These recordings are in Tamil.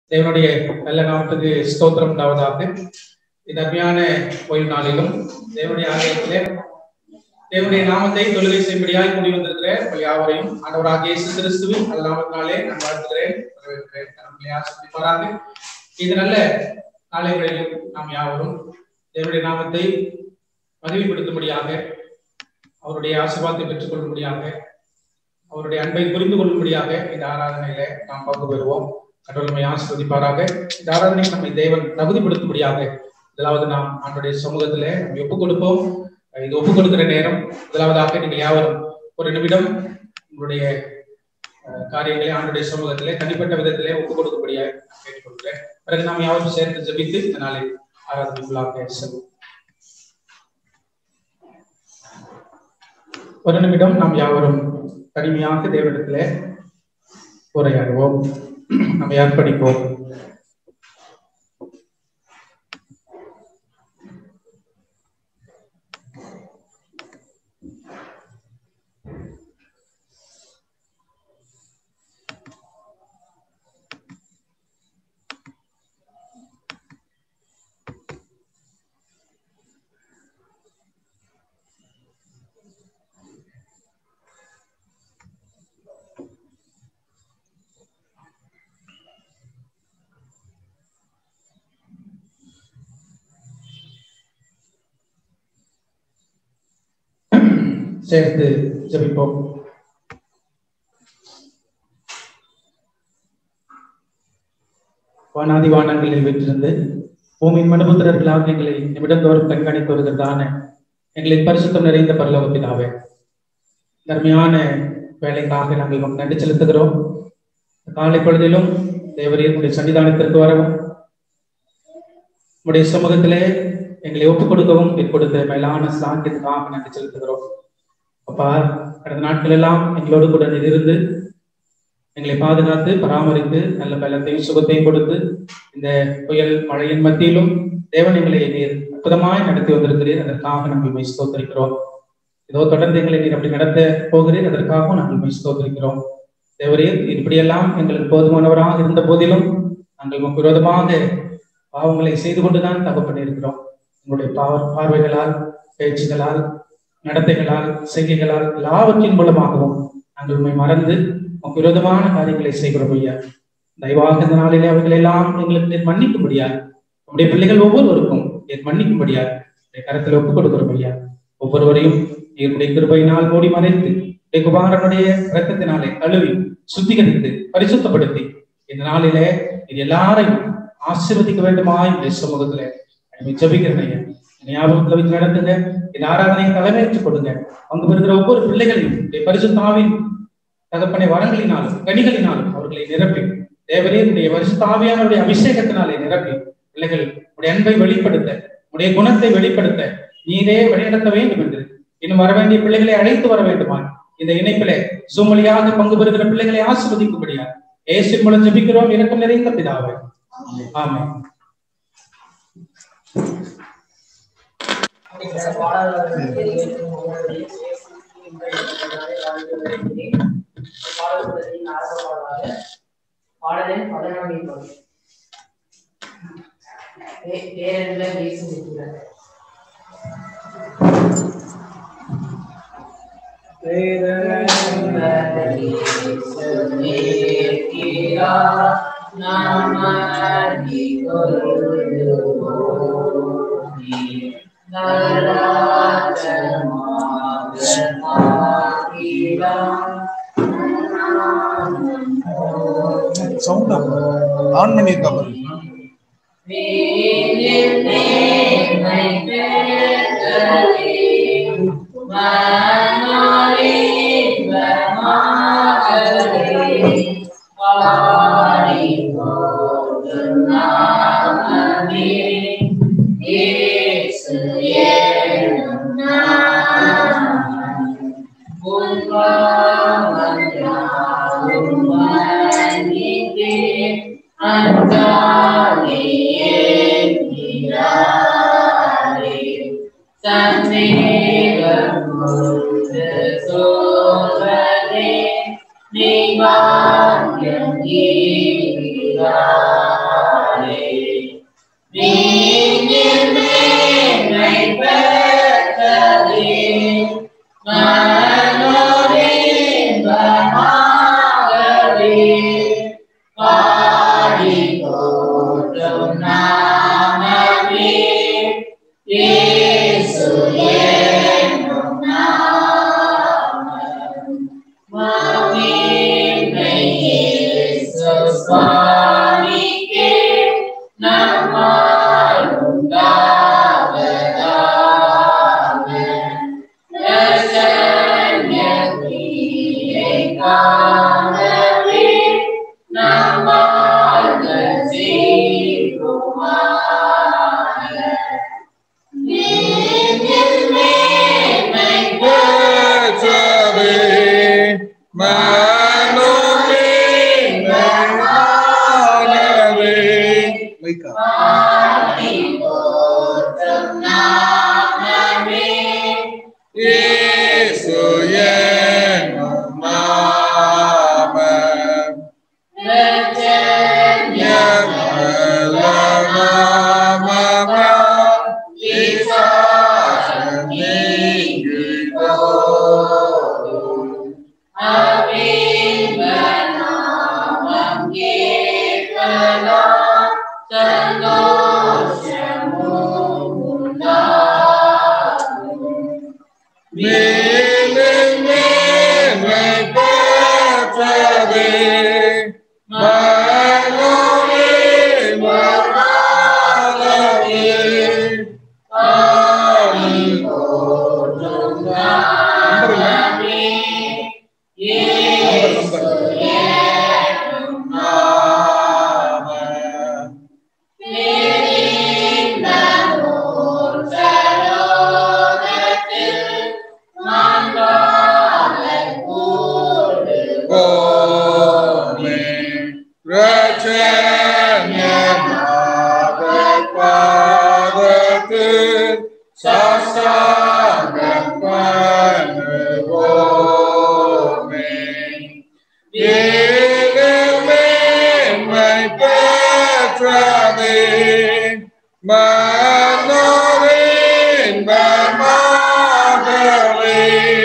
தேவனுடைய நல்ல நாமத்துக்கு ஸ்தோத்திரம் உண்டாவதாக இந்த அருமையான ஓய்வு நாளிலும் தேவனுடைய ஆலயத்திலே தேவனுடைய நாமத்தை தொழுகை செய்யும்படியாய் கூடி வந்திருக்கிற உங்கள் யாவரையும் ஆண்டவராக இயேசு கிறிஸ்துவின் நல்ல நாமத்தினாலே நான் வாழ்த்துகிறேன் வரவேற்கிறேன் நம்மளை ஆசிரியப்பாராங்க இது நல்ல நாளைகளிலும் நாம் யாவரும் தேவனுடைய நாமத்தை மகிழ்ப்படுத்தும்படியாக அவருடைய ஆசீர்வாதத்தை பெற்றுக் கொள்ளும்படியாக அவருடைய அன்பை புரிந்து கொள்ளும்படியாக இந்த ஆராதனையில நாம் பங்கு பெறுவோம் கடவுளமை ஆசிர்வதிப்பாராக இந்த ஆராதனை நம்மை தேவன் தகுதிப்படுத்தும்படியாக முதலாவது நாம் ஆண்டுடைய சமூகத்துல நம்ம ஒப்புக் கொடுப்போம் இது ஒப்புக் கொடுக்கிற நேரம் முதலாவதாக நீங்கள் யாவரும் ஒரு நிமிடம் உங்களுடைய அஹ், காரியங்களை ஆண்டுடைய சமூகத்திலே தனிப்பட்ட விதத்திலே ஒப்புக் கொடுக்கும்படியாக நான் கேட்டுக்கொள்கிறேன் பிறகு நாம் யாவரும் சேர்ந்து ஜெபித்து இந்த நாளை ஆராதனைக்குள்ளாக செல்வோம் ஒரு நிமிடம் நாம் யாவரும் தனிமையாக தேவனிடத்திலே உரையாடுவோம் நம்ம அர்ப்பணிப்போம் சேர்த்து ஜெபிப்போம் வானாதி வானங்களில் வெற்றிருந்து பூமியின் மனுபுத்திரர்களாக எங்களை நிமிடந்தோறும் கண்காணித்து வருகிறதான எங்களின் பரிசுத்தம் நிறைந்த பரலோக பிதாவே தர்மையான வேலைக்காக நாங்கள் உமக்கு நன்றி செலுத்துகிறோம் இந்த காலை பொழுதிலும் தேவரீர் உடைய சன்னிதானத்திற்கு வரவும் உடைய சமூகத்திலே எங்களை ஒப்புக் கொடுக்கவும் நீர் கொடுத்த மேலான சாங்கியத்துக்காக நன்றி செலுத்துகிறோம் அப்பா கடந்த நாட்கள் எல்லாம் எங்களோடு கூட நீர் இருந்து எங்களை பாதுகாத்து பராமரித்து நல்ல பலத்தையும் சுகத்தையும் கொடுத்து இந்த புயல் மழையின் மத்தியிலும் தேவன் எங்களை நீர் அற்புதமாய் நடத்தி வந்திருக்கிறீர் அதற்காக நாங்கள் மெய் ஸ்தோத்தரிக்கிறோம் இதோ தொடர்ந்து எங்களை நீர் அப்படி நடத்த போகிறீர் அதற்காகவும் நாங்கள் மெய் ஸ்தோத்தரிக்கிறோம் தேவரீர் நீர் இப்படியெல்லாம் எங்களுக்கு போதுமானவராக இருந்த போதிலும் நாங்கள் உமக்கு விரோதமாக பாவங்களை செய்து கொண்டுதான் தப்பு பண்ணியிருக்கிறோம் உங்களுடைய பாவ பார்வைகளால் பேச்சுகளால் நடத்தைகளால் செய்கைகளால் எல்லாவற்றின் மூலமாகவும் நாங்கள் உண்மை மறந்து உமக்கு விரோதமான காரியங்களை செய்கிறோம் ஐயா தயவாக இந்த நாளிலே அவைகள் எல்லாம் எங்களுக்கு நீர் மன்னிக்கும்படியா உங்களுடைய பிள்ளைகள் ஒவ்வொருவருக்கும் நீர் மன்னிக்கும்படியா உடைய கரத்தில் ஒப்புக் கொடுக்கிறோம் ஐயா ஒவ்வொருவரையும் நீருடைய கிருபையினால் மூடி மறைத்து உடைய குமாரனுடைய இரத்தத்தினாலே கழுவி சுத்திகரித்து பரிசுத்தப்படுத்தி இந்த நாளிலே இது எல்லாரையும் ஆசீர்வதிக்க வேண்டுமாய் இந்த சமூகத்துல நான் ஜபிக்கிறேன் ஐயா ஞாபகத்துல வச்சு நடத்துங்க இந்த ஆராதனையை தலைமையேற்றுக் கொடுங்க அங்கு வருகிற ஒவ்வொரு பிள்ளைகளையும் உடைய பரிசுத்தாவின் தகப்பனை வரங்களினாலும் கனிகளினாலும் அவர்களை நிரப்பி தேவரே உடைய பரிசுத்தாவியானுடைய அபிஷேகத்தினாலே நிரப்பி பிள்ளைகள் உடைய அன்பை வெளிப்படுத்த உடைய குணத்தை வெளிப்படுத்த நீரே வழிநடத்த வேண்டும் என்று இன்னும் வர வேண்டிய பிள்ளைகளை அழைத்து வர வேண்டுமா இந்த இணைப்பிலே சுமலியாக பங்கு பெறுகிற பிள்ளைகளை ஆசீர்வதிக்கும்படியா ஏசின் மூலம் ஜெபிக்கிறோம் இறக்கம் நிறைந்த பிதாவே ஆமென் பாடலின் பதினொன்றில் பகுதி பேரன்ல பேசி நிற்கிறார் சவுண்ட் ஆன் பண்ணியிருக்கா பாரு Thank you. போற்றும் நாமமே இயேசு என்னும் நாமம் மகிமை இயேசு சுவாமிக்கே நம்மால் உண்டாவதாக ரசன்யத்தியை காணவே நம்மால் செய்குமாக நீதில் மேன்மை பெற்றவே மனோமே மனவே மைக்கா பாடி போற்றும் நாமமே இயேசு என்னும் நாமம் ரட்சண்யம் விசாரம் நீங்குவோம். அவிந்த நாமம் கேட்கலாம் சந்தோஷமும் உண்டாகும். மேலும் மேன்மை பெற்றவே மனோமே மனவே பாடி போற்றும் நாமமே இயேசு என்னும் நாமம் தெரிந்த சலோகத்தில் மாண்பாளர் கூடு கோமே ரச்சன்யமாக பாதத்து சாசாங்க பண்ணுவோமே ஏழுமேன்மை பெற்றவே மனோரின் மகவே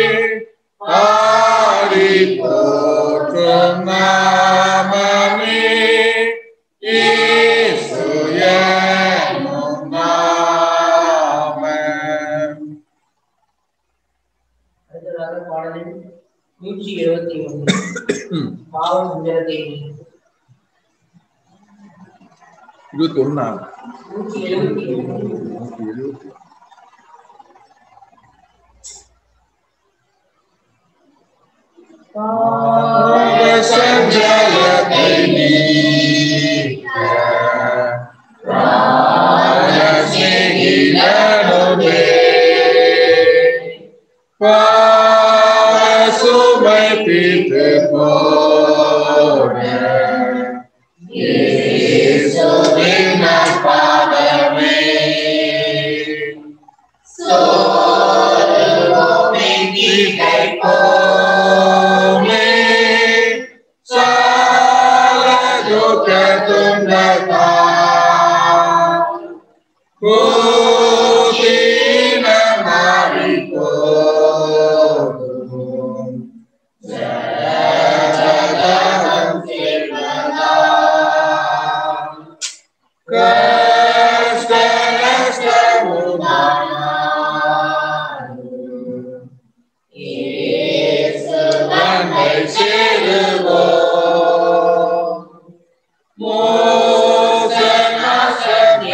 ஆடி போற்றும் நாமமே இயேசு என்னும் நாமம் அடுத்ததாக பாடலின் நூற்றி எழுபத்தி ஒன்று பாவ மந்திரத்தை இருபத்தி ஒன்னா நூற்றி எழுபத்தி ஒன்று சஞ்சலத்தை நீக்க ராஜசிகிலனுமே பாசுமை தீர்த்து போன இயேசுவின் பாதமே போமே சாலதுக்கதுண்டதா கோதின மாறிப்போதும் ஜனஜனம் சேர்வதா கஷ்ட நஷ்டமுதானாலும் நன்மை சேருவோம் மோச நாசம்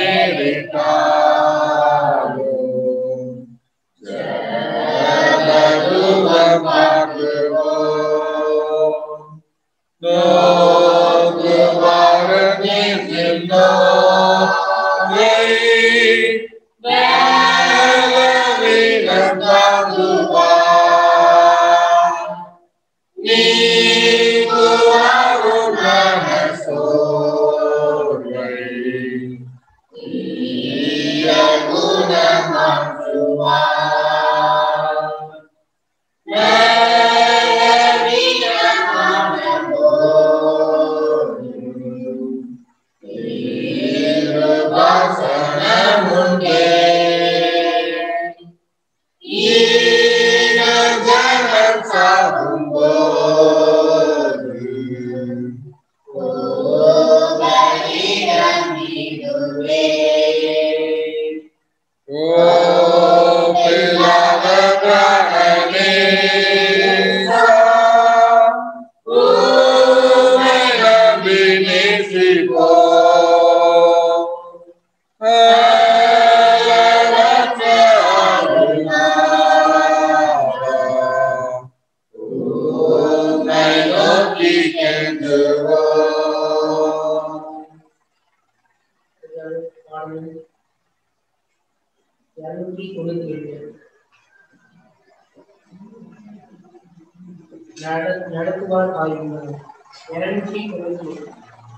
நேரிட்டாலும் ஜனதுவமாகுவோம் நோக்குவார நீர் நோயை பலவீனம் தாங்குவார் நீக்குவாரும் மனசோர்வை தீய குணமாக்குவார் பலவீனமான போதும் திருவாசனமுண்டே ஈனஜனம் சாகும்போது கோபலிடம் நீ பாடல் இருநூற்றி தொண்ணூத்தி எட்டு நட- நடத்துவார் ஆய்வுகள் இருநூற்றி தொண்ணூத்தி எட்டு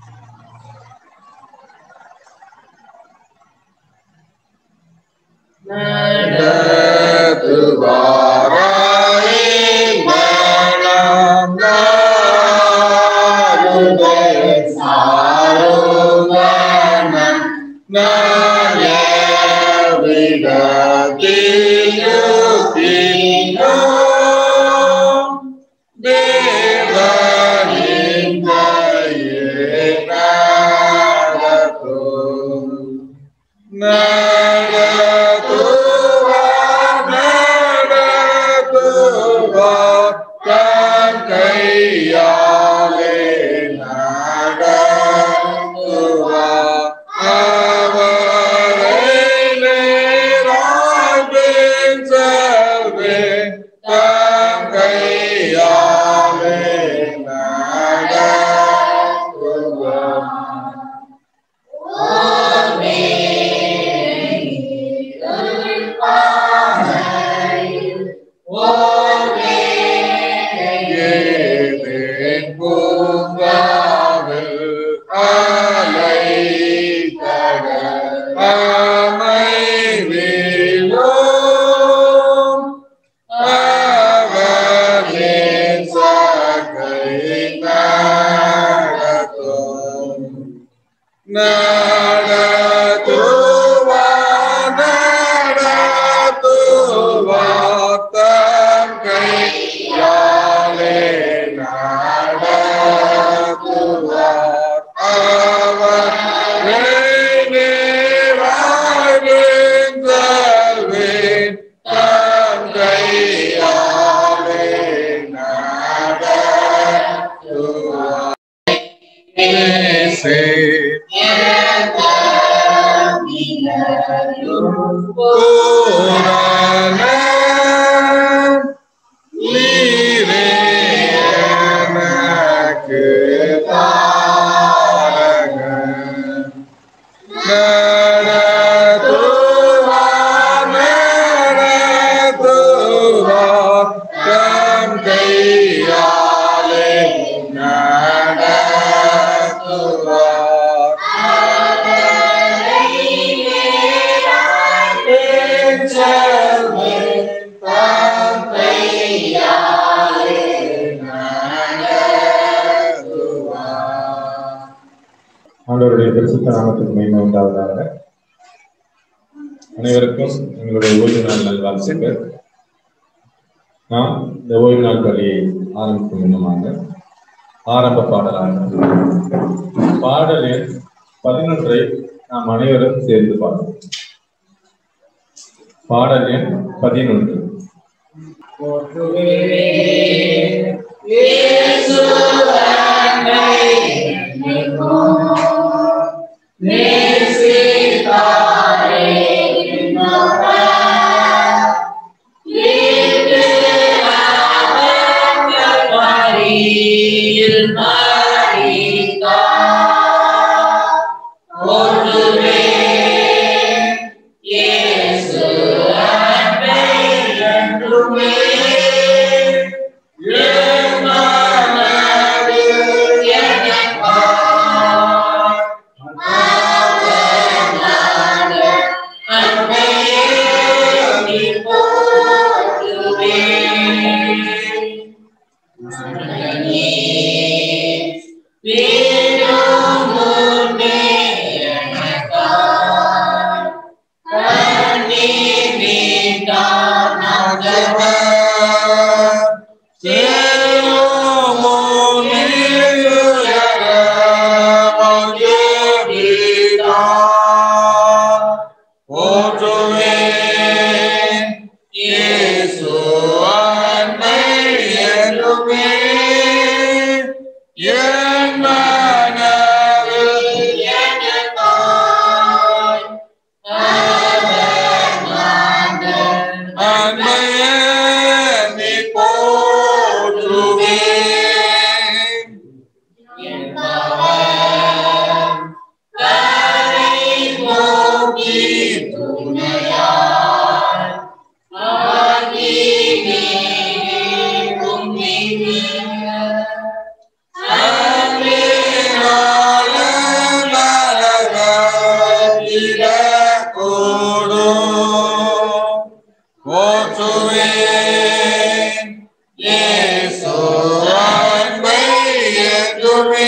ஆண்டவருடைய பரிசுத்த நாமத்துக்கு மேன்மை உண்டாவதாக அனைவருக்கும் எங்களுடைய ஓய்வு நாள் நல்வாழ்த்துக்கள் நாம் இந்த ஓய்வு நாள் பள்ளியை ஆரம்பிக்கும் விதமாக ஆரம்ப பாடலாக பாடல் எண் பதினொன்றை நாம் அனைவரும் சேர்ந்து பாடுவோம் பாடல் எண் பதினொன்று நோக்கி துணையாய் ஆகினே உம்மினிய அன்பினால மலர்ந்திட கூடும் போற்றுவேன் இயேசு அன்பை என்றுமே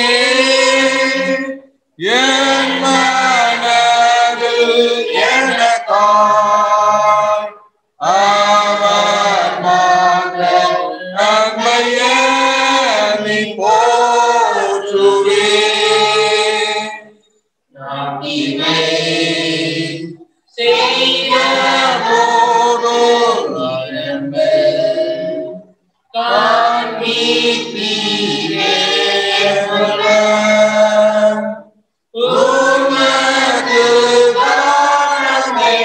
என் மனதில் எனக்காய் அவர் மகன் நன்மையை நீ போற்றுவேன் நாட்டினை செய்த போதும் காண்பித்தீரே உமது தானமை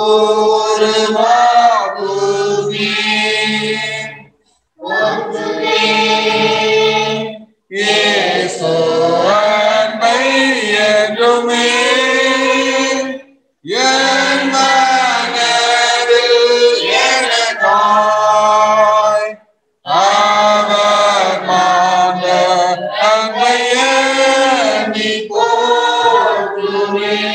உருவாகுவீர். இயேசு அன்பை என்றுமே என் மனதில் எனக்காய் அவர் மாந்த அன்பையே நீ போற்றுவே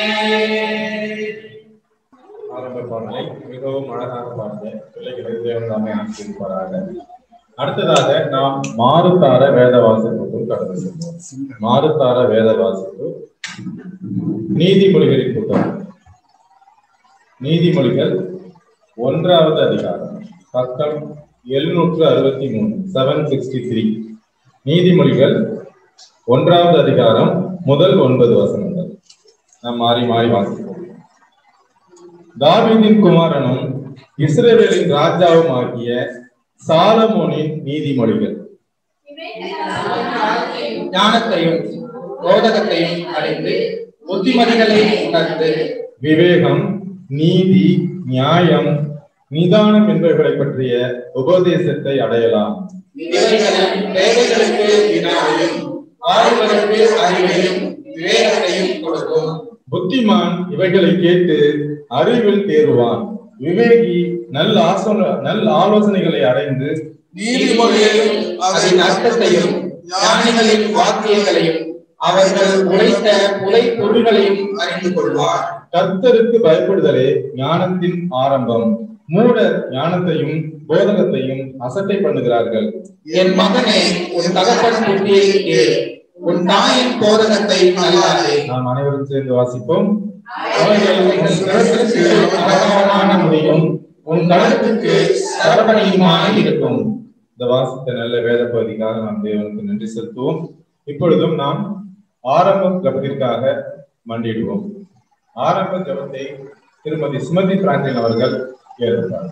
ஆரம்ப பாடலை மிகவும் அழகாக பாடுங்க பிள்ளைகளை தேவன் தாமே ஆசீர்வதிப்பாராக அடுத்ததாக நாம் மாறுத்தார வேத வாசிப்புக்குள் கடந்து செல்வோம் மாறுத்தார வேத வாசிப்பு நீதிமொழிகளின் புத்தகம் நீதிமொழிகள் ஒன்றாவது அதிகாரம் பக்கம் எழுநூற்று அறுபத்தி மூணு செவன் சிக்ஸ்டி த்ரீ நீதிமொழிகள் ஒன்றாவது அதிகாரம் முதல் ஒன்பது வசனங்கள் நாம் மாறி மாறி வாசிப்போம் தாவீதின் குமாரனும் இஸ்ரவேலின் ராஜாவும் ஆகிய சாலமோனின் நீதிமொழிகள் ஞானத்தையும் போதகத்தையும் அறிந்து புத்திமதிகளை உணர்ந்து விவேகம் நீதி நியாயம் நிதானம் என்பவைகளை பற்றிய உபதேசத்தை அடையலாம் இவைகளின் தேவைகளுக்கு வினாவையும் ஆழ்வதற்கு அறிவையும் விவேகத்தையும் கொடுக்கும் புத்திமான் இவைகளை கேட்டு அறிவில் தேறுவான் விவேகி நல்ல ஆசோன நல்ல ஆலோசனைகளை அடைந்து நீதிமொழியையும் அதன் அர்த்தத்தையும் ஞானிகளின் வாக்கியங்களையும் அவர்கள் உழைத்த புலை பொருள்களையும் அறிந்து கொள்வார் கர்த்தருக்கு பயப்படுதலே ஞானத்தின் ஆரம்பம் மூடர் ஞானத்தையும் போதகத்தையும் அசட்டை பண்ணுகிறார்கள் என் மகனே உன் தகப்பன் புத்தியை கேள் உன் தாயின் போதகத்தை நல்லாதே நாம் அனைவரும் சேர்ந்து வாசிப்போம் அவைகள் உன் கழுத்துக்கு அலங்காரமான முடியும் உன் கழுத்துக்கு சரபணியுமாக இருக்கும் இந்த வாசித்த நல்ல வேத பகுதிக்காக நாம் தேவனுக்கு நன்றி செலுத்துவோம் இப்பொழுதும் நாம் ஆரம்ப ஜபத்திற்காக மண்டிடுவோம் ஆரம்ப ஜபத்தை திருமதி சுமதி பிரான்சின் அவர்கள் கேட்கிறார்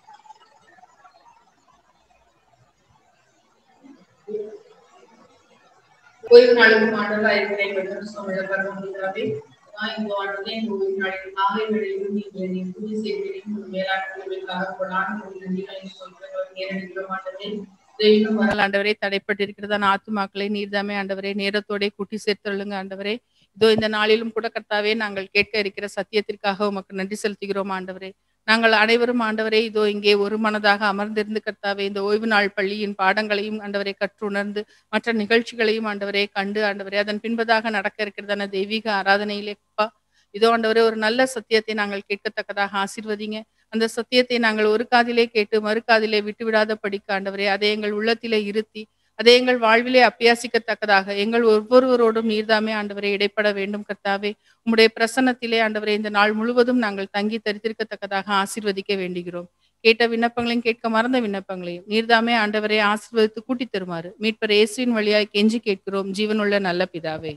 ஓய்வு நாளுக்கும் ஆண்டவராக இருக்கிற எங்கள் சுவாமிகள் பரமபிதாவே நான் இந்த ஆண்டு இந்த ஓய்வு நாளில் காலை வேளையிலும் நீங்கள் நீ பூஜை செய்கிறீர்கள் உங்கள் மேலாண்மைகளுக்காக கொண்டாடும் ஒரு நன்றிகளை சொல்கிறோம் நேரடிக்கிறோம் ஆண்டவரே தெய்வம் வரல் ஆண்டவரே தடைப்பட்டிருக்கிறதான ஆத்துமாக்களை நீர்தாமே ஆண்டவரே நேரத்தோட கூட்டி சேர்த்தருளுங்க ஆண்டவரே இதோ இந்த நாளிலும் கூட கர்த்தாவே நாங்கள் கேட்க இருக்கிற சத்தியத்திற்காக உமக்கு நன்றி செலுத்துகிறோம் ஆண்டவரே நாங்கள் அனைவரும் ஆண்டவரே இதோ இங்கே ஒரு மனதாக அமர்ந்திருந்து கர்த்தாவே இந்த ஓய்வு நாள் பள்ளியின் பாடங்களையும் ஆண்டவரை கற்றுணர்ந்து மற்ற நிகழ்ச்சிகளையும் ஆண்டவரே கண்டு ஆண்டவரே அதன் பின்பதாக நடக்க இருக்கிறதான தெய்வீக ஆராதனையிலே அப்பா இதோ ஆண்டவரே ஒரு நல்ல சத்தியத்தை நாங்கள் கேட்கத்தக்கதாக ஆசீர்வதிங்க அந்த சத்தியத்தை நாங்கள் ஒரு காதிலே கேட்டு மறு காதிலே விட்டு விடாத படிக்க ஆண்டவரே அதை எங்கள் உள்ளத்திலே இருத்தி அதை எங்கள் வாழ்விலே அப்பியாசிக்கத்தக்கதாக எங்கள் ஒவ்வொருவரோடும் நீர்தாமே ஆண்டவரை இடைப்பட வேண்டும் கர்த்தாவே உம்முடைய பிரசன்னத்திலே ஆண்டவரே இந்த நாள் முழுவதும் நாங்கள் தங்கி தரித்திருக்கத்தக்கதாக ஆசீர்வதிக்க வேண்டுகிறோம் கேட்ட விண்ணப்பங்களையும் கேட்க மறந்த விண்ணப்பங்களையும் நீர்தாமே ஆண்டவரை ஆசீர்வதித்து கூட்டி தருமாறு மீட்பர் இயேசுவின் வழியாய் கெஞ்சி கேட்கிறோம் ஜீவனுள்ள நல்ல பிதாவே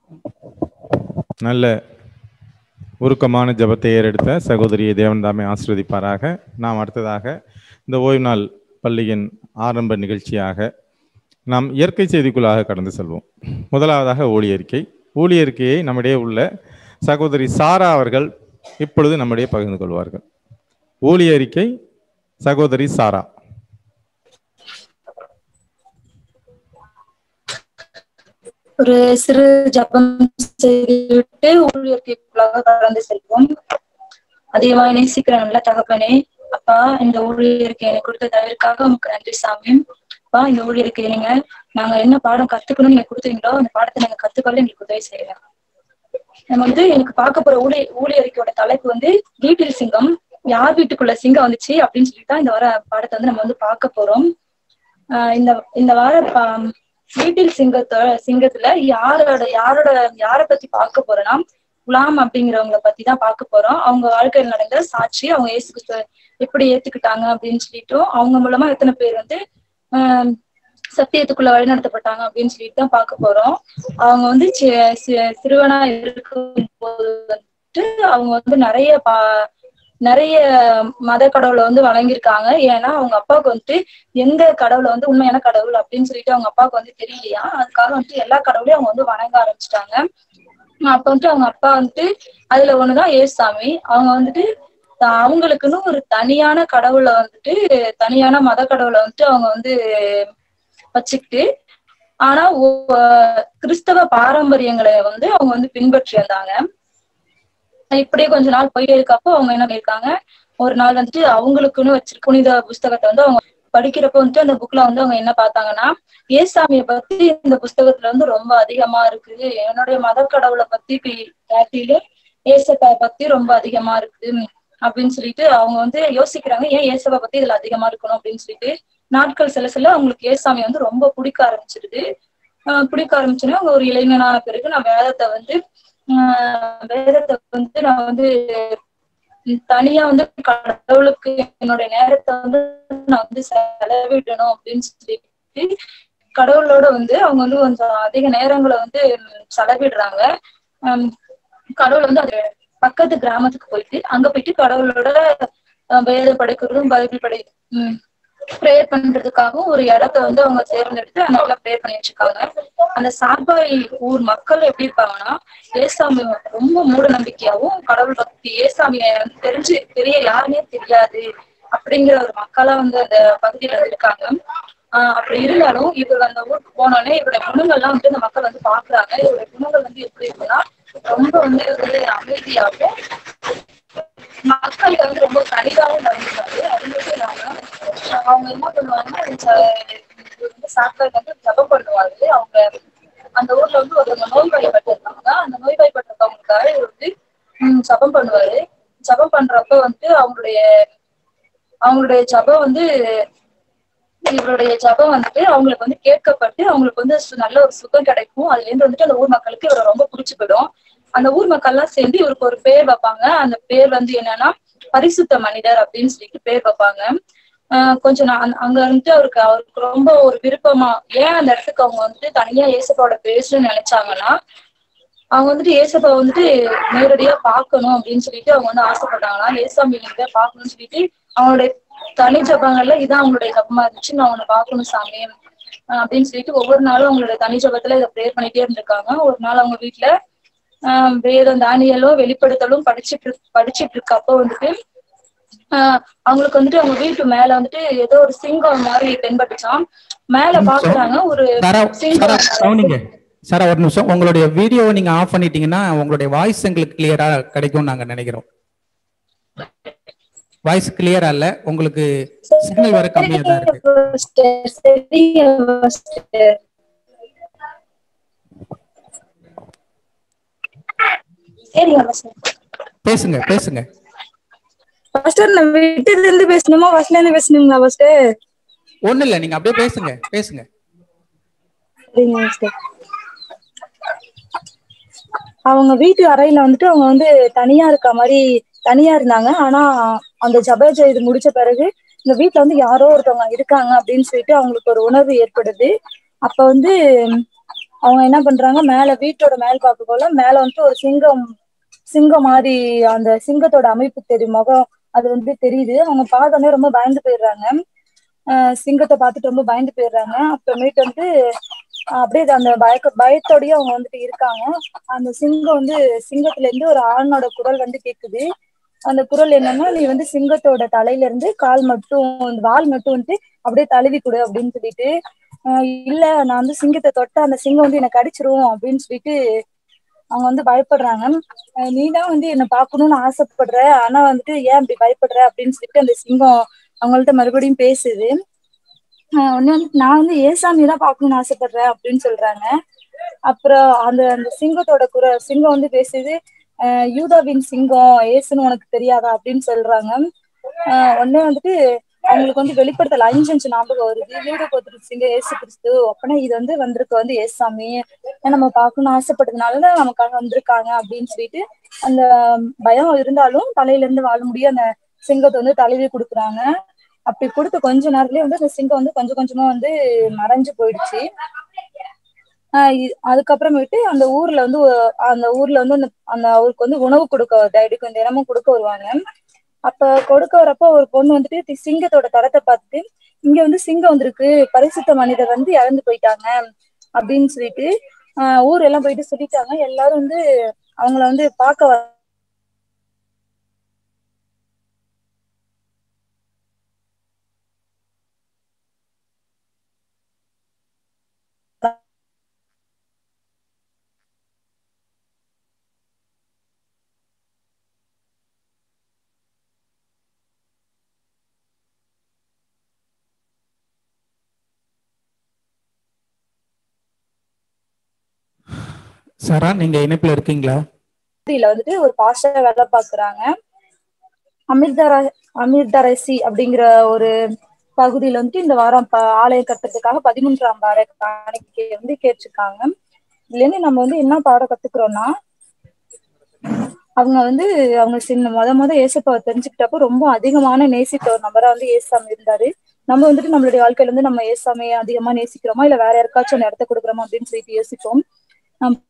நல்ல உருக்கமான ஜெபத்தை ஏறெடுத்த சகோதரியை தேவன் தாமே ஆசீர்வதிப்பாராக நாம் அடுத்ததாக இந்த ஓய்வு நாள் பள்ளியின் ஆரம்ப நிகழ்ச்சியாக நாம் இயற்கை செய்திக்குள்ளாக கடந்து செல்வோம் முதலாவதாக ஊழியறிக்கை ஊழியறிக்கையை நம்மிடையே உள்ள சகோதரி சாரா அவர்கள் இப்பொழுது நம்மிடையே பகிர்ந்து கொள்வார்கள் ஊழியறிக்கை சகோதரி சாரா ஒரு சிறு ஜபம் செய்துவிட்டு ஊழியர்க்குள்ளாக கடந்து செல்வோம் அதிகமாக நேசிக்கிற நல்ல தகப்பனே அப்பா இந்த ஊழியருக்கு எனக்கு கொடுத்த தவிர்க்காக உங்களுக்கு நன்றி சாமி அப்பா இந்த ஊழியருக்கு நீங்க நாங்க என்ன பாடம் கத்துக்கணும்னு நீங்க கொடுத்தீங்களோ அந்த பாடத்தை நாங்க கத்துக்கொள்ள எங்களுக்கு உதவி செய்யுங்க நம்ம வந்து எனக்கு பார்க்க போற ஊழிய ஊழியருக்கோட தலைப்பு வந்து வீட்டில் சிங்கம் யார் வீட்டுக்குள்ள சிங்கம் வந்துச்சு அப்படின்னு சொல்லிட்டு தான் இந்த வார பாடத்தை வந்து நம்ம வந்து பார்க்க போறோம் ஆஹ் இந்த இந்த வார பா- வீட்டில் சிங்கத்தோட சிங்கத்துல யாரோட யாரோட யார பத்தி பார்க்க போறோம்னா குலாம் அப்படிங்கிறவங்கள பத்தி தான் பார்க்க போறோம் அவங்க வாழ்க்கையில் நடந்த சாட்சி அவங்க இயேசு கிறிஸ்துவ எப்படி ஏத்துக்கிட்டாங்க அப்படின்னு சொல்லிட்டும் அவங்க மூலமா எத்தனை பேர் வந்து ஆஹ் சத்தியத்துக்குள்ள வழிநடத்தப்பட்டாங்க அப்படின்னு சொல்லிட்டு தான் பார்க்க போறோம் அவங்க வந்து சி- சி- சிறுவனா இருக்கும் போது வந்துட்டு அவங்க வந்து நிறைய பா நிறைய மத கடவுளை வந்து வணங்கியிருக்காங்க ஏன்னா அவங்க அப்பாவுக்கு வந்துட்டு எந்த கடவுளை வந்து உண்மையான கடவுள் அப்படின்னு சொல்லிட்டு அவங்க அப்பாவுக்கு வந்து தெரியலையா அதுக்காக வந்துட்டு எல்லா கடவுளையும் அவங்க வந்து வணங்க ஆரம்பிச்சிட்டாங்க அப்ப வந்துட்டு அவங்க அப்பா வந்துட்டு அதுல ஒண்ணுதான் ஏசாமி அவங்க வந்துட்டு த- அவங்களுக்குன்னு ஒரு தனியான கடவுளை வந்துட்டு தனியான மத கடவுளை வந்துட்டு அவங்க வந்து வச்சுக்கிட்டு ஆனா ஒ- கிறிஸ்தவ பாரம்பரியங்களை வந்து அவங்க வந்து பின்பற்றி வந்தாங்க இப்படியே கொஞ்ச நாள் போயிட்டே இருக்கப்போ அவங்க என்ன பண்ணிருக்காங்க ஒரு நாள் வந்துட்டு அவங்களுக்குன்னு வச்சிருக்க புனித புஸ்தகத்தை வந்து அவங்க படிக்கிறப்ப வந்துட்டு அந்த புக்ல வந்து அவங்க என்ன பார்த்தாங்கன்னா ஏசாமிய பத்தி இந்த புஸ்தகத்துல வந்து ரொம்ப அதிகமா இருக்கு என்னுடைய மத கடவுளை பத்தி பி- காட்டிலும் ஏசப்பா பத்தி ரொம்ப அதிகமா இருக்கு அப்படின்னு சொல்லிட்டு அவங்க வந்து யோசிக்கிறாங்க ஏன் ஏசப்பா பத்தி இதுல அதிகமா இருக்கணும் அப்படின்னு சொல்லிட்டு நாட்கள் சில சில அவங்களுக்கு ஏசாமி வந்து ரொம்ப பிடிக்க ஆரம்பிச்சிருது ஆஹ் பிடிக்க ஆரம்பிச்சோன்னா அவங்க ஒரு இளைஞனான பிறகு நான் வேதத்தை வந்து ஆஹ் வேதத்தை வந்து நான் வந்து தனியா வந்து கடவுளுக்கு என்னுடைய நேரத்தை வந்து நான் வந்து செலவிடணும் அப்படின்னு சொல்லிட்டு கடவுளோட வந்து அவங்க வந்து கொஞ்சம் அதிக நேரங்களை வந்து செலவிடுறாங்க ஆஹ் கடவுள் வந்து அது பக்கத்து கிராமத்துக்கு போயிட்டு அங்க போயிட்டு கடவுளோட ஆஹ் வேதம் படிக்கிறதும் பைபிள் படி ப்ரேயர் பண்றதுக்காகவும் ஒரு இடத்த வந்து அவங்க தேர்ந்தெடுத்து அந்த இடத்துல ப்ரேயர் பண்ணிட்டு இருக்காங்க அந்த சார்பாய் ஊர் மக்கள் எப்படி இருப்பாங்கன்னா ஏசாமி ரொம்ப மூட நம்பிக்கையாவும் கடவுள் பக்தி ஏசாமிய வந்து தெரிஞ்சு தெரிய யாருன்னே தெரியாது அப்படிங்கிற ஒரு மக்களா வந்து அந்த பகுதியில வந்து இருக்காங்க ஆஹ் அப்படி இருந்தாலும் இவர் அந்த ஊருக்கு போனோடனே இவருடைய குணங்கள்லாம் வந்து அந்த மக்கள் வந்து பாக்குறாங்க இவருடைய குணங்கள் வந்து எப்படி இருக்குன்னா ரொம்ப வந்து இவர் வந்து அமைதியாகவும் மக்களுக்கு வந்து ரொம்ப கனிதாவும் நடந்துருக்காரு அது மட்டும் இல்லாம அவங்க என்ன பண்ணுவாங்கன்னா இவர் வந்து சாப்பிட்டு வந்து ஜபம் பண்ணுவாரு அவங்க அந்த ஊர்ல வந்து ஒரு நோய்வாய்ப்பட்டு இருக்காங்க அந்த நோய்வாய்ப்பட்டிருக்கவங்களுக்காக இவர் வந்து உம் ஜபம் பண்ணுவாரு ஜபம் பண்றப்ப வந்துட்டு அவங்களுடைய அவங்களுடைய ஜபம் வந்து இவருடைய ஜபம் வந்துட்டு அவங்களுக்கு வந்து கேட்கப்பட்டு அவங்களுக்கு வந்து சு- நல்ல ஒரு சுகம் கிடைக்கும் அதுல இருந்து வந்துட்டு அந்த ஊர் மக்களுக்கு இவரை ரொம்ப பிடிச்சு போயிடும் அந்த ஊர் மக்கள் எல்லாம் சேர்ந்து இவருக்கு ஒரு பேர் வைப்பாங்க அந்த பேர் வந்து என்னன்னா பரிசுத்த மனிதர் அப்படின்னு சொல்லிட்டு பேர் வைப்பாங்க ஆஹ் கொஞ்சம் நான் அங்க- அங்க வந்துட்டு அவருக்கு அவருக்கு ரொம்ப ஒரு விருப்பமா ஏன் அந்த இடத்துக்கு அவங்க வந்துட்டு தனியா ஏசப்பாவோட பேசணும்னு நினைச்சாங்கன்னா அவங்க வந்துட்டு ஏசப்பா வந்துட்டு நேரடியா பார்க்கணும் அப்படின்னு சொல்லிட்டு அவங்க வந்து ஆசைப்பட்டாங்கன்னா ஏசாமி நீங்க பார்க்கணும்னு சொல்லிட்டு அவங்களுடைய தனி ஜபங்கள்ல இதான் அவங்களுடைய ஜபமா இருந்துச்சு நான் உன்னை பார்க்கணும் சாமி ஆஹ் அப்படின்னு சொல்லிட்டு ஒவ்வொரு நாளும் அவங்களோட தனி ஜபத்துல இதை ப்ரேயர் பண்ணிட்டே இருந்திருக்காங்க ஒரு நாள் அவங்க வீட்டுல ஆஹ் வேதம் தானியலும் வெளிப்படுத்தலும் படிச்சுட்டு இரு- படிச்சிட்டு இருக்கப்போ வந்துட்டு ஆஹ் அவங்களுக்கு வந்துட்டு அவங்க வீட்டு மேல வந்துட்டு ஏதோ ஒரு சிங்கம் மாதிரி தென்பட்டுச்சாம் மேல பாக்குறாங்க ஒரு சாரா சாரா சிங்கம் கவனிங்க சாரா ஒரு நிமிஷம் உங்களுடைய வீடியோவை நீங்க ஆஃப் பண்ணிட்டீங்கன்னா உங்களுடைய வாய்ஸ் எங்களுக்கு கிளியரா கிடைக்கும் நாங்க நினைக்கிறோம் வாய்ஸ் கிளியரா இல்ல உங்களுக்கு சிக்னல் வர கம்மியா தான் இருக்கு சரிங்க master. சரிங்க master. பேசுங்க பேசுங்க மாஸ்டர் நான் வீட்டுல இருந்து பேசணுமா ஃபர்ஸ்ட்ல இருந்து பேசணுங்களா மாஸ்டர் ஒண்ணு இல்ல நீங்க அப்படியே பேசுங்க பேசுங்க சரிங்க மாஸ்டர் அவங்க வீட்டு அறையில வந்துட்டு அவங்க வந்து தனியா இருக்க மாதிரி தனியா இருந்தாங்க ஆனா அந்த ஜப இது முடிச்ச பிறகு இந்த வீட்டுல வந்து யாரோ ஒருத்தவங்க இருக்காங்க அப்படின்னு சொல்லிட்டு அவங்களுக்கு ஒரு உணர்வு ஏற்படுது அப்ப வந்து அவங்க என்ன பண்றாங்க மேல வீட்டோட மேல் பார்க்க போல மேல வந்துட்டு ஒரு சிங்கம் சிங்கம் மாதிரி அந்த சிங்கத்தோட அமைப்பு தெரியும் முகம் அது வந்து தெரியுது அவங்க பார்த்தோன்னே ரொம்ப பயந்து போயிடுறாங்க ஆஹ் சிங்கத்தை பார்த்துட்டு ரொம்ப பயந்து போயிடுறாங்க அப்புறமேட்டு வந்து ஆஹ் அப்படியே அந்த பயக்க பயத்தோடயே அவங்க வந்துட்டு இருக்காங்க அந்த சிங்கம் வந்து சிங்கத்துல இருந்து ஒரு ஆணோட குரல் வந்து கேக்குது அந்த குரல் என்னன்னா நீ வந்து சிங்கத்தோட தலையில இருந்து கால் மட்டும் இந்த வால் மட்டும் வந்துட்டு அப்படியே தழுவி கொடு அப்படின்னு சொல்லிட்டு ஆஹ் இல்ல நான் வந்து சிங்கத்தை தொட்டா அந்த சிங்கம் வந்து என்னை கடிச்சிரும் அப்படின்னு சொல்லிட்டு அவங்க வந்து பயப்படுறாங்க அஹ் நீ தான் வந்து என்ன பார்க்கணும்னு ஆசைப்படுற ஆனா வந்துட்டு ஏன் இப்படி பயப்படுற அப்படின்னு சொல்லிட்டு அந்த சிங்கம் அவங்கள்ட்ட மறுபடியும் பேசுது ஆஹ் உடனே வந்து நான் வந்து ஏசாமி தான் பார்க்கணும்னு ஆசைப்படுறேன் அப்படின்னு சொல்றாங்க அப்புறம் அந்த அந்த சிங்கத்தோட குர சிங்கம் வந்து பேசுது ஆஹ் யூதாவின் சிங்கம் ஏசுன்னு உனக்கு தெரியாதா அப்படின்னு சொல்றாங்க ஆஹ் உடனே வந்துட்டு அவங்களுக்கு வந்து வெளிப்படுத்தல அஞ்சு அஞ்சு ஞாபகம் வருது வீடு போத்துட்டு சிங்கம் ஏசு கிறிஸ்து அப்பனா இது வந்து வந்திருக்கு வந்து ஏசாமி ஏன் நம்ம பார்க்கணும்னு ஆசைப்பட்டதுனாலதான் நமக்காக வந்திருக்காங்க அப்படின்னு சொல்லிட்டு அந்த பயம் இருந்தாலும் தலையில இருந்து வாழ முடிய அந்த சிங்கத்தை வந்து தழுவி கொடுக்குறாங்க அப்படி கொடுத்த கொஞ்ச நேரத்துலயே வந்து அந்த சிங்கம் வந்து கொஞ்சம் கொஞ்சமா வந்து மறைஞ்சு போயிடுச்சு ஆஹ் இ- அதுக்கப்புறமேட்டு அந்த ஊர்ல வந்து ஒ- அந்த ஊர்ல வந்து அந்த அந்த அவருக்கு வந்து உணவு கொடுக்க டேடிக்கு தினமும் கொடுக்க வருவாங்க அப்ப கொடுக்க வரப்ப ஒரு பொண்ணு வந்துட்டு தி- சிங்கத்தோட தரத்தை பார்த்துட்டு இங்க வந்து சிங்கம் வந்திருக்கு பரிசுத்த மனிதர் வந்து இறந்து போயிட்டாங்க அப்படின்னு சொல்லிட்டு ஆஹ் ஊர் எல்லாம் போயிட்டு சொல்லிட்டாங்க எல்லாரும் வந்து அவங்கள வந்து பார்க்க வ- சாரா நீங்க இணைப்புல இருக்கீங்களா பகுதியில வந்துட்டு ஒரு பாஸ்டர் வேலை பாக்குறாங்க அமிர்தர அமிர்தரசி அப்படிங்கிற ஒரு பகுதியில வந்துட்டு இந்த வாரம் ப- ஆலயம் கட்டுறதுக்காக பதிமூன்றாம் வார காணிக்கை வந்து கேட்டிருக்காங்க இதுல இருந்து நம்ம வந்து என்ன பாடம் கத்துக்கிறோம்னா அவங்க வந்து அவங்க சின்ன முத முத ஏசப்பாவை தெரிஞ்சுக்கிட்டப்போ ரொம்ப அதிகமான நேசித்த ஒரு நபரா வந்து ஏசாமி இருந்தாரு நம்ம வந்துட்டு நம்மளுடைய வாழ்க்கையில வந்து நம்ம ஏசாமியை அதிகமா நேசிக்கிறோமா இல்ல வேற யாருக்காச்சும் அந்த இடத்த கொடுக்குறோமா அப்படின்னு சொல்லிட்டு யோசிப்போம் நம்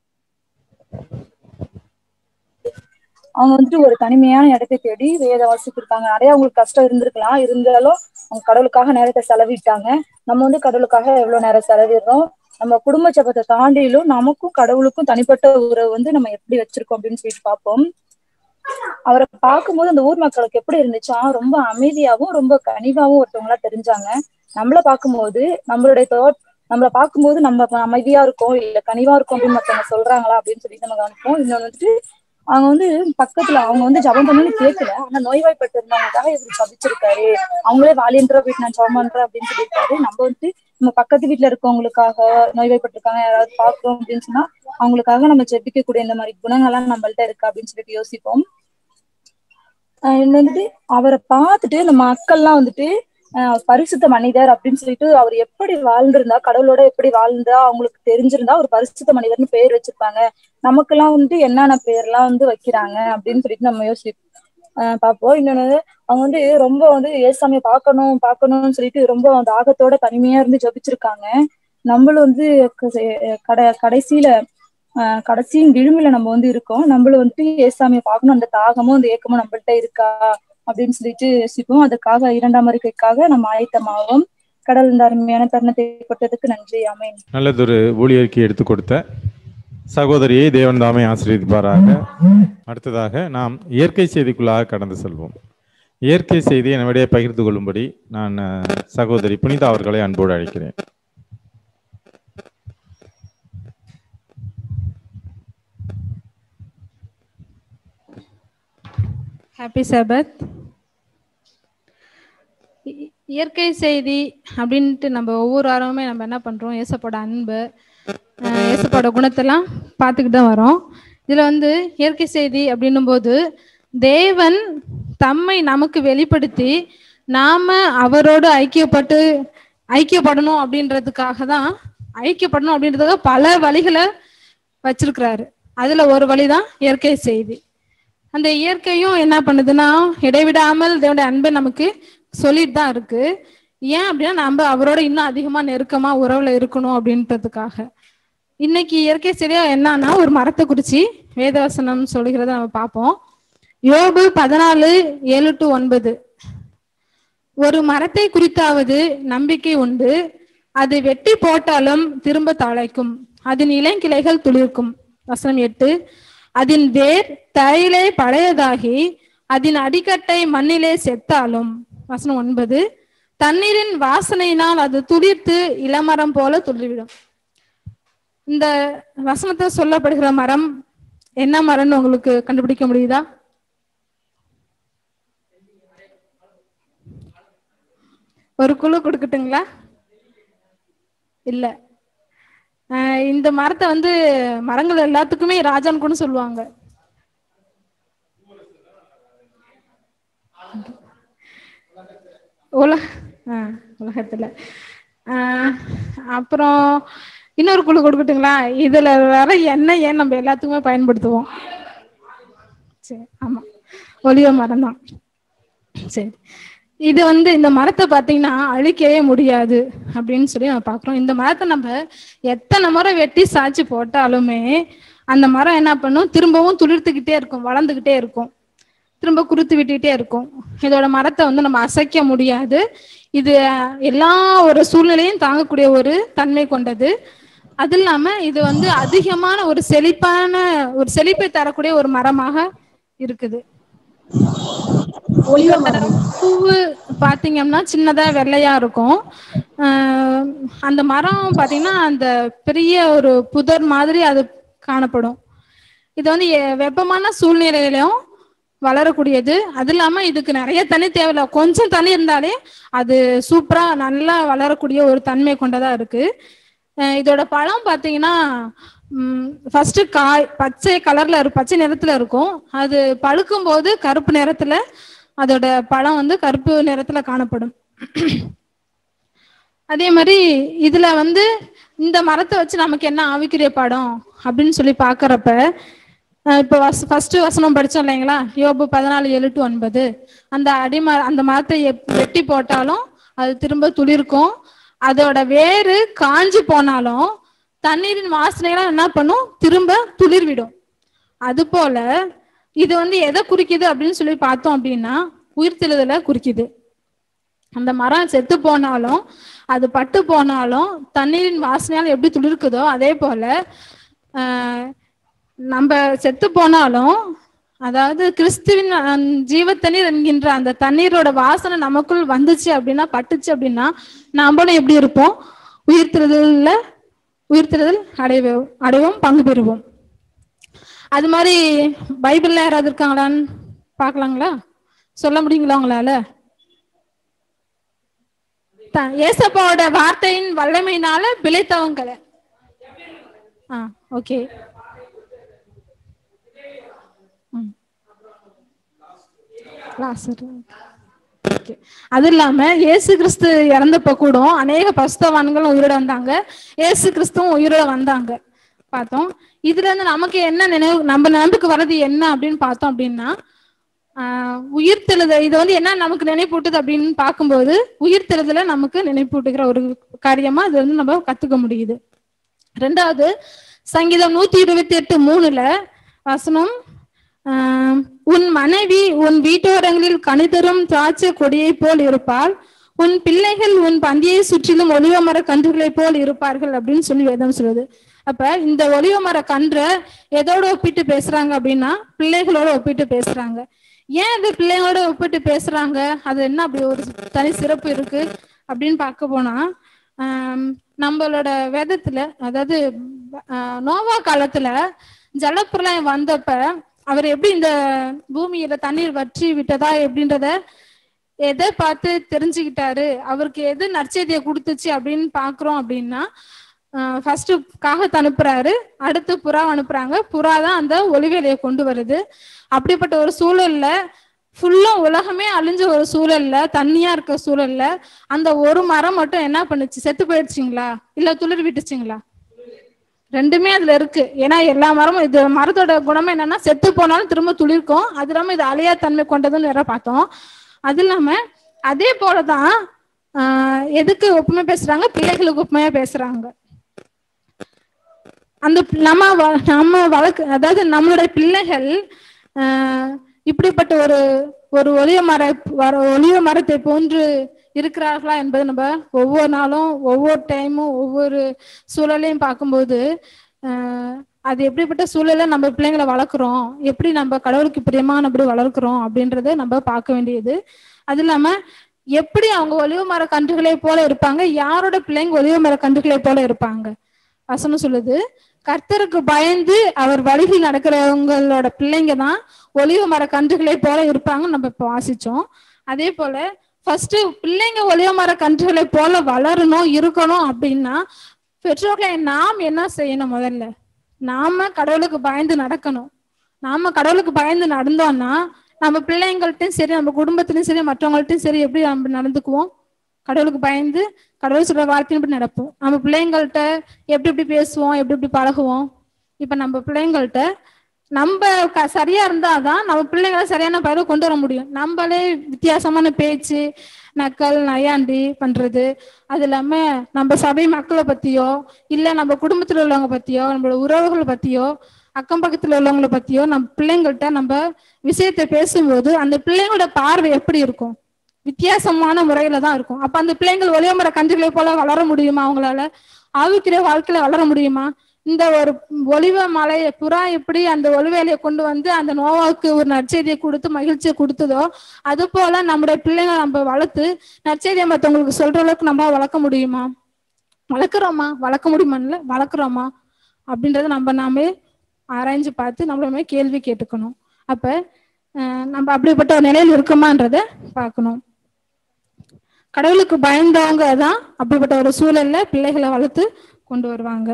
அவங்க வந்துட்டு ஒரு தனிமையான இடத்தை தேடி வேத வாசிக்கிருக்காங்க நிறைய அவங்களுக்கு கஷ்டம் இருந்திருக்கலாம் இருந்தாலும் அவங்க கடவுளுக்காக நேரத்தை செலவிட்டாங்க நம்ம வந்து கடவுளுக்காக எவ்வளவு நேரம் செலவிடுறோம் நம்ம குடும்ப ஜபத்தை தாண்டிலும் நமக்கும் கடவுளுக்கும் தனிப்பட்ட உறவு வந்து நம்ம எப்படி வச்சிருக்கோம் அப்படின்னு சொல்லிட்டு பார்ப்போம் அவரை பார்க்கும்போது அந்த ஊர் மக்களுக்கு எப்படி இருந்துச்சா ரொம்ப அமைதியாவும் ரொம்ப கனிவாவும் ஒருத்தவங்களா தெரிஞ்சாங்க நம்மள பார்க்கும்போது நம்மளுடைய தோட் நம்மள பார்க்கும்போது நம்ம அமைதியா இருக்கோம் இல்ல கனிவா இருக்கோம் அப்படின்னு மத்தவங்க சொல்றாங்களா அப்படின்னு சொல்லிட்டு நம்ம கவனிப்போம் இன்னொன்னு வந்துட்டு அவங்க வந்து பக்கத்துல அவங்க வந்து ஜபம் பண்ணணும்னு கேட்கல ஆனா நோய்வாய்ப்பட்டு இருந்தவங்களுக்காக இவர் ஜபிச்சிருக்காரு அவங்களே வாலியன்ற போயிட்டு நான் ஜபம் பண்றேன் அப்படின்னு சொல்லியிருக்காரு நம்ம வந்து நம்ம பக்கத்து வீட்டுல இருக்கவங்களுக்காக நோய்வாய்ப்பட்டிருக்காங்க யாராவது பாக்குறோம் அப்படின்னு சொன்னா அவங்களுக்காக நம்ம ஜெபிக்கக்கூடிய இந்த மாதிரி குணங்கள்லாம் நம்மள்ட்ட இருக்கு அப்படின்னு சொல்லிட்டு யோசிப்போம் ஆஹ் இன்னும் வந்துட்டு அவரை பார்த்துட்டு இந்த மக்கள்லாம் வந்துட்டு ஆஹ் பரிசுத்த மனிதர் அப்படின்னு சொல்லிட்டு அவர் எப்படி வாழ்ந்திருந்தா கடவுளோட எப்படி வாழ்ந்தா அவங்களுக்கு தெரிஞ்சிருந்தா ஒரு பரிசுத்த மனிதர்னு பேர் வச்சிருப்பாங்க நமக்கெல்லாம் வந்துட்டு என்னென்ன பேர்லாம் வந்து வைக்கிறாங்க அப்படின்னு சொல்லிட்டு நம்ம யோசி ஆஹ் பார்ப்போம் இன்னொன்னு அவங்க வந்து ரொம்ப வந்து ஏசாமியை பார்க்கணும் பார்க்கணும்னு சொல்லிட்டு ரொம்ப தாகத்தோட தனிமையா இருந்து ஜபிச்சிருக்காங்க நம்மளும் வந்து க- கடை கடைசியில ஆஹ் கடைசியின் விழுமில நம்ம வந்து இருக்கோம் நம்மளும் வந்துட்டு ஏசாமியை பார்க்கணும் அந்த தாகமும் அந்த ஏக்கமும் நம்மள்ட்ட இருக்கா அப்படின்னு சொல்லிட்டு யோசிப்போம் அதுக்காக இரண்டாம் அறிக்கைக்காக நம்ம ஆயத்தமாவோம் கடல் இந்த அருமையான தருணத்தை கொடுத்ததுக்கு நன்றி அமேன் நல்லதொரு ஊழியருக்கு எடுத்து கொடுத்த சகோதரியை தேவன் தாமே ஆசீர்வதிப்பாராக அடுத்ததாக நாம் இயற்கை செய்திக்குள்ளாக கடந்து செல்வோம் இயற்கை செய்தியை நம்மிடையே பகிர்ந்து கொள்ளும்படி நான் அஹ், சகோதரி புனிதா அவர்களை அன்போடு அழைக்கிறேன் ஹாப்பி சபத் இயற்கை செய்தி அப்படின்ட்டு நம்ம ஒவ்வொரு வாரமுமே நம்ம என்ன பண்ணுறோம் ஏசப்போட அன்பு அஹ், ஏசப்போட குணத்தெல்லாம் பார்த்துக்கிட்டு தான் வரோம் இதில் வந்து இயற்கை செய்தி அப்படின்னும் போது தேவன் தம்மை நமக்கு வெளிப்படுத்தி நாம அவரோடு ஐக்கியப்பட்டு ஐக்கியப்படணும் அப்படின்றதுக்காக தான் ஐக்கியப்படணும் அப்படின்றதுக்காக பல வழிகளை வச்சிருக்கிறாரு அதுல ஒரு வழிதான் இயற்கை செய்தி அந்த இயற்கையும் என்ன பண்ணுதுன்னா இடைவிடாமல் தேவனுடைய அன்பை நமக்கு சொல்லிட்டு தான் இருக்கு ஏன் அப்படின்னா நம்ம அவரோட இன்னும் அதிகமா நெருக்கமா உறவுல இருக்கணும் அப்படின்றதுக்காக இன்னைக்கு இயற்கை சரியா என்னன்னா ஒரு மரத்தை குறிச்சு வேதவசனம் சொல்லுகிறத நம்ம பார்ப்போம் யோபு பதினாலு ஏழு டு ஒன்பது ஒரு மரத்தை குறித்தாவது நம்பிக்கை உண்டு அது வெட்டி போட்டாலும் திரும்ப தழைக்கும் அதன் இளங்கிளைகள் துளிர்க்கும் வசனம் எட்டு அதன் வேர் தரையிலே பழையதாகி அதன் அடிக்கட்டை மண்ணிலே செத்தாலும் வசனம் ஒன்பது தண்ணீரின் வாசனையினால் அது துளிர்த்து இளமரம் போல துளிர்விடும் இந்த வசனத்தை சொல்லப்படுகிற மரம் என்ன மரம்னு உங்களுக்கு கண்டுபிடிக்க முடியுதா ஒரு குழு கொடுக்கட்டுங்களா இல்ல அஹ் இந்த மரத்தை வந்து மரங்கள் எல்லாத்துக்குமே ராஜான்னு கூட சொல்லுவாங்க உலக ஆஹ் உலகத்துல ஆஹ் அப்புறம் இன்னொரு குழு கொடுக்கட்டுங்களா இதுல வர எண்ணெய் ஏன் நம்ம எல்லாத்துக்குமே பயன்படுத்துவோம் சரி ஆமா ஒலிவ மரம் தான் சரி இது வந்து இந்த மரத்தை பார்த்தீங்கன்னா அழிக்கவே முடியாது அப்படின்னு சொல்லி நம்ம பார்க்குறோம் இந்த மரத்தை நம்ம எத்தனை முறை வெட்டி சாய்ச்சி போட்டாலுமே அந்த மரம் என்ன பண்ணும் திரும்பவும் துளிர்த்துக்கிட்டே இருக்கும் வளர்ந்துக்கிட்டே இருக்கும் திரும்ப குருத்து விட்டுக்கிட்டே இருக்கும் இதோட மரத்தை வந்து நம்ம அசைக்க முடியாது இது அஹ், எல்லா ஒரு சூழ்நிலையும் தாங்கக்கூடிய ஒரு தன்மை கொண்டது அது இல்லாம இது வந்து அதிகமான ஒரு செழிப்பான ஒரு செழிப்பை தரக்கூடிய ஒரு மரமாக இருக்குது இதோட பூவு பாத்தீங்கன்னா சின்னதா வெள்ளையா இருக்கும் ஆஹ் அந்த மரம் பாத்தீங்கன்னா அந்த பெரிய ஒரு புதர் மாதிரி அது காணப்படும் இது வந்து எ- வெப்பமான சூழ்நிலையிலும் வளரக்கூடியது அது இல்லாம இதுக்கு நிறைய தண்ணி தேவையில்ல கொஞ்சம் தண்ணி இருந்தாலே அது சூப்பரா நல்லா வளரக்கூடிய ஒரு தன்மை கொண்டதா இருக்கு அஹ் இதோட பழம் பாத்தீங்கன்னா ஃபர்ஸ்ட் காய் பச்சை கலர்ல இருக்கும் பச்சை நிறத்துல இருக்கும் அது பழுக்கும் போது கருப்பு நிறத்துல அதோட பழம் வந்து கருப்பு நிறத்துல காணப்படும் அதே மாதிரி இதுல வந்து இந்த மரத்தை வச்சு நமக்கு என்ன ஆவிக்குரிய படம் அப்படின்னு சொல்லி பாக்குறப்ப அஹ் இப்ப ஃபர்ஸ்ட் வசனம் படிச்சோம் இல்லைங்களா யோபு பதினாலு ஏழு டு ஒன்பது அந்த அடிம அந்த மரத்தை எப்- வெட்டி போட்டாலும் அது திரும்ப துளிர்க்கும் அதோட வேறு காஞ்சு போனாலும் தண்ணீரின் வாசனைலாம் என்ன பண்ணும் திரும்ப துளிர்விடும் அது போல இது வந்து எதை குறிக்குது அப்படின்னு சொல்லி பார்த்தோம் அப்படின்னா உயிர்த்தெழுதலை குறிக்குது அந்த மரம் செத்து போனாலும் அது பட்டு போனாலும் தண்ணீரின் வாசனையால் எப்படி துளிர்க்குதோ அதே போல ஆஹ், நம்ம செத்து போனாலும் அதாவது கிறிஸ்துவின் அஹ், ஜீவத்தண்ணீர் என்கின்ற அந்த தண்ணீரோட வாசனை நமக்குள் வந்துச்சு அப்படின்னா பட்டுச்சு அப்படின்னா நாமளும் எப்படி இருப்போம் உயிர்த்தெழுதல்ல உயிர்த்தெழுதல் அடைவோம் அடைவோம் பங்கு பெறுவோம் அது மாதிரி பைபிள்ல யாராவது இருக்காங்களான்னு பார்க்கலாங்களா சொல்ல முடியுங்களா உங்களால த- ஏசப்பாவோட வார்த்தையின் வல்லமையினால பிழைத்தவங்களை ஆ ஓகே ஓகே அது இல்லாம இயேசு கிறிஸ்து இறந்தப்ப கூட அநேக பஸ்தவான்களும் உயிரோட வந்தாங்க இயேசு கிறிஸ்துவும் உயிரோட வந்தாங்க பார்த்தோம் இதுல இருந்து நமக்கு என்ன நினைவு நம்ம நினைவுக்கு வர்றது என்ன அப்படின்னு பார்த்தோம் அப்படின்னா ஆஹ் உயிர்த்தெழுதல் இது வந்து என்ன நமக்கு நினைப்பூட்டுது அப்படின்னு பார்க்கும்போது உயிர்த்தெழுதலை நமக்கு நினைப்பூட்டுகிற ஒரு காரியமா இது வந்து நம்ம கத்துக்க முடியுது ரெண்டாவது சங்கீதம் நூத்தி இருபத்தி எட்டு மூணுல வசனம் ஆஹ் உன் மனைவி உன் வீட்டோரங்களில் கனிதரும் திராட்சை கொடியை போல் இருப்பாள் உன் பிள்ளைகள் உன் பந்தியை சுற்றிலும் ஒலிவ மர கன்றுகளைப் போல் இருப்பார்கள் அப்படின்னு சொல்லி வேதம் சொல்லுது அப்ப இந்த ஒலிவ மர கன்றை எதோட ஒப்பிட்டு பேசுறாங்க அப்படின்னா பிள்ளைகளோட ஒப்பிட்டு பேசுறாங்க ஏன் இது பிள்ளைங்களோட ஒப்பிட்டு பேசுறாங்க அது என்ன அப்படி ஒரு தனி சிறப்பு இருக்கு அப்படின்னு பார்க்க போனா ஆம், நம்மளோட வேதத்துல அதாவது ஆஹ், நோவா காலத்துல ஜலப்பிரளயம் வந்தப்ப அவர் எப்படி இந்த பூமியில தண்ணீர் வற்றி விட்டதா எப்படின்றத எதை பார்த்து தெரிஞ்சுக்கிட்டாரு அவருக்கு எது நற்செய்தியை கொடுத்துச்சு அப்படின்னு பாக்குறோம் அப்படின்னா ஃபர்ஸ்ட் காகத்தை அனுப்புறாரு அடுத்து புறா அனுப்புறாங்க புறா தான் அந்த ஒளிவேலையை கொண்டு வருது அப்படிப்பட்ட ஒரு சூழல்ல ஃபுல்லா உலகமே அழிஞ்ச ஒரு சூழல்ல தண்ணியா இருக்க சூழல்ல அந்த ஒரு மரம் மட்டும் என்ன பண்ணுச்சு செத்து போயிடுச்சுங்களா இல்ல துளிர் விட்டுச்சுங்களா ரெண்டுமே அதுல இருக்கு ஏன்னா எல்லா மரமும் இது மரத்தோட குணம் என்னன்னா செத்து போனாலும் திரும்ப துளிர்க்கும் அது இல்லாம இது அழியா தன்மை கொண்டதுன்னு வேற பார்த்தோம் அது இல்லாம அதே போலதான் ஆஹ் எதுக்கு ஒப்புமை பேசுறாங்க பிள்ளைகளுக்கு ஒப்புமையா பேசுறாங்க அந்த பி- நம்ம வ- நம்ம வளர்க்கு அதாவது நம்மளுடைய பிள்ளைகள் ஆஹ் இப்படிப்பட்ட ஒரு ஒரு ஒளிய மர வர ஒளிய மரத்தை போன்று இருக்கிறார்களா என்பது நம்ம ஒவ்வொரு நாளும் ஒவ்வொரு டைமும் ஒவ்வொரு சூழலையும் பார்க்கும்போது ஆஹ் அது எப்படிப்பட்ட சூழல்ல நம்ம பிள்ளைங்களை வளர்க்குறோம் எப்படி நம்ம கடவுளுக்கு பிரியமானபடி வளர்க்குறோம் அப்படின்றத நம்ம பார்க்க வேண்டியது அது இல்லாம எப்படி அவங்க ஒலிவ மர கன்றுகளை போல இருப்பாங்க யாரோட பிள்ளைங்க ஒலிவ மர கன்றுகளை போல இருப்பாங்க வசனம் சொல்லுது கர்த்தருக்கு பயந்து அவர் வழியில் நடக்கிறவங்களோட பிள்ளைங்க தான் ஒலிவ மர கன்றுகளை போல இருப்பாங்க நம்ம இப்போ வாசிச்சோம் அதே போல ஃபர்ஸ்ட் பிள்ளைங்க ஒலிவ மர கன்றுகளை போல வளரணும் இருக்கணும் அப்படின்னா பெற்றோர்களை நாம் என்ன செய்யணும் முதல்ல நாம கடவுளுக்கு பயந்து நடக்கணும் நாம கடவுளுக்கு பயந்து நடந்தோம்னா நம்ம பிள்ளைங்கள்ட்டையும் சரி நம்ம குடும்பத்திலயும் சரி மற்றவங்கள்ட்டையும் சரி எப்படி நம்ம நடந்துக்குவோம் கடவுளுக்கு பயந்து கடவுள் சொல்ற வார்த்தையின்படி நடப்போம் நம்ம பிள்ளைங்கள்ட்ட எப்படி எப்படி பேசுவோம் எப்படி எப்படி பழகுவோம் இப்ப நம்ம பிள்ளைங்கள்ட்ட நம்ம க- சரியா இருந்தாதான் நம்ம பிள்ளைங்களை சரியான பயிரை கொண்டு வர முடியும் நம்மளே வித்தியாசமான பேச்சு நக்கல் நையாண்டி பண்றது அது இல்லாம நம்ம சபை மக்களை பத்தியோ இல்ல நம்ம குடும்பத்துல உள்ளவங்க பத்தியோ நம்மளோட உறவுகளை பத்தியோ அக்கம் பக்கத்துல உள்ளவங்களை பத்தியோ நம்ம பிள்ளைங்கள்ட்ட நம்ம விஷயத்தை பேசும்போது அந்த பிள்ளைங்களோட பார்வை எப்படி இருக்கும் வித்தியாசமான முறையில தான் இருக்கும் அப்ப அந்த பிள்ளைங்கள் ஒளியமர கன்றுகளை போல வளர முடியுமா அவங்களால ஆவிக்கிற வாழ்க்கையில வளர முடியுமா இந்த ஒரு ஒளிவ மலையை புறா எப்படி அந்த ஒளிவேலையை கொண்டு வந்து அந்த நோவாவுக்கு ஒரு நற்செய்தியை கொடுத்து மகிழ்ச்சியை கொடுத்ததோ அது போல நம்முடைய பிள்ளைங்க நம்ம வளர்த்து நற்செய்தியை மற்றவங்களுக்கு சொல்ற அளவுக்கு நம்ம வளர்க்க முடியுமா வளர்க்குறோமா வளர்க்க முடியுமான்ல வளர்க்குறோமா அப்படின்றத நம்ம நாமே ஆராய்ஞ்சு பார்த்து நம்மளுமே கேள்வி கேட்டுக்கணும் அப்ப அஹ், நம்ம அப்படிப்பட்ட ஒரு நிலையில் இருக்கோமான்றத பார்க்கணும் கடவுளுக்கு பயந்தவங்க தான் அப்படிப்பட்ட ஒரு சூழல்ல பிள்ளைகளை வளர்த்து கொண்டு வருவாங்க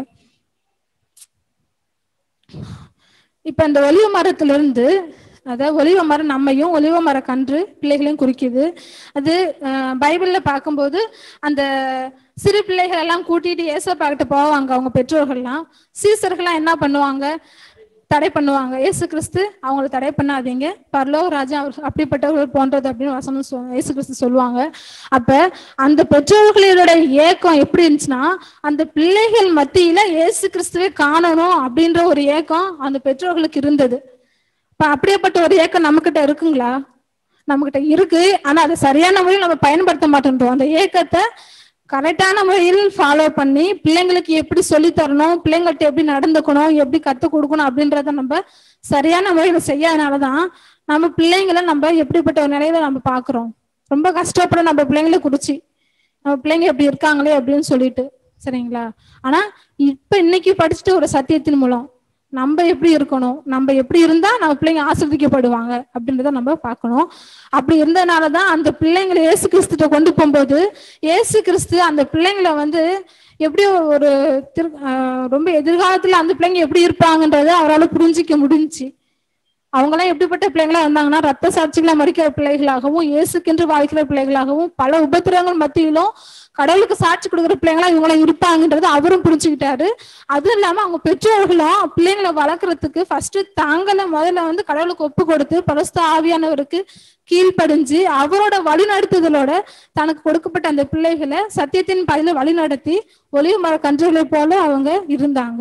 இப்ப இந்த ஒலிவ மரத்துல இருந்து அதாவது ஒலிவ மரம் நம்மையும் ஒலிவ மர கன்று பிள்ளைகளையும் குறிக்குது அது அஹ், பைபிள்ல பார்க்கும்போது அந்த சிறு பிள்ளைகள் எல்லாம் கூட்டிட்டு ஏசப்பா கிட்ட போவாங்க அவங்க பெற்றோர்கள்லாம் சீசர்கள்லாம் என்ன பண்ணுவாங்க தடை பண்ணுவாங்க இயேசு கிறிஸ்து அவங்கள தடை பண்ணாதீங்க பரலோக ராஜா அவர் அப்படிப்பட்டவர்கள் போன்றது அப்படின்னு வசனம் சொ- இயேசு கிறிஸ்து சொல்லுவாங்க அப்ப அந்த பெற்றோர்களோட ஏக்கம் எப்படி இருந்துச்சுன்னா அந்த பிள்ளைகள் மத்தியில இயேசு கிறிஸ்துவை காணணும் அப்படின்ற ஒரு ஏக்கம் அந்த பெற்றோர்களுக்கு இருந்தது இப்ப அப்படியேப்பட்ட ஒரு ஏக்கம் நம்மகிட்ட இருக்குங்களா நம்மகிட்ட இருக்கு ஆனா அதை சரியான முறையில் நம்ம பயன்படுத்த மாட்டேன்றோம் அந்த ஏக்கத்தை கரெக்டான முறையில் ஃபாலோ பண்ணி பிள்ளைங்களுக்கு எப்படி சொல்லி தரணும் பிள்ளைங்கள்ட்ட எப்படி நடந்துக்கணும் எப்படி கத்துக் கொடுக்கணும் அப்படின்றத நம்ம சரியான முறையில செய்யாதனாலதான் நம்ம பிள்ளைங்களை நம்ம எப்படிப்பட்ட ஒரு நிலையில நம்ம பாக்குறோம் ரொம்ப கஷ்டப்பட நம்ம பிள்ளைங்களை குறிச்சு நம்ம பிள்ளைங்க எப்படி இருக்காங்களே அப்படின்னு சொல்லிட்டு சரிங்களா ஆனா இப்ப இன்னைக்கு படிச்சுட்டு ஒரு சத்தியத்தின் மூலம் நம்ம எப்படி இருக்கணும் நம்ம எப்படி இருந்தா நம்ம பிள்ளைங்க ஆசிர்வதிக்கப்படுவாங்க அப்படின்றத நம்ம பார்க்கணும் அப்படி இருந்ததுனாலதான் அந்த பிள்ளைங்களை இயேசு கிறிஸ்துட்ட கொண்டு போகும்போது இயேசு கிறிஸ்து அந்த பிள்ளைங்களை வந்து எப்படி ஒரு திரு ஆஹ் ரொம்ப எதிர்காலத்துல அந்த பிள்ளைங்க எப்படி இருப்பாங்கன்றத அவரால் புரிஞ்சிக்க முடிஞ்சுச்சு அவங்களாம் எப்படிப்பட்ட பிள்ளைங்களா இருந்தாங்கன்னா ரத்த சாட்சிகளை மறிக்கிற பிள்ளைகளாகவும் இயேசுக்கென்று வாழ்க்கிற பிள்ளைகளாகவும் பல உபத்திரங்கள் மத்தியிலும் கடவுளுக்கு சாட்சி கொடுக்குற பிள்ளைங்களா இவங்களாம் இருப்பாங்கன்றது அவரும் புரிஞ்சுக்கிட்டாரு அதுவும் இல்லாம அவங்க பெற்றோர்களும் பிள்ளைங்களை வளர்க்கறதுக்கு ஃபர்ஸ்ட் தாங்கள முதல்ல வந்து கடவுளுக்கு ஒப்பு கொடுத்து பரஸ்த ஆவியானவருக்கு கீழ்ப்படிஞ்சு அவரோட வழிநடத்துதலோட தனக்கு கொடுக்கப்பட்ட அந்த பிள்ளைகளை சத்தியத்தின் பதில வழிநடத்தி ஒளிவு மர கன்றுகளை போல அவங்க இருந்தாங்க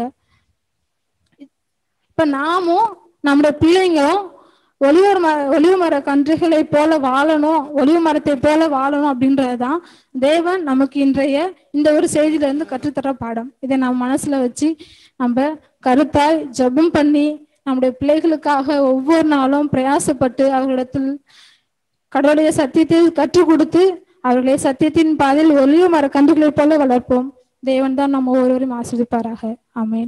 இப்ப நாமும் நம்முடைய பிள்ளைங்களும் ஒளிவர் மர ஒளிவு மர கன்றுகளை போல வாழணும் ஒளிவு மரத்தை போல வாழணும் அப்படின்றதுதான் தேவன் நமக்கு இன்றைய இந்த ஒரு செய்தியில இருந்து கற்றுத்தர பாடம் இதை நம்ம மனசுல வச்சு நம்ம கருத்தாய் ஜெபம் பண்ணி நம்முடைய பிள்ளைகளுக்காக ஒவ்வொரு நாளும் பிரயாசப்பட்டு அவர்களிடத்தில் கடவுளுடைய சத்தியத்தை கற்றுக் கொடுத்து அவர்களை சத்தியத்தின் பாதையில் ஒளிவு மர கன்றுகளை போல வளர்ப்போம் தேவன் தான் நம்ம ஒவ்வொருவரையும் ஆசிரிப்பாராக ஆமென்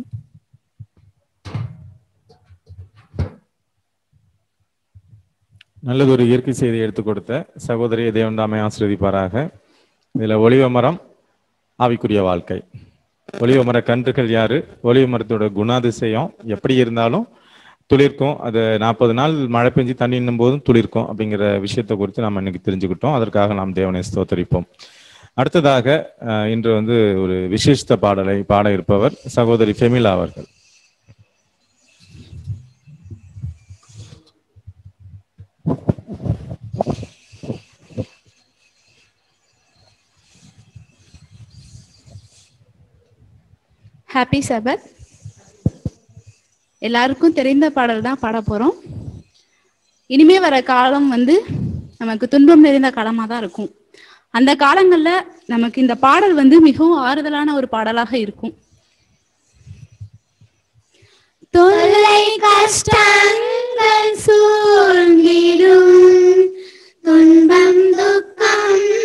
நல்லதொரு இயற்கை செய்தியை எடுத்துக் கொடுத்த சகோதரியை தேவன் தாமே ஆசிர்வதிப்பாராக இதுல ஒளிவ மரம் ஆவிக்குரிய வாழ்க்கை ஒளிவ மர கன்றுகள் யாரு ஒளிவ மரத்தோட குணாதிசயம் எப்படி இருந்தாலும் துளிர்க்கும் அது நாற்பது நாள் மழை பெஞ்சு தண்ணி இன்னும் போதும் துளிர்க்கும் அப்படிங்கிற விஷயத்தை குறித்து நாம் இன்னைக்கு தெரிஞ்சுக்கிட்டோம் அதற்காக நாம் தேவனை ஸ்தோத்தரிப்போம் அடுத்ததாக அஹ், இன்று வந்து ஒரு விசேஷித்த பாடலை பாட இருப்பவர் சகோதரி ஃபெமிலா அவர்கள் ஹாப்பி சபத் எல்லாருக்கும் தெரிந்த பாடல் தான் பாட போறோம் இனிமே வர காலம் வந்து நமக்கு துன்பம் நிறைந்த காலமாக தான் இருக்கும் அந்த காலங்கள்ல நமக்கு இந்த பாடல் வந்து மிகவும் ஆறுதலான ஒரு பாடலாக இருக்கும் தொல்லை கஷ்டங்கள் சூழ்ந்திடும் துன்பம் துக்கம்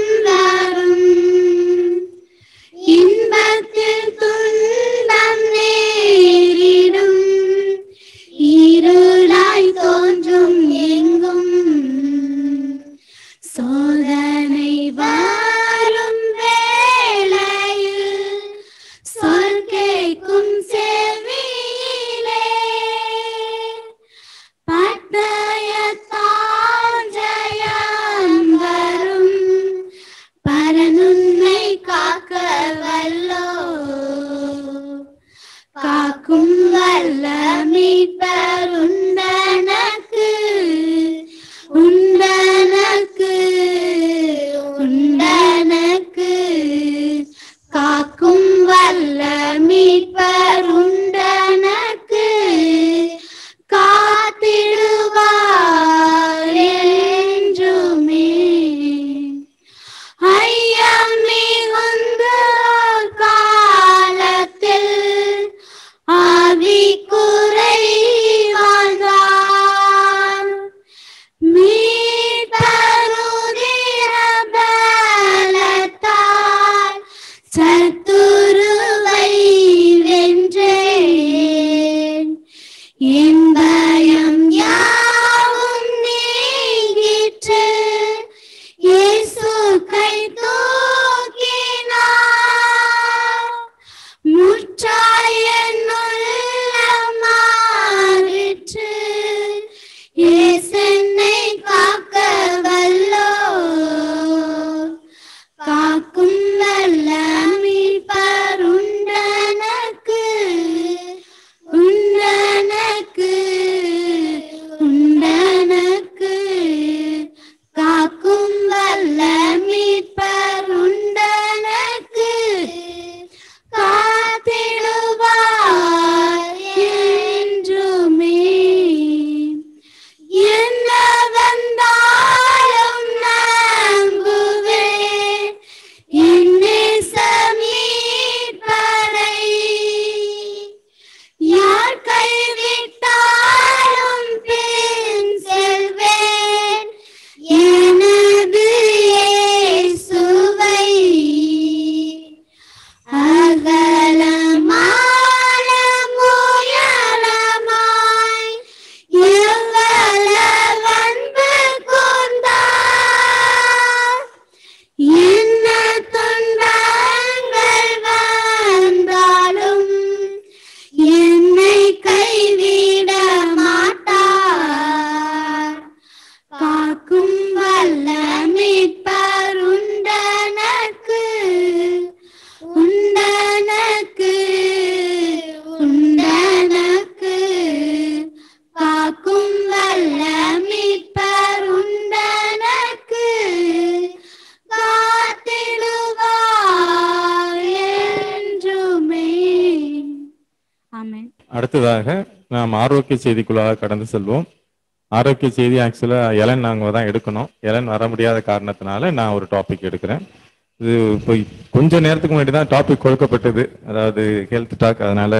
அடுத்ததாக நாம் ஆரோக்கிய செய்திக்குள்ளாக கடந்து செல்வோம் ஆரோக்கிய செய்தி ஆக்சுவலாக எலன் நாங்கள் தான் எடுக்கணும் எலன் வர முடியாத காரணத்தினால நான் ஒரு டாபிக் எடுக்கிறேன் இது இப்போ கொஞ்ச நேரத்துக்கு முன்னாடி தான் டாபிக் கொடுக்கப்பட்டது அதாவது ஹெல்த் டாக் அதனால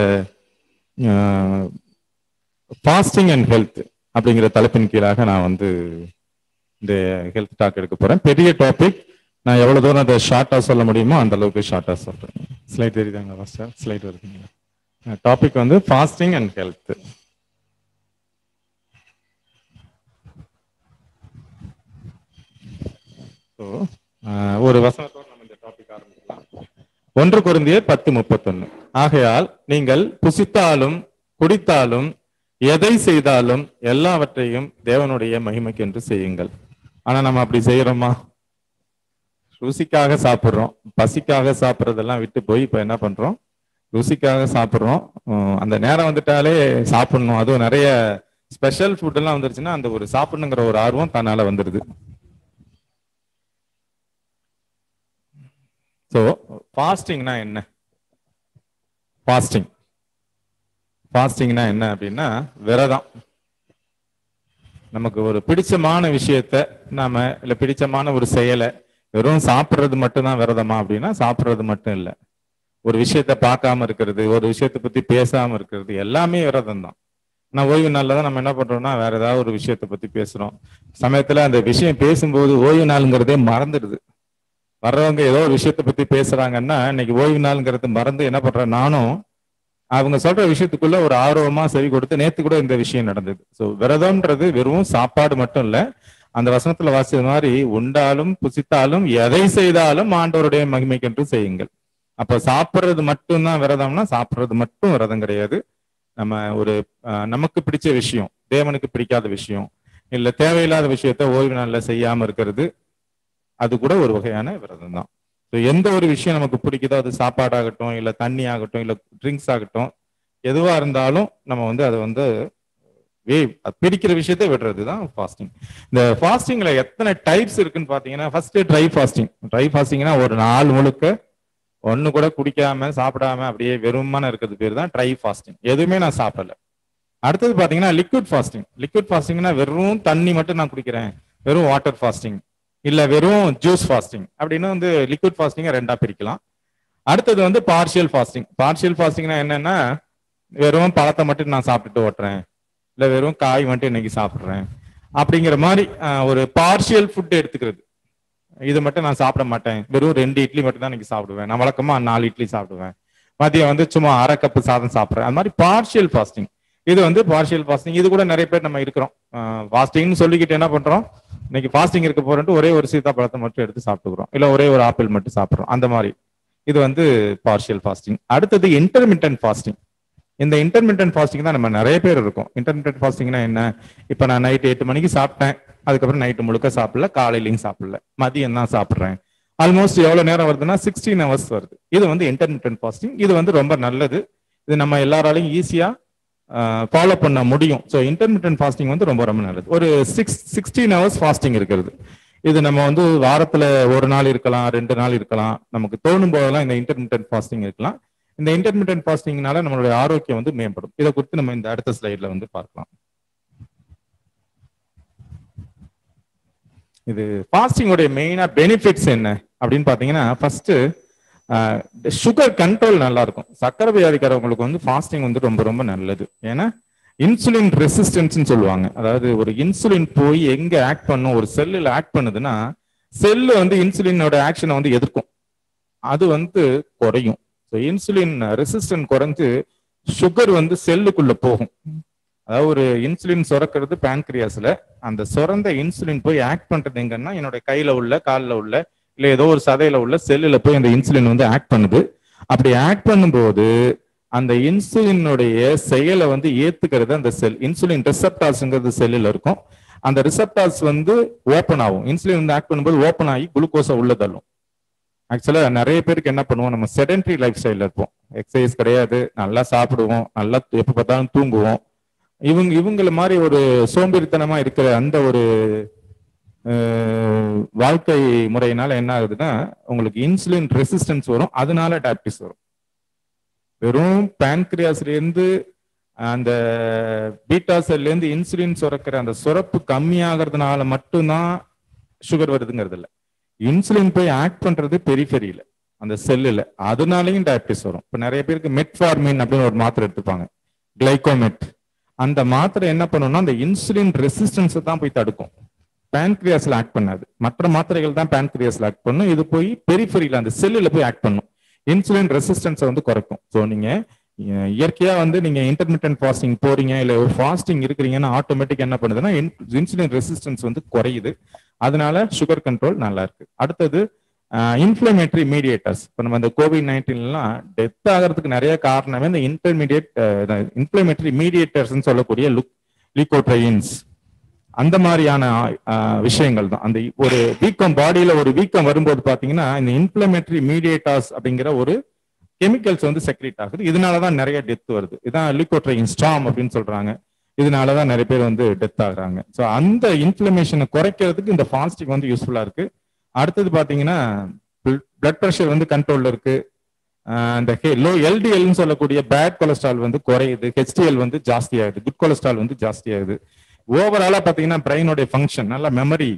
ஃபாஸ்டிங் அண்ட் ஹெல்த் அப்படிங்கிற தலைப்பின் கீழாக நான் வந்து இந்த ஹெல்த் டாக் எடுக்க போறேன் பெரிய டாபிக் நான் எவ்வளவு தூரம் அதை ஷார்ட்டா சொல்ல முடியுமோ அந்த அளவுக்கு ஷார்ட்டா சொல்றேன் ஸ்லைட் தெரியுதாங்க ஃபர்ஸ்ட் ஸ்லைட் வருதுங்களா டாபிக் வந்து ஃபாஸ்டிங் அண்ட் ஹெல்த் ஸோ ஒரு வசனத்தோடு நம்ம இந்த டாபிக் ஆரம்பிக்கலாம் ஒன்று குருந்திய பத்து முப்பத்தொன்னு ஆகையால் நீங்கள் புசித்தாலும் குடித்தாலும் எதை செய்தாலும் எல்லாவற்றையும் தேவனுடைய மகிமைக்கென்று செய்யுங்கள் ஆனா நம்ம அப்படி செய்யறோமா ருசிக்காக சாப்பிட்றோம் பசிக்காக சாப்பிட்றதெல்லாம் விட்டு போய் இப்ப என்ன பண்றோம் ருசிக்காக சாப்பிட்றோம் உம், அந்த நேரம் வந்துட்டாலே சாப்பிடணும் அதுவும் நிறைய ஸ்பெஷல் ஃபுட் எல்லாம் வந்துருச்சுன்னா அந்த ஒரு சாப்பிடணுங்கிற ஒரு ஆர்வம் தன்னால வந்துடுது ஸோ ஃபாஸ்டிங்னா என்ன ஃபாஸ்டிங் ஃபாஸ்டிங்னா என்ன அப்படின்னா விரதம் நமக்கு ஒரு பிடிச்சமான விஷயத்த நாம இல்ல பிடிச்சமான ஒரு செயலை வெறும் சாப்பிட்றது மட்டும்தான் விரதமா அப்படின்னா சாப்பிட்றது மட்டும் இல்லை ஒரு விஷயத்த பார்க்காம இருக்கிறது ஒரு விஷயத்த பத்தி பேசாம இருக்கிறது எல்லாமே விரதம் தான் நான் ஓய்வு நாள்ல தான் நம்ம என்ன பண்றோம்னா வேற ஏதாவது ஒரு விஷயத்த பத்தி பேசுறோம் சமயத்துல அந்த விஷயம் பேசும்போது ஓய்வு நாளுங்கிறதே மறந்துடுது வர்றவங்க ஏதோ ஒரு விஷயத்த பத்தி பேசுறாங்கன்னா இன்னைக்கு ஓய்வு நாளுங்கிறது மறந்து என்ன பண்றேன் நானும் அவங்க சொல்ற விஷயத்துக்குள்ள ஒரு ஆர்வமா செவி கொடுத்து நேத்து கூட இந்த விஷயம் நடந்தது ஸோ விரதம்ன்றது வெறும் சாப்பாடு மட்டும் இல்ல அந்த வசனத்துல வாசிச்சது மாதிரி உண்டாலும் புசித்தாலும் எதை செய்தாலும் ஆண்டவருடைய மகிமைக்கென்று செய்யுங்கள் அப்ப சாப்பிட்றது மட்டும்தான் விரதம்னா சாப்பிட்றது மட்டும் விரதம் கிடையாது நம்ம ஒரு அஹ், நமக்கு பிடிச்ச விஷயம் தேவனுக்கு பிடிக்காத விஷயம் இல்ல தேவையில்லாத விஷயத்த ஓய்வு நாள்ல செய்யாம இருக்கிறது அது கூட ஒரு வகையான விரதம் தான் ஸோ எந்த ஒரு விஷயம் நமக்கு பிடிக்குதோ அது சாப்பாடாகட்டும் இல்லை தண்ணி ஆகட்டும் இல்லை ட்ரிங்க்ஸ் ஆகட்டும் எதுவா இருந்தாலும் நம்ம வந்து அதை வந்து வே அது பிடிக்கிற விஷயத்த விடுறது தான் ஃபாஸ்டிங் இந்த ஃபாஸ்டிங்ல எத்தனை டைப்ஸ் இருக்குன்னு பாத்தீங்கன்னா ஃபர்ஸ்ட் ட்ரை ஃபாஸ்டிங் ட்ரை ஃபாஸ்டிங்னா ஒரு நாள் முழுக்க ஒண்ணு கூட குடிக்காம சாப்பிடாம அப்படியே வெறுமன இருக்கிறது பேர் தான் ட்ரை ஃபாஸ்டிங் எதுவுமே நான் சாப்பிடல அடுத்தது பாத்தீங்கன்னா லிக்விட் ஃபாஸ்டிங் லிக்விட் ஃபாஸ்டிங்னா வெறும் தண்ணி மட்டும் நான் குடிக்கிறேன் வெறும் வாட்டர் ஃபாஸ்டிங் இல்ல வெறும் ஜூஸ் ஃபாஸ்டிங் அப்படின்னு வந்து லிக்விட் ஃபாஸ்டிங்கை ரெண்டா பிரிக்கலாம் அடுத்தது வந்து பார்ஷியல் ஃபாஸ்டிங் பார்ஷியல் ஃபாஸ்டிங்னா என்னன்னா வெறும் பழத்தை மட்டும் நான் சாப்பிட்டுட்டு ஓட்டுறேன் இல்ல வெறும் காய் மட்டும் இன்னைக்கு சாப்பிடுறேன் அப்படிங்கிற மாதிரி ஆஹ், ஒரு பார்ஷியல் ஃபுட் எடுத்துக்கிறது இது மட்டும் நான் சாப்பிட மாட்டேன் வெறும் ரெண்டு இட்லி மட்டும் தான் இன்னைக்கு சாப்பிடுவேன் நான் வழக்கமா நாலு இட்லி சாப்பிடுவேன் மதியம் வந்து சும்மா அரை கப்பு சாதம் சாப்பிடுறேன் அது மாதிரி பார்ஷியல் ஃபாஸ்டிங் இது வந்து பார்ஷியல் ஃபாஸ்டிங் இது கூட நிறைய பேர் நம்ம இருக்கிறோம் ஃபாஸ்டிங்னு சொல்லிக்கிட்டு என்ன பண்றோம் இன்னைக்கு ஃபாஸ்டிங் இருக்க போறேன்ட்டு ஒரே ஒரு சீதாப்பழத்தை மட்டும் எடுத்து சாப்பிட்டுக்கிறோம் இல்ல ஒரே ஒரு ஆப்பிள் மட்டும் சாப்பிடுறோம் அந்த மாதிரி இது வந்து பார்ஷியல் ஃபாஸ்டிங் அடுத்தது இன்டர்மிட்டன்ட் ஃபாஸ்டிங் இந்த இன்டர்மிட்டன்ட் ஃபாஸ்டிங் தான் நம்ம நிறைய பேர் இருக்கும் இன்டர்மிட்டன்ட் ஃபாஸ்டிங்னா என்ன இப்போ நான் நைட் எட்டு மணிக்கு சாப்பிட்டேன் அதுக்கப்புறம் நைட்டு முழுக்க சாப்பிடல காலையிலையும் சாப்பிடல மதியம் தான் சாப்பிட்றேன் ஆல்மோஸ்ட் எவ்வளவு நேரம் வருதுன்னா சிக்ஸ்டீன் ஹவர்ஸ் வருது இது வந்து இன்டர்மிட்டன்ட் ஃபாஸ்டிங் இது வந்து ரொம்ப நல்லது இது நம்ம எல்லாராலையும் ஈஸியா ஃபாலோ பண்ண முடியும் ஸோ இன்டர்மிட்டன்ட் ஃபாஸ்டிங் வந்து ரொம்ப ரொம்ப நல்லது ஒரு சிக்ஸ் சிக்ஸ்டீன் ஹவர்ஸ் ஃபாஸ்டிங் இருக்கிறது இது நம்ம வந்து வாரத்துல ஒரு நாள் இருக்கலாம் ரெண்டு நாள் இருக்கலாம் நமக்கு தோணும் போதெல்லாம் இந்த இன்டர்மிட்டன்ட் ஃபாஸ்டிங் இருக்கலாம் இந்த இன்டர்மிட்டன்ட் ஃபாஸ்டிங்னால நம்மளுடைய ஆரோக்கியம் வந்து மேம்படும் இதை குறித்து நம்ம இந்த அடுத்த ஸ்லைட்ல வந்து பார்க்கலாம் இது ஃபாஸ்டிங்கோடைய மெயினா பெனிஃபிட்ஸ் என்ன அப்படின்னு பாத்தீங்கன்னா ஃபர்ஸ்ட் சுகர் கண்ட்ரோல் நல்லா இருக்கும் சக்கரை வியாதிக்காரவங்களுக்கு வந்து ஃபாஸ்டிங் வந்து ரொம்ப ரொம்ப நல்லது ஏன்னா இன்சுலின் ரெசிஸ்டன்ஸ் சொல்லுவாங்க அதாவது ஒரு இன்சுலின் போய் எங்க ஆக்ட் பண்ணும் ஒரு செல்லில் ஆக்ட் பண்ணுதுன்னா செல்லு வந்து இன்சுலினோட ஆக்ஷனை வந்து எதிர்க்கும் அது வந்து குறையும் ஸோ இன்சுலின் ரெசிஸ்டன்ட் குறைஞ்சு சுகர் வந்து செல்லுக்குள்ள போகும் அதாவது ஒரு இன்சுலின் சுரக்கிறது பேன்கிரியாஸ்ல அந்த சுரந்த இன்சுலின் போய் ஆக்ட் பண்றது எங்கன்னா என்னோட கையில உள்ள காலில் உள்ள இல்ல ஏதோ ஒரு சதையில உள்ள செல்லுல போய் அந்த இன்சுலின் வந்து ஆக்ட் பண்ணுது அப்படி ஆக்ட் பண்ணும்போது அந்த இன்சுலினுடைய செயலை வந்து ஏத்துக்கிறது அந்த செல் இன்சுலின் ரிசப்டார்ஸ்ங்கிறது செல்லில் இருக்கும் அந்த ரிசப்டார்ஸ் வந்து ஓப்பன் ஆகும் இன்சுலின் வந்து ஆக்ட் பண்ணும்போது ஓப்பன் ஆகி குளுக்கோஸை உள்ள தள்ளும் ஆக்சுவலா நிறைய பேருக்கு என்ன பண்ணுவோம் நம்ம செடன்ட்ரி லைஃப் ஸ்டைல இருப்போம் எக்ஸசைஸ் கிடையாது நல்லா சாப்பிடுவோம் நல்லா எப்ப பார்த்தாலும் தூங்குவோம் இவங்க இவங்கள மாதிரி ஒரு சோம்பேறித்தனமா இருக்கிற அந்த ஒரு அஹ், வாழ்க்கை முறையினால என்ன ஆகுதுன்னா உங்களுக்கு இன்சுலின் ரெசிஸ்டன்ஸ் வரும் அதனால டயபிட்டிஸ் வரும் வெறும் pancreasல இருந்து அந்த பீட்டா செல்ல இருந்து இன்சுலின் சுரக்கிற அந்த சுரப்பு கம்மியாகிறதுனால மட்டும்தான் சுகர் வருதுங்கிறது இல்ல இன்சுலின் போய் ஆக்ட் பண்றது பெரிஃபெரியில அந்த செல்லுல அதனாலையும் டயபிட்டிஸ் வரும் இப்ப நிறைய பேருக்கு மெட்ஃபார்மின் அப்படின்னு ஒரு மாத்திரை எடுத்துப்பாங்க கிளைகோமெட் அந்த மாத்திரை என்ன பண்ணும்னா அந்த இன்சுலின் ரெசிஸ்டன்ஸை தான் போய் தடுக்கும் பேன்கிரியாஸ்ல ஆக்ட் பண்ணாது மற்ற மாத்திரைகள் தான் பேன்கிரியாஸ்ல ஆக்ட் பண்ணும் இது போய் பெரிஃபெரியில அந்த செல்லுல போய் ஆக்ட் பண்ணும் இன்சுலின் ரெசிஸ்டன்ஸை வந்து குறைக்கும் ஸோ நீங்க அஹ், இயற்கையா வந்து நீங்க இன்டர்மீடியன்ட் ஃபாஸ்டிங் போறீங்க இல்ல ஒரு ஃபாஸ்டிங் இருக்கிறீங்கன்னா ஆட்டோமேட்டிக் என்ன பண்ணுதுன்னா இன்சுலின் ரெசிஸ்டன்ஸ் வந்து குறையுது அதனால சுகர் கண்ட்ரோல் நல்லா இருக்கு அடுத்தது இன்ஃபிளமேட்டரி மீடியேட்டர்ஸ் இப்போ நம்ம இந்த கோவிட் நைன்டீன்லாம் டெத் ஆகிறதுக்கு நிறைய காரணமே இந்த இன்டர்மீடியட் இன்ஃபிளமேட்டரி மீடியேட்டர்ஸ் சொல்லக்கூடிய லுக் லிகோட்ரைன்ஸ் அந்த மாதிரியான ஆஹ், விஷயங்கள் தான் அந்த ஒரு வீக்கம் பாடியில ஒரு வீக்கம் வரும்போது பாத்தீங்கன்னா இந்த இன்ஃபிளமேட்டரி மீடியேட்டர்ஸ் அப்படிங்கிற ஒரு கெமிக்கல்ஸ் வந்து செக்ரேட் ஆகுது இதனாலதான் நிறைய டெத் வருது இதான் லிகோட்ரைன் ஸ்டாம் அப்படின்னு சொல்றாங்க இதனாலதான் நிறைய பேர் வந்து டெத் ஆகுறாங்க ஸோ அந்த இன்ஃபிளமேஷனை குறைக்கிறதுக்கு இந்த ஃபாஸ்டிங் வந்து யூஸ்ஃபுல்லா இருக்கு அடுத்தது பாத்தீங்கன்னா பிளட் ப்ரெஷர் வந்து கண்ட்ரோல்ல இருக்கு ஆஹ் இந்த லோ எல்டிஎல்னு சொல்லக்கூடிய பேட் கொலஸ்ட்ரால் வந்து குறையுது ஹெச்டிஎல் வந்து ஜாஸ்தி ஆகுது குட் கொலஸ்ட்ரால் வந்து ஜாஸ்தி ஆகுது ஓவராலா பாத்தீங்கன்னா பிரெயினோட ஃபங்க்ஷன் நல்லா மெமரி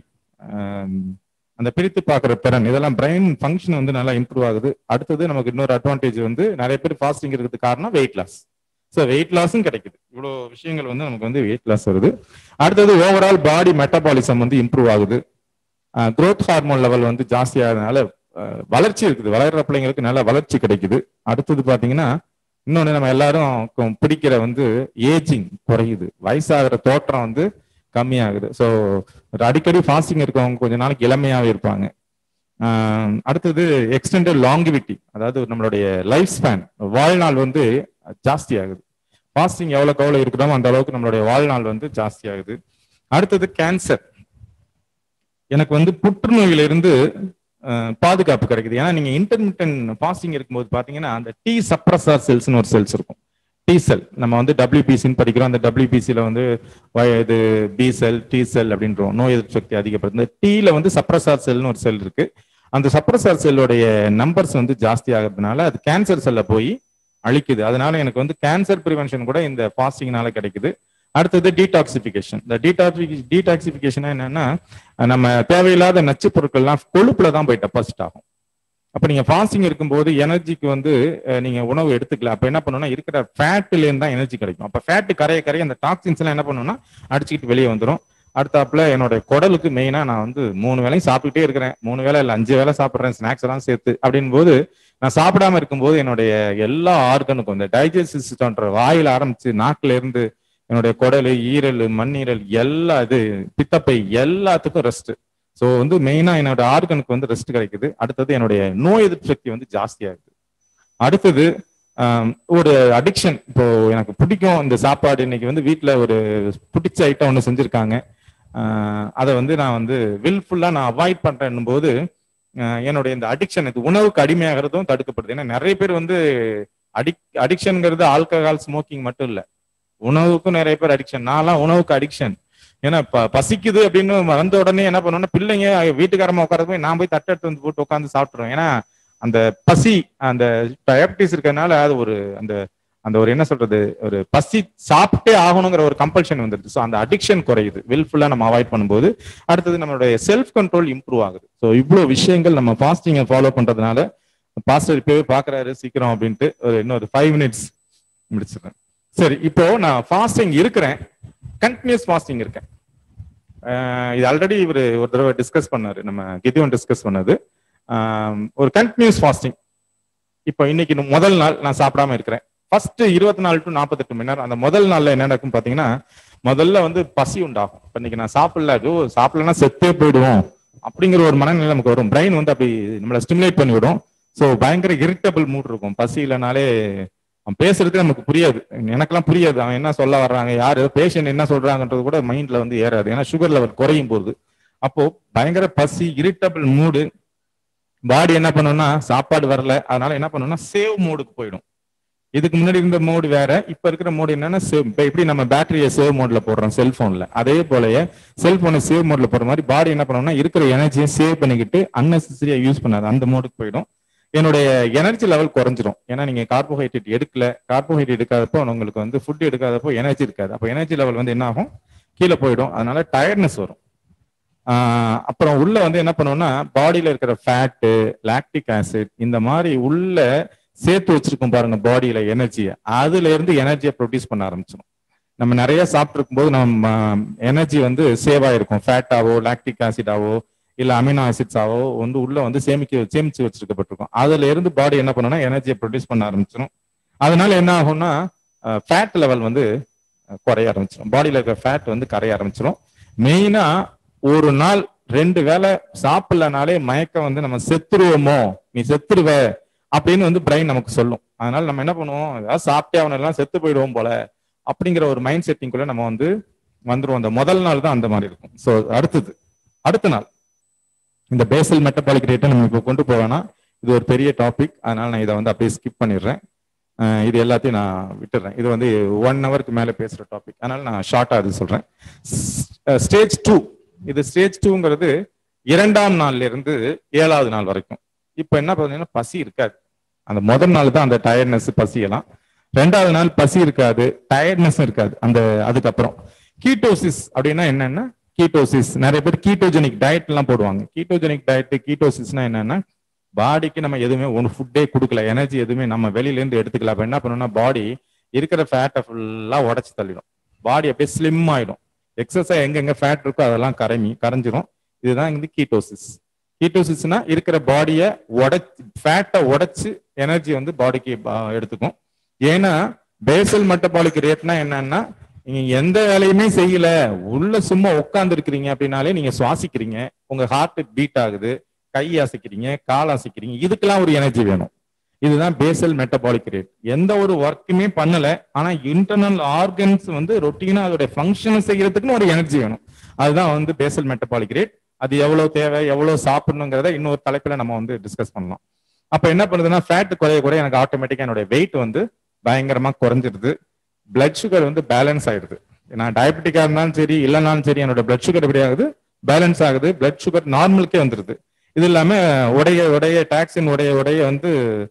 அந்த பிரித்து பார்க்குற திறன் இதெல்லாம் பிரெயின் ஃபங்க்ஷன் வந்து நல்லா இம்ப்ரூவ் ஆகுது அடுத்தது நமக்கு இன்னொரு அட்வான்டேஜ் வந்து நிறைய பேர் ஃபாஸ்டிங் இருக்கிறதுக்கு காரணம் வெயிட் லாஸ் ஸோ வெயிட் லாஸும் கிடைக்குது இவ்வளோ விஷயங்கள் வந்து நமக்கு வந்து வெயிட் லாஸ் வருது அடுத்தது ஓவரால் பாடி மெட்டபாலிசம் வந்து இம்ப்ரூவ் ஆகுது growth ஹார்மோன் லெவல் வந்து ஜாஸ்தி ஆகிறதுனால அஹ், வளர்ச்சி இருக்குது வளர்ற பிள்ளைங்களுக்கு நல்ல வளர்ச்சி கிடைக்குது அடுத்தது பாத்தீங்கன்னா இன்னொன்னு நம்ம எல்லாரும் கு- பிடிக்கிற வந்து ஏஜிங் குறையுது வயசாகிற தோற்றம் வந்து கம்மியாகுது ஸோ அடிக்கடி ஃபாஸ்டிங் இருக்கவங்க கொஞ்ச நாளைக்கு இளமையாவே இருப்பாங்க ஆஹ் அடுத்தது எக்ஸ்டெண்டட் லாங்கிவிட்டி அதாவது நம்மளுடைய லைஃப் ஸ்பேன் வாழ்நாள் வந்து ஜாஸ்தி ஆகுது ஃபாஸ்டிங் எவ்வளோக்கு எவ்வளோ இருக்கிறோமோ அந்த அளவுக்கு நம்மளுடைய வாழ்நாள் வந்து ஜாஸ்தி ஆகுது அடுத்தது கேன்சர் எனக்கு வந்து புற்றுநோயிலிருந்து அஹ், பாதுகாப்பு கிடைக்குது ஏன்னா நீங்க இன்டர்மீடியன் ஃபாஸ்டிங் இருக்கும்போது பாத்தீங்கன்னா அந்த டி சப்ரஸார் செல்ஸ்னு ஒரு செல்ஸ் இருக்கும் டி செல் நம்ம வந்து டபிள்யூபிசின்னு படிக்கிறோம் அந்த டபிள்யூபிசியில் வந்து வய- இது பி செல் டி செல் அப்படின்றோம் நோய் எதிர்ப்பு சக்தி அதிகப்படுது இந்த டீல வந்து சப்ரஸார் செல்னு ஒரு செல் இருக்கு அந்த சப்ரஸார் செல்லுடைய நம்பர்ஸ் வந்து ஜாஸ்தி ஆகிறதுனால அது கேன்சர் செல்லை போய் அழிக்குது அதனால எனக்கு வந்து கேன்சர் ப்ரிவென்ஷன் கூட இந்த ஃபாஸ்டிங்னால கிடைக்குது அடுத்தது டீடாக்சிபிகேஷன் இந்த டீடாக்சி டீடாக்சிபிகேஷன் என்னன்னா நம்ம தேவையில்லாத நச்சு பொருட்கள்லாம் கொழுப்புல தான் போய் டெபாசிட் ஆகும் அப்ப நீங்க ஃபாஸ்டிங் இருக்கும்போது எனர்ஜிக்கு வந்து அஹ், நீங்க உணவு எடுத்துக்கல அப்ப என்ன பண்ணணும்னா இருக்கிற ஃபேட்ல இருந்து தான் எனர்ஜி கிடைக்கும் அப்ப ஃபேட் கரைய கரைய அந்த டாக்ஸின்ஸ் எல்லாம் என்ன பண்ணணும்னா அடிச்சுக்கிட்டு வெளியே வந்துடும் அடுத்தாப்புல என்னோட குடலுக்கு மெயினா நான் வந்து மூணு வேளையும் சாப்பிட்டுட்டே இருக்கிறேன் மூணு வேளை இல்ல அஞ்சு வேளை சாப்பிடுறேன் ஸ்நாக்ஸ் எல்லாம் சேர்த்து அப்படின் போது நான் சாப்பிடாம இருக்கும்போது என்னுடைய எல்லா ஆர்கனுக்கும் இந்த டைஜஸ்டிவ் சிஸ்டம்ன்ற வாயில ஆரம்பிச்சு நாக்குல இருந்து என்னுடைய குடல் ஈரல் மண்ணீரல் எல்லா இது பித்தப்பை எல்லாத்துக்கும் ரெஸ்ட் ஸோ வந்து மெயினா என்னோட ஆர்கனுக்கு வந்து ரெஸ்ட் கிடைக்குது அடுத்தது என்னுடைய நோய் எதிர்ப்பு சக்தி வந்து ஜாஸ்தியாகுது அடுத்தது ஆம், ஒரு அடிக்ஷன் இப்போ எனக்கு பிடிக்கும் இந்த சாப்பாடு இன்னைக்கு வந்து வீட்டில் ஒரு பிடிச்ச ஐட்டம் ஒன்று செஞ்சுருக்காங்க அதை வந்து நான் வந்து வில்ஃபுல்லாக நான் அவாய்ட் பண்ணுறேன் போது ஆஹ், என்னுடைய இந்த அடிக்ஷன் இது உணவுக்கு அடிமையாகிறதும் தடுக்கப்படுது ஏன்னா நிறைய பேர் வந்து அடிக் அடிக்ஷனுங்கிறது ஆல்கஹால் ஸ்மோக்கிங் மட்டும் இல்லை உணவுக்கும் நிறைய பேர் அடிக்ஷன் நான்லாம் உணவுக்கு அடிக்ஷன் ஏன்னா ப- பசிக்குது அப்படின்னு வந்த உடனே என்ன பண்ணுவோம்னா பிள்ளைங்க வீட்டுக்காரமா உட்கார போய் நான் போய் தட்டை எடுத்து வந்து போட்டு உட்காந்து சாப்பிட்டுருவேன் ஏன்னா அந்த பசி அந்த டயபிட்டிஸ் இருக்கிறதுனால அது ஒரு அந்த அந்த ஒரு என்ன சொல்றது ஒரு பசி சாப்பிட்டே ஆகணுங்கிற ஒரு கம்பல்ஷன் வந்துருது ஸோ அந்த அடிக்ஷன் குறையுது வில்ஃபுல்லா நம்ம அவாய்ட் பண்ணும்போது அடுத்தது நம்மளுடைய செல்ஃப் கண்ட்ரோல் இம்ப்ரூவ் ஆகுது ஸோ இவ்வளோ விஷயங்கள் நம்ம ஃபாஸ்டிங்கை ஃபாலோ பண்றதுனால பாஸ்டர் இப்பவே பாக்குறாரு சீக்கிரம் அப்படின்ட்டு ஒரு இன்னொரு ஃபைவ் மினிட்ஸ் முடிச்சிடுறேன் சரி இப்போ நான் ஃபாஸ்டிங் இருக்கிறேன் கண்டினியூஸ் ஃபாஸ்டிங் இருக்கேன் அஹ் இது ஆல்ரெடி இவர் ஒரு தடவை டிஸ்கஸ் பண்ணாரு நம்ம கிதியோன் டிஸ்கஸ் பண்ணது ஆம், ஒரு கண்டினியூஸ் ஃபாஸ்டிங் இப்போ இன்னைக்கு இன்னும் முதல் நாள் நான் சாப்பிடாம இருக்கிறேன் ஃபர்ஸ்ட் இருபத்தி நாலு டு நாற்பத்தெட்டு மணி நேரம் அந்த முதல் நாள்ல என்ன நடக்கும் பாத்தீங்கன்னா முதல்ல வந்து பசி உண்டாகும் இப்ப இன்னைக்கு நான் சாப்பிடல ஐயோ சாப்பிடலன்னா செத்தே போயிடுவோம் அப்படிங்கிற ஒரு மனநிலை நமக்கு வரும் பிரெயின் வந்து அப்படி நம்மளை ஸ்டிமுலேட் பண்ணி விடும் ஸோ பயங்கர இரிட்டபிள் மூட் இருக்கும் பசி இல்லைனாலே அவன் பேசுறது நமக்கு புரியாது எனக்கெல்லாம் புரியாது அவன் என்ன சொல்ல வர்றாங்க யாரு பேஷண்ட் என்ன சொல்றாங்கன்றது கூட மைண்ட்ல வந்து ஏறாது ஏன்னா சுகர் லெவல் குறையும் போகுது அப்போ பயங்கர பசி இரிட்டபிள் மூடு பாடி என்ன பண்ணும்னா சாப்பாடு வரல அதனால என்ன பண்ணும்னா சேவ் மோடுக்கு போயிடும் இதுக்கு முன்னாடி இருந்த மோடு வேற இப்ப இருக்கிற மோடு என்னன்னா save- இப்ப எப்படி நம்ம பேட்டரியை சேவ் மோட்ல போடுறோம் செல்போன்ல அதே போலயே செல்போனை சேவ் மோட்ல போடுற மாதிரி பாடி என்ன பண்ணும்னா இருக்கிற எனர்ஜியை சேவ் பண்ணிக்கிட்டு அன்னெசரியா யூஸ் பண்ணாது அந்த மோடுக்கு போயிடும் என்னுடைய எனர்ஜி லெவல் குறைஞ்சிரும் ஏன்னா நீங்க கார்போஹைட்ரேட் எடுக்கல கார்போஹைட்ரேட் எடுக்காதப்போ உங்களுக்கு வந்து ஃபுட் எடுக்காதப்போ எனர்ஜி இருக்காது அப்போ எனர்ஜி லெவல் வந்து என்ன ஆகும் கீழே போயிடும் அதனால டயர்ட்னஸ் வரும் ஆஹ் அப்புறம் உள்ள வந்து என்ன பண்ணுவோம்னா பாடியில இருக்கிற ஃபேட்டு லாக்டிக் ஆசிட் இந்த மாதிரி உள்ள சேர்த்து வச்சிருக்கோம் பாருங்க பாடியில எனர்ஜியை அதுல இருந்து எனர்ஜியை ப்ரொடியூஸ் பண்ண ஆரம்பிச்சிடும் நம்ம நிறைய சாப்பிட்டு போது நம்ம எனர்ஜி வந்து சேவ் ஆயிருக்கும் ஃபேட்டாவோ லாக்டிக் ஆசிடாவோ இல்ல அமினோ ஆசிட்ஸாவோ வந்து உள்ள வந்து சேமிக்க சேமிச்சு வச்சிருக்கப்பட்டிருக்கும் அதுல இருந்து பாடி என்ன பண்ணும்னா எனர்ஜியை ப்ரொடியூஸ் பண்ண ஆரம்பிச்சிடும் அதனால என்ன ஆகும்னா ஃபேட் லெவல் வந்து அஹ், குறைய ஆரம்பிச்சிடும் பாடியில இருக்கிற ஃபேட் வந்து கரைய ஆரம்பிச்சிடும் மெயினா ஒரு நாள் ரெண்டு வேளை சாப்பிடலனாலே மயக்கம் வந்து நம்ம செத்துருவோமோ நீ செத்துருவ அப்படின்னு வந்து பிரெயின் நமக்கு சொல்லும் அதனால நம்ம என்ன பண்ணுவோம் ஏதாவது சாப்பிட்டே அவன் எல்லாம் செத்து போயிடுவோம் போல அப்படிங்கிற ஒரு மைண்ட் செட்டிங்குள்ள நம்ம வந்து வந்துருவோம் அந்த முதல் நாள் தான் அந்த மாதிரி இருக்கும் ஸோ அடுத்தது அடுத்த நாள் இந்த பேசல் மெட்டபாலிக் ரேட்டை நம்ம இப்போ கொண்டு போவேன்னா இது ஒரு பெரிய டாபிக் அதனால நான் இதை வந்து அப்படியே ஸ்கிப் பண்ணிடுறேன் அஹ் இது எல்லாத்தையும் நான் விட்டுறேன் இது வந்து ஒன் ஹவருக்கு மேலே பேசுகிற டாபிக் அதனால நான் ஷார்ட்டாக அது சொல்கிறேன் ஸ்டேஜ் டூ இது ஸ்டேஜ் டூங்கிறது இரண்டாம் நாள்ல இருந்து ஏழாவது நாள் வரைக்கும் இப்போ என்ன பார்த்தீங்கன்னா பசி இருக்காது அந்த முதல் நாள் தான் அந்த டயர்ட்னஸ் பசியெல்லாம் ரெண்டாவது நாள் பசி இருக்காது டயர்ட்னஸ் இருக்காது அந்த அதுக்கப்புறம் கீட்டோசிஸ் அப்படின்னா என்னன்னா கீட்டோசிஸ் நிறைய பேர் கீட்டோஜெனிக் டயட் எல்லாம் போடுவாங்க கீட்டோஜெனிக் டயட் கீட்டோசிஸ்னா என்னன்னா பாடிக்கு நம்ம எதுவுமே ஒன்று ஃபுட்டே கொடுக்கல எனர்ஜி எதுவுமே நம்ம வெளியில இருந்து எடுத்துக்கல அப்ப என்ன பண்ணணும்னா பாடி இருக்கிற ஃபேட்டை ஃபுல்லா உடச்சு தள்ளிடும் பாடி அப்படியே ஸ்லிம் ஆயிடும் எக்ஸசைஸ் எங்கெங்க ஃபேட் இருக்கோ அதெல்லாம் கரைமி கரைஞ்சிரும் இதுதான் வந்து கீட்டோசிஸ் கீட்டோசிஸ்னா இருக்கிற பாடியை உடைச்சு ஃபேட்டை உடைச்சு எனர்ஜி வந்து பாடிக்கு எடுத்துக்கும் ஏன்னா பேசல் மெட்டபாலிக் ரேட்னா என்னன்னா நீங்க எந்த வேலையுமே செய்யல உள்ள சும்மா உட்கார்ந்து இருக்கிறீங்க அப்படின்னாலே நீங்க சுவாசிக்கிறீங்க உங்க ஹார்ட் பீட் ஆகுது கை அசைக்கிறீங்க கால் அசைக்கிறீங்க இதுக்கெல்லாம் ஒரு எனர்ஜி வேணும் இதுதான் பேசல் மெட்டபாலிக் ரேட் எந்த ஒரு ஒர்க்குமே பண்ணல ஆனா இன்டர்னல் ஆர்கன்ஸ் வந்து ரொட்டீனா அதோட ஃபங்க்ஷன் செய்யறதுக்குன்னு ஒரு எனர்ஜி வேணும் அதுதான் வந்து பேசல் மெட்டபாலிக் ரேட் அது எவ்வளவு தேவை எவ்வளவு சாப்பிடணுங்கிறத இன்னொரு தலைப்புல நம்ம வந்து டிஸ்கஸ் பண்ணலாம் அப்ப என்ன பண்ணுதுன்னா ஃபேட் குறைய குறைய எனக்கு ஆட்டோமேட்டிக்கா என்னோட வெயிட் வந்து பயங்கரமா குறைஞ்சிருது பிளட் சுகர் வந்து பேலன்ஸ் ஆயிடுது நான் டயபெட்டிக்கா இருந்தாலும் சரி இல்லைனாலும் சரி என்னோட பிளட் சுகர் எப்படி ஆகுது பேலன்ஸ் ஆகுது பிளட் சுகர் நார்மலுக்கே வந்துருது இது இல்லாம உடைய உடைய டாக்ஸின் உடைய உடைய வந்து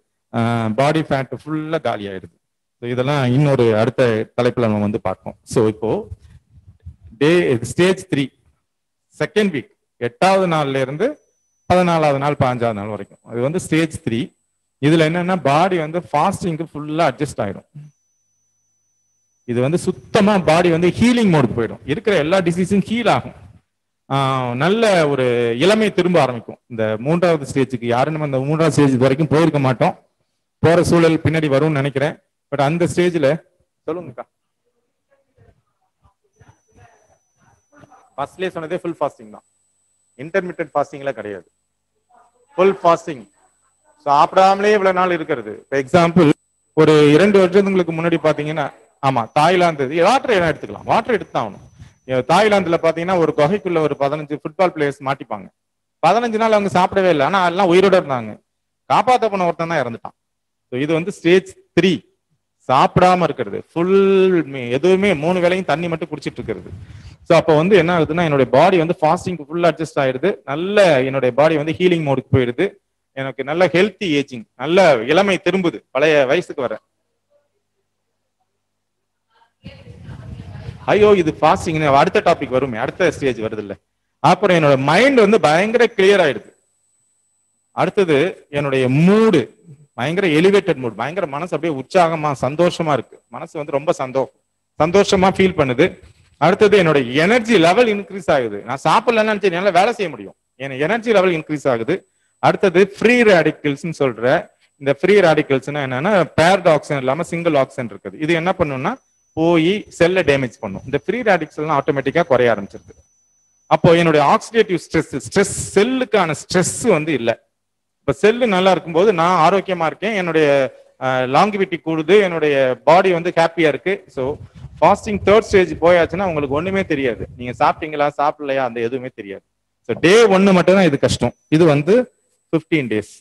பாடி ஃபேட் ஃபுல்லா காலி ஆயிடுது ஸோ இதெல்லாம் இன்னொரு அடுத்த தலைப்புல நம்ம வந்து பார்ப்போம் ஸோ இப்போ day stage three second week எட்டாவது நாள்ல இருந்து பதினாலாவது நாள் பதினஞ்சாவது நாள் வரைக்கும் அது வந்து ஸ்டேஜ் த்ரீ இதுல என்னன்னா பாடி வந்து ஃபாஸ்டிங்க்கு ஃபுல்லா அட்ஜஸ்ட் ஆயிடும் இது வந்து சுத்தமா பாடி வந்து ஹீலிங் மோடுக்கு போயிடும் இருக்கிற எல்லா டிசீஸும் ஹீல் ஆகும் ஆஹ் நல்ல ஒரு இளமை திரும்ப ஆரம்பிக்கும் இந்த மூன்றாவது ஸ்டேஜுக்கு யாரும் நம்ம இந்த மூன்றாவது ஸ்டேஜ் வரைக்கும் போயிருக்க மாட்டோம் போற சூழல் பின்னாடி வரும்னு நினைக்கிறேன் பட் அந்த ஸ்டேஜ்ல சொல்லுங்கக்கா ஃபர்ஸ்ட்லேயே சொன்னதே ஃபுல் ஃபாஸ்டிங் தான் இன்டர்மீடியட் ஃபாஸ்டிங்ல கிடையாது ஃபுல் ஃபாஸ்டிங் சாப்பிடாமலே இவ்வளவு நாள் இருக்கிறது இப்போ எக்ஸாம்பிள் ஒரு இரண்டு வருஷத்துங்களுக்கு முன்னாடி பாத்தீங்கன்னா ஆமா தாய்லாந்து வாட்டர் இடம் எடுத்துக்கலாம் வாட்டர் எடுத்து தான் ஆகணும் இங்க தாய்லாந்துல பாத்தீங்கன்னா ஒரு குகைக்குள்ள ஒரு பதினஞ்சு ஃபுட்பால் பிளேயர்ஸ் மாட்டிப்பாங்க பதினஞ்சு நாள் அவங்க சாப்பிடவே இல்லை ஆனா எல்லாம் உயிரோட இருந்தாங்க காப்பாத்த போன ஒருத்தன் தான் இறந்துட்டான் So இது வந்து ஸ்டேஜ் த்ரீ சாப்பிடாம இருக்கிறது ஃபுல் எதுவுமே மூணு வேளையும் தண்ணி மட்டும் குடிச்சிட்டு இருக்கிறது ஸோ அப்போ வந்து என்ன ஆகுதுன்னா என்னுடைய பாடி வந்து ஃபாஸ்டிங் ஃபுல் அட்ஜஸ்ட் ஆயிடுது நல்ல என்னுடைய பாடி வந்து ஹீலிங் மோடுக்கு போயிடுது எனக்கு நல்ல ஹெல்த்தி ஏஜிங் நல்ல இளமை திரும்புது பழைய வயசுக்கு வர ஐயோ இது ஃபாஸ்டிங் அடுத்த டாபிக் வருமே அடுத்த ஸ்டேஜ் வருது இல்ல அப்புறம் என்னோட மைண்ட் வந்து பயங்கர கிளியர் ஆயிடுது அடுத்தது என்னுடைய மூடு பயங்கர எலிவேட்டட் மூட் பயங்கர மனசு அப்படியே உற்சாகமா சந்தோஷமா இருக்கு மனசு வந்து ரொம்ப சந்தோஷம் சந்தோஷமா ஃபீல் பண்ணுது அடுத்தது என்னோட எனர்ஜி லெவல் இன்க்ரீஸ் ஆகுது நான் சாப்பிடலன்னு சரி என்னால வேலை செய்ய முடியும் என் எனர்ஜி லெவல் இன்க்ரீஸ் ஆகுது அடுத்தது ஃப்ரீ ரேடிக்கல்ஸ்னு சொல்ற இந்த ஃப்ரீ ரேடிக்கல்ஸ்னா என்னன்னா பேர்ட் ஆக்சிஜன் இல்லாம சிங்கிள் ஆக்சிஜன் இருக்குது இது என்ன பண்ணும்னா போய் செல்லை டேமேஜ் பண்ணும் இந்த ஃப்ரீ ரேடிக்ஸ் எல்லாம் ஆட்டோமேட்டிக்கா குறைய ஆரம்பிச்சிருது அப்போ என்னுடைய ஆக்சிடேட்டிவ் ஸ்ட்ரெஸ் ஸ்ட்ரெஸ் செல்லுக்கான ஸ்ட்ரெஸ் வந்து இல்லை இப்ப செல்லு நல்லா இருக்கும்போது நான் ஆரோக்கியமா இருக்கேன் என்னுடைய லாங்கிவிட்டி கூடுது என்னுடைய பாடி வந்து ஹாப்பியா இருக்கு ஸோ ஃபாஸ்டிங் தேர்ட் ஸ்டேஜ் போயாச்சுன்னா உங்களுக்கு ஒண்ணுமே தெரியாது நீங்க சாப்பிட்டீங்களா சாப்பிடலையா அந்த எதுவுமே தெரியாது ஸோ டே ஒன்னு மட்டும் தான் இது கஷ்டம் இது வந்து ஃபிஃப்டீன் டேஸ்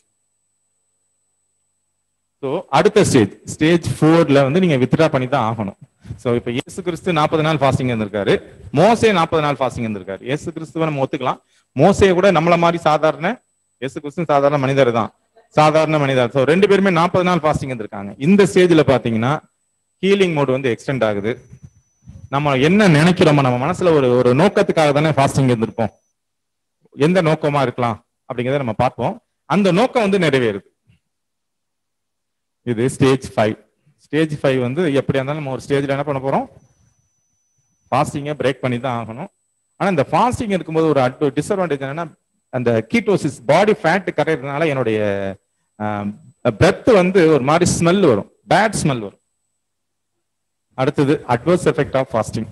ஸோ அடுத்த ஸ்டேஜ் ஸ்டேஜ் ஃபோர்ல வந்து நீங்க வித்ரா பண்ணி தான் ஆகணும் ஸோ இப்போ இயேசு கிறிஸ்து நாற்பது நாள் ஃபாஸ்டிங் இருந்திருக்காரு மோசே நாற்பது நாள் ஃபாஸ்டிங் இருந்திருக்காரு இயேசு கிறிஸ்துவ நம்ம ஒத்துக்கலாம் மோசே கூட நம்மள மாதிரி சாதாரண இயேசு கிறிஸ்து சாதாரண மனிதர் தான் சாதாரண மனிதர் ஸோ ரெண்டு பேருமே நாற்பது நாள் ஃபாஸ்டிங் இருந்திருக்காங்க இந்த ஸ்டேஜில் பார்த்தீங்கன்னா ஹீலிங் மோட் வந்து எக்ஸ்டெண்ட் ஆகுது நம்ம என்ன நினைக்கிறோமோ நம்ம மனசுல ஒரு ஒரு நோக்கத்துக்காக தானே ஃபாஸ்டிங் இருந்திருப்போம் எந்த நோக்கமா இருக்கலாம் அப்படிங்கிறத நம்ம பார்ப்போம் அந்த நோக்கம் வந்து நிறைவேறுது இது ஸ்டேஜ் ஃபைவ் ஸ்டேஜ் ஃபைவ் வந்து எப்படியா இருந்தாலும் நம்ம ஒரு ஸ்டேஜ்ல என்ன பண்ண போறோம் ஃபாஸ்டிங்கை பிரேக் பண்ணி தான் ஆகணும் ஆனா இந்த ஃபாஸ்டிங் இருக்கும்போது ஒரு அட் டிஸ்அட்வான்டேஜ் என்னன்னா அந்த கீட்டோசிஸ் பாடி ஃபேட் கரையிறதுனால என்னுடைய பிரெத் வந்து ஒரு மாதிரி ஸ்மெல் வரும் பேட் ஸ்மெல் வரும் அடுத்தது அட்வர்ஸ் எஃபெக்ட் ஆஃப் ஃபாஸ்டிங்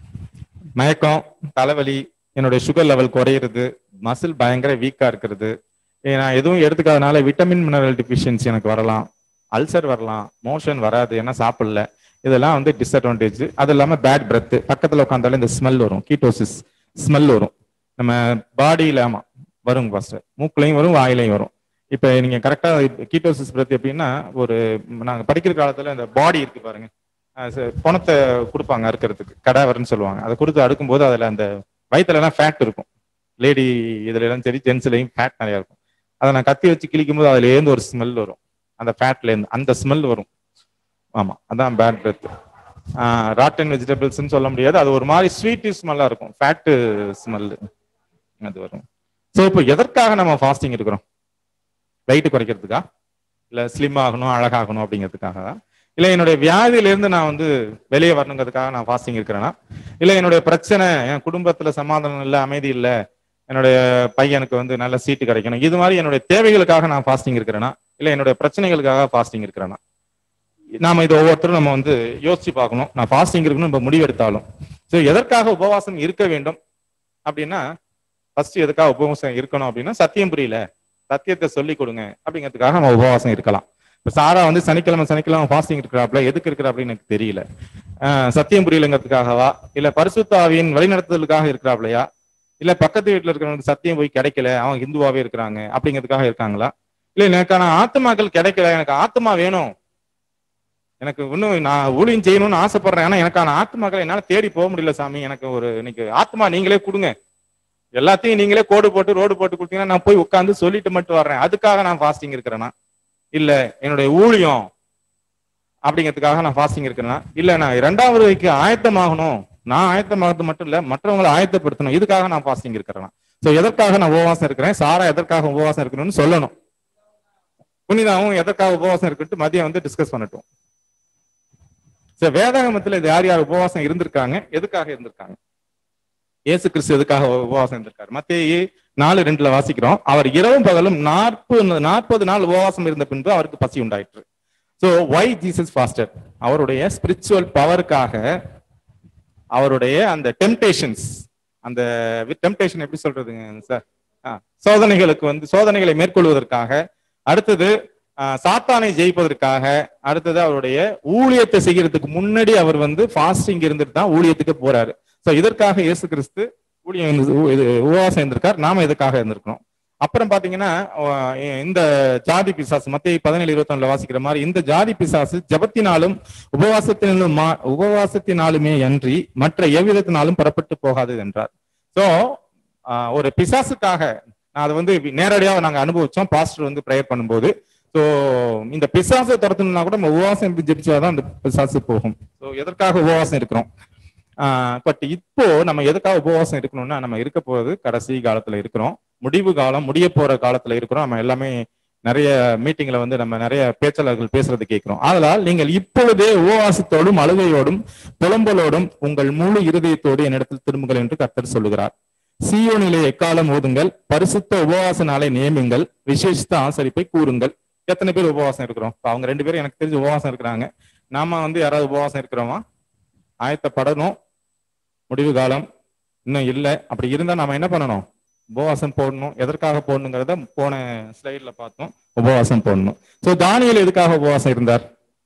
மயக்கம் தலைவலி என்னுடைய சுகர் லெவல் குறையிறது மசில் பயங்கர வீக்கா இருக்கிறது ஏ, நான் எதுவும் எடுத்துக்காதனால விட்டமின் மினரல் டிஃபிஷியன்சி எனக்கு வரலாம் அல்சர் வரலாம் மோஷன் வராது ஏன்னா சாப்பிடல இதெல்லாம் வந்து டிஸ்அட்வான்டேஜ் அது இல்லாம பேட் பிரெத் பக்கத்துல உட்காந்தாலும் இந்த ஸ்மெல் வரும் கீட்டோசிஸ் ஸ்மெல் வரும் நம்ம பாடியில ஆமா வரும் ஃபர்ஸ்ட் மூக்குலையும் வரும் வாயிலையும் வரும் இப்ப நீங்க கரெக்டா கீட்டோசிஸ் பிரெத் எப்படின்னா ஒரு நாங்க படிக்கிற காலத்துல இந்த பாடி இருக்கு பாருங்க அஹ் ச- பணத்தை கொடுப்பாங்க அறுக்கிறதுக்கு கடாவர்னு சொல்லுவாங்க அதை கொடுத்து அடுக்கும்போது அதுல அந்த வயிற்றுல எல்லாம் ஃபேட் இருக்கும் லேடி இதுல எல்லாம் சரி ஜென்ஸ்லயும் ஃபேட் நிறைய இருக்கும் அதை நான் கத்தி வச்சு கிழிக்கும் போது அதுல இருந்து ஒரு ஸ்மெல் வரும் அந்த ஃபேட்ல இருந்து அந்த ஸ்மெல் வரும் ஆமா அதான் பேட் பிரெத் ராட்டன் வெஜிடபிள்ஸ்னு சொல்ல முடியாது அது ஒரு மாதிரி ஸ்வீட் ஸ்மெல்லா இருக்கும் ஃபேட்டு ஸ்மெல் அது வரும் ஸோ இப்போ எதற்காக நம்ம ஃபாஸ்டிங் இருக்கிறோம் வெயிட் குறைக்கிறதுக்கா இல்ல ஸ்லிம் ஆகணும் அழகாகணும் அப்படிங்கிறதுக்காக இல்ல என்னுடைய வியாதியில இருந்து நான் வந்து வெளியே வரணுங்கிறதுக்காக நான் ஃபாஸ்டிங் இருக்கிறேன்னா இல்ல என்னுடைய பிரச்சனை என் குடும்பத்துல சமாதானம் இல்ல அமைதி இல்ல என்னுடைய பையனுக்கு வந்து நல்ல சீட்டு கிடைக்கணும் இது மாதிரி என்னுடைய தேவைகளுக்காக நான் ஃபாஸ்டிங் இருக்கிறேன்னா இல்ல என்னுடைய பிரச்சனைகளுக்காக ஃபாஸ்டிங் இருக்கிறேன்னா நாம இது ஒவ்வொருத்தரும் நம்ம வந்து யோசிச்சு பார்க்கணும் நான் ஃபாஸ்டிங் இருக்கணும் இப்ப முடிவெடுத்தாலும் ஸோ எதற்காக உபவாசம் இருக்க வேண்டும் அப்படின்னா ஃபர்ஸ்ட் எதுக்காக உபவாசம் இருக்கணும் அப்படின்னா சத்தியம் புரியல சத்தியத்தை சொல்லி கொடுங்க அப்படிங்கிறதுக்காக நம்ம உபவாசம் இருக்கலாம் இப்ப சாரா வந்து சனிக்கிழமை சனிக்கிழமை ஃபாஸ்டிங் இருக்கிறாப்ல எதுக்கு இருக்கிறாப்ல எனக்கு தெரியல ஆஹ் சத்தியம் புரியலங்கிறதுக்காகவா இல்ல பரிசுத்தாவின் வழிநடத்துதலுக்காக இருக்கிறாப்லையா இல்ல பக்கத்து வீட்டுல இருக்கிறவங்களுக்கு சத்தியம் போய் கிடைக்கல அவங்க இந்துவாவே இருக்கிறாங்க அப்படிங்கிறதுக்காக இருக்காங்களா இல்ல எனக்கான ஆத்மாக்கள் கிடைக்கல எனக்கு ஆத்மா வேணும் எனக்கு இன்னும் நான் ஊழியம் செய்யணும்னு ஆசைப்படுறேன் ஆனா எனக்கான ஆத்மாக்களை என்னால தேடி போக முடியல சாமி எனக்கு ஒரு இன்னைக்கு ஆத்மா நீங்களே கொடுங்க எல்லாத்தையும் நீங்களே கோடு போட்டு ரோடு போட்டு கொடுத்தீங்கன்னா நான் போய் உட்காந்து சொல்லிட்டு மட்டும் வர்றேன் அதுக்காக நான் ஃபாஸ்டிங் இருக்கிறேன்னா இல்ல என்னுடைய ஊழியம் அப்படிங்கிறதுக்காக நான் ஃபாஸ்டிங் இருக்கிறேன்னா இல்ல நான் இரண்டாம் வருகைக்கு ஆயத்தமாகணும் நான் ஆயத்தமாகிறது மட்டும் இல்ல மற்றவங்களை ஆயத்தப்படுத்தணும் இதுக்காக நான் ஃபாஸ்டிங் இருக்கிறேன்னா சோ எதற்காக நான் உபவாசம் இருக்கிறேன் சாரா எதற்காக உபவாசம் இருக்கணும்னு சொல்லணும் புனிதாவும் எதற்காக உபவாசம் இருக்குன்ட்டு மதியம் வந்து டிஸ்கஸ் பண்ணட்டும் சோ வேதாகமத்துல இது யார் யார் உபவாசம் இருந்திருக்காங்க எதுக்காக இருந்திருக்காங்க இயேசு கிறிஸ்து எதுக்காக உபவாசம் இருந்திருக்காரு மத்தேயு நாலு ரெண்டுல வாசிக்கிறோம் அவர் இரவும் பகலும் நாற்பது நாற்பது நாள் உபவாசம் இருந்த பின்பு அவருக்கு பசி உண்டாயிற்று சோ ஒய் ஜீசஸ் ஃபாஸ்டர் அவருடைய ஸ்பிரிச்சுவல் பவருக்காக அவருடைய அந்த டெம்டேஷன்ஸ் அந்த டெம்டேஷன் எப்படி சொல்றதுங்க சார் சோதனைகளுக்கு வந்து சோதனைகளை மேற்கொள்வதற்காக அடுத்தது ஆஹ், சாத்தானை ஜெயிப்பதற்காக அடுத்தது அவருடைய ஊழியத்தை செய்யறதுக்கு முன்னாடி அவர் வந்து ஃபாஸ்டிங் இருந்துட்டு தான் ஊழியத்துக்கு போறாரு சோ இதற்காக இயேசு கிறிஸ்து ஊழியம் இருந்து- உ- இது உபவாசம் இருந்திருக்கார் நாம எதுக்காக இருந்திருக்கிறோம் அப்புறம் பாத்தீங்கன்னா ஆஹ், இந்த ஜாதி பிசாசு மத்திய பதினேழு இருபத்தி வாசிக்கிற மாதிரி இந்த ஜாதி பிசாசு ஜபத்தினாலும் உபவாசத்தினாலும் மா- உபவாசத்தினாலுமே அன்றி மற்ற எவ்விதத்தினாலும் புறப்பட்டு போகாது என்றார் சோ ஒரு பிசாசுக்காக நான் அதை வந்து நேரடியாக நாங்க அனுபவிச்சோம் பாஸ்டர் வந்து ப்ரேயர் பண்ணும்போது சோ இந்த பிசாசை துரத்தணும்னா கூட நம்ம உபவாசம் ஜெபிச்சாதான் அந்த பிசாசு போகும் சோ எதற்காக உபவாசம் இருக்கிறோம் பட் இப்போ நம்ம எதுக்காக உபவாசம் இருக்கணும்னா நம்ம இருக்க போறது கடைசி காலத்துல இருக்கிறோம் முடிவு காலம் முடிய போற காலத்துல இருக்கிறோம் நம்ம எல்லாமே நிறைய மீட்டிங்ல வந்து நம்ம நிறைய பேச்சாளர்கள் பேசுறது கேட்கிறோம் ஆதலால் நீங்கள் இப்பொழுதே உபவாசத்தோடும் அழுகையோடும் புலம்பலோடும் உங்கள் முழு இருதயத்தோடு என்னிடத்தில் திரும்புங்கள் என்று கர்த்தர் சொல்லுகிறார் சீயோனிலே எக்காலம் ஓதுங்கள் பரிசுத்த உபவாச நாளை நியமிங்கள் விசேஷித்த ஆசரிப்பை கூறுங்கள் எத்தனை பேர் உபவாசம் இருக்கிறோம் இப்ப அவங்க ரெண்டு பேரும் எனக்கு தெரிஞ்சு உபவாசம் இருக்கிறாங்க நாம வந்து யாராவது உபவாசம் இருக்கிறோமா ஆயத்தப்படணும் முடிவு காலம் இன்னும் இல்லை அப்படி இருந்தா நாம என்ன பண்ணணும் உபவாசம் போடணும் எதற்காக போடணுங்கிறத போன ஸ்லைட்ல பார்த்தோம் உபவாசம் போடணும் சோ தானியல் எதுக்காக உபவாசம் இருந்தார்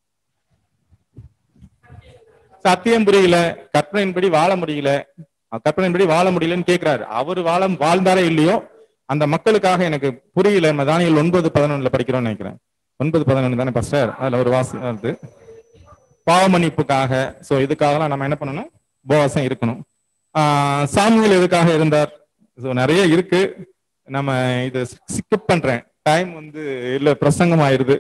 சத்தியம் புரியல கற்பனையின்படி வாழ முடியல கற்பனையின்படி வாழ முடியலன்னு கேட்கிறாரு அவர் வாழ வாழ்ந்தாரே இல்லையோ அந்த மக்களுக்காக எனக்கு புரியல நம்ம தானியல் ஒன்பது பதினொன்னுல படிக்கிறோம்னு நினைக்கிறேன் ஒன்பது பதினொன்று தானே பஸ்டர் அதுல ஒரு வாசி வருது பாவ மன்னிப்புக்காக சோ இதுக்காகலாம் நம்ம என்ன பண்ணணும் உபவாசம் இருக்கணும் ஆஹ் சாமுவேல் எதுக்காக இருந்தார் ஸோ நிறைய இருக்கு நம்ம இது ஸ்கிப் பண்றேன் டைம் வந்து இல்ல பிரசங்கம் ஆயிருது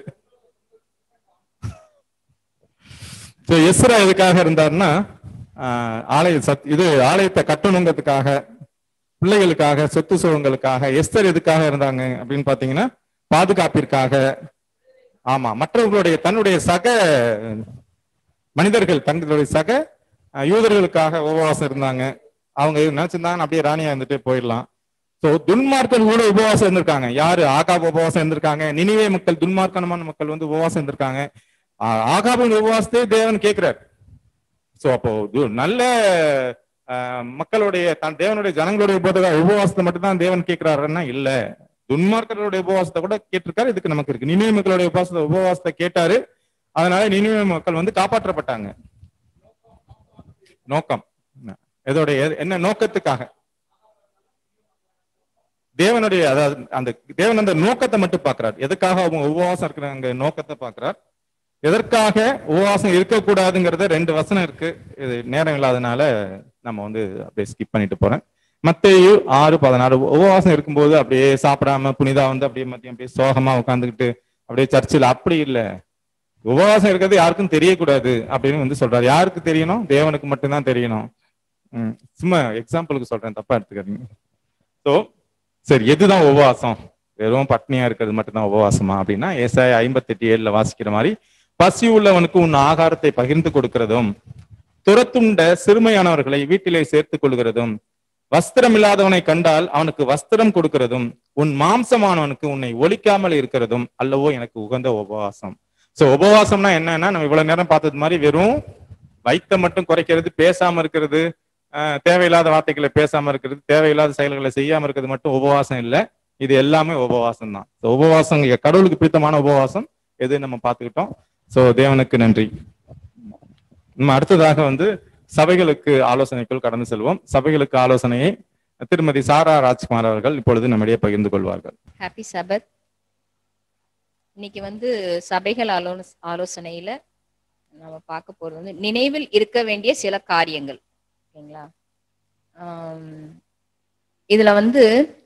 ஸோ எஸ்ரா எதுக்காக இருந்தாருன்னா ஆஹ், ஆலய சத் இது ஆலயத்தை கட்டணுங்கிறதுக்காக பிள்ளைகளுக்காக சொத்து சுகங்களுக்காக எஸ்தர் எதுக்காக இருந்தாங்க அப்படின்னு பாத்தீங்கன்னா பாதுகாப்பிற்காக ஆமா மற்றவர்களுடைய தன்னுடைய சக மனிதர்கள் தங்களுடைய சக அஹ், யூதர்களுக்காக உபவாசம் இருந்தாங்க அவங்க நினைச்சிருந்தாங்க அப்படியே ராணியா இருந்துட்டு போயிடலாம் சோ துன்மார்க்கன் கூட உபவாசம் இருந்திருக்காங்க யாரு ஆகாப் உபவாசம் இருந்திருக்காங்க நினிவே மக்கள் துன்மார்க்கனமான மக்கள் வந்து உபவாசம் இருந்திருக்காங்க ஆ- ஆகாபின் உபவாசத்தை தேவன் கேட்கிறார் சோ அப்போ து- நல்ல ஆஹ், மக்களுடைய தன் தேவனுடைய ஜனங்களுடைய உபத- உபவாசத்தை மட்டும் தான் தேவன் கேட்கிறாருன்னா இல்ல துன்மார்க்கர்களுடைய உபவாசத்தை கூட கேட்டிருக்காரு இதுக்கு நமக்கு இருக்கு நினைவு மக்களுடைய உபவாசத்தை உபவாசத்தை கேட்டாரு அதனால நினைவு மக்கள் வந்து காப்பாற்றப்பட்டாங்க நோக்கம் எதோடைய என்ன நோக்கத்துக்காக தேவனுடைய அதாவது அந்த தேவன் அந்த நோக்கத்தை மட்டும் பார்க்கிறார் எதுக்காக அவங்க உபவாசம் இருக்கிறாங்க நோக்கத்தை பார்க்கிறார் எதற்காக உபவாசம் இருக்கக்கூடாதுங்கிறத ரெண்டு வசனம் இருக்கு இது நேரம் இல்லாதனால நம்ம வந்து அப்படியே ஸ்கிப் பண்ணிட்டு போறேன் மத்தேயு ஆறு பதினாறு உபவாசம் இருக்கும்போது அப்படியே சாப்பிடாம புனிதா வந்து அப்படியே மத்தியம் அப்படியே சோகமா உட்காந்துக்கிட்டு அப்படியே சர்ச்சில் அப்படி இல்லை உபவாசம் இருக்கிறது யாருக்கும் தெரியக்கூடாது அப்படின்னு வந்து சொல்றாரு யாருக்கு தெரியணும் தேவனுக்கு மட்டும்தான் தெரியணும் ம், சும்மா எக்ஸாம்பிளுக்கு சொல்றேன் தப்பா எடுத்துக்காதீங்க ஸோ சரி எதுதான் உபவாசம் வெறும் பட்னியா இருக்கிறது மட்டும்தான் உபவாசமா அப்படின்னா ஏசாய ஐம்பத்தெட்டு ஏழுல வாசிக்கிற மாதிரி பசி உள்ளவனுக்கு உன் ஆகாரத்தை பகிர்ந்து கொடுக்கிறதும் துரத்துண்ட சிறுமையானவர்களை வீட்டிலே சேர்த்துக் கொள்கிறதும் வஸ்திரம் இல்லாதவனை கண்டால் அவனுக்கு வஸ்திரம் கொடுக்கிறதும் உன் மாம்சமானவனுக்கு உன்னை ஒழிக்காமல் இருக்கிறதும் அல்லவோ எனக்கு உகந்த உபவாசம் சோ உபவாசம்னா என்னன்னா நம்ம இவ்வளவு நேரம் பார்த்தது மாதிரி வெறும் வயித்தை மட்டும் குறைக்கிறது பேசாம இருக்கிறது ஆஹ், தேவையில்லாத வார்த்தைகளை பேசாம இருக்கிறது தேவையில்லாத செயல்களை செய்யாம இருக்கிறது மட்டும் உபவாசம் இல்ல இது எல்லாமே உபவாசம் தான் So, உபவாசம் இங்க கடவுளுக்கு பிடித்தமான உபவாசம் எது நம்ம பார்த்துக்கிட்டோம் சோ தேவனுக்கு நன்றி நம்ம அடுத்ததாக வந்து சபைகளுக்கு ஆலோசனைக்குள் கடந்து செல்வோம் சபைகளுக்கு ஆலோசனையை திருமதி சாரா ராஜ்குமார் அவர்கள் இப்பொழுது நம்மிடையே பகிர்ந்து கொள்வார்கள் ஹாப்பி சபத் இன்னைக்கு வந்து சபைகள் ஆலோச ஆலோசனையில நம்ம பார்க்க போறது வந்து நினைவில் இருக்க வேண்டிய சில காரியங்கள் ஓகேங்களா ஆம், இதுல வந்து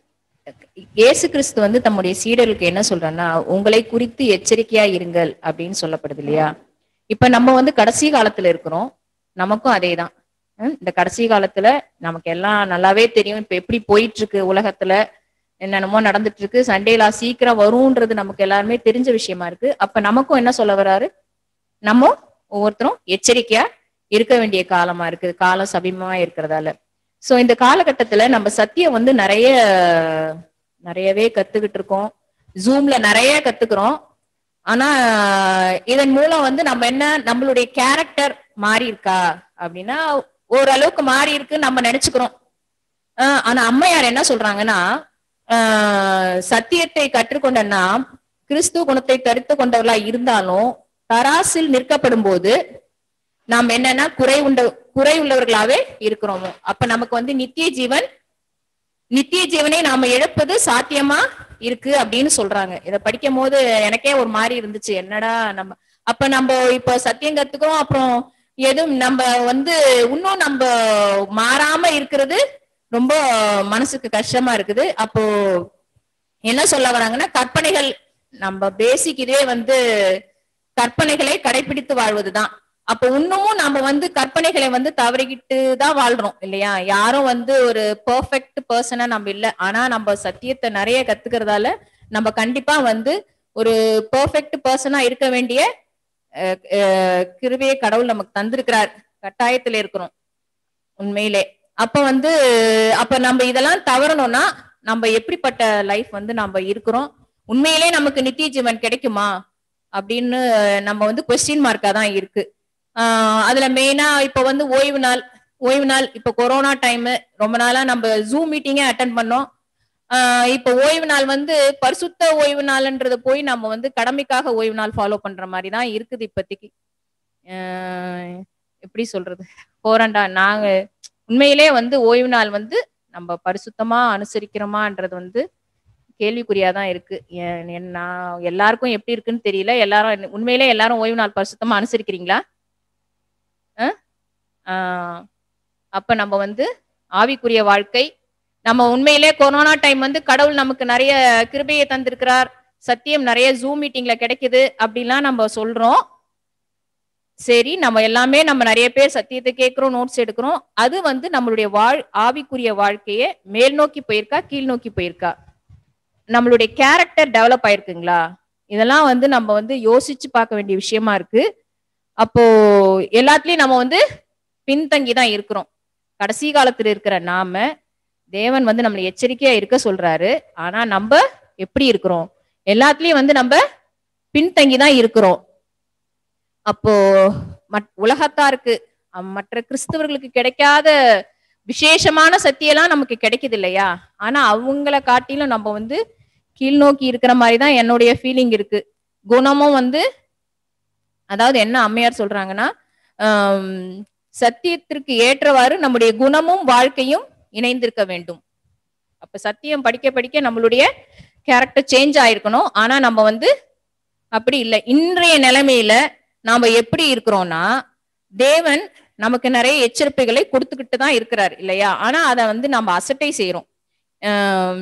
இயேசு கிறிஸ்து வந்து தம்முடைய சீடர்களுக்கு என்ன சொல்றான்னா உங்களை குறித்து எச்சரிக்கையா இருங்கள் அப்படின்னு சொல்லப்படுது இல்லையா இப்ப நம்ம வந்து கடைசி காலத்துல இருக்கிறோம் நமக்கும் அதேதான் ஹம், இந்த கடைசி காலத்துல நமக்கு எல்லாம் நல்லாவே தெரியும் இப்ப எப்படி போயிட்டு இருக்கு உலகத்துல என்னென்னமோ நடந்துட்டு இருக்கு சண்டேலா சீக்கிரம் வரும்ன்றது நமக்கு எல்லாருமே தெரிஞ்ச விஷயமா இருக்கு அப்ப நமக்கும் என்ன சொல்ல வராரு நம்ம ஒவ்வொருத்தரும் எச்சரிக்கையா இருக்க வேண்டிய காலமா இருக்கு காலம் சமீபமா இருக்கிறதால சோ இந்த காலகட்டத்துல நம்ம சத்தியம் வந்து நிறைய நிறையவே கத்துக்கிட்டு இருக்கோம் ஜூம்ல நிறைய கத்துக்கிறோம் ஆனா இதன் மூலம் வந்து நம்ம என்ன நம்மளுடைய கேரக்டர் மாறி இருக்கா அப்படின்னா ஓரளவுக்கு மாறி இருக்குன்னு நம்ம நினைச்சுக்கிறோம் ஆஹ் ஆனா அம்மையார் என்ன சொல்றாங்கன்னா ஆஹ் சத்தியத்தை கற்றுக்கொண்ட நாம் கிறிஸ்துவ குணத்தை தரித்து கொண்டவர்களா இருந்தாலும் தராசில் நிற்கப்படும் போது நாம் என்னன்னா குறை உண்ட குறை உள்ளவர்களாவே இருக்கிறோமோ அப்ப நமக்கு வந்து நித்திய ஜீவன் நித்திய ஜீவனை நாம இழப்பது சாத்தியமா இருக்கு அப்படின்னு சொல்றாங்க இத படிக்கும் போது எனக்கே ஒரு மாதிரி இருந்துச்சு என்னடா நம்ம அப்ப நம்ம இப்ப சத்தியம் கத்துக்கிறோம் அப்புறம் எதுவும் நம்ம வந்து இன்னும் நம்ம மாறாம இருக்கிறது ரொம்ப மனசுக்கு கஷ்டமா இருக்குது அப்போ என்ன சொல்ல வராங்கன்னா கற்பனைகள் நம்ம பேசிக் இதே வந்து கற்பனைகளை கடைபிடித்து வாழ்வதுதான் அப்ப இன்னமும் நம்ம வந்து கற்பனைகளை வந்து தவறிக்கிட்டு தான் வாழ்றோம் இல்லையா யாரும் வந்து ஒரு பெர்ஃபெக்ட் பர்சனா நம்ம இல்ல ஆனா நம்ம சத்தியத்தை நிறைய கத்துக்கிறதால நம்ம கண்டிப்பா வந்து ஒரு பெர்ஃபெக்ட் பர்சனா இருக்க வேண்டிய அஹ், அஹ், கிருபையை கடவுள் நமக்கு தந்திருக்கிறார் கட்டாயத்துல இருக்கிறோம் உண்மையிலே அப்ப வந்து அப்ப நம்ம இதெல்லாம் தவறணும்னா நம்ம எப்படிப்பட்ட லைஃப் வந்து நம்ம இருக்கிறோம் உண்மையிலே நமக்கு நித்திய ஜீவன் கிடைக்குமா அப்படின்னு நம்ம வந்து கொஸ்டின் மார்க்கா தான் இருக்கு ஆஹ் அதுல மெயினா இப்ப வந்து ஓய்வு நாள் ஓய்வு நாள் இப்ப கொரோனா டைம் ரொம்ப நாளா நம்ம ஜூம் மீட்டிங்கே அட்டன் பண்ணோம் ஆஹ் இப்ப ஓய்வு நாள் வந்து பரிசுத்த ஓய்வு நாள்ன்றத போய் நம்ம வந்து கடமைக்காக ஓய்வு நாள் ஃபாலோ பண்ற மாதிரி தான் இருக்குது இப்போதைக்கு ஆஹ் எப்படி சொல்றது போராண்டா நாங்க உண்மையிலே வந்து ஓய்வு நாள் வந்து நம்ம பரிசுத்தமா அனுசரிக்கிறோமான்றது வந்து கேள்விக்குறியா தான் இருக்கு ஏன் என் நான் எல்லாருக்கும் எப்படி இருக்குன்னு தெரியல எல்லாரும் உண்மையிலே எல்லாரும் ஓய்வு நாள் பரிசுத்தமா அனுசரிக்கிறீங்களா அஹ்? ஆஹ் அப்ப நம்ம வந்து ஆவிக்குரிய வாழ்க்கை நம்ம உண்மையிலே கொரோனா டைம் வந்து கடவுள் நமக்கு நிறைய கிருபையை தந்திருக்கிறார் சத்தியம் நிறைய ஜூம் மீட்டிங்ல கிடைக்குது அப்படிலாம் நம்ம சொல்றோம் சரி நம்ம எல்லாமே நம்ம நிறைய பேர் சத்தியத்தை கேட்கிறோம் நோட்ஸ் எடுக்கிறோம் அது வந்து நம்மளுடைய வாழ் ஆவிக்குரிய வாழ்க்கையை மேல் நோக்கி போயிருக்கா கீழ் நோக்கி போயிருக்கா நம்மளுடைய கேரக்டர் டெவலப் ஆயிருக்குங்களா இதெல்லாம் வந்து நம்ம வந்து யோசிச்சு பார்க்க வேண்டிய விஷயமா இருக்கு அப்போ எல்லாத்துலயும் நம்ம வந்து பின்தங்கி தான் இருக்கிறோம் கடைசி காலத்துல இருக்கிற நாம தேவன் வந்து நம்மளை எச்சரிக்கையா இருக்க சொல்றாரு ஆனா நம்ம எப்படி இருக்கிறோம் எல்லாத்துலயும் வந்து நம்ம பின்தங்கி தான் இருக்கிறோம் அப்போ மட் உலகத்தாருக்கு அஹ் மற்ற கிறிஸ்தவர்களுக்கு கிடைக்காத விசேஷமான சத்தியெல்லாம் நமக்கு கிடைக்குது இல்லையா ஆனா அவங்கள காட்டிலும் நம்ம வந்து கீழ்நோக்கி இருக்கிற மாதிரி தான் என்னுடைய ஃபீலிங் இருக்கு குணமும் வந்து அதாவது என்ன அம்மையார் சொல்றாங்கன்னா ஆம், சத்தியத்திற்கு ஏற்றவாறு நம்முடைய குணமும் வாழ்க்கையும் இணைந்திருக்க வேண்டும் அப்ப சத்தியம் படிக்க படிக்க நம்மளுடைய கேரக்டர் சேஞ்ச் ஆயிருக்கணும் ஆனா நம்ம வந்து அப்படி இல்லை இன்றைய நிலைமையில நாம எப்படி இருக்கிறோம்னா தேவன் நமக்கு நிறைய எச்சரிப்புகளை கொடுத்துக்கிட்டு தான் இருக்கிறார் இல்லையா ஆனா அதை வந்து நம்ம அசட்டை செய்யறோம் ஆம்,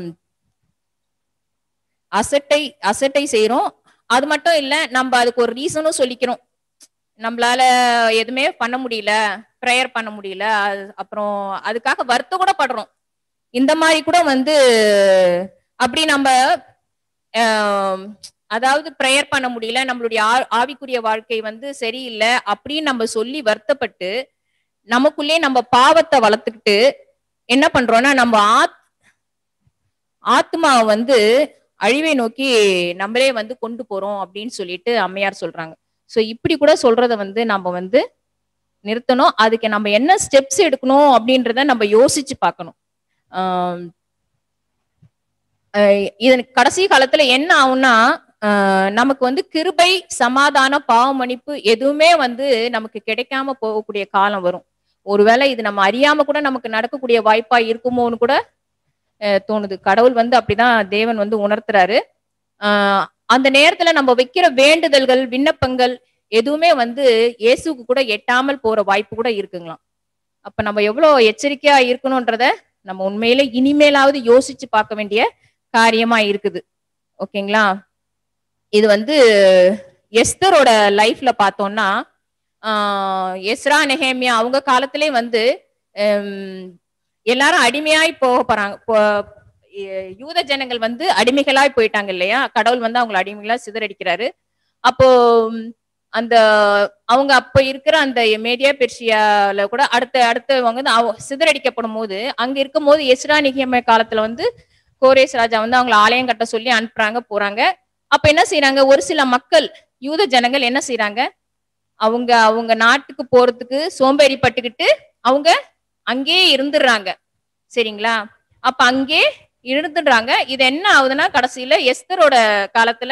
அசட்டை அசட்டை செய்யறோம் அது மட்டும் இல்ல நம்ம அதுக்கு ஒரு ரீசனும் சொல்லிக்கிறோம் நம்மளால எதுவுமே பண்ண முடியல ப்ரேயர் பண்ண முடியல அது- அப்புறம் அதுக்காக வருத்த கூட படுறோம் இந்த மாதிரி கூட வந்து அப்படி நம்ம ஆம், அதாவது ப்ரேயர் பண்ண முடியல நம்மளுடைய ஆ- ஆவிக்குரிய வாழ்க்கை வந்து சரியில்லை அப்படின்னு நம்ம சொல்லி வருத்தப்பட்டு நமக்குள்ளே நம்ம பாவத்தை வளர்த்துக்கிட்டு என்ன பண்றோம்னா நம்ம ஆத் ஆத்மாவை வந்து அழிவை நோக்கி நம்மளே வந்து கொண்டு போறோம் அப்படின்னு சொல்லிட்டு அம்மையார் சொல்றாங்க சோ இப்படி கூட சொல்றத வந்து நம்ம வந்து நிறுத்தணும் அதுக்கு நம்ம என்ன ஸ்டெப்ஸ் எடுக்கணும் அப்படின்றத நம்ம யோசிச்சு பார்க்கணும் ஆம், அஹ் இது கடைசி காலத்துல என்ன ஆகும்னா ஆஹ் நமக்கு வந்து கிருபை சமாதானம் பாவ மன்னிப்பு எதுவுமே வந்து நமக்கு கிடைக்காம போகக்கூடிய காலம் வரும் ஒருவேளை இது நம்ம அறியாம கூட நமக்கு நடக்கக்கூடிய வாய்ப்பா இருக்குமோன்னு கூட அஹ் தோணுது கடவுள் வந்து அப்படிதான் தேவன் வந்து உணர்த்துறாரு ஆஹ் அந்த நேரத்துல நம்ம வைக்கிற வேண்டுதல்கள் விண்ணப்பங்கள் எதுவுமே வந்து இயேசுக்கு கூட எட்டாமல் போற வாய்ப்பு கூட இருக்குங்களாம் அப்ப நம்ம எவ்வளவு எச்சரிக்கையா இருக்கணும்ன்றத நம்ம உண்மையில இனிமேலாவது யோசிச்சு பார்க்க வேண்டிய காரியமா இருக்குது ஓகேங்களா இது வந்து எஸ்தரோட லைஃப்ல பார்த்தோம்னா ஆஹ் எஸ்ரா நெஹேமியா அவங்க காலத்திலே வந்து ஹம், எல்லாரும் அடிமையாய் போக போறாங்க போ- எ- யூத ஜனங்கள் வந்து அடிமைகளாய் போயிட்டாங்க இல்லையா கடவுள் வந்து அவங்களை அடிமைகளா சிதறடிக்கிறாரு அப்போ ம், அந்த அவங்க அப்ப இருக்கிற அந்த மேடியா பெர்ஷியால கூட அடுத்த அடுத்தவங்க வந்து அவ- சிதறடிக்கப்படும் போது அங்க இருக்கும் போது எஸ்ரா நிகியம காலத்துல வந்து கோரேஸ் ராஜா வந்து அவங்களை ஆலயம் கட்ட சொல்லி அனுப்புறாங்க போறாங்க அப்ப என்ன செய்யறாங்க ஒரு சில மக்கள் யூத ஜனங்கள் என்ன செய்யறாங்க அவங்க அவங்க நாட்டுக்கு போறதுக்கு சோம்பேறி பட்டுக்கிட்டு அவங்க அங்கேயே இருந்துடுறாங்க சரிங்களா அப்ப அங்கே இருந்துடுறாங்க இது என்ன ஆகுதுன்னா கடைசியில எஸ்தரோட காலத்துல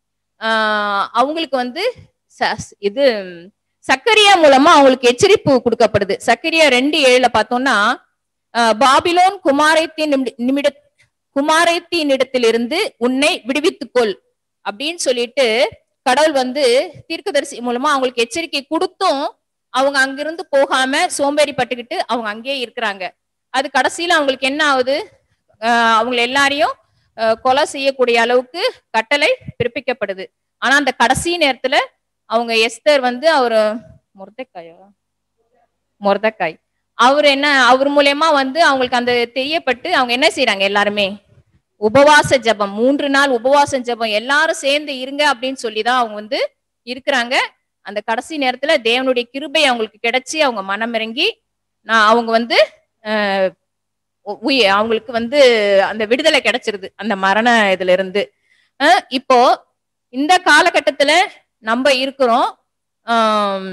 ஆஹ் அவங்களுக்கு வந்து ச- இது சக்கரியா மூலமா அவங்களுக்கு எச்சரிப்பு கொடுக்கப்படுது சக்கரியா ரெண்டு ஏழுல பார்த்தோம்னா ஆஹ் பாபிலோன் குமாரத்தின் நிமிட- நிமிட குமாரத்தினிடத்திலிருந்து உன்னை விடுவித்துக்கொள் அப்படின்னு சொல்லிட்டு கடவுள் வந்து தீர்க்கதரிசி மூலமா அவங்களுக்கு எச்சரிக்கை கொடுத்தும் அவங்க அங்கிருந்து போகாம சோம்பேறி பட்டுக்கிட்டு அவங்க அங்கேயே இருக்கிறாங்க அது கடைசியில அவங்களுக்கு என்ன ஆகுது ஆஹ் அவங்கள எல்லாரையும் ஆஹ் கொலை செய்யக்கூடிய அளவுக்கு கட்டளை பிறப்பிக்கப்படுது ஆனா அந்த கடைசி நேரத்துல அவங்க எஸ்தர் வந்து அவரு முருதைக்காயா முருதைக்காய் அவர் என்ன அவர் மூலியமா வந்து அவங்களுக்கு அந்த தெரியப்பட்டு அவங்க என்ன செய்யறாங்க எல்லாருமே உபவாச ஜெபம் மூன்று நாள் உபவாச ஜெபம் எல்லாரும் சேர்ந்து இருங்க அப்படின்னு சொல்லிதான் அவங்க வந்து இருக்கிறாங்க அந்த கடைசி நேரத்துல தேவனுடைய கிருபை அவங்களுக்கு கிடைச்சி அவங்க மனம் இறங்கி நான் அவங்க வந்து ஆஹ் உ- உயி- அவங்களுக்கு வந்து அந்த விடுதலை கிடைச்சிருது அந்த மரண இதுல இருந்து அஹ் இப்போ இந்த காலகட்டத்துல நம்ம இருக்கிறோம் ஆம்,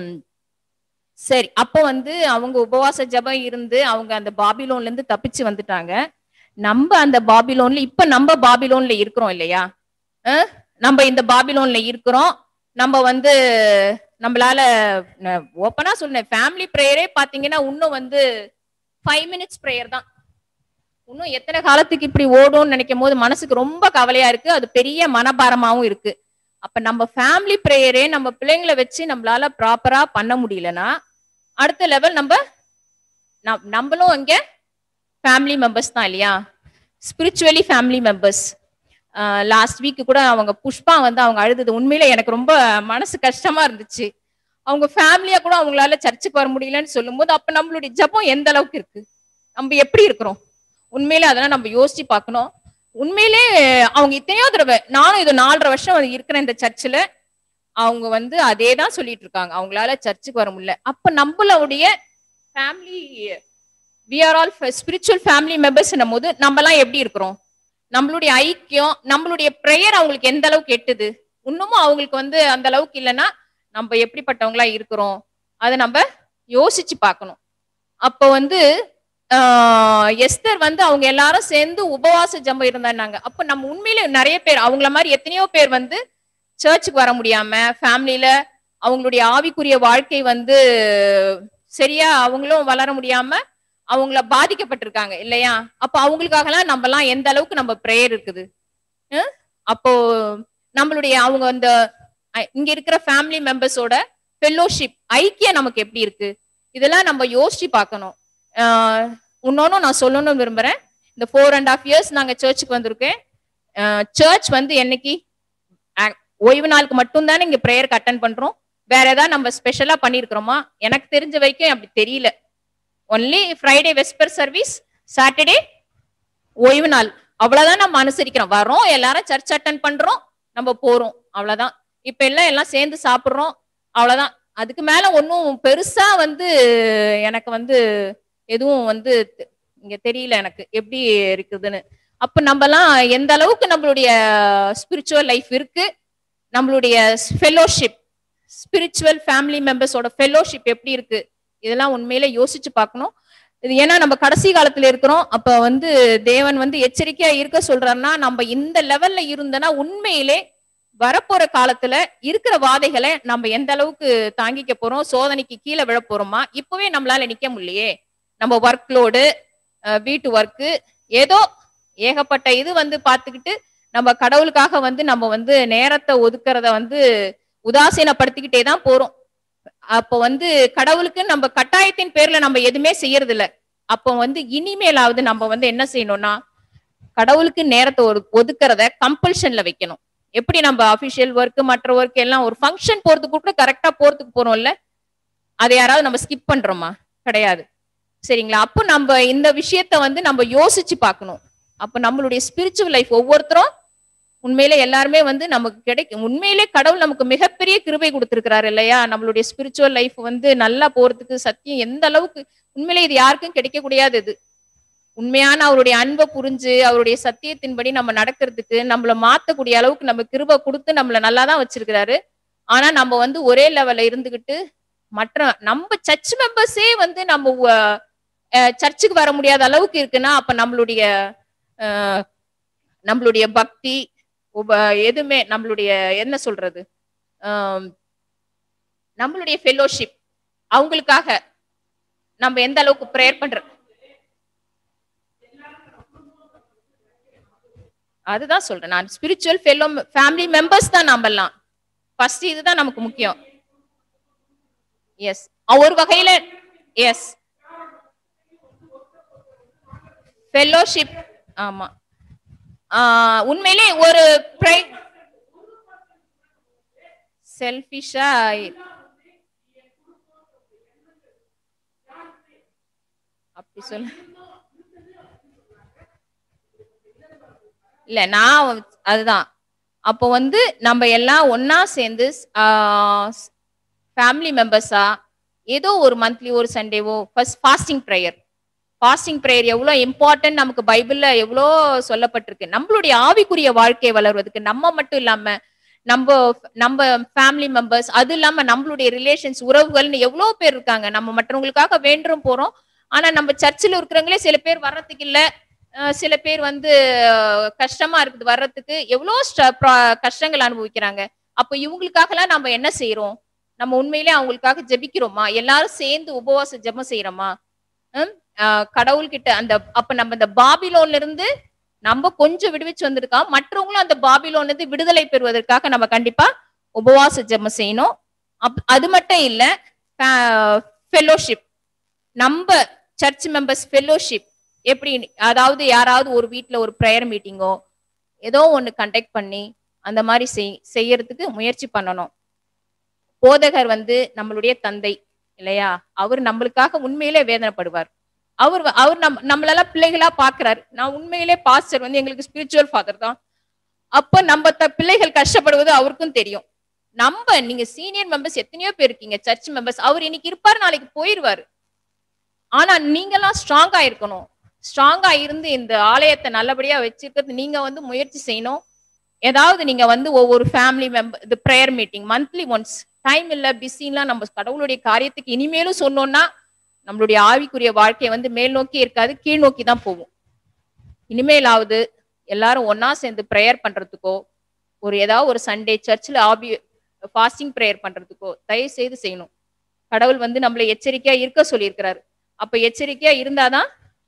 சரி அப்போ வந்து அவங்க உபவாச ஜெபம் இருந்து அவங்க அந்த பாபிலோன்ல இருந்து தப்பிச்சு வந்துட்டாங்க நம்ம அந்த பாபிலோன்ல இப்ப நம்ம பாபிலோன்ல இருக்கிறோம் இல்லையா அஹ் நம்ம இந்த பாபிலோன்ல இருக்கிறோம் நம்ம வந்து நம்மளால ஓப்பனா சொன்னேன் ஃபேமிலி ப்ரேயரே பாத்தீங்கன்னா இன்னும் வந்து ஃபைவ் மினிட்ஸ் ப்ரேயர் தான் இன்னும் எத்தனை காலத்துக்கு இப்படி ஓடும்னு நினைக்கும் போது மனசுக்கு ரொம்ப கவலையா இருக்கு அது பெரிய மனபாரமாவும் இருக்கு அப்ப நம்ம ஃபேமிலி ப்ரேயரே நம்ம பிள்ளைங்களை வச்சு நம்மளால ப்ராப்பரா பண்ண முடியலன்னா அடுத்த லெவல் நம்ம நம்- நம்மளும் இங்க ஃபேமிலி மெம்பர்ஸ் தான் இல்லையா spiritually family members last week கூட அவங்க புஷ்பா வந்து அவங்க அழுதது உண்மையில எனக்கு ரொம்ப மனசு கஷ்டமா இருந்துச்சு அவங்க ஃபேமிலியா கூட அவங்களால சர்ச்சுக்கு வர முடியலன்னு சொல்லும்போது அப்ப நம்மளுடைய ஜெபம் எந்த அளவுக்கு இருக்கு நம்ம எப்படி இருக்கிறோம் உண்மையிலே அதெல்லாம் நம்ம யோசிச்சு பார்க்கணும் உண்மையிலே அவங்க இத்தனையோ தடவை நானும் இது நாலரை வருஷம் வந்து இருக்கிறேன் இந்த சர்ச்சில் அவங்க வந்து அதே தான் சொல்லிட்டு இருக்காங்க அவங்களால சர்ச்சுக்கு வர முடியல அப்ப நம்மளுடைய family we are all spiritual family members போது நம்மலாம் எப்படி இருக்கிறோம் நம்மளுடைய ஐக்கியம் நம்மளுடைய ப்ரேயர் அவங்களுக்கு எந்த அளவுக்கு எட்டுது இன்னமும் அவங்களுக்கு வந்து அந்த அளவுக்கு இல்லைன்னா நம்ம எப்படிப்பட்டவங்களா இருக்கிறோம் அதை நம்ம யோசிச்சு பார்க்கணும் அப்போ வந்து ஆஹ் எஸ்தர் வந்து அவங்க எல்லாரும் சேர்ந்து உபவாச ஜம்பம் இருந்தாங்க அப்ப நம்ம உண்மையிலே நிறைய பேர் அவங்கள மாதிரி எத்தனையோ பேர் வந்து சர்ச்சுக்கு வர முடியாம ஃபேமிலியில அவங்களுடைய ஆவிக்குரிய வாழ்க்கை வந்து சரியா அவங்களும் வளர முடியாம அவங்கள பாதிக்கப்பட்டிருக்காங்க இல்லையா அப்ப அவங்களுக்காகலாம் நம்ம எல்லாம் எந்த அளவுக்கு நம்ம ப்ரேயர் இருக்குது அஹ் அப்போ நம்மளுடைய அவங்க அந்த அஹ் இங்க இருக்கிற ஃபேமிலி மெம்பர்ஸோட ஃபெல்லோஷிப் ஐக்கியம் நமக்கு எப்படி இருக்கு இதெல்லாம் நம்ம யோசிச்சு பார்க்கணும் ஆஹ் இன்னொன்னும் நான் சொல்லணும்னு விரும்புறேன் இந்த ஃபோர் அண்ட் ஹாஃப் இயர்ஸ் நாங்க சர்ச்சுக்கு வந்திருக்கேன் சர்ச் வந்து என்னைக்கு அஹ் ஓய்வு நாளுக்கு மட்டும்தானே இங்க ப்ரேயருக்கு அட்டன் பண்றோம் வேற ஏதாவது நம்ம ஸ்பெஷலா பண்ணிருக்கிறோமா எனக்கு தெரிஞ்ச வரைக்கும் அப்படி தெரியல only Friday vesper service Saturday ஓய்வு நாள் அவ்வளவுதான் நம்ம அனுசரிக்கிறோம் வரோம் எல்லாரும் சர்ச் அட்டன் பண்றோம் நம்ம போறோம் அவ்வளவுதான் இப்ப எல்லாம் எல்லாம் சேர்ந்து சாப்பிடுறோம் அவ்வளவுதான் அதுக்கு மேல ஒன்றும் பெருசா வந்து எனக்கு வந்து எதுவும் வந்து தெ- இங்க தெரியல எனக்கு எப்படி இருக்குதுன்னு அப்ப நம்மலாம் எந்த அளவுக்கு நம்மளுடைய ஸ்பிரிச்சுவல் லைஃப் இருக்கு நம்மளுடைய ஃபெலோஷிப் ஸ்பிரிச்சுவல் ஃபேமிலி மெம்பர்ஸோட ஃபெலோஷிப் எப்படி இருக்கு இதெல்லாம் உண்மையில யோசிச்சு பார்க்கணும் இது ஏன்னா நம்ம கடைசி காலத்துல இருக்கிறோம் அப்ப வந்து தேவன் வந்து எச்சரிக்கையா இருக்க சொல்றாருன்னா நம்ம இந்த லெவல்ல இருந்தனா உண்மையிலே வரப்போற காலத்துல இருக்கிற வாதைகளை நம்ம எந்த அளவுக்கு தாங்கிக்க போறோம் சோதனைக்கு கீழே விழ போறோமா இப்பவே நம்மளால நிக்க முடியலையே நம்ம ஒர்க் லோடு வீட்டு ஒர்க்கு ஏதோ ஏகப்பட்ட இது வந்து பார்த்துக்கிட்டு நம்ம கடவுளுக்காக வந்து நம்ம வந்து நேரத்தை ஒதுக்குறத வந்து உதாசீனப்படுத்திக்கிட்டே தான் போறோம் அப்போ வந்து கடவுளுக்கு நம்ம கட்டாயத்தின் பேர்ல நம்ம எதுவுமே செய்யறது இல்ல அப்போ வந்து இனிமேலாவது நம்ம வந்து என்ன செய்யணும்னா கடவுளுக்கு நேரத்தை ஒரு ஒதுக்குறத கம்பல்ஷன்ல வைக்கணும் எப்படி நம்ம அபிஷியல் ஒர்க் மற்ற ஒர்க் எல்லாம் ஒரு ஃபங்க்ஷன் போறதுக்கு கூட கரெக்டா போறதுக்கு போறோம்ல அதை யாராவது நம்ம ஸ்கிப் பண்றோமா கிடையாது சரிங்களா அப்போ நம்ம இந்த விஷயத்த வந்து நம்ம யோசிச்சு பார்க்கணும் அப்ப நம்மளுடைய ஸ்பிரிச்சுவல் லைஃப் ஒவ்வொருத்தரும் உண்மையிலே எல்லாருமே வந்து நமக்கு கிடைக்கும் உண்மையிலே கடவுள் நமக்கு மிகப்பெரிய கிருபை கொடுத்திருக்கிறாரு இல்லையா நம்மளுடைய ஸ்பிரிச்சுவல் லைஃப் வந்து நல்லா போறதுக்கு சத்தியம் எந்த அளவுக்கு உண்மையிலே இது யாருக்கும் கிடைக்கக்கூடியது இது உண்மையான அவருடைய அன்பை புரிஞ்சு அவருடைய சத்தியத்தின்படி நம்ம நடக்கிறதுக்கு நம்மள மாத்தக்கூடிய அளவுக்கு நம்ம கிருபை கொடுத்து நம்மள நல்லா தான் வச்சிருக்கிறாரு ஆனா நம்ம வந்து ஒரே லெவல்ல இருந்துகிட்டு மற்ற நம்ம சர்ச் மெம்பர்ஸே வந்து நம்ம உ- அஹ் சர்ச்சுக்கு வர முடியாத அளவுக்கு இருக்குன்னா அப்ப நம்மளுடைய அஹ், நம்மளுடைய பக்தி உப எதுவுமே நம்மளுடைய என்ன சொல்றது ஆம், நம்மளுடைய ஃபெலோஷிப் அவங்களுக்காக நம்ம எந்த அளவுக்கு ப்ரேயர் பண்ற அதுதான் சொல்றேன் நான் ஸ்பிரிச்சுவல் ஃபெலோ ஃபேமிலி மெம்பர்ஸ் தான் நாமெல்லாம் ஃபர்ஸ்ட் இதுதான் நமக்கு முக்கியம் எஸ் ஒரு வகையில எஸ் ஃபெல்லோஷிப் ஆமா ஆஹ் உண்மையிலே ஒரு ப்ரை செல்ஃபிஷா அப்படி சொல்ல இல்ல நான் வந்து- அதுதான் அப்போ வந்து நம்ம எல்லாம் ஒண்ணா சேர்ந்து ஃபேமிலி மெம்பர்ஸா ஏதோ ஒரு மந்த்லி ஒரு சண்டேவோ first fasting prayer fasting prayer எவ்வளோ இம்பார்ட்டன்ட் நமக்கு பைபிள்ல எவ்வளோ சொல்லப்பட்டிருக்கு நம்மளுடைய ஆவிக்குரிய வாழ்க்கை வளர்வதற்கு நம்ம மட்டும் இல்லாம நம்ம நம்ம ஃபேமிலி மெம்பர்ஸ் அது இல்லாம நம்மளுடைய ரிலேஷன்ஸ் உறவுகள்னு எவ்வளோ பேர் இருக்காங்க நம்ம மற்றவங்களுக்காக வேண்டும் போறோம் ஆனா நம்ம சர்ச்சில் இருக்கிறவங்களே சில பேர் வர்றதுக்கு இல்ல அஹ் சில பேர் வந்து அஹ், கஷ்டமா இருக்குது வர்றதுக்கு எவ்வளோ ஸ்ட- ப்ரா- கஷ்டங்கள் அனுபவிக்கிறாங்க அப்போ இவங்களுக்காகலாம் நம்ம என்ன செய்யறோம் நம்ம உண்மையிலே அவங்களுக்காக ஜெபிக்கிறோமா எல்லாரும் சேர்ந்து உபவாச ஜெபம் செய்யறோமா ஹம்? ஆஹ் கடவுள்கிட்ட அந்த அப்ப நம்ம இந்த பாபிலோன்ல இருந்து நம்ம கொஞ்சம் விடுவிச்சு வந்திருக்கோம் மற்றவங்களும் அந்த பாபிலோன்ல இருந்து விடுதலை பெறுவதற்காக நம்ம கண்டிப்பா உபவாச ஜெபம் செய்யணும் அப் அது மட்டும் இல்ல ஃபெலோஷிப் நம்ம சர்ச் மெம்பர்ஸ் ஃபெலோஷிப் எப்படி அதாவது யாராவது ஒரு வீட்ல ஒரு ப்ரேயர் மீட்டிங்கோ ஏதோ ஒன்று கண்டக்ட் பண்ணி அந்த மாதிரி செய் செய்யறதுக்கு முயற்சி பண்ணணும் போதகர் வந்து நம்மளுடைய தந்தை இல்லையா அவர் நம்மளுக்காக உண்மையிலே வேதனைப்படுவார் அவர் வ- அவர் நம் நம்மளெல்லாம் பிள்ளைகளா பாக்குறாரு நான் உண்மையிலே பாஸ்டர் வந்து எங்களுக்கு ஸ்பிரிச்சுவல் ஃபாதர் தான் அப்ப நம்ம த பிள்ளைகள் கஷ்டப்படுவது அவருக்கும் தெரியும் நம்ம நீங்க சீனியர் மெம்பர்ஸ் எத்தனையோ பேர் இருக்கீங்க சர்ச் மெம்பர்ஸ் அவர் இன்னைக்கு இருப்பாரு நாளைக்கு போயிருவாரு ஆனா நீங்கெல்லாம் ஸ்ட்ராங்கா இருக்கணும் ஸ்ட்ராங்கா இருந்து இந்த ஆலயத்தை நல்லபடியா வச்சிருக்கிறது நீங்க வந்து முயற்சி செய்யணும் ஏதாவது நீங்க வந்து ஒவ்வொரு ஃபேமிலி மெம்பர் இது prayer meeting monthly once time இல்ல பிஸிலாம் நம்ம கடவுளுடைய காரியத்துக்கு இனிமேலும் சொன்னோம்னா நம்மளுடைய ஆவிக்குரிய வாழ்க்கை வந்து மேல் நோக்கி இருக்காது கீழ் நோக்கி தான் போகும் இனிமேலாவது எல்லாரும் ஒண்ணா சேர்ந்து ப்ரேயர் பண்றதுக்கோ ஒரு ஏதாவது ஒரு சண்டே சர்ச்சில் ஆபி ஃபாஸ்டிங் ப்ரேயர் பண்றதுக்கோ தயவு செய்து செய்யணும் கடவுள் வந்து நம்மளை எச்சரிக்கையா இருக்க சொல்லியிருக்கிறாரு அப்ப எச்சரிக்கையா இருந்தாதான்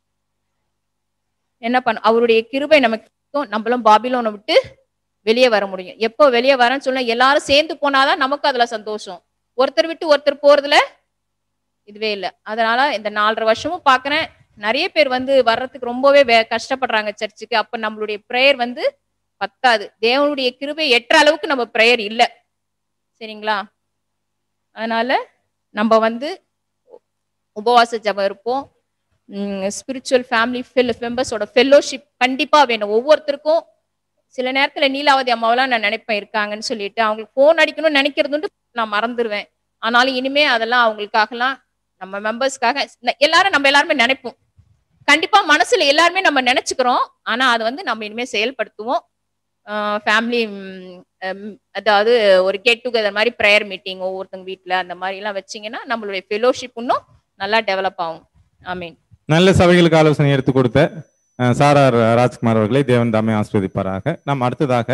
என்ன பண்ண அவருடைய கிருபை நமக்கு இருக்கும். நம்மளும் பாபிலோனை விட்டு வெளியே வர முடியும் எப்போ வெளியே வரேன்னு சொன்னா எல்லாரும் சேர்ந்து போனாதான் நமக்கு அதுல சந்தோஷம் ஒருத்தர் விட்டு ஒருத்தர் போறதுல இதுவே இல்லை அதனால இந்த நாலரை வருஷமும் பார்க்கறேன் நிறைய பேர் வந்து வர்றதுக்கு ரொம்பவே வே- கஷ்டப்படுறாங்க சர்ச்சுக்கு அப்ப நம்மளுடைய ப்ரேயர் வந்து பத்தாது தேவனுடைய கிருபை எட்டுற அளவுக்கு நம்ம ப்ரேயர் இல்லை சரிங்களா அதனால நம்ம வந்து உபவாச ஜெபம் இருப்போம் ஸ்பிரிச்சுவல் ஃபேமிலி ஃபில் மெம்பர்ஸோட ஃபெல்லோஷிப் கண்டிப்பா வேணும் ஒவ்வொருத்தருக்கும் சில நேரத்துல நீலாவதி அம்மாவெல்லாம் நான் நினைப்பேன் இருக்காங்கன்னு சொல்லிட்டு அவங்களுக்கு ஃபோன் அடிக்கணும்னு நினைக்கிறது உண்டு நான் மறந்துடுவேன் ஆனாலும் இனிமே அதெல்லாம் அவங்களுக்காகலாம் நம்ம மெம்பர்ஸ்க்காக எல்லாரும் நம்ம எல்லாருமே நினைப்போம் கண்டிப்பா மனசுல எல்லாருமே நம்ம நினைச்சுக்கிறோம் ஆனா அதை வந்து நம்ம இனிமே செயல்படுத்துவோம் ஃபேமிலி அதாவது ஒரு கெட் டுகெதர் மாதிரி ப்ரேயர் மீட்டிங் ஒவ்வொருத்தங்க வீட்ல அந்த மாதிரி எல்லாம் வச்சீங்கன்னா நம்மளுடைய ஃபெலோஷிப் இன்னும் நல்லா டெவலப் ஆகும் ஆமீன் நல்ல சபைகளுக்கு ஆலோசனை எடுத்து கொடுத்த அஹ், சாரார் ராஜ்குமார் அவர்களை தேவன் தாமே ஆஸ்வதிப்பாராக நாம் அடுத்ததாக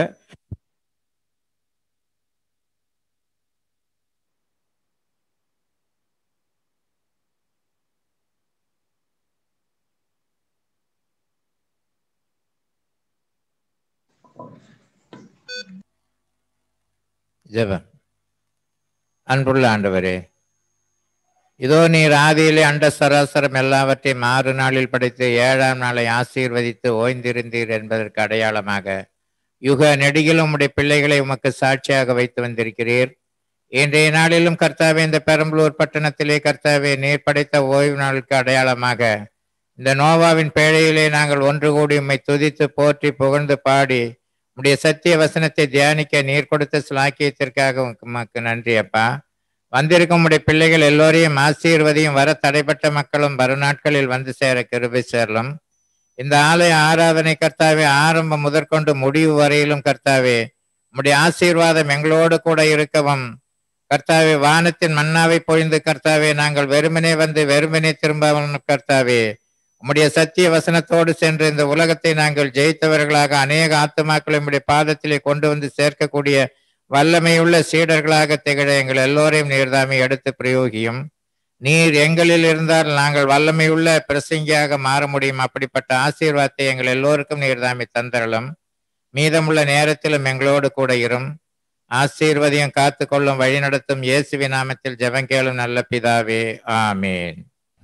ஜெபம் அன்புள்ள ஆண்டவரே இதோ நீர் ஆதியிலே அண்ட சராசரம் எல்லாவற்றையும் ஆறு நாளில் படைத்து ஏழாம் நாளை ஆசீர்வதித்து ஓய்ந்திருந்தீர் என்பதற்கு அடையாளமாக யுக நெடுகிலும் உம்முடைய பிள்ளைகளை உமக்கு சாட்சியாக வைத்து வந்திருக்கிறீர் இன்றைய நாளிலும் கர்த்தாவே இந்த பெரம்பலூர் பட்டணத்திலே கர்த்தாவே நீர் படைத்த ஓய்வு நாளுக்கு அடையாளமாக இந்த நோவாவின் பேழையிலே நாங்கள் ஒன்று கூடி உம்மை துதித்து போற்றி புகழ்ந்து பாடி உம்முடைய சத்திய வசனத்தை தியானிக்க நீர் கொடுத்த சிலாக்கியத்திற்காக உமக்கு நன்றி அப்பா வந்திருக்கும் உடைய பிள்ளைகள் எல்லோரையும் ஆசீர்வதியும் வர தடைப்பட்ட மக்களும் வரும் நாட்களில் வந்து சேர கிருபை சேரலும் இந்த ஆலய ஆராதனை கர்த்தாவே ஆரம்பம் முதற்கொண்டு முடிவு வரையிலும் கர்த்தாவே உம்முடைய ஆசீர்வாதம் எங்களோடு கூட இருக்கவும் கர்த்தாவே வானத்தின் மன்னாவை பொழிந்து கர்த்தாவே நாங்கள் வெறுமனே வந்து வெறுமனே திரும்பவும் கர்த்தாவே உம்முடைய சத்திய வசனத்தோடு சென்று இந்த உலகத்தை நாங்கள் ஜெயித்தவர்களாக அநேக ஆத்துமாக்களை உம்முடைய பாதத்திலே கொண்டு வந்து சேர்க்கக்கூடிய வல்லமையுள்ள சீடர்களாக திகழ எங்கள் எல்லோரையும் நீர்தாமே எடுத்து பிரயோகியும் நீர் எங்களில் இருந்தால் நாங்கள் வல்லமையுள்ள பிரசங்கியாக மாற முடியும் அப்படிப்பட்ட ஆசீர்வாதத்தை எங்கள் எல்லோருக்கும் நீர்தாமே தந்தரலும் மீதமுள்ள நேரத்திலும் எங்களோடு கூட இரும் ஆசீர்வதியும் காத்து கொள்ளும் வழிநடத்தும் இயேசுவின் நாமத்தில் ஜெபங்கேளும் நல்ல பிதாவே ஆமீன்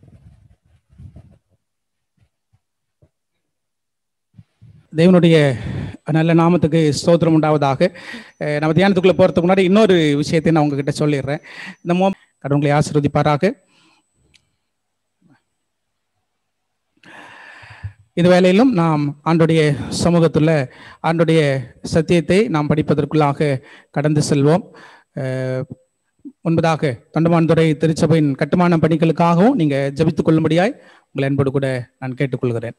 தேவனுடைய நல்ல நாமத்துக்கு ஸ்தோத்திரம் உண்டாவதாக அஹ் நம்ம தியானத்துக்குள்ள போறதுக்கு முன்னாடி இன்னொரு விஷயத்தை நான் உங்ககிட்ட சொல்லிடுறேன் இந்த மோ கடவுளை ஆசீர்வதிப்பாராக இந்த வேளையிலும் நாம் ஆண்டுடைய சமூகத்துல ஆண்டுடைய சத்தியத்தை நாம் படிப்பதற்குள்ளாக கடந்து செல்வோம் அஹ் முன்பதாக தொண்டமான்துறை திருச்சபையின் கட்டுமான பணிகளுக்காகவும் நீங்க ஜெபித்துக் கொள்ளும்படியாய் உங்களை அன்போடு கூட நான் கேட்டுக்கொள்கிறேன்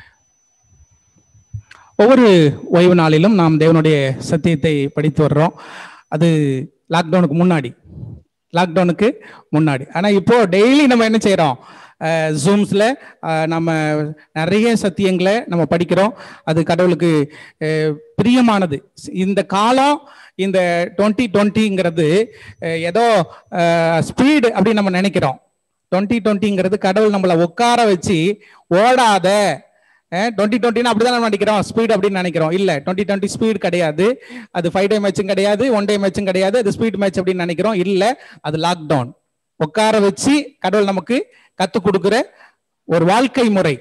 ஒவ்வொரு ஓய்வு நாளிலும் நாம் தேவனுடைய சத்தியத்தை படித்து வர்றோம் அது லாக்டவுனுக்கு முன்னாடி லாக்டவுனுக்கு முன்னாடி ஆனால் இப்போ டெய்லி நம்ம என்ன செய்கிறோம் ஜூம்ஸில் நம்ம நிறைய சத்தியங்களை நம்ம படிக்கிறோம் அது கடவுளுக்கு அஹ், பிரியமானது இந்த காலம் இந்த டுவெண்ட்டி டுவெண்ட்டிங்கிறது ஏதோ ஸ்பீடு அப்படின்னு நம்ம நினைக்கிறோம் டுவெண்ட்டி டுவெண்ட்டிங்கிறது கடவுள் நம்மளை உட்கார வச்சு ஓடாத டுவெண்ட்டி டுவெண்ட்டின்னு அப்படிதான் நம்ம நினைக்கிறோம் ஸ்பீட் அப்படின்னு நினைக்கிறோம் இல்ல டுவெண்ட்டி டுவெண்ட்டி ஸ்பீட் கிடையாது அது ஃபைவ் டே மேட்சும் கிடையாது ஒன் டே மேட்சும் கிடையாது அது ஸ்பீட் மேட்ச் அப்படின்னு நினைக்கிறோம் இல்ல அது லாக்டவுன் உட்கார வச்சு கடவுள் நமக்கு கத்து கொடுக்குற ஒரு வாழ்க்கை முறை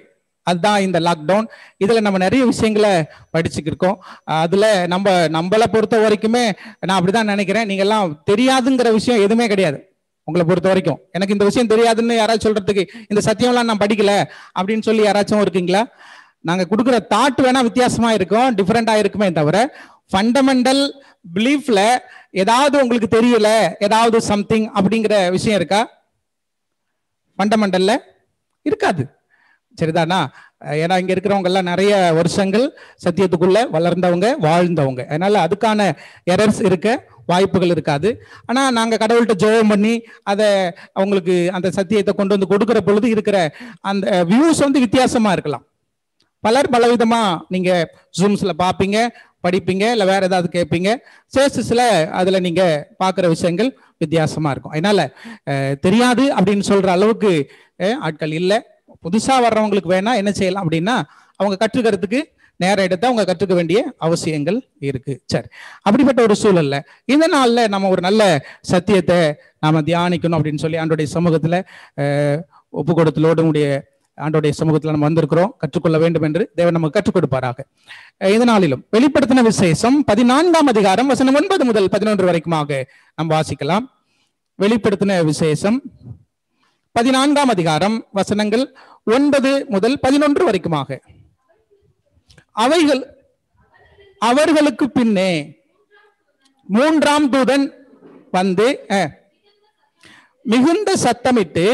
அதுதான் இந்த லாக்டவுன் இதுல நம்ம நிறைய விஷயங்களை படிச்சுக்கிருக்கோம் அதுல நம்ம நம்மளை பொறுத்த வரைக்குமே நான் அப்படிதான் நினைக்கிறேன் நீங்க எல்லாம் தெரியாதுங்கிற விஷயம் எதுவுமே கிடையாது உங்களை பொறுத்த வரைக்கும் எனக்கு இந்த விஷயம் தெரியாதுன்னு யாராச்சும் சொல்றதுக்கு இந்த சத்தியம்லாம் நான் படிக்கல அப்படின்னு சொல்லி யாராச்சும் இருக்கீங்களா நாங்க கொடுக்குற தாட் வேணா வித்தியாசமா இருக்கும் டிஃப்ரெண்டா இருக்குமே தவிர ஃபண்டமெண்டல் பிலீஃப்ல ஏதாவது உங்களுக்கு தெரியல ஏதாவது சம்திங் அப்படிங்கிற விஷயம் இருக்கா ஃபண்டமெண்டல்ல இருக்காது சரிதானா அஹ் ஏன்னா இங்க இருக்கிறவங்க எல்லாம் நிறைய வருஷங்கள் சத்தியத்துக்குள்ள வளர்ந்தவங்க வாழ்ந்தவங்க அதனால அதுக்கான எரர்ஸ் இருக்க வாய்ப்புகள் இருக்காது ஆனா நாங்க கடவுள்கிட்ட ஜெபம் பண்ணி அதை அவங்களுக்கு அந்த சத்தியத்தை கொண்டு வந்து கொடுக்கிற பொழுது இருக்கிற அந்த வியூஸ் வந்து வித்தியாசமா இருக்கலாம் பலர் பலவிதமா நீங்க ஜூம்ஸ்ல பாப்பீங்க படிப்பீங்க இல்ல வேற ஏதாவது கேட்பீங்க சேசஸ்ல அதுல நீங்க பாக்குற விஷயங்கள் வித்தியாசமா இருக்கும் அதனால அஹ், தெரியாது அப்படின்னு சொல்ற அளவுக்கு அஹ், ஆட்கள் இல்லை புதுசா வர்றவங்களுக்கு வேணா என்ன செய்யலாம் அப்படின்னா அவங்க கற்றுக்கிறதுக்கு நேரம் எடுத்து அவங்க கற்றுக்க வேண்டிய அவசியங்கள் இருக்கு சரி அப்படிப்பட்ட ஒரு சூழல்ல இந்த நாள்ல நம்ம ஒரு நல்ல சத்தியத்தை நாம தியானிக்கணும் அப்படின்னு சொல்லி ஆண்டோடைய சமூகத்துல அஹ், ஒப்பு கொடுத்தலோடு உடைய ஆண்டோடைய சமூகத்துல நம்ம வந்திருக்கிறோம் கற்றுக்கொள்ள வேண்டும் என்று தேவன் நமக்கு கற்றுக் கொடுப்பாராக அஹ் இந்த நாளிலும் வெளிப்படுத்தின விசேஷம் பதினான்காம் அதிகாரம் வசனம் ஒன்பது முதல் பதினொன்று வரைக்குமாக நாம் வாசிக்கலாம் வெளிப்படுத்தின விசேஷம் பதினான்காம் அதிகாரம் வசனங்கள் ஒன்பது முதல் பதினொன்று வரைக்குமாக அவைகள் அவர்களுக்கு பின்னே மூன்றாம் தூதன் வந்து அஹ், மிகுந்த சத்தமிட்டு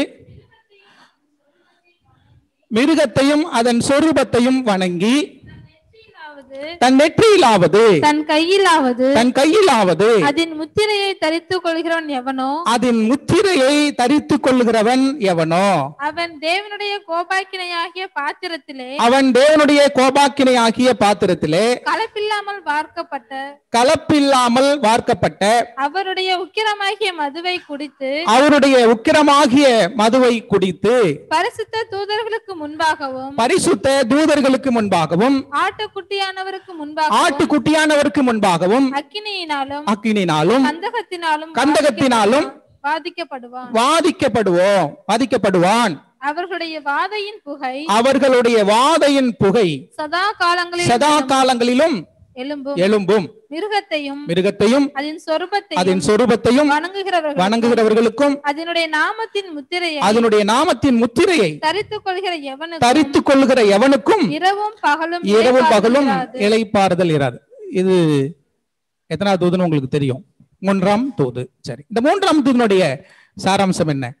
மிருகத்தையும் அதன் சொரூபத்தையும் வணங்கி தன் நெற்றியிலாவது தன் கையிலாவது தன் கையிலாவது அதன் முத்திரையை தரித்துக் கொள்கிறவன் எவனோ அதன் முத்திரையை தரித்துக் கொள்ளுகிறவன் எவனோ அவன் தேவனுடைய கோபாக்கினையாகிய பாத்திரத்திலே அவன் தேவனுடைய கோபாக்கினை ஆகிய பாத்திரத்திலே கலப்பில்லாமல் வார்க்கப்பட்ட கலப்பில்லாமல் வார்க்கப்பட்ட அவருடைய உக்கிரமாகிய மதுவை குடித்து அவருடைய உக்கிரமாகிய மதுவை குடித்து பரிசுத்த தூதர்களுக்கு முன்பாகவும் பரிசுத்த தூதர்களுக்கு முன்பாகவும் ஆட்டுக்குட்டியானவருக்கு முன்பாகவும் ஆட்டுக்குட்டியானவருக்கு முன்பாகவும் அக்கினியினாலும் அக்கினினாலும் கந்தகத்தினாலும் கந்தகத்தினாலும் பாதிக்கப்படுவான் வாதிக்கப்படுவோம் வாதிக்கப்படுவான் அவர்களுடைய வாதையின் புகை அவர்களுடைய வாதையின் புகை சதா காலங்களில் சதா காலங்களிலும் எழும்பும் எழும்பும் மிருகத்தையும் மிருகத்தையும் அதன் சொரூபத்தையும் அதன் சொரூபத்தையும் வணங்குகிறவர்கள் வணங்குகிறவர்களுக்கும் அதனுடைய நாமத்தின் முத்திரையை அதனுடைய நாமத்தின் முத்திரையை தரித்துக் கொள்கிற எவனுக்கும் தரித்துக் கொள்கிற எவனுக்கும் இரவும் பகலும் இரவும் பகலும் இளைப்பாறுதல் இராது. இலைப்பாறுதல் இராது இது எத்தனாவது தூதுன்னு உங்களுக்கு தெரியும் மூன்றாம் தூது சரி இந்த மூன்றாம் தூதனுடைய சாராம்சம் என்ன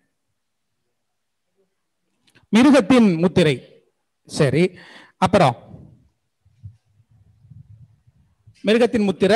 மிருகத்தின் முத்திரை சரி அப்புறம் மிருகத்தின் முத்திரை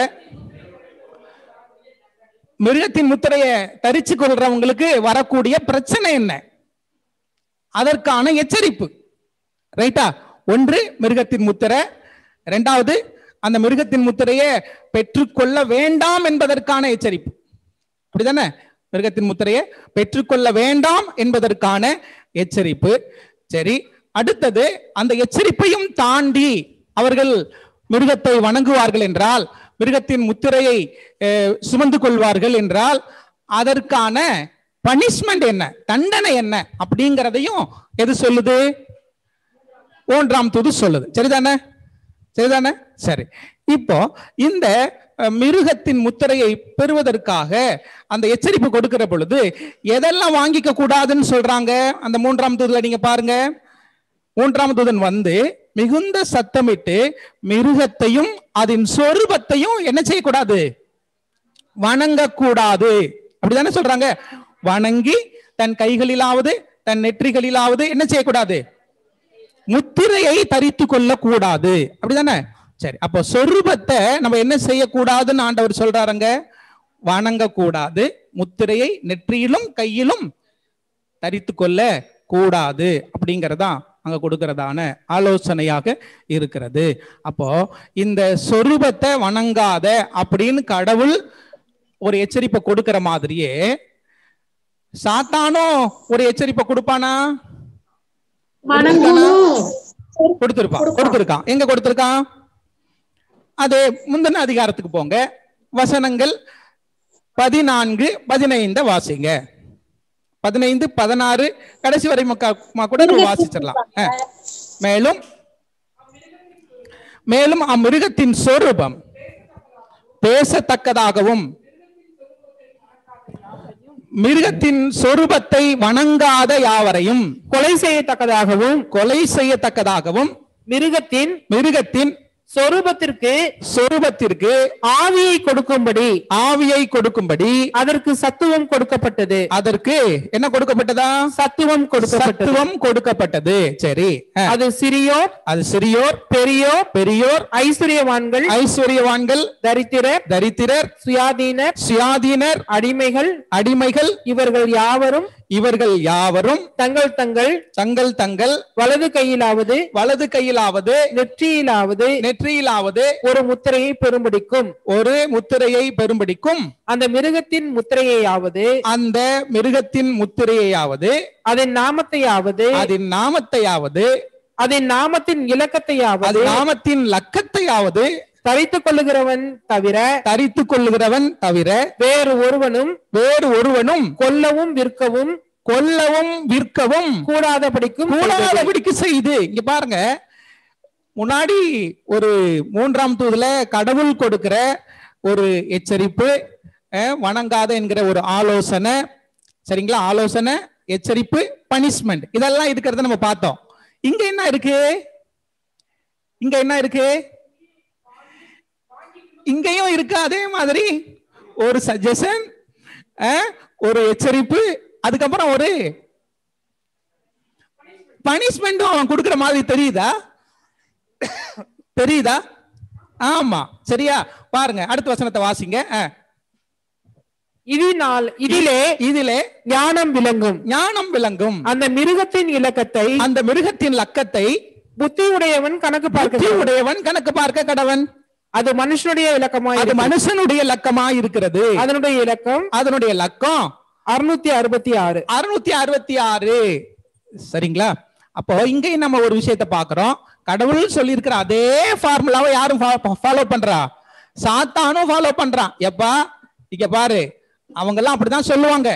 மிருகத்தின் முத்திரையை தரிச்சு கொள்றவங்களுக்கு வரக்கூடிய பிரச்சனை என்ன அதற்கான எச்சரிப்பு ரைட்டா ஒன்று மிருகத்தின் முத்திரை இரண்டாவது அந்த மிருகத்தின் முத்திரையை பெற்றுக்கொள்ள வேண்டாம் என்பதற்கான எச்சரிப்பு அப்படிதானே மிருகத்தின் முத்திரையை பெற்றுக்கொள்ள வேண்டாம் என்பதற்கான எச்சரிப்பு சரி அடுத்தது அந்த எச்சரிப்பையும் தாண்டி அவர்கள் மிருகத்தை வணங்குவார்கள் என்றால் மிருகத்தின் முத்திரையை அஹ், சுமந்து கொள்வார்கள் என்றால் அதற்கான பனிஷ்மெண்ட் என்ன தண்டனை என்ன அப்படிங்கிறதையும் எது சொல்லுது மூன்றாம் தூது சொல்லுது சரிதானே சரிதானே சரி இப்போ இந்த அஹ், மிருகத்தின் முத்திரையை பெறுவதற்காக அந்த எச்சரிப்பு கொடுக்கிற பொழுது எதெல்லாம் வாங்கிக்க கூடாதுன்னு சொல்றாங்க அந்த மூன்றாம் தூதுல நீங்க பாருங்க மூன்றாம் தூதன் வந்து மிகுந்த சத்தமிட்டு மிருகத்தையும் அதன் சொரூபத்தையும் என்ன செய்யக்கூடாது வணங்கக்கூடாது அப்படிதானே சொல்றாங்க வணங்கி தன் கைகளிலாவது தன் நெற்றிகளிலாவது என்ன செய்யக்கூடாது முத்திரையை தரித்து கொள்ள கூடாது அப்படிதானே சரி அப்போ சொரூபத்தை நம்ம என்ன செய்யக்கூடாதுன்னு ஆண்டவர் சொல்றாருங்க வணங்கக்கூடாது முத்திரையை நெற்றியிலும் கையிலும் தரித்து கொள்ள கூடாது அப்படிங்கறதா அங்க கொடுக்கறதான ஆலோசனையாக இருக்கிறது அப்போ இந்த சொரூபத்தை வணங்காத அப்படின்னு கடவுள் ஒரு எச்சரிப்பை கொடுக்கிற மாதிரியே சாத்தானும் ஒரு எச்சரிப்பை கொடுப்பானா கொடுத்திருப்பான் கொடுத்திருக்கான் எங்க கொடுத்திருக்கான் அது முந்தின அதிகாரத்துக்கு போங்க வசனங்கள் பதினான்கு பதினைந்து வாசிங்க பதினைந்து பதினாறு கடைசி வரை மக்கா- மா கூட நம்ம வாசிச்சிடலாம் அஹ். மேலும் மேலும் அம்மிருகத்தின் சொரூபம் பேசத்தக்கதாகவும் மிருகத்தின் சொரூபத்தை வணங்காத யாவரையும் கொலை செய்யத்தக்கதாகவும் கொலை செய்யத்தக்கதாகவும் மிருகத்தின் மிருகத்தின் சொரூபத்திற்கு சொரூபத்திற்கு ஆவியை கொடுக்கும்படி ஆவியை கொடுக்கும்படி அதற்கு சத்துவம் கொடுக்கப்பட்டது அதற்கு என்ன கொடுக்கப்பட்டதா சத்துவம் சத்துவம் கொடுக்கப்பட்டது சரி அது சிறியோர் அது சிறியோர் பெரியோர் பெரியோர் ஐஸ்வர்யவான்கள் ஐஸ்வர்யவான்கள் தரித்திரர் தரித்திரர் சுயாதீனர் சுயாதீனர் அடிமைகள் அடிமைகள் இவர்கள் யாவரும் இவர்கள் யாவரும் தங்கள் தங்கள் தங்கள் தங்கள் வலது கையிலாவது வலது கையிலாவது நெற்றியிலாவது நெற்றியிலாவது ஒரு முத்திரையை பெரும்படிக்கும் ஒரு முத்திரையை பெரும்படிக்கும் அந்த மிருகத்தின் முத்திரையாவது அந்த மிருகத்தின் முத்திரையாவது அதன் நாமத்தையாவது அதன் நாமத்தையாவது அதன் நாமத்தின் இலக்கத்தையாவது நாமத்தின் லக்கத்தையாவது தரித்துக் கொள்ளுகிறவன் தவிர தரித்துக் கொள்ளுகிறவன் தவிர வேறு ஒருவனும் வேறு ஒருவனும் கொல்லவும் விற்கவும் கொல்லவும் விற்கவும் கூடாதபடிக்கும் கூடாதபடிக்கு செய்து இங்க பாருங்க முன்னாடி ஒரு மூன்றாம் தூதுல கடவுள் கொடுக்கிற ஒரு எச்சரிப்பு அஹ், வணங்காத என்கிற ஒரு ஆலோசனை சரிங்களா ஆலோசனை எச்சரிப்பு பனிஷ்மெண்ட் இதெல்லாம் இருக்கிறத நம்ம பார்த்தோம் இங்க என்ன இருக்கு இங்க என்ன இருக்கு இங்கேயும் இருக்கு அதே மாதிரி ஒரு சஜஷன் ஒரு எச்சரிப்பு அதுக்கப்புறம் ஒரு பனிஷ்மெண்ட்டும் அவன் கொடுக்கிற மாதிரி தெரியுதா தெரியுதா ஆமா சரியா பாருங்க அடுத்த வசனத்தை வாசிங்க ஆ. இதனால் இதிலே இதிலே ஞானம் விளங்கும் ஞானம் விளங்கும் அந்த மிருகத்தின் இலக்கத்தை அந்த மிருகத்தின் லக்கத்தை புத்தி உடையவன் கணக்கு புத்தி பார்க்க உடையவன் கணக்கு பார்க்க கடவன் அது மனுஷனுடைய இலக்கமா அது மனுஷனுடைய லக்கமா இருக்கிறது அதனுடைய இலக்கம் அதனுடைய லக்கம் அறுநூத்தி அறுபத்தி ஆறு அறுநூத்தி அறுபத்தி ஆறு சரிங்களா அப்போ இங்கேயும் நம்ம ஒரு விஷயத்தை பார்க்கிறோம் கடவுள் சொல்லியிருக்கிற அதே ஃபார்முலாவை யாரும் ஃபாலோ பண்றா சாத்தானும் ஃபாலோ பண்றான் எப்பா இங்க பாரு அவங்க எல்லாம் அப்படிதான் சொல்லுவாங்க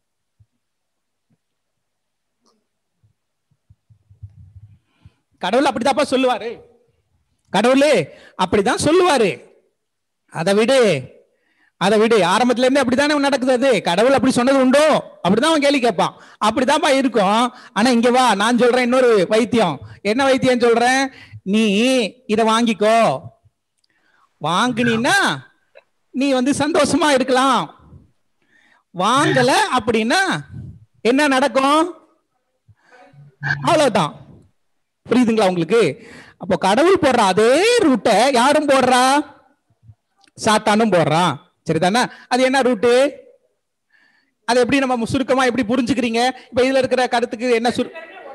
கடவுள் அப்படிதாப்பா சொல்லுவாரு கடவுளே அப்படிதான் சொல்லுவாரு அதை விடு அதை விடு ஆரம்பத்துல இருந்தே அப்படித்தானே நடக்குது அது கடவுள் அப்படி சொன்னது உண்டோ அப்படிதான் அவன் கேள்வி கேட்பான் அப்படிதான்ப்பா இருக்கும் ஆனா இங்க வா நான் சொல்றேன் இன்னொரு வைத்தியம் என்ன வைத்தியம் சொல்றேன் நீ இத வாங்கிக்கோ வாங்குனீன்னா நீ வந்து சந்தோஷமா இருக்கலாம் வாங்கல அப்படின்னா என்ன நடக்கும் அவ்வளவுதான் புரியுதுங்களா உங்களுக்கு அப்போ கடவுள் போடுற அதே ரூட்டை யாரும் போடுறா சாத்தானும் போடுறான் சரிதானே அது என்ன ரூட்டு அது எப்படி நம்ம சுருக்கமா எப்படி புரிஞ்சுக்கிறீங்க இப்ப இதுல இருக்கிற கருத்துக்கு என்ன சுரு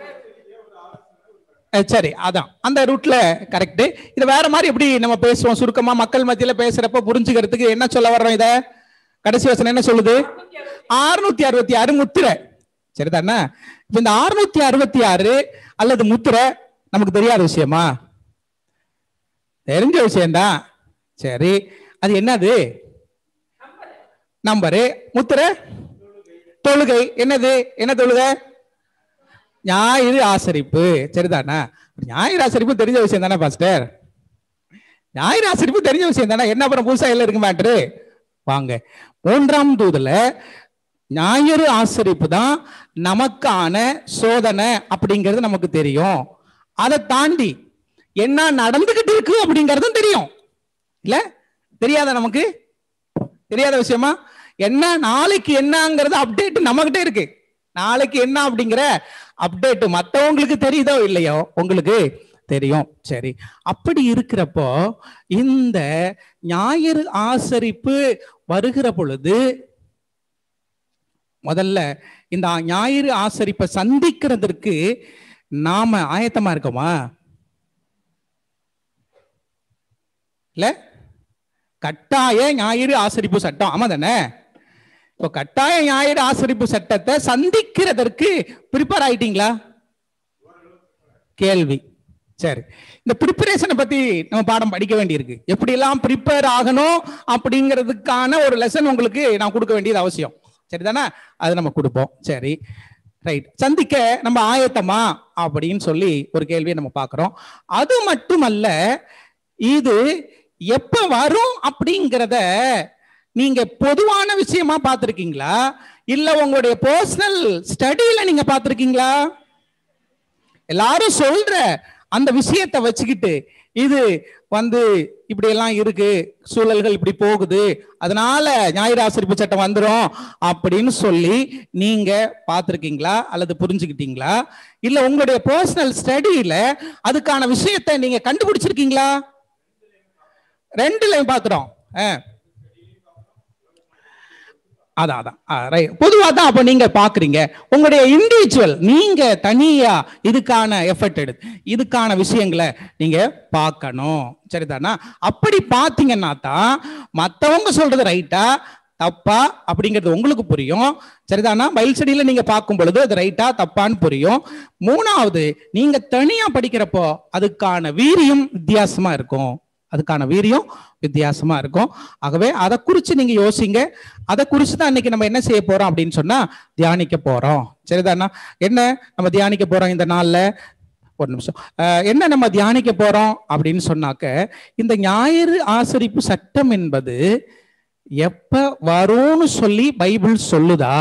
அஹ் சரி அதான் அந்த ரூட்ல கரெக்ட் இது வேற மாதிரி எப்படி நம்ம பேசுவோம் சுருக்கமா மக்கள் மத்தியில பேசுறப்ப புரிஞ்சுக்கிறதுக்கு என்ன சொல்ல வர்றோம் இத கடைசி வசனம் என்ன சொல்லுது அறுநூத்தி அறுபத்தி ஆறு முத்திரை சரிதானே இப்ப இந்த அறுநூத்தி அறுபத்தி ஆறு அல்லது முத்திரை நமக்கு தெரியாத விஷயமா தெரிஞ்ச விஷயம்தான் சரி அது என்னது நம்பரு முத்திரை தொழுகை என்னது என்ன தொழுகை ஞாயிறு ஆசரிப்பு சரிதானா ஞாயிறு ஆசரிப்பு தெரிஞ்ச விஷயம் தானே பாஸ்டர் ஞாயிறு ஆசரிப்பு தெரிஞ்ச விஷயம் தானே என்ன அப்புறம் புதுசா இல்ல இருக்க மாட்டுரு வாங்க மூன்றாம் தூதுல ஞாயிறு ஆசரிப்பு தான் நமக்கான சோதனை அப்படிங்கிறது நமக்கு தெரியும் அதை தாண்டி என்ன நடந்துகிட்டு இருக்கு அப்படிங்கறதும் தெரியும் இல்ல தெரியாதா நமக்கு தெரியாத விஷயமா என்ன நாளைக்கு என்னங்கிறது அப்டேட் நம்மகிட்ட இருக்கு நாளைக்கு என்ன அப்படிங்கிற அப்டேட் மத்தவங்களுக்கு தெரியுதோ இல்லையோ உங்களுக்கு தெரியும் சரி அப்படி இருக்கிறப்போ இந்த ஞாயிறு ஆசரிப்பு வருகிற பொழுது முதல்ல இந்த ஞாயிறு ஆசரிப்பை சந்திக்கிறதற்கு நாம ஆயத்தமா இருக்கோமா இல்ல கட்டாய ஞாயிறு ஆசரிப்பு சட்டம் ஆமா தானே இப்போ கட்டாய ஞாயிறு ஆசரிப்பு சட்டத்தை சந்திக்கிறதற்கு ப்ரிப்பேர் ஆயிட்டீங்களா கேள்வி சரி இந்த ப்ரிப்பரேஷனை பத்தி நம்ம பாடம் படிக்க வேண்டியிருக்கு எப்படி எல்லாம் ப்ரிப்பேர் ஆகணும் அப்படிங்கிறதுக்கான ஒரு லெசன் உங்களுக்கு நான் கொடுக்க வேண்டியது அவசியம் சரிதானே அது நம்ம கொடுப்போம் சரி ரைட் சந்திக்க நம்ம ஆயத்தமா அப்படின்னு சொல்லி ஒரு கேள்வியை நம்ம பார்க்கிறோம் அது மட்டுமல்ல இது எப்ப வரும் அப்படிங்கிறத நீங்க பொதுவான விஷயமா பார்த்திருக்கீங்களா இல்ல உங்களுடைய பர்சனல் ஸ்டடியில நீங்க பார்த்திருக்கீங்களா எல்லாரும் சொல்ற அந்த விஷயத்தை வச்சுக்கிட்டு இது வந்து இப்படி எல்லாம் இருக்கு சூழல்கள் இப்படி போகுது அதனால ஞாயிறு ஆசிரிப்பு சட்டம் வந்துரும் அப்படின்னு சொல்லி நீங்க பார்த்திருக்கீங்களா அல்லது புரிஞ்சுக்கிட்டீங்களா இல்ல உங்களுடைய பர்சனல் ஸ்டடியில அதுக்கான விஷயத்தை நீங்க கண்டுபிடிச்சிருக்கீங்களா ரெண்டுலயும் பாக்குறோம் அதான் அதான் ரைட் பொதுவா தான் அப்ப நீங்க பாக்குறீங்க உங்களுடைய இண்டிவிஜுவல் நீங்க தனியா இதுக்கான எஃபர்ட் எடுத்து இதுக்கான விஷயங்களை நீங்க பார்க்கணும் சரிதானா அப்படி பாத்தீங்கன்னா தான் மத்தவங்க சொல்றது ரைட்டா தப்பா அப்படிங்கிறது உங்களுக்கு புரியும் சரிதானா பயில் ஸ்டடியில நீங்க பார்க்கும் பொழுது அது ரைட்டா தப்பான்னு புரியும் மூணாவது நீங்க தனியா படிக்கிறப்போ அதுக்கான வீரியம் வித்தியாசமா இருக்கும் அதுக்கான வீரியம் வித்தியாசமா இருக்கும் ஆகவே அதை குறித்து நீங்க யோசிங்க அதை குறித்து தான் இன்னைக்கு நம்ம என்ன செய்ய போறோம் அப்படின்னு சொன்னா தியானிக்க போறோம் சரிதானா என்ன நம்ம தியானிக்க போறோம் இந்த நாள்ல ஒரு நிமிஷம் அஹ், என்ன நம்ம தியானிக்க போறோம் அப்படின்னு சொன்னாக்க இந்த ஞாயிறு ஆசரிப்பு சட்டம் என்பது எப்ப வரும்னு சொல்லி பைபிள் சொல்லுதா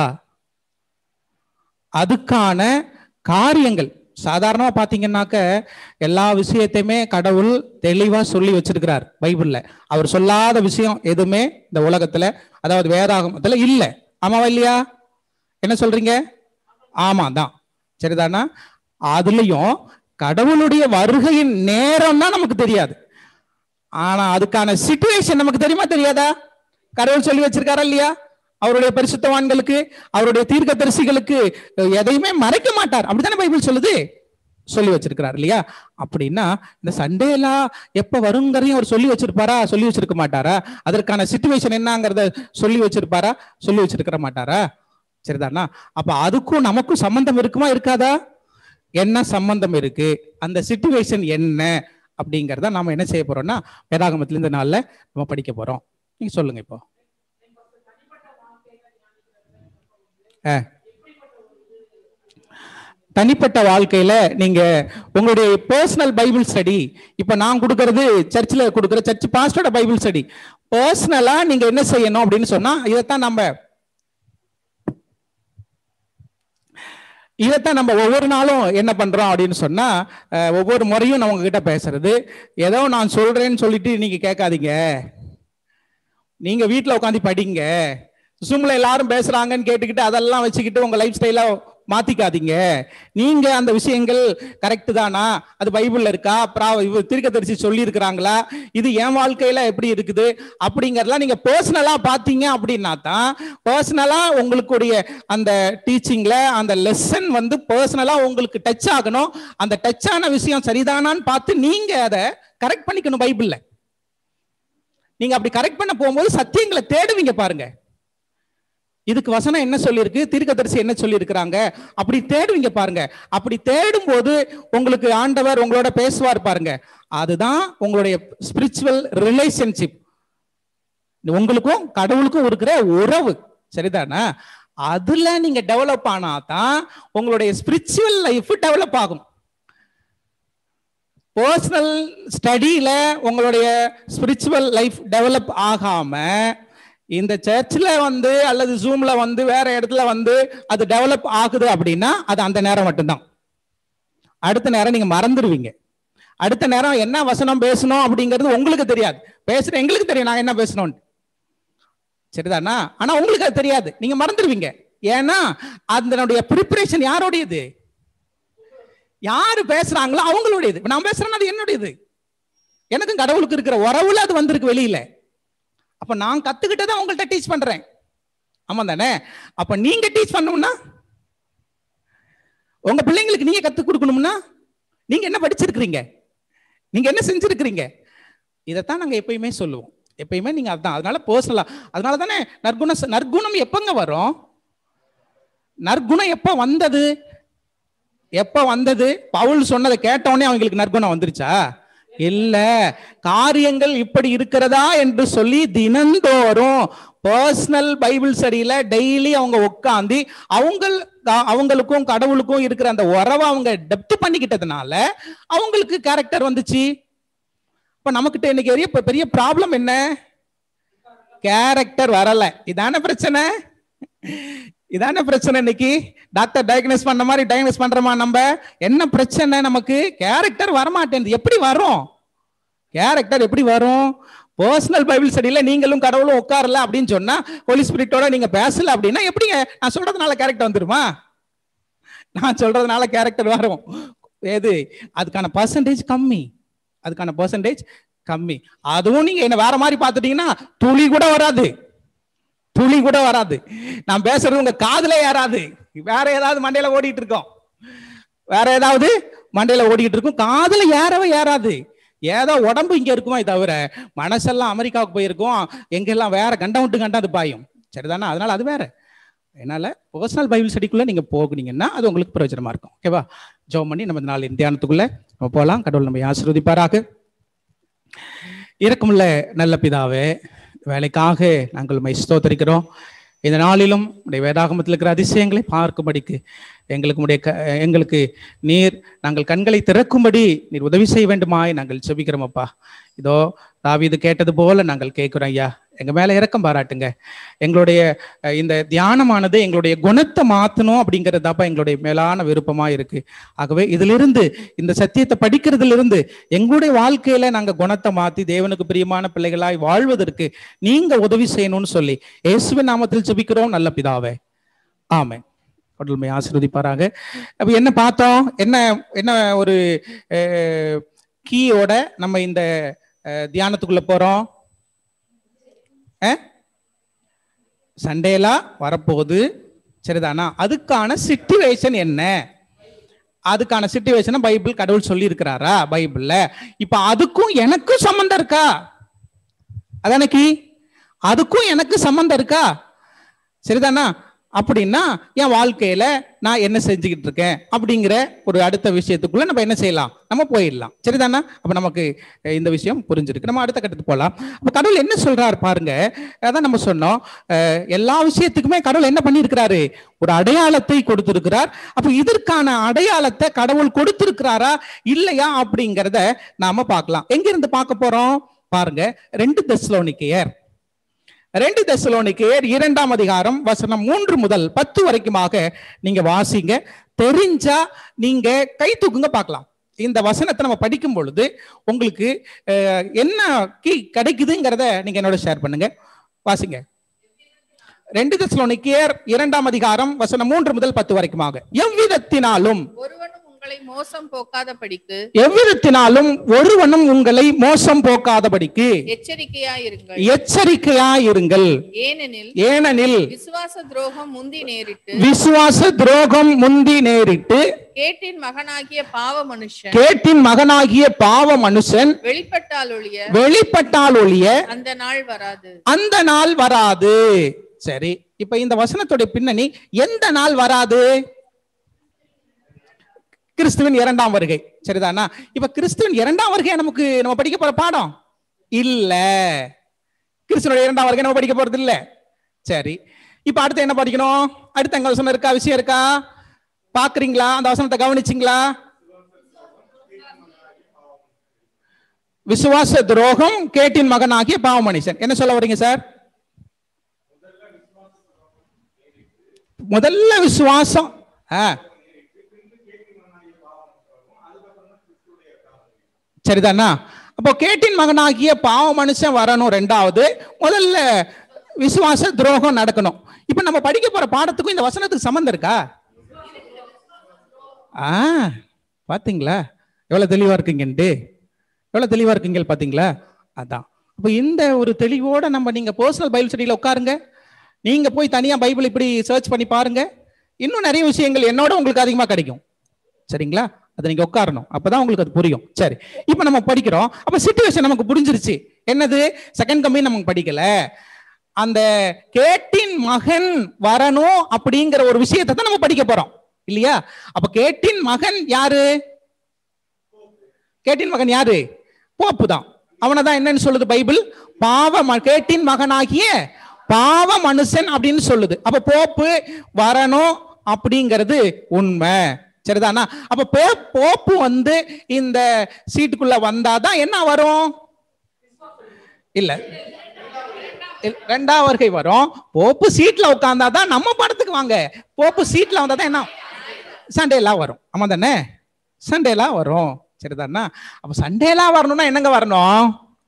அதுக்கான காரியங்கள் சாதாரணமா பாத்தீங்கன்னாக்க எல்லா விஷயத்தையுமே கடவுள் தெளிவா சொல்லி வச்சிருக்கிறார் பைபிள்ல அவர் சொல்லாத விஷயம் எதுவுமே இந்த உலகத்துல அதாவது வேதாகமத்துல இல்ல ஆமாவா இல்லையா என்ன சொல்றீங்க ஆமா தான் சரிதானா அதுலயும் கடவுளுடைய வருகையின் நேரம் தான் நமக்கு தெரியாது ஆனா அதுக்கான சிச்சுவேஷன் நமக்கு தெரியுமா தெரியாதா கடவுள் சொல்லி வச்சிருக்காரா இல்லையா அவருடைய பரிசுத்தவான்களுக்கு அவருடைய தீர்க்கதரிசிகளுக்கு எதையுமே மறைக்க மாட்டார் அப்படித்தானே பைபிள் சொல்லுது சொல்லி வச்சிருக்கிறார் இல்லையா அப்படின்னா இந்த சண்டே எல்லாம் எப்ப வருங்கிறதையும் அவர் சொல்லி வச்சிருப்பாரா சொல்லி வச்சிருக்க மாட்டாரா அதற்கான சிச்சுவேஷன் என்னங்கிறத சொல்லி வச்சிருப்பாரா சொல்லி வச்சிருக்கிற மாட்டாரா சரிதானா அப்ப அதுக்கும் நமக்கும் சம்பந்தம் இருக்குமா இருக்காதா என்ன சம்பந்தம் இருக்கு அந்த சிச்சுவேஷன் என்ன அப்படிங்கறத நாம என்ன செய்ய போறோம்னா வேதாகமத்துல இந்த நாள்ல நம்ம படிக்க போறோம் நீங்க சொல்லுங்க இப்போ ஆ. தனிப்பட்ட வாழ்க்கையில நீங்க உங்களுடைய பர்சனல் பைபிள் ஸ்டடி இப்ப நான் கொடுக்கறது சர்ச்சில் கொடுக்குற சர்ச் பாஸ்டரோட பைபிள் ஸ்டடி பர்சனலா நீங்க என்ன செய்யணும் அப்படின்னு சொன்னா இதைத்தான் நம்ம இதைத்தான் நம்ம ஒவ்வொரு நாளும் என்ன பண்றோம் அப்படின்னு சொன்னா அஹ், ஒவ்வொரு முறையும் நான் உங்ககிட்ட பேசுறது ஏதோ நான் சொல்றேன்னு சொல்லிட்டு நீங்க கேட்காதீங்க நீங்க வீட்ல உட்காந்து படிங்க ஜூம்ல எல்லாரும் பேசுறாங்கன்னு கேட்டுக்கிட்டு அதெல்லாம் வச்சுக்கிட்டு உங்க லைஃப் ஸ்டைல மாத்திக்காதீங்க நீங்க அந்த விஷயங்கள் கரெக்ட் தானா அது பைபிள்ல இருக்கா தீர்க்கதரிசி சொல்லி இருக்கிறாங்களா இது என் வாழ்க்கையில எப்படி இருக்குது அப்படிங்கறதெல்லாம் நீங்க பர்சனலா பாத்தீங்க அப்படின்னா தான் பர்சனலா உங்களுக்குடைய அந்த டீச்சிங்ல அந்த லெசன் வந்து பர்சனலா உங்களுக்கு டச் ஆகணும் அந்த டச் ஆன விஷயம் சரிதானான்னு பார்த்து நீங்க அதை கரெக்ட் பண்ணிக்கணும் பைபிள்ல நீங்க அப்படி கரெக்ட் பண்ண போகும்போது சத்தியங்களை தேடுவீங்க பாருங்க இதுக்கு வசனம் என்ன சொல்லியிருக்கு தீர்க்கதரிசி என்ன சொல்லியிருக்கிறாங்க அப்படி தேடுவீங்க பாருங்க அப்படி தேடும் போது உங்களுக்கு ஆண்டவர் உங்களோட பேசுவார் பாருங்க அதுதான் உங்களுடைய ஸ்பிரிச்சுவல் ரிலேஷன்ஷிப் உங்களுக்கும் கடவுளுக்கும் இருக்கிற உறவு சரிதானா அதுல நீங்க டெவலப் ஆனா தான் உங்களுடைய ஸ்பிரிச்சுவல் லைஃப் டெவலப் ஆகும் பர்சனல் ஸ்டடியில உங்களுடைய ஸ்பிரிச்சுவல் லைஃப் டெவலப் ஆகாம இந்த சர்ச்சில் வந்து அல்லது ஜூம்ல வந்து வேற இடத்துல வந்து அது டெவலப் ஆகுது அப்படின்னா அது அந்த நேரம் மட்டும்தான் அடுத்த நேரம் நீங்க மறந்துடுவீங்க அடுத்த நேரம் என்ன வசனம் பேசணும் அப்படிங்கிறது உங்களுக்கு தெரியாது பேசுற எங்களுக்கு தெரியும் நான் என்ன பேசணும் சரிதானா ஆனா உங்களுக்கு அது தெரியாது நீங்க மறந்துடுவீங்க ஏன்னா அதனுடைய ப்ரிப்பரேஷன் யாரோடையது யாரு பேசுறாங்களோ அவங்களுடையது இப்ப நான் பேசுறேன்னா அது என்னுடையது எனக்கும் கடவுளுக்கு இருக்கிற உறவுல அது வந்திருக்கு வெளியில அப்ப நான் கத்துக்கிட்டதை உங்கள்ட்ட டீச் பண்றேன் ஆமா தானே அப்ப நீங்க டீச் பண்ணணும்னா உங்க பிள்ளைங்களுக்கு நீங்க கத்து கொடுக்கணும்னா நீங்க என்ன படிச்சிருக்கிறீங்க நீங்க என்ன செஞ்சிருக்கிறீங்க இதைத்தான் நாங்க எப்பயுமே சொல்லுவோம் எப்பயுமே நீங்க அதான் அதனால பர்சனலா அதனால தானே நற்குண நற்குணம் எப்பங்க வரும் நற்குணம் எப்ப வந்தது எப்ப வந்தது பவுல் சொன்னதை கேட்டோடனே அவங்களுக்கு நற்குணம் வந்துருச்சா இல்ல காரியங்கள் இப்படி இருக்கிறதா என்று சொல்லி தினந்தோறும் பர்சனல் பைபிள் ஸ்டடியில டெய்லி அவங்க உட்காந்து அவங்க அவங்களுக்கும் கடவுளுக்கும் இருக்கிற அந்த உறவை அவங்க டெப்த் பண்ணிக்கிட்டதுனால அவங்களுக்கு கேரக்டர் வந்துச்சு இப்ப நமக்கிட்ட இன்னைக்கு பெரிய பெரிய ப்ராப்ளம் என்ன கேரக்டர் வரல இதான பிரச்சனை இதான பிரச்சனை இன்னைக்கு டாக்டர் டயக்னோஸ் பண்ண மாதிரி டயக்னோஸ் பண்றோமா நம்ம என்ன பிரச்சனை நமக்கு கேரக்டர் வரமாட்டேங்குது எப்படி வரும் கேரக்டர் எப்படி வரும் பர்சனல் பைபிள் ஸ்டடியில நீங்களும் கடவுளும் உட்காரல அப்படின்னு சொன்னா ஹோலி ஸ்பிரிட்டோட நீங்க பேசல அப்படின்னா எப்படிங்க நான் சொல்றதுனால கேரக்டர் வந்துருமா நான் சொல்றதுனால கேரக்டர் வரும் எது அதுக்கான பர்சன்டேஜ் கம்மி அதுக்கான பர்சன்டேஜ் கம்மி அதுவும் நீங்க என்ன வேற மாதிரி பார்த்துட்டீங்கன்னா துளி கூட வராது துளி கூட வராது நான் பேசுறது உங்க காதுல ஏறாது வேற ஏதாவது மண்டையில ஓடிட்டு இருக்கோம் வேற ஏதாவது மண்டையில ஓடிட்டு இருக்கும் காதுல ஏறவே ஏறாது ஏதோ உடம்பு இங்க இருக்குமா தவிர மனசெல்லாம் அமெரிக்காவுக்கு போயிருக்கோம் எங்கெல்லாம் வேற கண்டம் விட்டு கண்டாது பாயும் சரிதானா அதனால அது வேற அதனால பர்சனல் பைபிள் ஸ்டடிக்குள்ள நீங்க போகுனீங்கன்னா அது உங்களுக்கு பிரயோஜனமா இருக்கும் ஓகேவா ஜோம் பண்ணி நம்ம நாள் தியானத்துக்குள்ள நம்ம போகலாம் கடவுள் நம்ம ஆசீர்வதிப்பாராக இறக்கமுள்ள நல்ல பிதாவே வேலைக்காக நாங்கள் உண்மை ஸ்தோத்தரிக்கிறோம் இந்த நாளிலும் உடைய வேதாகமத்தில் இருக்கிற அதிசயங்களை பார்க்கும்படிக்கு எங்களுக்கு உடைய க எங்களுக்கு நீர் நாங்கள் கண்களை திறக்கும்படி நீர் உதவி செய்ய வேண்டுமாய் நாங்கள் செபிக்கிறோம் அப்பா இதோ தாவீது கேட்டது போல நாங்கள் கேட்கிறோம் ஐயா எங்க மேல இறக்கம் பாராட்டுங்க எங்களுடைய அஹ், இந்த தியானமானது எங்களுடைய குணத்தை மாத்தணும் அப்படிங்கிறது தாப்பா எங்களுடைய மேலான விருப்பமா இருக்கு ஆகவே இதிலிருந்து இந்த சத்தியத்தை படிக்கிறதிலிருந்து எங்களுடைய வாழ்க்கையில நாங்க குணத்தை மாத்தி தேவனுக்கு பிரியமான பிள்ளைகளாய் வாழ்வதற்கு நீங்க உதவி செய்யணும்னு சொல்லி இயேசுவின் நாமத்தில் ஜெபிக்கிறோம் நல்ல பிதாவே ஆமென் கடவுள்மை ஆசீர்வதிப்பாராக அப்ப என்ன பார்த்தோம் என்ன என்ன ஒரு கீயோட நம்ம இந்த அஹ், தியானத்துக்குள்ள போறோம் சண்டேலா வரப்போகுது சரிதானா அதுக்கான சிச்சுவேஷன் என்ன அதுக்கான சிச்சுவேஷனை பைபிள் கடவுள் சொல்லி இருக்கிறாரா பைபிள்ல இப்ப அதுக்கும் எனக்கும் சம்பந்தம் இருக்கா அதானக்கி அதுக்கும் எனக்கு சம்பந்தம் இருக்கா சரிதானா அப்படின்னா என் வாழ்க்கையில நான் என்ன செஞ்சுக்கிட்டு இருக்கேன் அப்படிங்கிற ஒரு அடுத்த விஷயத்துக்குள்ள நம்ம என்ன செய்யலாம் நம்ம போயிடலாம் சரிதானா அப்ப நமக்கு அஹ், இந்த விஷயம் புரிஞ்சிருக்கு நம்ம அடுத்த கட்டத்துக்கு போகலாம் அப்ப கடவுள் என்ன சொல்றாரு பாருங்க அதான் நம்ம சொன்னோம் அஹ், எல்லா விஷயத்துக்குமே கடவுள் என்ன பண்ணியிருக்கிறாரு ஒரு அடையாளத்தை கொடுத்திருக்கிறார் அப்ப இதற்கான அடையாளத்தை கடவுள் கொடுத்திருக்கிறாரா இல்லையா அப்படிங்கிறத நாம பார்க்கலாம் எங்க இருந்து பார்க்க போறோம் பாருங்க ரெண்டு தெஸ்லோனிக்கையர் ரெண்டு தெசலோனிக்கேயர் இரண்டாம் அதிகாரம் வசனம் மூன்று முதல் பத்து வரைக்குமாக நீங்க வாசிங்க தெரிஞ்சா நீங்க கை தூக்குங்க பார்க்கலாம் இந்த வசனத்தை நம்ம படிக்கும் பொழுது உங்களுக்கு அஹ், என்ன கீ கிடைக்குதுங்கிறத நீங்க என்னோட ஷேர் பண்ணுங்க வாசிங்க ரெண்டு தெசலோனிக்கேயர் இரண்டாம் அதிகாரம் வசனம் மூன்று முதல் பத்து வரைக்குமாக எவ்விதத்தினாலும் ஒருவனும் உங்களை மோசம் போக்காதபடிக்கு எவ்விதத்தினாலும் ஒருவனும் உங்களை மோசம் போக்காதபடிக்கு எச்சரிக்கையாயிருங்கள் எச்சரிக்கையாயிருங்கள் ஏனெனில் ஏனெனில் விசுவாச துரோகம் முந்தி நேரிட்டு விசுவாச துரோகம் முந்தி நேரிட்டு கேட்டின் மகனாகிய பாவ மனுஷன் கேட்டின் மகனாகிய பாவ மனுஷன் வெளிப்பட்டால் ஒழிய வெளிப்பட்டால் ஒழிய அந்த நாள் வராது அந்த நாள் வராது சரி இப்ப இந்த வசனத்துடைய பின்னணி எந்த நாள் வராது கிறிஸ்துவின் இரண்டாம் வருகை சரிதானா இப்ப கிறிஸ்துவின் இரண்டாம் வருகை நமக்கு நம்ம படிக்க போற பாடம் இல்ல கிறிஸ்துவனுடைய இரண்டாம் வருகை நம்ம படிக்க போறது இல்ல சரி இப்ப அடுத்து என்ன படிக்கணும் அடுத்து எங்க வசனம் இருக்கா விஷயம் இருக்கா பாக்குறீங்களா அந்த வசனத்தை கவனிச்சிங்களா விசுவாச துரோகம் கேட்டின் மகனாகிய பாவ மனுஷன் என்ன சொல்ல வரீங்க சார் முதல்ல விசுவாசம் ஆ. சரிதானா அப்போ கேட்டின் மகனாகிய பாவ மனுஷன் வரணும் ரெண்டாவது முதல்ல விசுவாச துரோகம் நடக்கணும் இப்ப நம்ம படிக்க போற பாடத்துக்கும் இந்த வசனத்துக்கு சம்மந்தம் இருக்கா ஆ பாத்தீங்களா எவ்வளவு தெளிவா இருக்கீங்கன்ட்டு எவ்வளவு தெளிவா இருக்கீங்க பாத்தீங்களா அதான் அப்ப இந்த ஒரு தெளிவோட நம்ம நீங்க பர்சனல் பைபிள் ஸ்டடியில உட்காருங்க நீங்க போய் தனியா பைபிள் இப்படி சர்ச் பண்ணி பாருங்க இன்னும் நிறைய விஷயங்கள் என்னோட உங்களுக்கு அதிகமா கிடைக்கும் சரிங்களா அதை நீங்க உட்காரணும் அப்பதான் உங்களுக்கு அது புரியும் சரி இப்போ நம்ம படிக்கிறோம் அப்ப சிச்சுவேஷன் நமக்கு புரிஞ்சிருச்சு என்னது செகண்ட் கம்பி நமக்கு படிக்கல அந்த கேட்டின் மகன் வரணும் அப்படிங்கிற ஒரு விஷயத்தை தான் நம்ம படிக்க போறோம் இல்லையா அப்ப கேட்டின் மகன் யாரு கேட்டின் மகன் யாரு போப்பு தான் அவனை தான் என்னன்னு சொல்லுது பைபிள் பாவ ம- கேட்டின் மகனாகிய பாவ மனுஷன் அப்படின்னு சொல்லுது அப்ப போப்பு வரணும் அப்படிங்கிறது உண்மை சரிதானா அப்ப போ- போப்பு வந்து இந்த சீட்டுக்குள்ள வந்தாதான் என்ன வரும் இல்ல இல்ல, ரெண்டாம் வருகை வரும் போப்பு சீட்ல உட்கார்ந்தாதான் நம்ம படத்துக்கு வாங்க போப்பு சீட்ல வந்தாதான் என்ன சண்டேலாம் வரும் ஆமா தானே சண்டேலாம் வரும் சரிதானா அப்ப சண்டேலாம் வரணும்னா என்னங்க வரணும்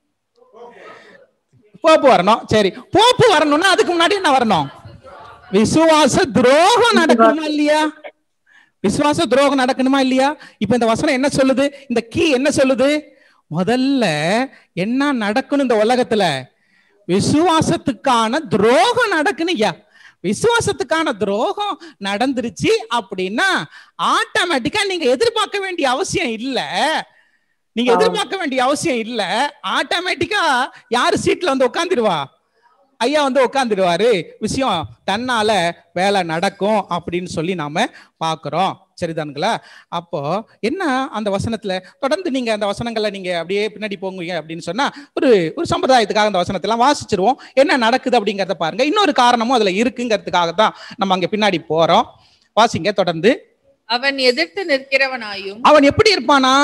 போப்பு வரணும் சரி போப்பு வரணும்னா அதுக்கு முன்னாடி என்ன வரணும் விசுவாச துரோகம் நடக்கணுமா இல்லையா விசுவாச துரோகம் நடக்கணுமா இல்லையா இப்ப இந்த வசனம் என்ன சொல்லுது இந்த கீ என்ன சொல்லுது முதல்ல என்ன நடக்கணும் இந்த உலகத்துல விசுவாசத்துக்கான துரோகம் நடக்கணும் ஐயா விசுவாசத்துக்கான துரோகம் நடந்துருச்சு அப்படின்னா ஆட்டோமேட்டிக்கா நீங்க எதிர்பார்க்க வேண்டிய அவசியம் இல்ல நீங்க எதிர்பார்க்க வேண்டிய அவசியம் இல்ல ஆட்டோமேட்டிக்கா யாரு சீட்ல வந்து உட்காந்துருவா ஐயா வந்து உட்காந்துடுவாரு விஷயம் தன்னால வேலை நடக்கும் அப்படின்னு சொல்லி நாம பாக்குறோம் சரிதானுங்களா அப்போ என்ன அந்த வசனத்துல தொடர்ந்து நீங்க அந்த வசனங்களை நீங்க அப்படியே பின்னாடி போங்க அப்படின்னு சொன்னா ஒரு ஒரு சம்பிரதாயத்துக்காக அந்த வசனத்தை எல்லாம் வாசிச்சிருவோம் என்ன நடக்குது அப்படிங்கறத பாருங்க இன்னொரு காரணமும் அதுல இருக்குங்கிறதுக்காக தான் நம்ம அங்க பின்னாடி போறோம் வாசிங்க தொடர்ந்து அவன் எதிர்த்து நிற்கிறவனாயும் அவன் எப்படி இருப்பானா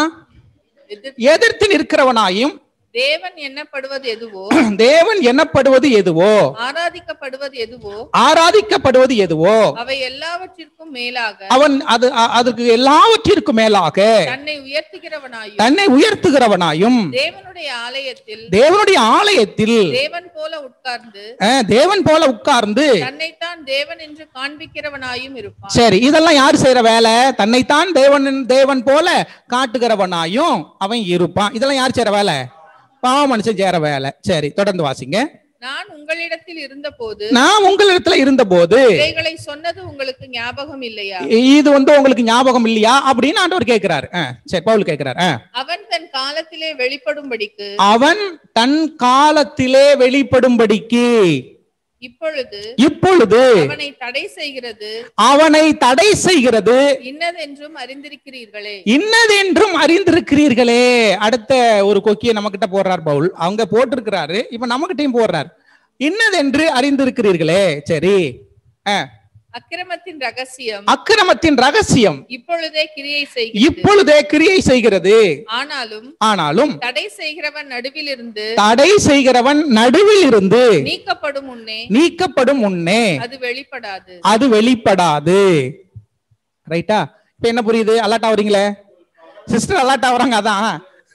எதிர்த்து நிற்கிறவனாயும் தேவன் எண்ணப்படுவது எதுவோ தேவன் எண்ணப்படுவது எதுவோ ஆராதிக்கப்படுவது எதுவோ ஆராதிக்கப்படுவது எதுவோ அவை எல்லாவற்றிற்கும் மேலாக அவன் அது அ- அதுக்கு எல்லாவற்றிற்கும் மேலாக தன்னை உயர்த்துகிறவனாயும் தன்னை உயர்த்துகிறவனாயும் தேவனுடைய ஆலயத்தில் தேவனுடைய ஆலயத்தில் தேவன் போல உட்கார்ந்து அஹ், தேவன் போல உட்கார்ந்து தன்னைத்தான் தேவன் என்று காண்பிக்கிறவனாயும் இருப்பான் சரி இதெல்லாம் யார் செய்யற வேலை தன்னைத்தான் தேவன் தேவன் போல காட்டுகிறவனாயும் அவன் இருப்பான் இதெல்லாம் யார் செய்யற வேலை பாவ மனுஷன் செய்யற வேலை சரி தொடர்ந்து வாசிங்க நான் உங்களிடத்தில் இருந்தபோது நான் உங்களிடத்துல இருந்தபோது இவைகளை சொன்னது உங்களுக்கு ஞாபகம் இல்லையா இது வந்து உங்களுக்கு ஞாபகம் இல்லையா அப்படின்னு ஆண்டவர் கேட்கிறாரு அஹ், சரி பவுல் கேட்கிறாரு அஹ். அவன் தன் காலத்திலே வெளிப்படும்படிக்கு அவன் தன் காலத்திலே வெளிப்படும்படிக்கு இப்பொழுது இப்பொழுது அவனை தடை செய்கிறது அவனை தடை செய்கிறது இன்னதென்றும் அறிந்திருக்கிறீர்களே இன்னதென்றும் அறிந்திருக்கிறீர்களே அடுத்த ஒரு கொக்கியை நம்ம கிட்ட போடுறார் பவுல் அவங்க போட்டிருக்கிறாரு இப்ப நம்மகிட்டயும் போடுறார் இன்னதென்று அறிந்திருக்கிறீர்களே சரி அஹ், அக்கிரமத்தின் ரகசியம் அக்கிரமத்தின் ரகசியம் இப்பொழுதே கிரியை செய்கிறது இப்பொழுதே கிரியை செய்கிறது ஆனாலும் ஆனாலும் தடை செய்கிறவன் நடுவிலிருந்து தடை செய்கிறவன் நடுவில் இருந்து நீக்கப்படும் முன்னே நீக்கப்படும் முன்னே அது வெளிப்படாது அது வெளிப்படாது ரைட்டா இப்ப என்ன புரியுது அலர்ட் ஆகுறீங்களே சிஸ்டர் அலர்ட் ஆகுறாங்க அதான்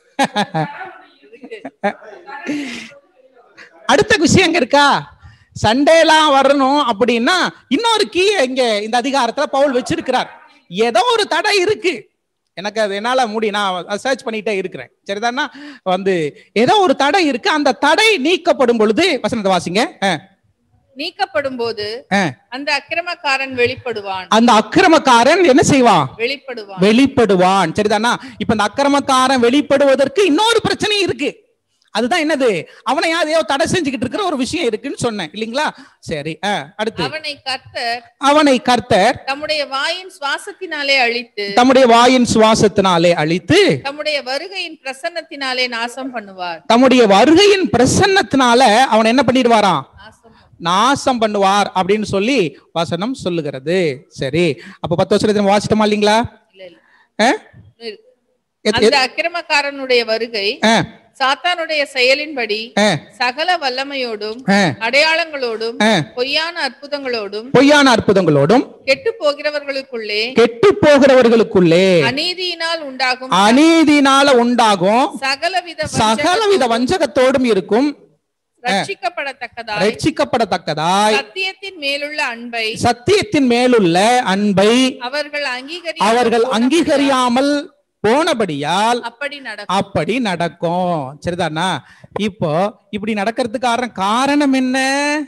அடுத்த விஷயம் எங்க இருக்கா சண்டேலாம் வரணும் அப்படின்னா இன்னொரு கீ இங்க இந்த அதிகாரத்துல பவுல் வச்சிருக்கிறார் ஏதோ ஒரு தடை இருக்கு எனக்கு அது என்னால முடி நான் சர்ச் பண்ணிட்டே இருக்கிறேன் சரிதானா வந்து ஏதோ ஒரு தடை இருக்கு அந்த தடை நீக்கப்படும் பொழுது வசனத்தை வாசிங்க அஹ், நீக்கப்படும் போது அஹ். அந்த அக்கிரமக்காரன் வெளிப்படுவான் அந்த அக்கிரமக்காரன் என்ன செய்வான் வெளிப்படுவான் வெளிப்படுவான் சரிதானா இப்ப இந்த அக்கிரமக்காரன் வெளிப்படுவதற்கு இன்னொரு பிரச்சனை இருக்கு அதுதான் என்னது அவனை யாரையோ தடை செஞ்சுக்கிட்டு இருக்கிற ஒரு விஷயம் இருக்குன்னு சொன்னேன் இல்லைங்களா சரி அஹ், அடுத்து அவனை கர்த்தர் அவனை கர்த்தர் தம்முடைய வாயின் சுவாசத்தினாலே அழித்து தம்முடைய வாயின் சுவாசத்தினாலே அழித்து தம்முடைய வருகையின் பிரசன்னத்தினாலே நாசம் பண்ணுவார் தம்முடைய வருகையின் பிரசன்னத்தினால அவன் என்ன பண்ணிடுவாராம் நாசம் பண்ணுவார் அப்படின்னு சொல்லி வசனம் சொல்லுகிறது சரி அப்ப பத்து வருஷத்துல நம்ம வாசிட்டோமா இல்லைங்களா அஹ்? எத்- அந்த எத்- அக்கிரமக்காரனுடைய வருகை அஹ், சாத்தானுடைய செயலின்படி அஹ், சகல வல்லமையோடும் அஹ். அடையாளங்களோடும் அஹ். பொய்யான அற்புதங்களோடும் பொய்யான அற்புதங்களோடும் கெட்டு போகிறவர்களுக்குள்ளே கெட்டு போகிறவர்களுக்குள்ளே அநீதியினால் உண்டாகும் அநீதினால உண்டாகும் சகலவித சகலவித வஞ்சகத்தோடும் இருக்கும் ரட்சிக்கப்படத்தக்கதாய் ரட்சிக்கப்படத்தக்கதாய் சத்தியத்தின் மேலுள்ள அன்பை சத்தியத்தின் மேலுள்ள அன்பை அவர்கள் அங்கீகரி அவர்கள் அங்கீகரியாமல் போனபடியால் அப்படி நடக்கும் அப்படி நடக்கும் சரிதானா இப்போ இப்படி நடக்கிறதுக்கு காரணம் காரணம் என்ன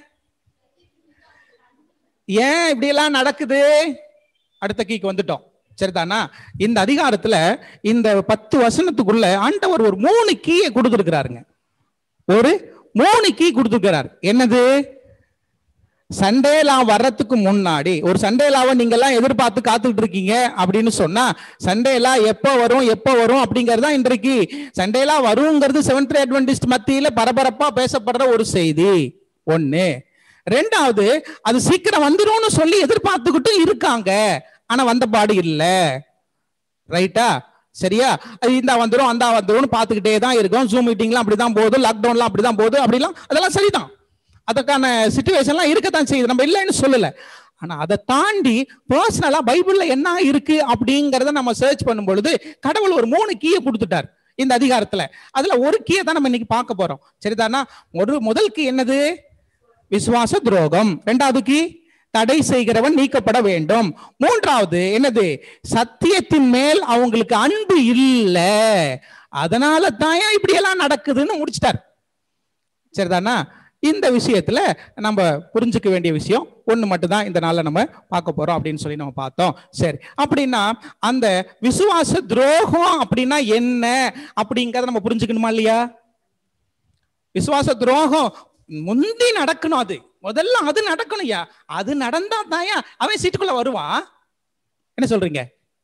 ஏன் இப்படி எல்லாம் நடக்குது அடுத்த கீக்கு வந்துட்டோம் சரிதானா இந்த அதிகாரத்துல இந்த பத்து வசனத்துக்குள்ள ஆண்டவர் ஒரு மூணு கீயை கொடுத்துருக்கிறாருங்க ஒரு மூணு கீ கொடுத்துருக்கிறார் என்னது சண்டேலா வர்றதுக்கு முன்னாடி ஒரு சண்டேலாவை நீங்க எல்லாம் எதிர்பார்த்து காத்துக்கிட்டு இருக்கீங்க அப்படின்னு சொன்னா சண்டேலா எப்போ வரும் எப்போ வரும் அப்படிங்கறது தான் இன்றைக்கு சண்டேலா வருங்கிறது செவன்த் அட்வென்டிஸ்ட் மத்தியில பரபரப்பா பேசப்படுற ஒரு செய்தி ஒண்ணு ரெண்டாவது அது சீக்கிரம் வந்துரும்னு சொல்லி எதிர்பார்த்துக்கிட்டு இருக்காங்க ஆனா வந்த பாடு இல்ல ரைட்டா சரியா அது இந்த வந்துரும் அந்த வந்துரும்னு பார்த்துக்கிட்டே தான் இருக்கும் ஜூம் மீட்டிங்லாம் அப்படிதான் போகுது லாக்டவுன்லாம் அப்படிதான் போகுது அப்படிலாம் அதெல்லாம் சரிதான் அதற்கான சுச்சுவேஷன்லாம் இருக்கத்தான் செய்யுது நம்ம இல்லைன்னு சொல்லல ஆனா அதை தாண்டி பர்சனலா பைபிள்ல என்ன இருக்கு அப்படிங்கறத நம்ம சர்ச் பண்ணும் பொழுது கடவுள் ஒரு மூணு கீயை கொடுத்துட்டார் இந்த அதிகாரத்துல அதுல ஒரு கீயை தான் நம்ம இன்னைக்கு பார்க்க போறோம் சரிதானா ஒரு முதல் கீ என்னது விசுவாச துரோகம் ரெண்டாவது கீ தடை செய்கிறவன் நீக்கப்பட வேண்டும் மூன்றாவது என்னது சத்தியத்தின் மேல் அவங்களுக்கு அன்பு இல்ல அதனால தான் இப்படி எல்லாம் நடக்குதுன்னு முடிச்சிட்டார் சரிதானா இந்த விஷயத்துல நம்ம புரிஞ்சுக்க வேண்டிய விஷயம் ஒண்ணு மட்டும்தான் இந்த நாள்ல நம்ம பார்க்க போறோம் அப்படின்னு சொல்லி நம்ம பார்த்தோம் சரி அப்படின்னா அந்த விசுவாச துரோகம் அப்படின்னா என்ன அப்படிங்கறத நம்ம புரிஞ்சுக்கணுமா இல்லையா விசுவாச துரோகம் முந்தி நடக்கணும் அது முதல்ல அது நடக்கணும்யா அது நடந்தா தாயா அவன் சீட்டுக்குள்ள வருவான் என்ன சொல்றீங்க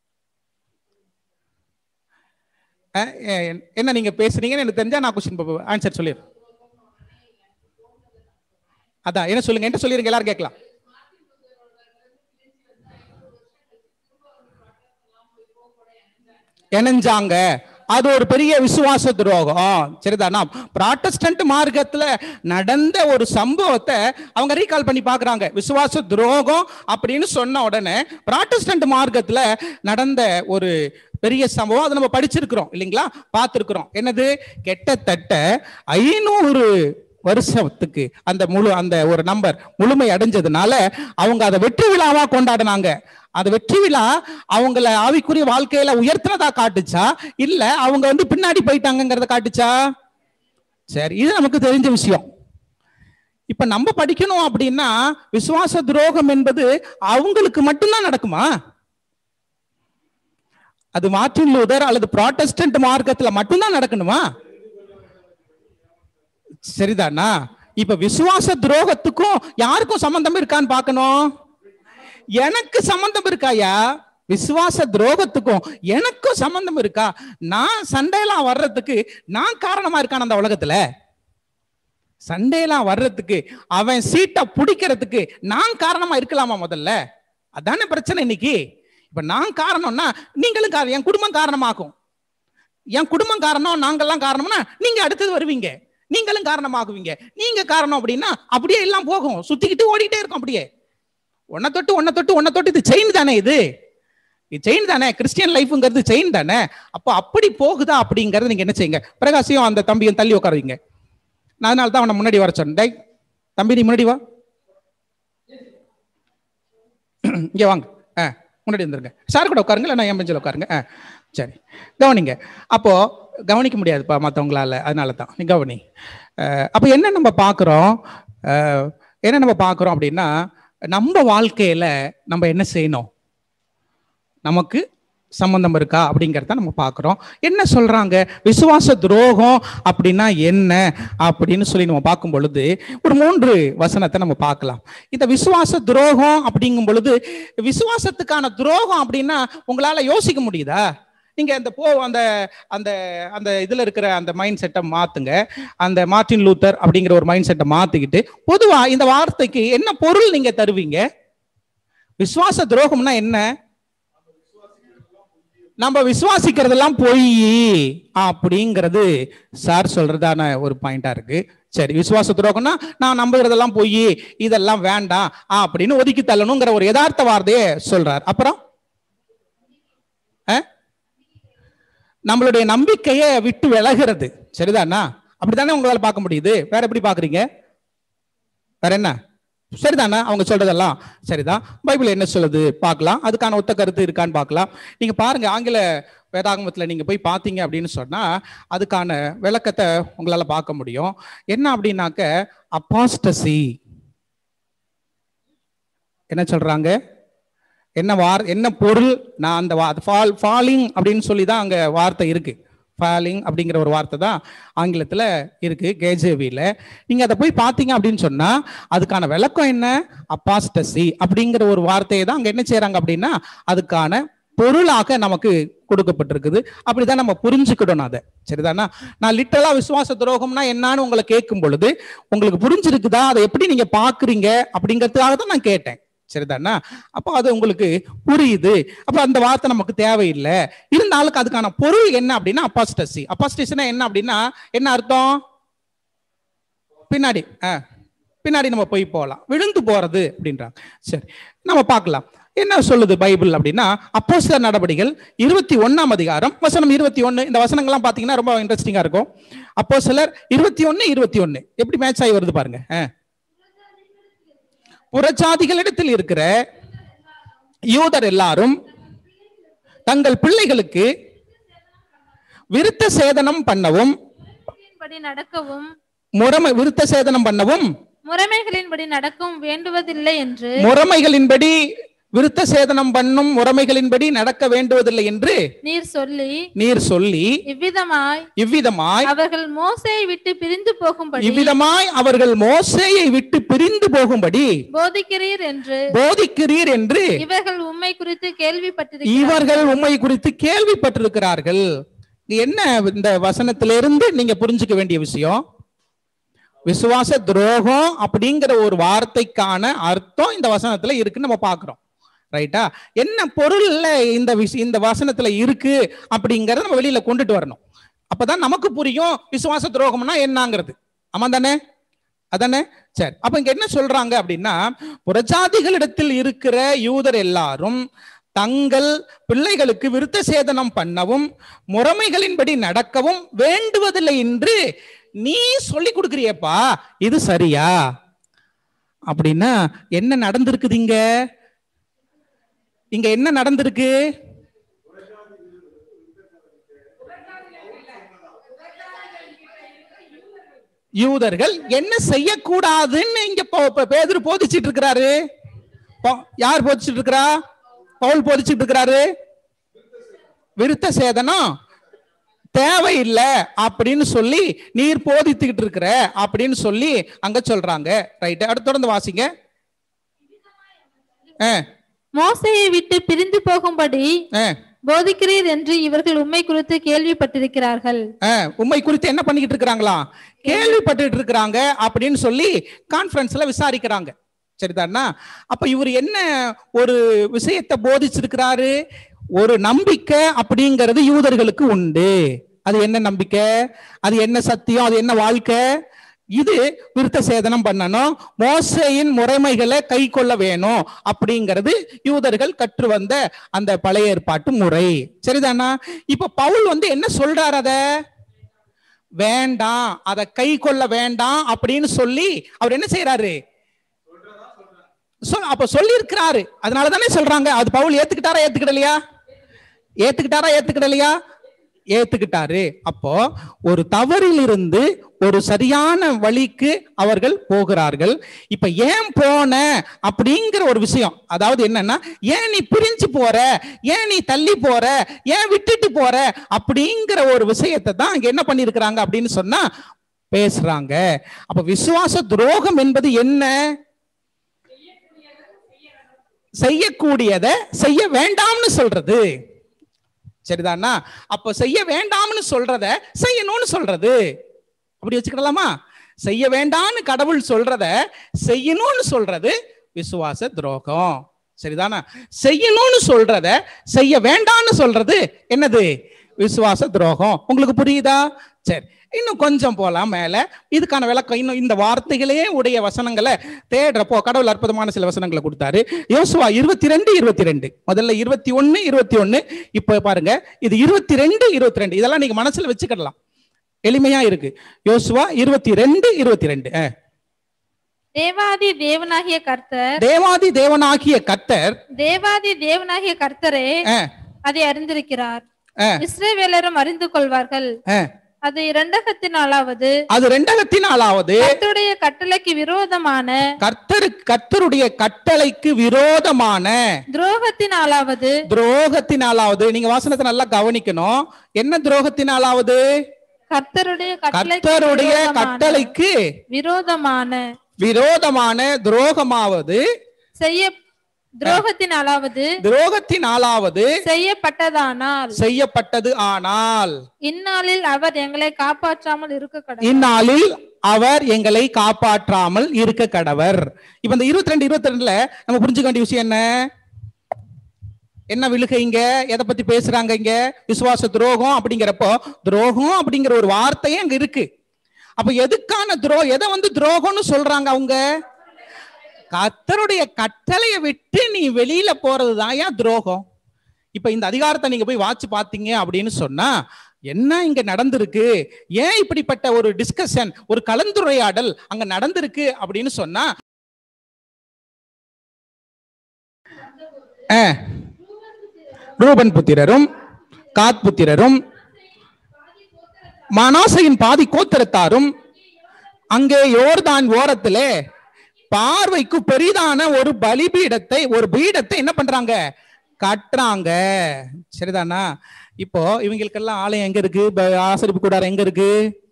அஹ், அஹ், என்ன நீங்க பேசுறீங்கன்னு எனக்கு தெரிஞ்சா நான் கொஸ்டின் ஆன்சர் சொல்லிடுறேன் அதான் என்ன சொல்லுங்க என்ன சொல்லிருங்க எல்லாரும் கேட்கலாம் இணைஞ்சாங்க அது ஒரு பெரிய விசுவாச துரோகம் சரிதானா ப்ராட்டஸ்டன்ட் மார்க்கத்துல நடந்த ஒரு சம்பவத்தை அவங்க ரீகால் பண்ணி பார்க்கறாங்க விசுவாச துரோகம் அப்படின்னு சொன்ன உடனே ப்ராட்டஸ்டன்ட் மார்க்கத்துல நடந்த ஒரு பெரிய சம்பவம் அதை நம்ம படிச்சிருக்கிறோம் இல்லைங்களா பார்த்திருக்கிறோம் என்னது கிட்டத்தட்ட ஐநூறு வருஷத்துக்கு அந்த முழு அந்த ஒரு நம்பர் முழுமை அடைஞ்சதுனால அவங்க அதை வெற்றி விழாவா கொண்டாடினாங்க அந்த வெற்றி விழா அவங்கள ஆவிக்குரிய வாழ்க்கையில உயர்த்தினதா காட்டுச்சா இல்ல அவங்க வந்து பின்னாடி போயிட்டாங்கங்கிறத காட்டுச்சா சரி இது நமக்கு தெரிஞ்ச விஷயம் இப்ப நம்ம படிக்கணும் அப்படின்னா விசுவாச துரோகம் என்பது அவங்களுக்கு மட்டும்தான் நடக்குமா அது மார்ட்டின் லூதர் அல்லது ப்ராட்டஸ்டன்ட் மார்க்கத்துல மட்டும்தான் நடக்கணுமா சரிதானா இப்ப விசுவாச துரோகத்துக்கும் யாருக்கும் சம்பந்தம் இருக்கான்னு பார்க்கணும் எனக்கு சம்பந்தம் இருக்காயா விசுவாச துரோகத்துக்கும் எனக்கும் சம்பந்தம் இருக்கா நான் சண்டையெல்லாம் வர்றதுக்கு நான் காரணமா இருக்கான் அந்த உலகத்துல சண்டையெல்லாம் வர்றதுக்கு அவன் சீட்டை பிடிக்கிறதுக்கு நான் காரணமா இருக்கலாமா முதல்ல அதானே பிரச்சனை இன்னைக்கு இப்ப நான் காரணம்னா நீங்களும் காரணம் என் குடும்பம் காரணமாகும் என் குடும்பம் காரணம் நாங்கெல்லாம் காரணம்னா நீங்க அடுத்தது வருவீங்க நீங்களும் காரணமாகுவீங்க நீங்க காரணம் அப்படின்னா அப்படியே எல்லாம் போகும் சுத்திக்கிட்டு ஓடிட்டே இருக்கும் அப்படியே ஒன்ன தொட்டு ஒன்ன தொட்டு ஒன்ன தொட்டு இது செயின் தானே இது இது செயின் தானே கிறிஸ்டியன் லைஃப்ங்கிறது செயின் தானே அப்போ அப்படி போகுதா அப்படிங்கறத நீங்க என்ன செய்யுங்க பிரகாசியும் அந்த தம்பியும் தள்ளி உட்கார வைங்க நான் அதனால தான் அவனை முன்னாடி வர சொன்னேன் டேய் தம்பி நீ முன்னாடி வா இங்க வாங்க ஆ முன்னாடி வந்துருங்க சார் கூட உட்காருங்க இல்லை நான் என் பெஞ்சில் உட்காருங்க ஆ சரி கவனிங்க அப்போ கவனிக்க முடியாதுப்பா மற்றவங்களால அதனால தான் நீ கவனி அஹ், அப்போ என்ன நம்ம பார்க்குறோம் என்ன நம்ம பார்க்குறோம் அப்படின்னா நம்ம வாழ்க்கையில நம்ம என்ன செய்யணும் நமக்கு சம்பந்தம் இருக்கா அப்படிங்கிறத நம்ம பார்க்குறோம் என்ன சொல்றாங்க விசுவாச துரோகம் அப்படின்னா என்ன அப்படின்னு சொல்லி நம்ம பார்க்கும் பொழுது ஒரு மூன்று வசனத்தை நம்ம பார்க்கலாம் இந்த விசுவாச துரோகம் அப்படிங்கும் பொழுது விசுவாசத்துக்கான துரோகம் அப்படின்னா உங்களால யோசிக்க முடியுதா நீங்க அந்த போ அந்த அந்த அந்த இதுல இருக்கிற அந்த மைண்ட் செட்டை மாத்துங்க அந்த மார்ட்டின் லூத்தர் அப்படிங்கிற ஒரு மைண்ட் செட்டை மாத்திக்கிட்டு பொதுவா இந்த வார்த்தைக்கு என்ன பொருள் நீங்க தருவீங்க விசுவாச துரோகம்னா என்ன நம்ம விசுவாசிக்கிறதெல்லாம் பொய் அப்படிங்கிறது சார் சொல்றதான ஒரு பாயிண்டா இருக்கு சரி விசுவாச துரோகம்னா நான் நம்புகிறதெல்லாம் பொய் இதெல்லாம் வேண்டாம் அப்படின்னு ஒதுக்கி தள்ளணுங்கிற ஒரு யதார்த்த வார்த்தையை சொல்றார் அப்புறம் அஹ்? நம்மளுடைய நம்பிக்கையை விட்டு விலகிறது சரிதானா அப்படித்தானே உங்களால பார்க்க முடியுது வேற எப்படி பாக்குறீங்க வேற என்ன சரிதானே அவங்க சொல்றதெல்லாம் சரிதான் பைபிள் என்ன சொல்லுது பார்க்கலாம் அதுக்கான ஒத்த கருத்து இருக்கான்னு பார்க்கலாம் நீங்க பாருங்க ஆங்கில வேதாகமத்துல நீங்க போய் பார்த்தீங்க அப்படின்னு சொன்னா அதுக்கான விளக்கத்தை உங்களால பார்க்க முடியும் என்ன அப்படின்னாக்க அப்பாஸ்டசி என்ன சொல்றாங்க என்ன வார் என்ன பொருள் நான் அந்த ஃபால் ஃபாலிங் அப்படின்னு சொல்லி தான் அங்க வார்த்தை இருக்கு ஃபாலிங் அப்படிங்கிற ஒரு வார்த்தை தான் ஆங்கிலத்தில் இருக்கு கேஜேவியில் நீங்கள் அதை போய் பார்த்தீங்க அப்படின்னு சொன்னால் அதுக்கான விளக்கம் என்ன அப்பாஸ்டசி அப்படிங்கிற ஒரு வார்த்தையை தான் அங்கே என்ன செய்கிறாங்க அப்படின்னா அதுக்கான பொருளாக நமக்கு கொடுக்கப்பட்டிருக்குது அப்படிதான் நம்ம புரிஞ்சுக்கிடணும் அதை சரிதானா நான் லிட்டரலா விசுவாச துரோகம்னா என்னன்னு உங்களை கேட்கும் பொழுது உங்களுக்கு புரிஞ்சிருக்குதா அதை எப்படி நீங்க பாக்குறீங்க அப்படிங்கிறதுக்காக தான் நான் கேட்டேன் சரிதானா அப்போ அது உங்களுக்கு புரியுது அப்ப அந்த வார்த்தை நமக்கு தேவையில்லை இருந்தாலும் அதுக்கான பொருள் என்ன அப்படின்னா அப்பாஸ்டசி அப்பாஸ்டசினா என்ன அப்படின்னா என்ன அர்த்தம் பின்னாடி ஆ பின்னாடி நம்ம போய் போகலாம் விழுந்து போறது அப்படின்றாங்க சரி நம்ம பார்க்கலாம் என்ன சொல்லுது பைபிள் அப்படின்னா அப்போ சில நடவடிக்கைகள் இருபத்தி ஒன்னாம் அதிகாரம் வசனம் இருபத்தி ஒன்னு இந்த வசனங்கள்லாம் பார்த்தீங்கன்னா ரொம்ப இன்ட்ரெஸ்டிங்கா இருக்கும் அப்போ சிலர் இருபத்தி ஒன்னு இருபத்தி ஒன்னு எப்படி மேட்ச் ஆகி வருது பாருங்க ஆ. புறஜாதிகளிடத்தில் இருக்கிற யூதர் எல்லாரும் தங்கள் பிள்ளைகளுக்கு விருத்த சேதனம் பண்ணவும் படி நடக்கவும் முறைமை விருத்த சேதனம் பண்ணவும் முறைமைகளின்படி நடக்கும் வேண்டுவதில்லை என்று முறைமைகளின்படி விருத்த சேதனம் பண்ணும் முறைமைகளின்படி நடக்க வேண்டுவதில்லை என்று நீர் சொல்லி நீர் சொல்லி இவ்விதமாய் இவ்விதமாய் அவர்கள் மோசையை விட்டு பிரிந்து போகும்படி இவ்விதமாய் அவர்கள் மோசேயை விட்டு பிரிந்து போகும்படி போதிக்கிறீர் என்று போதிக்கிறீர் என்று இவர்கள் உம்மை குறித்து கேள்விப்பட்டிருக்கிறார்கள் இவர்கள் உண்மை குறித்து கேள்விப்பட்டிருக்கிறார்கள் இது என்ன இந்த வசனத்திலிருந்து நீங்க புரிஞ்சுக்க வேண்டிய விஷயம் விசுவாச துரோகம் அப்படிங்கிற ஒரு வார்த்தைக்கான அர்த்தம் இந்த வசனத்துல இருக்குன்னு நம்ம பார்க்கிறோம் ரைட்டா என்ன பொருள்ல இந்த விஷயம் இந்த வசனத்துல இருக்கு அப்படிங்கறத நம்ம வெளியில கொண்டுட்டு வரணும் அப்பதான் நமக்கு புரியும் விசுவாச துரோகம்னா என்னங்கிறது ஆமா தானே அதானே சரி அப்ப இங்க என்ன சொல்றாங்க அப்படின்னா புறஜாதிகளிடத்தில் இருக்கிற யூதர் எல்லாரும் தங்கள் பிள்ளைகளுக்கு விருத்த சேதனம் பண்ணவும் முறைமைகளின்படி நடக்கவும் வேண்டுவதில்லை என்று நீ சொல்லி கொடுக்குறியப்பா இது சரியா அப்படின்னா என்ன நடந்திருக்குது இங்க இங்க என்ன நடந்திருக்கு யூதர்கள் என்ன செய்யக்கூடாதுன்னு இங்க போ- போ- பேதுரு போதிச்சிட்டு இருக்கிறாரு போ- யார் போதிச்சிட்டு இருக்கிறா பவுல் போதிச்சிட்டு இருக்கிறாரு விருத்த சேதனம் தேவையில்லை அப்படின்னு சொல்லி நீர் போதித்துக்கிட்டு இருக்கிற அப்படின்னு சொல்லி அங்க சொல்றாங்க ரைட் அடுத்து தொடர்ந்து வாசிங்க ஆ, மோசையை விட்டு பிரிந்து போகும்படி ஆ, போதிக்கிறீர் என்று இவர்கள் உம்மை குறித்து கேள்விப்பட்டிருக்கிறார்கள் ஆ, உம்மை குறித்து என்ன பண்ணிக்கிட்டு இருக்கிறாங்களா கேள்விப்பட்டுட்டு இருக்கிறாங்க அப்படின்னு சொல்லி கான்ஃபரன்ஸ்ல விசாரிக்கிறாங்க சரிதானா அப்ப இவர் என்ன ஒரு விஷயத்தை போதிச்சிருக்கிறாரு ஒரு நம்பிக்கை அப்படிங்கிறது யூதர்களுக்கு உண்டு அது என்ன நம்பிக்கை அது என்ன சத்தியம் அது என்ன வாழ்க்கை இது விருத்த சேதனம் பண்ணணும் மோசையின் முறைமைகளை கை கொள்ள வேணும் அப்படிங்கிறது யூதர்கள் கற்று வந்த அந்த பழைய ஏற்பாட்டு முறை சரிதானா இப்ப பவுல் வந்து என்ன சொல்றாரு அத வேண்டாம் அதை கை கொள்ள வேண்டாம் அப்படின்னு சொல்லி அவர் என்ன செய்யறாரு சொல் அப்ப சொல்லி இருக்கிறாரு அதனால தானே சொல்றாங்க அது பவுல் ஏத்துக்கிட்டாரா ஏத்துக்கிடலையா ஏத்துக்கிட்டாரா ஏத்துக்கிடலையா ஏத்துக்கிட்டாரு அப்போ ஒரு தவறிலிருந்து ஒரு சரியான வழிக்கு அவர்கள் போகிறார்கள் இப்ப ஏன் போன அப்படிங்கிற ஒரு விஷயம் அதாவது என்னன்னா ஏன் நீ பிரிஞ்சு போற ஏன் நீ தள்ளி போற ஏன் விட்டுட்டு போற அப்படிங்கிற ஒரு விஷயத்தை தான் இங்க என்ன பண்ணிருக்கிறாங்க அப்படின்னு சொன்னா பேசுறாங்க அப்ப விசுவாச துரோகம் என்பது என்ன செய்யக்கூடியதை செய்ய வேண்டாம்னு சொல்றது சரிதானா அப்ப செய்ய வேண்டாம்னு சொல்றத செய்யணும்னு சொல்றது அப்படி வச்சுக்கிடலாமா செய்ய வேண்டாம்னு கடவுள் சொல்றத செய்யணும்னு சொல்றது விசுவாச துரோகம் சரிதானா செய்யணும்னு சொல்றத செய்ய வேண்டாம்னு சொல்றது என்னது விசுவாச துரோகம் உங்களுக்கு புரியுதா சரி இன்னும் கொஞ்சம் போலாம் மேல இதுக்கான விளக்கம் இன்னும் இந்த வார்த்தைகளே உடைய வசனங்களை தேடுறப்போ கடவுள் அற்புதமான சில வசனங்களை கொடுத்தாரு யோசுவா இருபத்தி ரெண்டு இருபத்தி ரெண்டு முதல்ல இருபத்தி ஒன்னு இருபத்தி ஒன்னு இப்ப பாருங்க இது இருபத்தி ரெண்டு இருபத்தி ரெண்டு இதெல்லாம் நீங்க மனசுல வச்சுக்கிடலாம் எளிமையா இருக்கு யோசுவா இருபத்தி ரெண்டு இருபத்தி ரெண்டு தேவாதி தேவனாகிய கர்த்தர் தேவாதி தேவனாகிய கர்த்தர் தேவாதி தேவனாகிய கர்த்தரே அஹ், அதை அறிந்திருக்கிறார் அஹ், இஸ்ரவேலரும் அறிந்து கொள்வார்கள் அஹ். அது இரண்டகத்தினாலாவது அது ரெண்டகத்தினாலாவது கர்த்தருடைய கட்டளைக்கு விரோதமான கர்த்தரு கர்த்தருடைய கட்டளைக்கு விரோதமான துரோகத்தினாலாவது துரோகத்தினாலாவது நீங்க வாசனத்தை நல்லா கவனிக்கணும் என்ன துரோகத்தினாலாவது கர்த்தருடைய கட்டளைக்கு கர்த்தருடைய விரோதமான- கட்டளைக்கு விரோதமான விரோதமான துரோகமாவது செய்ய துரோகத்தினாலாவது துரோகத்தினாலாவது செய்யப்பட்டதானால் செய்யப்பட்டது ஆனால் இந்நாளில் அவர் எங்களை காப்பாற்றாமல் இருக்க கடவுள் இந்நாளில் அவர் எங்களை காப்பாற்றாமல் இருக்க கடவர் இப்ப இந்த இருபத்தி ரெண்டு இருபத்தி ரெண்டுல நம்ம புரிஞ்சுக்க வேண்டிய விஷயம் என்ன என்ன விழுக இங்க எதை பத்தி பேசுறாங்க இங்க விசுவாச துரோகம் அப்படிங்கிறப்போ துரோகம் அப்படிங்கிற ஒரு வார்த்தையே அங்க இருக்கு அப்ப எதுக்கான துரோ எதை வந்து துரோகம்னு சொல்றாங்க அவங்க கர்த்தருடைய கட்டளையை விட்டு நீ வெளியில போறதுதான் ஏன் துரோகம் இப்ப இந்த அதிகாரத்தை நீங்க போய் வாட்சி பாத்தீங்க அப்படின்னு சொன்னா என்ன இங்க நடந்திருக்கு ஏன் இப்படிப்பட்ட ஒரு டிஸ்கஷன் ஒரு கலந்துரையாடல் அங்க நடந்திருக்கு அப்படின்னு சொன்னா ஆ, ரூபன் புத்திரரும் காத் புத்திரரும் மனாசையின் பாதி கோத்திரத்தாரும் அங்கே யோர்தான் ஓரத்திலே பார்வைக்கு பெரிதான ஒரு பலிபீடத்தை ஒரு பீடத்தை என்ன பண்றாங்க கட்டுறாங்க சரிதானா இப்போ இவங்களுக்கெல்லாம் ஆலயம் எங்க இருக்கு ப- ஆசரிப்பு கூடாரம் எங்க இருக்கு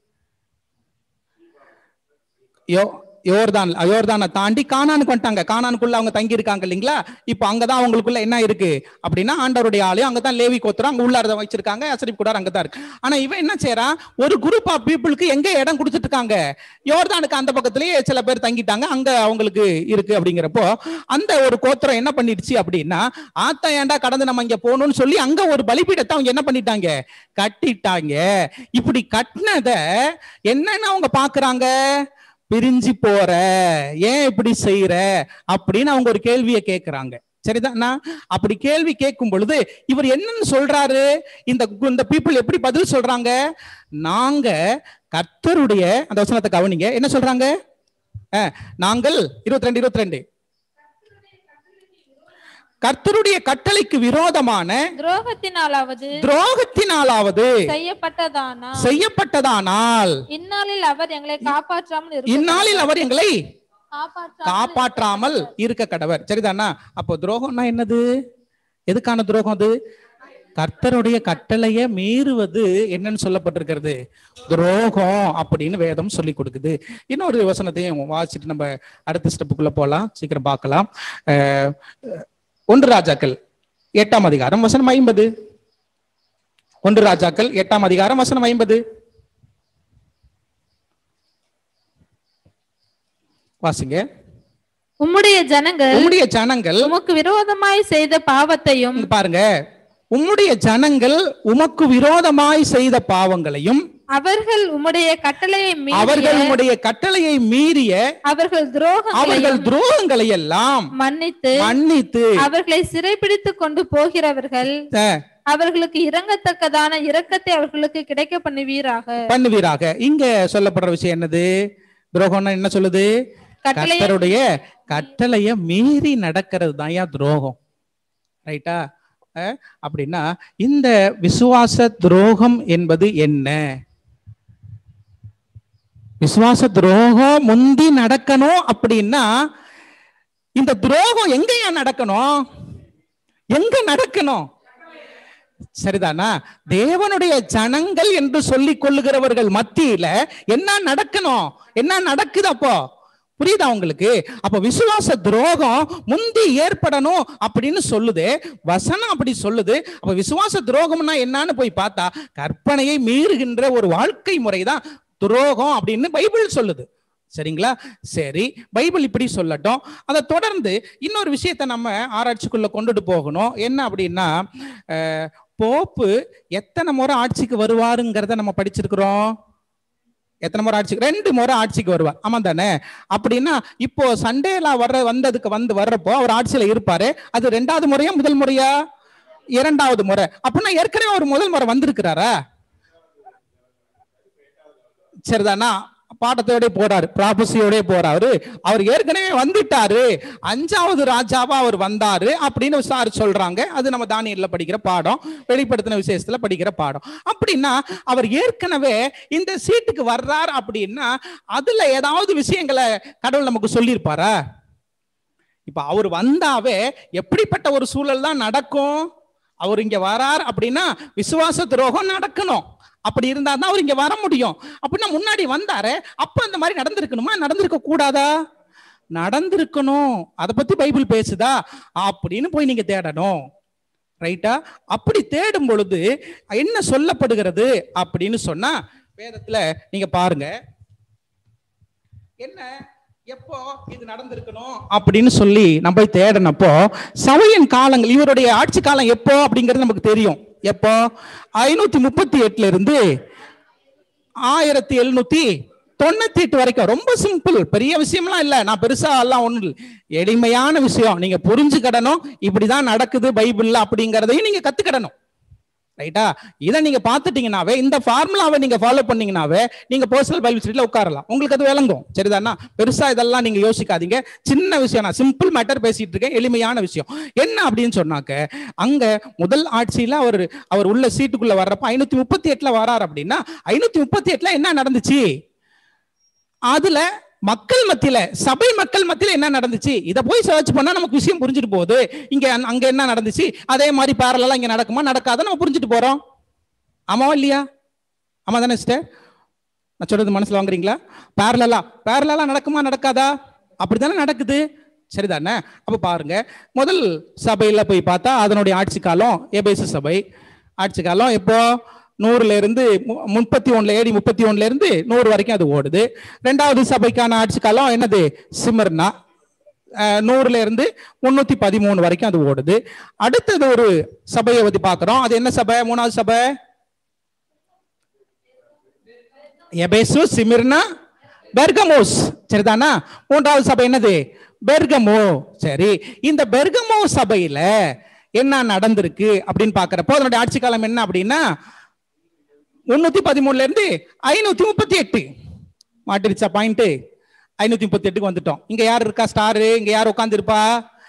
யோ யோர்தான் யோர்தானை தாண்டி கானானுக்கு வந்துட்டாங்க கானானுக்குள்ள அவங்க தங்கி இருக்காங்க இல்லைங்களா இப்போ அங்கதான் அவங்களுக்குள்ள என்ன இருக்கு அப்படின்னா ஆண்டவருடைய ஆலயம் அங்கதான் லேவி கோத்திரம் அங்க உள்ளார வச்சிருக்காங்க அசரிப்பு கூடாரம் அங்கதான் இருக்கு ஆனா இவன் என்ன செய்யறான் ஒரு குரூப் ஆஃப் பீப்புளுக்கு எங்க இடம் கொடுத்துட்டு இருக்காங்க யோர்தானுக்கு அந்த பக்கத்துலயே சில பேர் தங்கிட்டாங்க அங்க அவங்களுக்கு இருக்கு அப்படிங்கிறப்போ அந்த ஒரு கோத்திரம் என்ன பண்ணிடுச்சு அப்படின்னா ஆத்தா ஏன்டா கடந்து நம்ம இங்க போகணும்னு சொல்லி அங்க ஒரு பலிபீடத்தை அவங்க என்ன பண்ணிட்டாங்க கட்டிட்டாங்க இப்படி கட்டினத என்னன்னு அவங்க பாக்குறாங்க பிரிஞ்சு போற ஏன் இப்படி செய்யற அப்படின்னு அவங்க ஒரு கேள்வியை கேட்கிறாங்க சரிதானா அப்படி கேள்வி கேட்கும் பொழுது இவர் என்னன்னு சொல்றாரு இந்த இந்த பீப்புள் எப்படி பதில் சொல்றாங்க நாங்க கர்த்தருடைய அந்த வசனத்தை கவனிங்க என்ன சொல்றாங்க அஹ், நாங்கள் இருபத்தி ரெண்டு இருபத்தி ரெண்டு கர்த்தருடைய கட்டளைக்கு விரோதமான துரோகத்தினாலாவது துரோகத்தினாலாவது செய்யப்பட்டதானா செய்யப்பட்டதானால் இந்நாளில் அவர் எங்களை காப்பாற்றாமல் இருக்க இந்நாளில் அவர் எங்களை காப்பாற்றாமல் காப்பாற்றாமல் இருக்க கடவர் சரிதானா அப்போ துரோகம்னா என்னது எதுக்கான துரோகம் அது கர்த்தருடைய கட்டளைய மீறுவது என்னன்னு சொல்லப்பட்டிருக்கிறது துரோகம் அப்படின்னு வேதம் சொல்லி கொடுக்குது இன்னொரு வசனத்தையும் வாசிச்சுட்டு நம்ம அடுத்த ஸ்டெப்புக்குள்ள போலாம் சீக்கிரம் பார்க்கலாம் அஹ், ஒன்று ராஜாக்கள் எட்டாம் அதிகாரம் வசனம் ஐம்பது ஒன்று ராஜாக்கள் எட்டாம் அதிகாரம் வசனம் ஐம்பது வாசிங்க உம்முடைய ஜனங்கள் உம்முடைய ஜனங்கள் உமக்கு விரோதமாய் செய்த பாவத்தையும் இங்க பாருங்க உம்முடைய ஜனங்கள் உமக்கு விரோதமாய் செய்த பாவங்களையும் அவர்கள் உம்முடைய கட்டளையை மீறிய அவர்கள் உம்முடைய கட்டளையை மீறிய அவர்கள் துரோகங்களையும் அவர்கள் துரோகங்களை எல்லாம் மன்னித்து மன்னித்து அவர்களை சிறைபிடித்து கொண்டு போகிறவர்கள் அஹ், அவர்களுக்கு இறங்கத்தக்கதான இரக்கத்தை அவர்களுக்கு கிடைக்க பண்ணுவீராக பண்ணுவீராக இங்க சொல்லப்படுற விஷயம் என்னது துரோகம்னா என்ன சொல்லுது கட்டளையை- கர்த்தருடைய கட்டளைய மீறி நடக்கிறது தான் ஏன் துரோகம் ரைட்டா அஹ், அப்படின்னா இந்த விசுவாச துரோகம் என்பது என்ன விசுவாச துரோகம் முந்தி நடக்கணும் அப்படின்னா இந்த துரோகம் எங்கயா நடக்கணும் எங்க நடக்கணும் சரிதானா தேவனுடைய ஜனங்கள் என்று சொல்லிக் கொள்ளுகிறவர்கள் மத்தியில என்ன நடக்கணும் என்ன நடக்குது அப்போ புரியுதா உங்களுக்கு அப்ப விசுவாச துரோகம் முந்தி ஏற்படணும் அப்படின்னு சொல்லுது வசனம் அப்படி சொல்லுது அப்ப விசுவாச துரோகம்னா என்னன்னு போய் பார்த்தா கற்பனையை மீறுகின்ற ஒரு வாழ்க்கை முறைதான் துரோகம் அப்படின்னு பைபிள் சொல்லுது சரிங்களா சரி பைபிள் இப்படி சொல்லட்டும் அதை தொடர்ந்து இன்னொரு விஷயத்தை நம்ம ஆராய்ச்சிக்குள்ள கொண்டுட்டு போகணும் என்ன அப்படின்னா அஹ், போப்பு எத்தனை முறை ஆட்சிக்கு வருவாருங்கிறத நம்ம படிச்சிருக்கிறோம் எத்தனை முறை ஆட்சிக்கு ரெண்டு முறை ஆட்சிக்கு வருவார் ஆமா தானே அப்படின்னா இப்போ சண்டேல வர்ற வந்ததுக்கு வந்து வர்றப்போ அவர் ஆட்சியில இருப்பாரு அது ரெண்டாவது முறையா முதல் முறையா இரண்டாவது முறை அப்படின்னா ஏற்கனவே ஒரு முதல் முறை வந்திருக்கிறாரா சரிதானா பாடத்தோட போறாரு ப்ராபசியோட போறாரு அவர் ஏற்கனவே வந்துட்டாரு அஞ்சாவது ராஜாவா அவர் வந்தாரு அப்படின்னு சார் சொல்றாங்க அது நம்ம தானியல்ல படிக்கிற பாடம் வெளிப்படுத்தின விசேஷத்துல படிக்கிற பாடம் அப்படின்னா அவர் ஏற்கனவே இந்த சீட்டுக்கு வர்றார் அப்படின்னா அதுல ஏதாவது விஷயங்களை கடவுள் நமக்கு சொல்லியிருப்பாரா இப்ப அவர் வந்தாவே எப்படிப்பட்ட ஒரு சூழல் தான் நடக்கும் அவர் இங்க வரார் அப்படின்னா விசுவாச துரோகம் நடக்கணும் அப்படி இருந்தா தான் அவர் இங்க வர முடியும் அப்படின்னா முன்னாடி வந்தாரு அப்ப அந்த மாதிரி நடந்திருக்கணுமா நடந்திருக்க கூடாதா நடந்திருக்கணும் அதை பத்தி பைபிள் பேசுதா அப்படின்னு போய் நீங்க தேடணும் ரைட்டா அப்படி தேடும் பொழுது என்ன சொல்லப்படுகிறது அப்படின்னு சொன்னா வேதத்துல நீங்க பாருங்க என்ன எப்போ இது நடந்திருக்கணும் அப்படின்னு சொல்லி நம்ம போய் தேடினப்போ சபையின் காலங்கள் இவருடைய ஆட்சி காலம் எப்போ அப்படிங்கிறது நமக்கு தெரியும் எப்போ ஐநூத்தி முப்பத்தி எட்டுல இருந்து ஆயிரத்தி எழுநூத்தி தொண்ணூத்தி எட்டு வரைக்கும் ரொம்ப சிம்பிள் பெரிய விஷயம்லாம் இல்ல நான் பெருசா எல்லாம் ஒண்ணும் இல்லை எளிமையான விஷயம் நீங்க புரிஞ்சுக்கிடணும் இப்படிதான் நடக்குது பைபிள்ல அப்படிங்கறதையும் நீங்க கத்துக்கிடணும் ரைட்டா இதை நீங்க பாத்துட்டீங்கன்னாவே இந்த ஃபார்முலாவை நீங்க ஃபாலோ பண்ணீங்கன்னாவே நீங்க பர்சனல் பைபிள் ஸ்டடியில உட்காரலாம் உங்களுக்கு அது விளங்கும் சரிதானா பெருசா இதெல்லாம் நீங்க யோசிக்காதீங்க சின்ன விஷயம் நான் சிம்பிள் மேட்டர் பேசிட்டு இருக்கேன் எளிமையான விஷயம் என்ன அப்படின்னு சொன்னாக்க அங்க முதல் ஆட்சியில அவர் அவர் உள்ள சீட்டுக்குள்ள வர்றப்ப ஐநூத்தி முப்பத்தி எட்டுல வரார் அப்படின்னா ஐநூத்தி முப்பத்தி எட்டுல என்ன நடந்துச்சு அதுல மக்கள் மத்தியில சபை மக்கள் மத்தியில என்ன நடந்துச்சு இதை போய் சர்ச் பண்ணா நமக்கு விஷயம் புரிஞ்சுட்டு போகுது இங்க அங்க என்ன நடந்துச்சு அதே மாதிரி பேரலாம் இங்க நடக்குமா நடக்காத நம்ம புரிஞ்சுட்டு போறோம் ஆமாவா இல்லையா ஆமா தானே சிஸ்டர் நான் சொல்றது மனசுல வாங்குறீங்களா பேரலா பேரலா நடக்குமா நடக்காதா அப்படித்தானே நடக்குது சரிதானே அப்ப பாருங்க முதல் சபையில போய் பார்த்தா அதனுடைய ஆட்சி காலம் ஏபேசு சபை ஆட்சி காலம் எப்போ நூறுல இருந்து மு- முப்பத்தி ஒண்ணுல ஏடி முப்பத்தி ஒண்ணுல இருந்து நூறு வரைக்கும் அது ஓடுது ரெண்டாவது சபைக்கான ஆட்சி காலம் என்னது சிமர்னா அஹ், நூறுல இருந்து முன்னூத்தி பதிமூணு வரைக்கும் அது ஓடுது அடுத்தது ஒரு சபையை பத்தி பார்க்கிறோம் அது என்ன சபை மூணாவது சபை எபேசு சிமிர்னா பெர்கமோஸ் சரிதானா மூன்றாவது சபை என்னது பெர்கமோ சரி இந்த பெர்கமோ சபையில என்ன நடந்திருக்கு அப்படின்னு பாக்குறப்போ அதனுடைய ஆட்சி காலம் என்ன அப்படின்னா முன்னூத்தி பதிமூணுல இருந்து ஐநூத்தி முப்பத்தி எட்டு மாட்டிருச்சா பாயிண்ட் ஐநூத்தி முப்பத்தி எட்டுக்கு வந்துட்டோம் இங்க யார் இருக்கா ஸ்டாரு இங்க யார் உட்கார்ந்து இருப்பா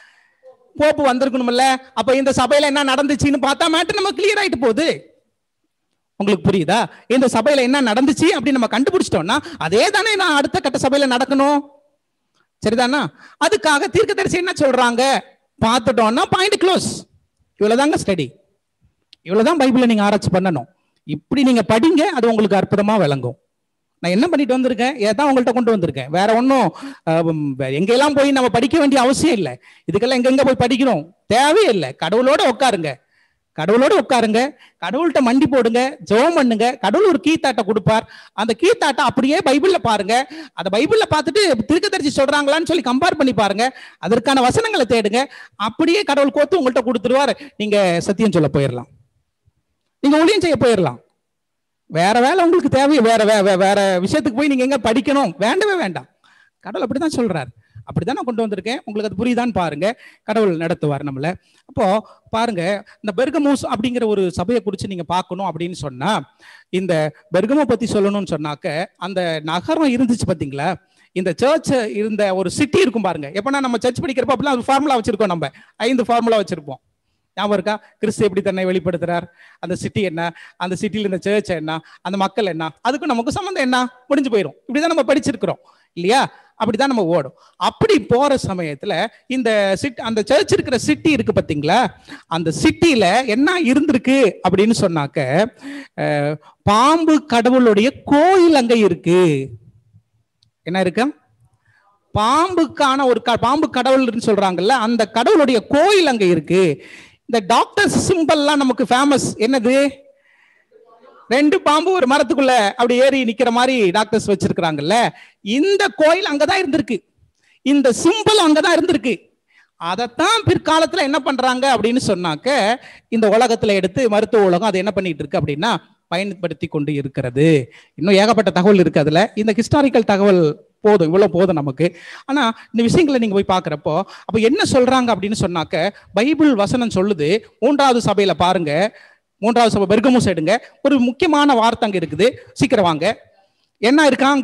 போப்பு வந்திருக்கணும்ல அப்ப இந்த சபையில என்ன நடந்துச்சுன்னு பார்த்தா மேட்டு நம்ம கிளியர் ஆயிட்டு போகுது உங்களுக்கு புரியுதா இந்த சபையில என்ன நடந்துச்சு அப்படின்னு நம்ம கண்டுபிடிச்சிட்டோம்னா அதே தானே நான் அடுத்த கட்ட சபையில நடக்கணும் சரிதானா அதுக்காக தீர்க்கதரிசி என்ன சொல்றாங்க பார்த்துட்டோம்னா பாயிண்ட் க்ளோஸ் இவ்வளவுதாங்க ஸ்டடி இவ்வளவுதான் பைபிளை நீங்க ஆராய்ச்சி பண்ணணும் இப்படி நீங்க படிங்க அது உங்களுக்கு அற்புதமா விளங்கும் நான் என்ன பண்ணிட்டு வந்திருக்கேன் ஏதான் உங்கள்ட்ட கொண்டு வந்திருக்கேன் வேற ஒன்றும் எங்கெல்லாம் போய் நம்ம படிக்க வேண்டிய அவசியம் இல்லை இதுக்கெல்லாம் எங்கெங்க போய் படிக்கணும் தேவையே இல்லை கடவுளோட உட்காருங்க கடவுளோட உட்காருங்க கடவுள்கிட்ட மண்டி போடுங்க ஜெபம் பண்ணுங்க கடவுள் ஒரு கீத்தாட்டை கொடுப்பார் அந்த கீத்தாட்டை அப்படியே பைபிள்ல பாருங்க அந்த பைபிள்ல பார்த்துட்டு திருக்கதரிசி சொல்றாங்களான்னு சொல்லி கம்பேர் பண்ணி பாருங்க அதற்கான வசனங்களை தேடுங்க அப்படியே கடவுள் கோத்து உங்கள்கிட்ட கொடுத்துருவார் நீங்க சத்தியம் சொல்ல போயிடலாம் நீங்க ஊழியம் செய்ய போயிடலாம் வேற வேலை உங்களுக்கு தேவை வேற வே- வே- வேற விஷயத்துக்கு போய் நீங்க எங்க படிக்கணும் வேண்டவே வேண்டாம் கடவுள் அப்படிதான் சொல்றாரு அப்படிதான் நான் கொண்டு வந்திருக்கேன் உங்களுக்கு அது புரியுதான்னு பாருங்க கடவுள் நடத்துவார் நம்மள அப்போ பாருங்க இந்த பெர்கமோஸ் அப்படிங்கிற ஒரு சபையை குறித்து நீங்க பார்க்கணும் அப்படின்னு சொன்னா இந்த பெர்கமோ பத்தி சொல்லணும்னு சொன்னாக்க அந்த நகரம் இருந்துச்சு பாத்தீங்களா இந்த சர்ச் இருந்த ஒரு சிட்டி இருக்கும் பாருங்க எப்பனா நம்ம சர்ச் படிக்கிறப்ப அப்படிலாம் ஒரு ஃபார்முலா வச்சிருக்கோம் நம்ம ஐந்து ஃபார்முலா வச்சிருப்போம் ஞாபகம் இருக்கா கிறிஸ்து எப்படி தன்னை வெளிப்படுத்துறார் அந்த சிட்டி என்ன அந்த சிட்டியில் இந்த சர்ச் என்ன அந்த மக்கள் என்ன அதுக்கும் நமக்கு சம்மந்தம் என்ன முடிஞ்சு போயிடும் இப்படிதான் நம்ம படிச்சிருக்கிறோம் இல்லையா அப்படிதான் நம்ம ஓடும் அப்படி போற சமயத்துல இந்த சிட் அந்த சர்ச் இருக்கிற சிட்டி இருக்கு பாத்தீங்களா அந்த சிட்டியில என்ன இருந்திருக்கு அப்படின்னு சொன்னாக்க அஹ், பாம்பு கடவுளுடைய கோயில் அங்க இருக்கு என்ன இருக்கு பாம்புக்கான ஒரு க- பாம்பு கடவுள்னு சொல்றாங்கல்ல அந்த கடவுளுடைய கோயில் அங்க இருக்கு இந்த டாக்டர்ஸ் சிம்பல்லாம் நமக்கு ஃபேமஸ் என்னது ரெண்டு பாம்பு ஒரு மரத்துக்குள்ள அப்படி ஏறி நிக்கிற மாதிரி டாக்டர்ஸ் வச்சிருக்கிறாங்கல்ல இந்த கோயில் அங்கதான் இருந்திருக்கு இந்த சிம்பிள் அங்கதான் இருந்திருக்கு அதைத்தான் பிற்காலத்துல என்ன பண்றாங்க அப்படின்னு சொன்னாக்க இந்த உலகத்துல எடுத்து மருத்துவ உலகம் அதை என்ன பண்ணிட்டு இருக்கு அப்படின்னா பயன்படுத்தி கொண்டு இருக்கிறது இன்னும் ஏகப்பட்ட தகவல் இருக்கு அதுல இந்த ஹிஸ்டாரிக்கல் தகவல் போதும் இவ்வளவு போதும் நமக்கு ஆனா இந்த விஷயங்களை நீங்க போய் பாக்குறப்போ அப்ப என்ன சொல்றாங்க அப்படின்னு சொன்னாக்க பைபிள் வசனம் சொல்லுது மூன்றாவது சபையில பாருங்க மூன்றாவது சபை பெர்கமூஸ் எடுங்க ஒரு முக்கியமான வார்த்தை அங்க இருக்குது சீக்கிரம் வாங்க என்ன இருக்காங்க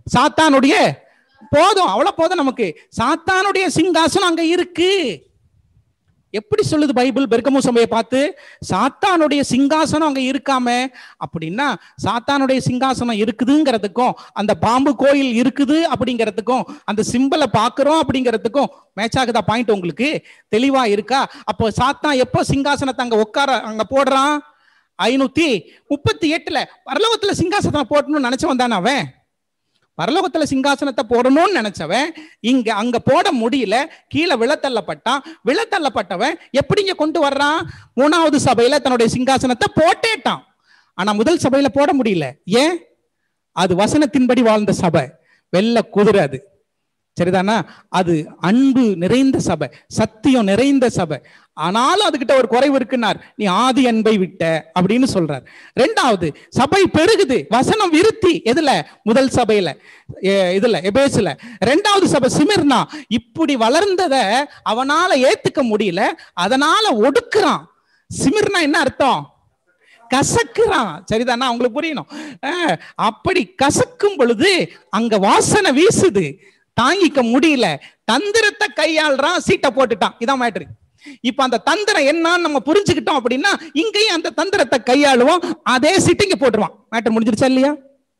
சாத்தானுடைய போதும் அவ்வளவு போதும் நமக்கு சாத்தானுடைய சிங்காசனம் அங்க இருக்கு எப்படி சொல்லுது பைபிள் பெருக்கமு சபையை பார்த்து சாத்தானுடைய சிங்காசனம் அங்க இருக்காம அப்படின்னா சாத்தானுடைய சிங்காசனம் இருக்குதுங்கிறதுக்கும் அந்த பாம்பு கோயில் இருக்குது அப்படிங்கிறதுக்கும் அந்த சிம்பலை பார்க்கிறோம் அப்படிங்கிறதுக்கும் மேட்ச் ஆகுதா பாயிண்ட் உங்களுக்கு தெளிவா இருக்கா அப்போ சாத்தான் எப்போ சிங்காசனத்தை அங்க உட்கார அங்க போடுறான் ஐநூத்தி முப்பத்தி எட்டுல பரலோகத்துல சிங்காசனத்தை போடணும்னு நினைச்சு வந்தானே அவன் பரலோகத்துல சிங்காசனத்தை போடணும்னு நினைச்சவன் இங்க அங்க போட முடியல கீழே விழத்தள்ளப்பட்டான் விழத்தள்ளப்பட்டவன் எப்படி இங்க கொண்டு வர்றான் மூணாவது சபையில தன்னுடைய சிங்காசனத்தை போட்டேட்டான் ஆனா முதல் சபையில போட முடியல ஏன் அது வசனத்தின்படி வாழ்ந்த சபை வெள்ள குதிரை அது சரிதானா அது அன்பு நிறைந்த சபை சத்தியம் நிறைந்த சபை ஆனாலும் அதுகிட்ட ஒரு குறைவு இருக்குன்னார் நீ ஆதி அன்பை விட்ட அப்படின்னு சொல்றார் ரெண்டாவது சபை பெருகுது வசனம் விருத்தி எதுல முதல் சபையில எ- இதுல எபேசுல ரெண்டாவது சபை சிமிர்னா இப்படி வளர்ந்தத அவனால ஏத்துக்க முடியல அதனால ஒடுக்குறான் சிமிர்னா என்ன அர்த்தம் கசக்குறான் சரிதானா உங்களுக்கு புரியணும் அஹ், அப்படி கசக்கும் பொழுது அங்க வாசனை வீசுது தாங்கிக்க முடியல தந்திரத்தை கையாளுறான் சீட்டை போட்டுட்டான் இதான் மேட்ரு இப்ப அந்த தந்திரம் என்னன்னு நம்ம புரிஞ்சுக்கிட்டோம் அப்படின்னா இங்கேயும் அந்த தந்திரத்தை கையாளுவோம் அதே சீட்டிங்க போட்டுருவான் மேட்டர் முடிஞ்சிருச்சா இல்லையா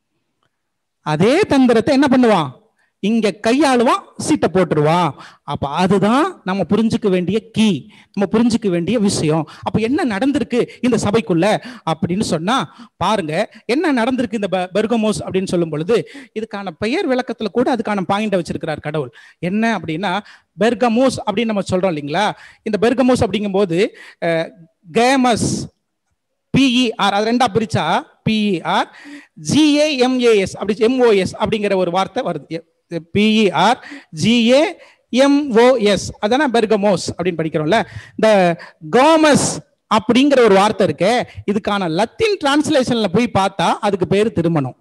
அதே தந்திரத்தை என்ன பண்ணுவான் இங்க கையாளுவான் சீட்டை போட்டுருவான் அப்ப அதுதான் நம்ம புரிஞ்சுக்க வேண்டிய கீ நம்ம புரிஞ்சுக்க வேண்டிய விஷயம் அப்ப என்ன நடந்திருக்கு இந்த சபைக்குள்ள அப்படின்னு சொன்னா பாருங்க என்ன நடந்திருக்கு இந்த பெ- பெர்கமோஸ் அப்படின்னு சொல்லும் பொழுது இதுக்கான பெயர் விளக்கத்துல கூட அதுக்கான பாயிண்ட வச்சிருக்கிறார் கடவுள் என்ன அப்படின்னா பெர்கமோஸ் அப்படின்னு நம்ம சொல்றோம் இல்லைங்களா இந்த பெர்கமோஸ் அப்படிங்கும்போது அஹ், கேமஸ் பிஇஆர் அது ரெண்டா பிரிச்சா பிஇஆர் ஜிஏஎம்ஏஎஸ் அப்படி எம்ஓஎஸ் அப்படிங்கிற ஒரு வார்த்தை வருது பிஇஆர் ஜிஏ எம்ஓஎஸ் அதான பெர்கமோஸ் அப்படின்னு படிக்கிறோம்ல இந்த கோமஸ் அப்படிங்கிற ஒரு வார்த்தை இருக்கு இதுக்கான லத்தீன் டிரான்ஸ்லேஷன்ல போய் பார்த்தா அதுக்கு பேரு திருமணம்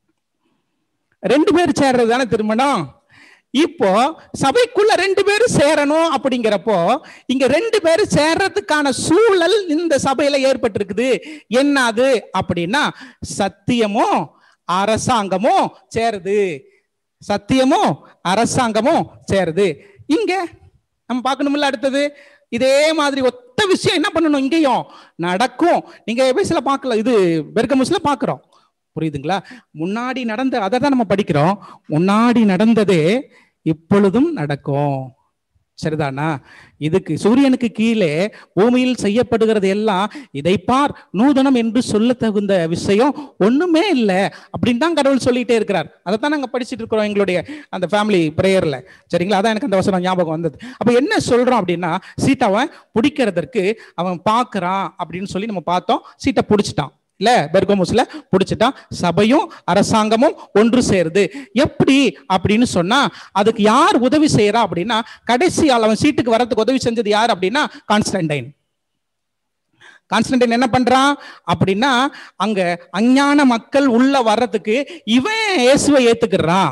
ரெண்டு பேர் சேர்றது தானே திருமணம் இப்போ சபைக்குள்ள ரெண்டு பேரும் சேரணும் அப்படிங்கிறப்போ இங்க ரெண்டு பேரும் சேர்றதுக்கான சூழல் இந்த சபையில ஏற்பட்டிருக்குது என்னது அப்படின்னா சத்தியமும் அரசாங்கமும் சேருது சத்தியமும் அரசாங்கமும் சேருது இங்க நம்ம பார்க்கணும்ல அடுத்தது இதே மாதிரி ஒத்த விஷயம் என்ன பண்ணணும் இங்கேயும் நடக்கும் நீங்க எபேசில பார்க்கல இது பெர்கமுஸ்ல பார்க்கிறோம் புரியுதுங்களா முன்னாடி நடந்த அதை தான் நம்ம படிக்கிறோம் முன்னாடி நடந்ததே இப்பொழுதும் நடக்கும் சரிதானா இதுக்கு சூரியனுக்கு கீழே பூமியில் செய்யப்படுகிறது எல்லாம் இதை பார் நூதனம் என்று சொல்ல தகுந்த விஷயம் ஒண்ணுமே இல்லை அப்படின்னு தான் கடவுள் சொல்லிட்டே இருக்கிறார் அதை தான் நாங்க படிச்சுட்டு இருக்கிறோம் எங்களுடைய அந்த ஃபேமிலி ப்ரேயர்ல சரிங்களா அதான் எனக்கு அந்த வசனம் ஞாபகம் வந்தது அப்ப என்ன சொல்றோம் அப்படின்னா சீட்டை அவன் பிடிக்கிறதற்கு அவன் பார்க்கறான் அப்படின்னு சொல்லி நம்ம பார்த்தோம் சீட்டை பிடிச்சிட்டான் இல்ல பெர்கோமுஸ்ல பிடிச்சிட்டான் சபையும் அரசாங்கமும் ஒன்று சேருது எப்படி அப்படின்னு சொன்னா அதுக்கு யார் உதவி செய்யறா அப்படின்னா கடைசி ஆள் அவன் சீட்டுக்கு வரதுக்கு உதவி செஞ்சது யார் அப்படின்னா கான்ஸ்டன்டைன் கான்ஸ்டன்டைன் என்ன பண்றான் அப்படின்னா அங்க அஞ்ஞான மக்கள் உள்ள வர்றதுக்கு இவன் இயேசுவை ஏத்துக்கிறான்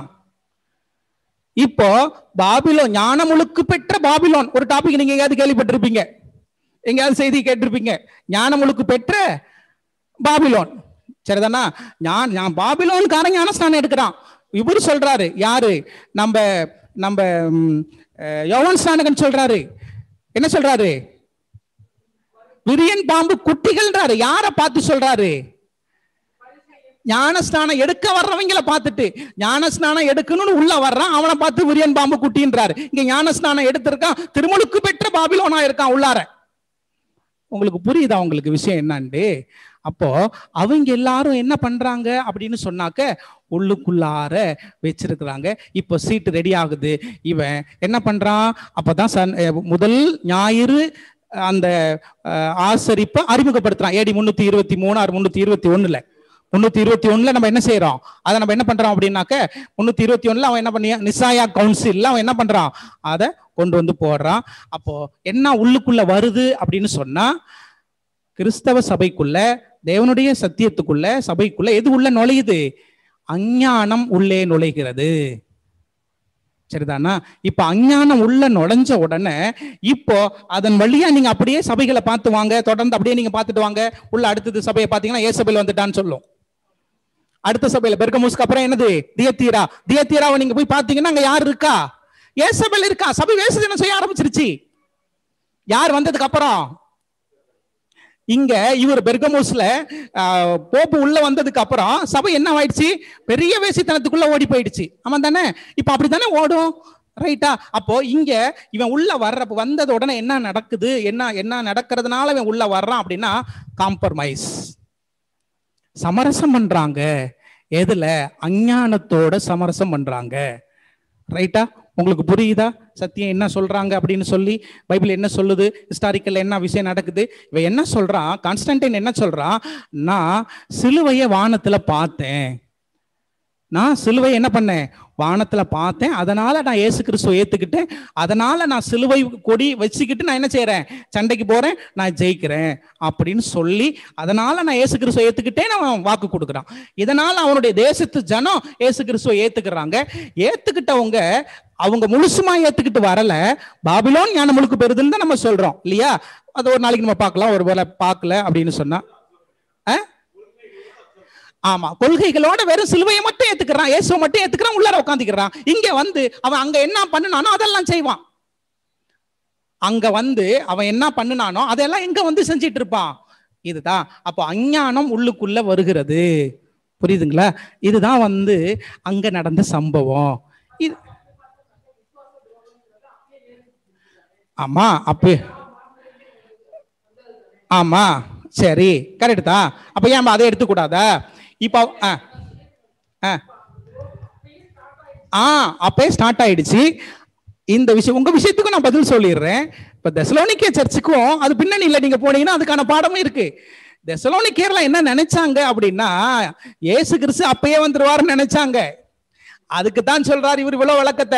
இப்போ பாபிலோன் ஞானமுழுக்கு பெற்ற பாபிலோன் ஒரு டாபிக் நீங்க எங்கேயாவது கேள்விப்பட்டிருப்பீங்க எங்கேயாவது செய்தி கேட்டிருப்பீங்க ஞானமுழுக்கு பெற்ற பாபிலோன் சரிதானா ஞான் ஞான் பாபிலோன்காரன் ஞானஸ்தானம் எடுக்கிறான் இவரு சொல்றாரு யாரு நம்ம நம்ம ம், அஹ், யோவான் ஸ்நானகன் சொல்றாரு என்ன சொல்றாரு விரியன் பாம்பு குட்டிகள்ன்றாரு யார பார்த்து சொல்றாரு ஞானஸ்நானம் எடுக்க வர்றவங்கள பார்த்துட்டு ஞானஸ்நானம் எடுக்கணும்னு உள்ள வர்றான் அவனை பார்த்து விரியன் பாம்பு குட்டின்றாரு இங்க ஞானஸ்நானம் எடுத்திருக்கான் திருமுழுக்கு பெற்ற பாபிலோனா இருக்கான் உள்ளார உங்களுக்கு புரியுதா உங்களுக்கு விஷயம் என்னன்னு அப்போ அவங்க எல்லாரும் என்ன பண்றாங்க அப்படின்னு சொன்னாக்க உள்ளுக்குள்ளார வச்சிருக்கிறாங்க இப்போ சீட்டு ரெடி ஆகுது இவன் என்ன பண்றான் அப்பதான் சன் அஹ் முதல் ஞாயிறு அந்த அஹ், ஆசரிப்பை அறிமுகப்படுத்துறான் ஏடி முன்னூத்தி இருபத்தி மூணு ஆறு முன்னூத்தி இருபத்தி ஒண்ணுல முன்னூத்தி இருபத்தி ஒண்ணுல நம்ம என்ன செய்யறோம் அதை நம்ம என்ன பண்றோம் அப்படின்னாக்க முன்னூத்தி இருபத்தி ஒண்ணுல அவன் என்ன பண்ணியா நிசாயா கவுன்சில்ல அவன் என்ன பண்றான் அதை கொண்டு வந்து போடுறான் அப்போ என்ன உள்ளுக்குள்ள வருது அப்படின்னு சொன்னா கிறிஸ்தவ சபைக்குள்ள தேவனுடைய சத்தியத்துக்குள்ள சபைக்குள்ள எது உள்ள நுழையுது அஞ்ஞானம் உள்ளே நுழைகிறது சரிதானா இப்ப அஞ்ஞானம் உள்ள நுழைஞ்ச உடனே இப்போ அதன் வழியா நீங்க அப்படியே சபைகளை பார்த்து வாங்க தொடர்ந்து அப்படியே நீங்க பார்த்துட்டு வாங்க உள்ள அடுத்தது சபையை பார்த்தீங்கன்னா ஏசபேல் வந்துட்டான்னு சொல்லும் அடுத்த சபையில பெர்கமூஸ்க்கு அப்புறம் என்னது தியத்தீரா தியத்தீராவை நீங்க போய் பாத்தீங்கன்னா அங்க யார் இருக்கா ஏசபெல் இருக்கா சபை வேசனம் செய்ய ஆரம்பிச்சிருச்சு யார் வந்ததுக்கு அப்புறம் இங்க இவர் பெர்கமோஸ்ல ஆஹ், போப்பு உள்ள வந்ததுக்கு அப்புறம் சபை என்ன ஆயிடுச்சு பெரிய வேசித்தனத்துக்குள்ள ஓடி போயிடுச்சு ஆமா தானே இப்ப அப்படித்தானே ஓடும் ரைட்டா அப்போ இங்க இவன் உள்ள வர்றப்ப வந்தது உடனே என்ன நடக்குது என்ன என்ன நடக்கிறதுனால இவன் உள்ள வர்றான் அப்படின்னா காம்ப்ரமைஸ் சமரசம் பண்றாங்க எதுல அஞ்ஞானத்தோட சமரசம் பண்றாங்க ரைட்டா உங்களுக்கு புரியுதா சத்தியம் என்ன சொல்றாங்க அப்படின்னு சொல்லி பைபிள் என்ன சொல்லுது ஹிஸ்டாரிக்கல் என்ன விஷயம் நடக்குது இவன் என்ன சொல்றான் கான்ஸ்டன்டைன் என்ன சொல்றான் நான் சிலுவையை வானத்துல பார்த்தேன் நான் சிலுவை என்ன பண்ணேன் வானத்துல பார்த்தேன் அதனால நான் இயேசு கிறிஸ்துவை ஏத்துக்கிட்டேன் அதனால நான் சிலுவை கொடி வச்சுக்கிட்டு நான் என்ன செய்றேன் சண்டைக்கு போறேன் நான் ஜெயிக்கிறேன் அப்படின்னு சொல்லி அதனால நான் இயேசு கிறிஸ்துவை ஏத்துக்கிட்டேன் அவன் வாக்கு கொடுக்குறான் இதனால அவனுடைய தேசத்து ஜனம் இயேசு கிறிஸ்துவை ஏத்துக்கிறாங்க ஏத்துக்கிட்டவங்க அவங்க முழுசுமா ஏத்துக்கிட்டு வரல பாபிலோன் ஞானம் முழுக்க பெறுதுன்னு தான் நம்ம சொல்றோம் இல்லையா அது ஒரு நாளைக்கு நம்ம பார்க்கலாம் ஒரு வேளை பார்க்கல அப்படின்னு சொன்னா ஆ? ஆமா கொள்கைகளோட வெறும் சிலுவையை மட்டும் ஏத்துக்கிறான் இயேசுவை மட்டும் ஏத்துக்கிறான் உள்ளார உட்காந்துக்கிறான் இங்க வந்து அவன் அங்க என்ன பண்ணுனானோ அதெல்லாம் செய்வான் அங்க வந்து அவன் என்ன பண்ணுனானோ அதெல்லாம் எங்க வந்து செஞ்சிட்டு இருப்பான் இதுதான் அப்போ அஞ்ஞானம் உள்ளுக்குள்ள வருகிறது புரியுதுங்களா இதுதான் வந்து அங்க நடந்த சம்பவம் இது ஆமா அப்ப ஆமா சரி கரெக்ட் தான் அப்ப ஏன் அதை எடுத்துக்கூடாதா இப்போ ஆ ஆ ஆ அப்பே ஸ்டார்ட் ஆயிடுச்சு இந்த விஷயம் உங்க விஷயத்துக்கும் நான் பதில் சொல்லிடுறேன் இப்ப தெசலோனிக்கே சர்ச்சுக்கும் அது பின்னணியில நீங்க போனீங்கன்னா அதுக்கான பாடமும் இருக்கு தெசலோனிக்கேர்ல என்ன நினைச்சாங்க அப்படின்னா இயேசு கிறிஸ்து அப்பயே வந்துருவாருன்னு நினைச்சாங்க அதுக்கு தான் சொல்றாரு இவர் இவ்வளவு விளக்கத்தை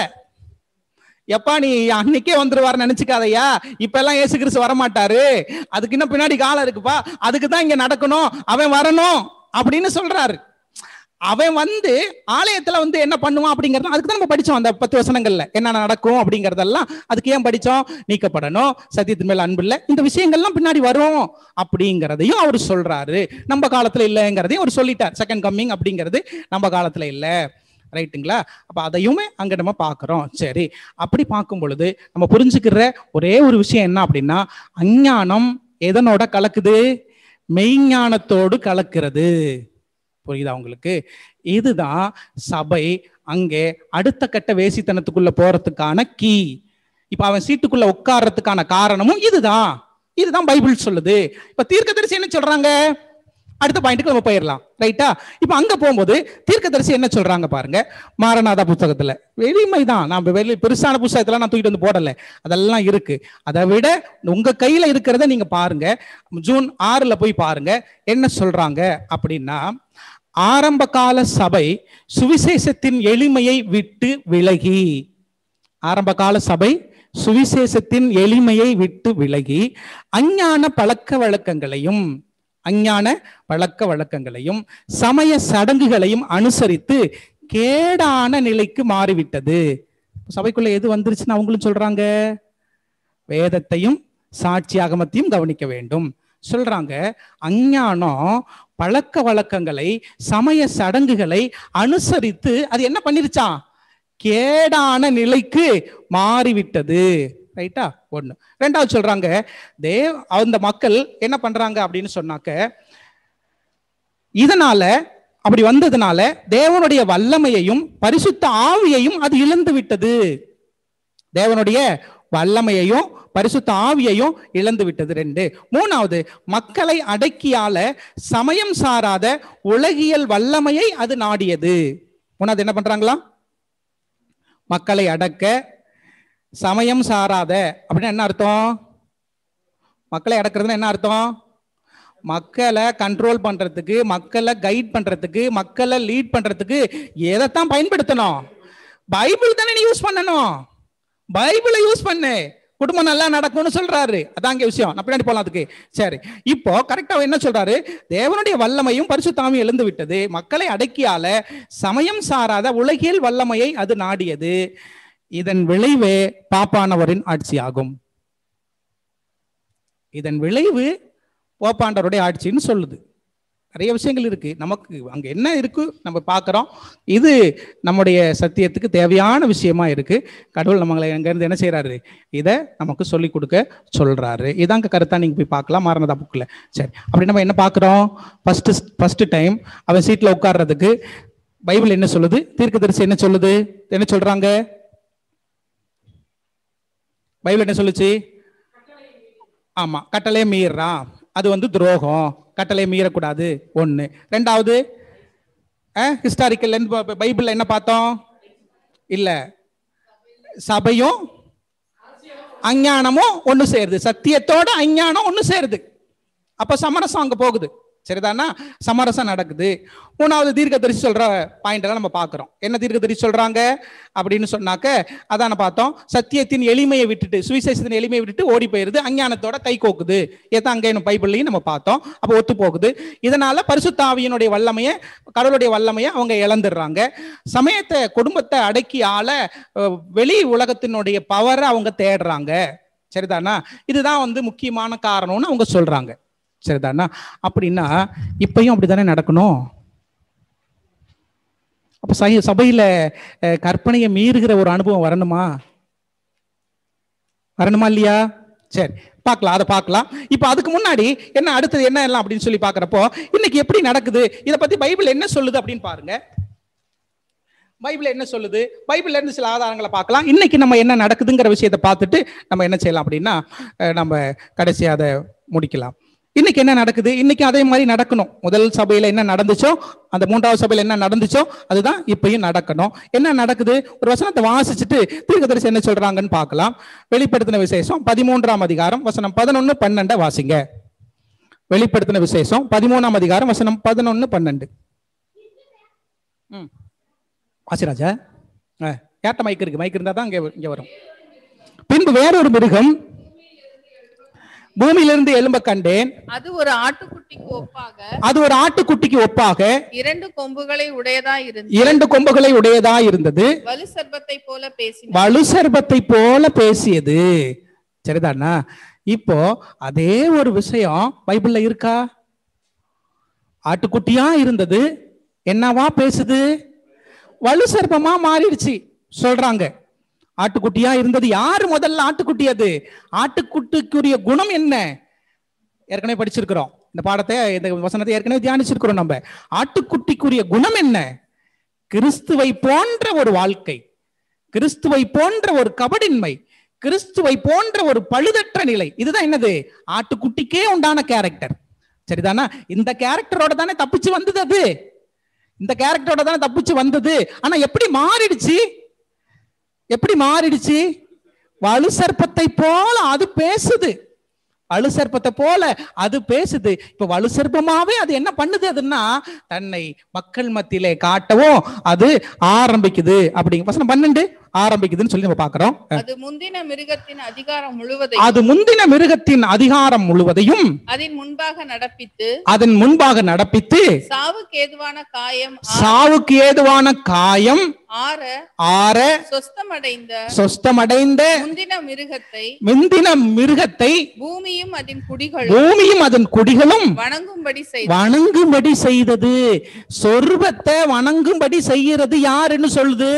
எப்பா நீ அன்னைக்கே வந்துருவாரு நினைச்சுக்காதயா இப்ப எல்லாம் ஏசு கிறிஸ்து வரமாட்டாரு அதுக்கு இன்னும் பின்னாடி காலம் இருக்குப்பா அதுக்கு தான் இங்க நடக்கணும் அவன் வரணும் அப்படின்னு சொல்றாரு அவன் வந்து ஆலயத்துல வந்து என்ன பண்ணுவான் அப்படிங்கறது அதுக்கு தான் நம்ம படிச்சோம் அந்த பத்து வசனங்கள்ல என்ன நடக்கும் அப்படிங்கறதெல்லாம் அதுக்கு ஏன் படிச்சோம் நீக்கப்படணும் சத்தியத்தின் மேல அன்பு இல்ல இந்த விஷயங்கள்லாம் பின்னாடி வரும் அப்படிங்கறதையும் அவர் சொல்றாரு நம்ம காலத்துல இல்லைங்கிறதையும் அவர் சொல்லிட்டார் செகண்ட் கம்மிங் அப்படிங்கிறது நம்ம காலத்துல இல்ல ரைட்டுங்களா அப்ப அதையுமே அங்க நம்ம பாக்குறோம் சரி அப்படி பார்க்கும் பொழுது நம்ம புரிஞ்சுக்கிற ஒரே ஒரு விஷயம் என்ன அப்படின்னா அஞ்ஞானம் எதனோட கலக்குது மெய்ஞானத்தோடு கலக்கிறது புரியுதா உங்களுக்கு இதுதான் சபை அங்கே அடுத்த கட்ட வேசித்தனத்துக்குள்ள போறதுக்கான கீ இப்ப அவன் சீட்டுக்குள்ள உட்கார்றதுக்கான காரணமும் இதுதான் இதுதான் பைபிள் சொல்லுது இப்ப தீர்க்கதரிசி என்ன சொல்றாங்க அடுத்த பாயிண்ட்டுக்கு நம்ம போயிடலாம் ரைட்டா இப்ப அங்க போகும்போது தீர்க்கதரிசி என்ன சொல்றாங்க பாருங்க மாரநாதா புத்தகத்துல எளிமைதான் நான் வெளி பெருசான புத்தகத்தெல்லாம் நான் தூக்கிட்டு வந்து போடல அதெல்லாம் இருக்கு அதை விட உங்க கையில இருக்கிறத நீங்க பாருங்க ஜூன் ஆறுல போய் பாருங்க என்ன சொல்றாங்க அப்படின்னா ஆரம்ப கால சபை சுவிசேஷத்தின் எளிமையை விட்டு விலகி ஆரம்ப கால சபை சுவிசேஷத்தின் எளிமையை விட்டு விலகி அஞ்ஞான பழக்க வழக்கங்களையும் அஞ்ஞான பழக்க வழக்கங்களையும் சமய சடங்குகளையும் அனுசரித்து கேடான நிலைக்கு மாறிவிட்டது சபைக்குள்ள எது வந்துருச்சுன்னு அவங்களும் சொல்றாங்க வேதத்தையும் சாட்சி அகமத்தையும் கவனிக்க வேண்டும் சொல்றாங்க அஞ்ஞானம் பழக்க வழக்கங்களை சமய சடங்குகளை அனுசரித்து அது என்ன பண்ணிருச்சான் கேடான நிலைக்கு மாறிவிட்டது ரைட்டா ஒண்ணு ரெண்டாவது சொல்றாங்க தேவ் அந்த மக்கள் என்ன பண்றாங்க அப்படின்னு சொன்னாக்க இதனால அப்படி வந்ததுனால தேவனுடைய வல்லமையையும் பரிசுத்த ஆவியையும் அது இழந்து விட்டது தேவனுடைய வல்லமையையும் பரிசுத்த ஆவியையும் இழந்து விட்டது ரெண்டு மூணாவது மக்களை அடக்கியால சமயம் சாராத உலகியல் வல்லமையை அது நாடியது மூணாவது என்ன பண்றாங்களா மக்களை அடக்க சமயம் சாராத அப்படின்னு என்ன அர்த்தம் மக்களை அடக்கிறதுன்னு என்ன அர்த்தம் மக்களை கண்ட்ரோல் பண்றதுக்கு மக்களை கைட் பண்றதுக்கு மக்களை லீட் பண்றதுக்கு எதைத்தான் பயன்படுத்தணும் பைபிள் தானே நீ யூஸ் பண்ணணும் பைபிளை யூஸ் பண்ணு குடும்பம் நல்லா நடக்கும்னு சொல்றாரு அதான் இங்க விஷயம் நான் பின்னாடி போலாம் அதுக்கு சரி இப்போ கரெக்டா என்ன சொல்றாரு தேவனுடைய வல்லமையும் பரிசுத்தாமியும் எழுந்து விட்டது மக்களை அடக்கியால சமயம் சாராத உலகியல் வல்லமையை அது நாடியது இதன் விளைவே பாப்பானவரின் ஆட்சியாகும் இதன் விளைவு போப்பாண்டவருடைய ஆட்சின்னு சொல்லுது நிறைய விஷயங்கள் இருக்கு நமக்கு அங்க என்ன இருக்கு நம்ம பார்க்குறோம் இது நம்முடைய சத்தியத்துக்கு தேவையான விஷயமா இருக்கு கடவுள் நம்மளை அங்கேருந்து என்ன செய்றாரு இதை நமக்கு சொல்லி கொடுக்க சொல்றாரு இதாங்க கருத்தா நீங்க போய் பார்க்கலாம் மாறினதா புக்கில் சரி அப்படி நம்ம என்ன பார்க்குறோம் ஃபர்ஸ்ட் ஃபர்ஸ்ட் டைம் அவன் சீட்டில் உட்கார்றதுக்கு பைபிள் என்ன சொல்லுது தீர்க்கதரிசி என்ன சொல்லுது என்ன சொல்றாங்க பைபிள் என்ன சொல்லுச்சு ஆமா கட்டளையை மீறான் அது வந்து துரோகம் கட்டளையை மீறக்கூடாது ஒண்ணு ரெண்டாவது ஹிஸ்டாரிக்கல் பைபிள்ல என்ன பார்த்தோம் இல்ல சபையும் அஞ்ஞானமும் ஒண்ணு சேருது சத்தியத்தோட அஞ்ஞானம் ஒண்ணு சேருது அப்ப சமரசம் அங்க போகுது சரிதானா சமரசம் நடக்குது மூணாவது தீர்க்கதரிசி சொல்ற பாயிண்ட் எல்லாம் நம்ம பார்க்கிறோம் என்ன தீர்க்கதரிசி சொல்றாங்க அப்படின்னு சொன்னாக்க அதான பார்த்தோம் சத்தியத்தின் எளிமையை விட்டுட்டு சுவிசேஷத்தின் எளிமையை விட்டுட்டு ஓடி போயிருது அஞ்ஞானத்தோட கை கோக்குது ஏதான் அங்கே பைபிள்லையும் நம்ம பார்த்தோம் அப்போ ஒத்து போகுது இதனால பரிசுத்தாவியினுடைய வல்லமையை கடவுளுடைய வல்லமையை அவங்க இழந்துடுறாங்க சமயத்தை குடும்பத்தை அடக்கி ஆள அஹ், வெளி உலகத்தினுடைய பவரை அவங்க தேடுறாங்க சரிதானா இதுதான் வந்து முக்கியமான காரணம்னு அவங்க சொல்றாங்க சரிதானா அப்படின்னா இப்பயும் அப்படித்தானே நடக்கணும் அப்ப சை- சபையில அஹ், கற்பனையை மீறுகிற ஒரு அனுபவம் வரணுமா வரணுமா இல்லையா சரி பார்க்கலாம் அதை பார்க்கலாம் இப்போ அதுக்கு முன்னாடி என்ன அடுத்தது என்ன எல்லாம் அப்படின்னு சொல்லி பார்க்குறப்போ இன்னைக்கு எப்படி நடக்குது இதை பத்தி பைபிள் என்ன சொல்லுது அப்படின்னு பாருங்க பைபிள் என்ன சொல்லுது பைபிள்ல இருந்து சில ஆதாரங்களை பார்க்கலாம் இன்னைக்கு நம்ம என்ன நடக்குதுங்கிற விஷயத்தை பார்த்துட்டு நம்ம என்ன செய்யலாம் அப்படின்னா அஹ், நம்ம கடைசியா அதை முடிக்கலாம் இன்னைக்கு என்ன நடக்குது இன்னைக்கு அதே மாதிரி நடக்கணும் முதல் சபையில என்ன நடந்துச்சோ அந்த மூன்றாவது சபையில என்ன நடந்துச்சோ அதுதான் இப்பயும் நடக்கணும் என்ன நடக்குது ஒரு வசனத்தை வாசிச்சுட்டு தீர்க்கதரிசி என்ன சொல்றாங்கன்னு பார்க்கலாம் வெளிப்படுத்தின விசேஷம் பதிமூன்றாம் அதிகாரம் வசனம் பதினொன்னு பன்னெண்டை வாசிங்க வெளிப்படுத்தின விசேஷம் பதிமூணாம் அதிகாரம் வசனம் பதினொன்னு பன்னெண்டு ம் வாசிராஜா ஆ யார்கிட்ட மைக் இருக்கு மைக் இருந்தா தான் இங்க இங்க வரும் பின்பு வேறொரு மிருகம் பூமியிலிருந்து எலும்ப கண்டேன் அது ஒரு ஆட்டுக்குட்டிக்கு ஒப்பாக அது ஒரு ஆட்டுக்குட்டிக்கு ஒப்பாக இரண்டு கொம்புகளை உடையதா இருந்து இரண்டு கொம்புகளை உடையதா இருந்தது வலு சர்ப்பத்தை போல பேசின வலு சர்பத்தை போல பேசியது சரிதானா இப்போ அதே ஒரு விஷயம் பைபிள்ல இருக்கா ஆட்டுக்குட்டியா இருந்தது என்னவா பேசுது வலு சர்ப்பமா மாறிடுச்சு சொல்றாங்க ஆட்டுக்குட்டியா இருந்தது யாரு முதல்ல ஆட்டுக்குட்டி அது ஆட்டுக்குட்டிக்குரிய குணம் என்ன ஏற்கனவே படிச்சிருக்கிறோம் இந்த பாடத்தை இந்த வசனத்தை ஏற்கனவே தியானிச்சிருக்கிறோம் நம்ம ஆட்டுக்குட்டிக்குரிய குணம் என்ன கிறிஸ்துவை போன்ற ஒரு வாழ்க்கை கிறிஸ்துவை போன்ற ஒரு கபடின்மை கிறிஸ்துவை போன்ற ஒரு பழுதற்ற நிலை இதுதான் என்னது ஆட்டுக்குட்டிக்கே உண்டான கேரக்டர் சரிதானா இந்த கேரக்டரோட தானே தப்பிச்சு வந்தது அது இந்த கேரக்டரோட தானே தப்பிச்சு வந்தது ஆனா எப்படி மாறிடுச்சு எப்படி மாறிடுச்சு வலு சர்ப்பத்தை போல அது பேசுது வலு சர்ப்பத்தை போல அது பேசுது இப்ப வலு சர்ப்பமாவே அது என்ன பண்ணுது அதுன்னா தன்னை மக்கள் மத்தியிலே காட்டவும் அது ஆரம்பிக்குது அப்படிங்க வசனம் பன்னெண்டு ஆரம்பிக்குதுன்னு சொல்லி நம்ம பாக்குறோம் அது முந்தின மிருகத்தின் அதிகாரம் முழுவதையும் அது முந்தின மிருகத்தின் அதிகாரம் முழுவதையும் அதன் முன்பாக நடப்பித்து அதன் முன்பாக நடப்பித்து சாவுக்கு ஏதுவான காயம் ஆ- சாவுக்கு ஏதுவான காயம் ஆற ஆற சொஸ்தமடைந்த சொஸ்தமடைந்த முந்தின மிருகத்தை முந்தின மிருகத்தை பூமியும் அதன் குடிகளும் பூமியும் அதன் குடிகளும் வணங்கும்படி செய்த வணங்கும்படி செய்தது சொர்பத்தை வணங்கும்படி செய்யறது யாருன்னு சொல்லுது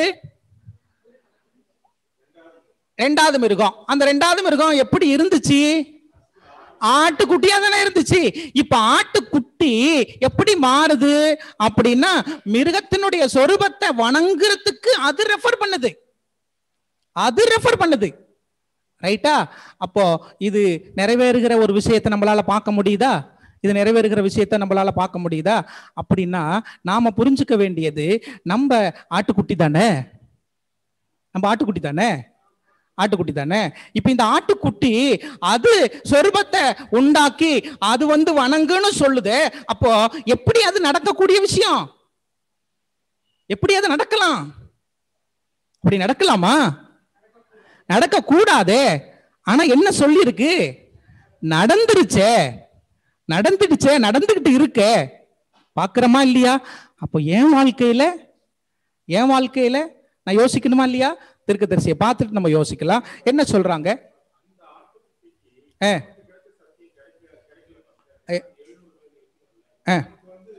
ரெண்டாவது மிருகம் அந்த ரெண்டாவது மிருகம் எப்படி இருந்துச்சு ஆட்டுக்குட்டியா தானே இருந்துச்சு இப்ப ஆட்டுக்குட்டி எப்படி மாறுது அப்படின்னா மிருகத்தினுடைய சொரூபத்தை வணங்குறதுக்கு அது ரெஃபர் பண்ணுது அது ரெஃபர் பண்ணுது ரைட்டா அப்போ இது நிறைவேறுகிற ஒரு விஷயத்தை நம்மளால பார்க்க முடியுதா இது நிறைவேறுகிற விஷயத்தை நம்மளால பார்க்க முடியுதா அப்படின்னா நாம புரிஞ்சுக்க வேண்டியது நம்ம ஆட்டுக்குட்டி தானே நம்ம ஆட்டுக்குட்டி தானே ஆட்டுக்குட்டி தானே இப்ப இந்த ஆட்டுக்குட்டி அது சொருபத்தை உண்டாக்கி அது வந்து வணங்குன்னு சொல்லுது அப்போ எப்படி அது நடக்கக்கூடிய விஷயம் எப்படி அது நடக்கலாம் அப்படி நடக்கலாமா நடக்க கூடாதே ஆனா என்ன சொல்லியிருக்கு நடந்துருச்சே நடந்துடுச்சே நடந்துகிட்டு இருக்கே பாக்குறோமா இல்லையா அப்போ என் வாழ்க்கையில என் வாழ்க்கையில நான் யோசிக்கணுமா இல்லையா திருக்கதரிசியை பார்த்துட்டு நம்ம யோசிக்கலாம் என்ன சொல்றாங்க ஆ. ஏ. ஆ.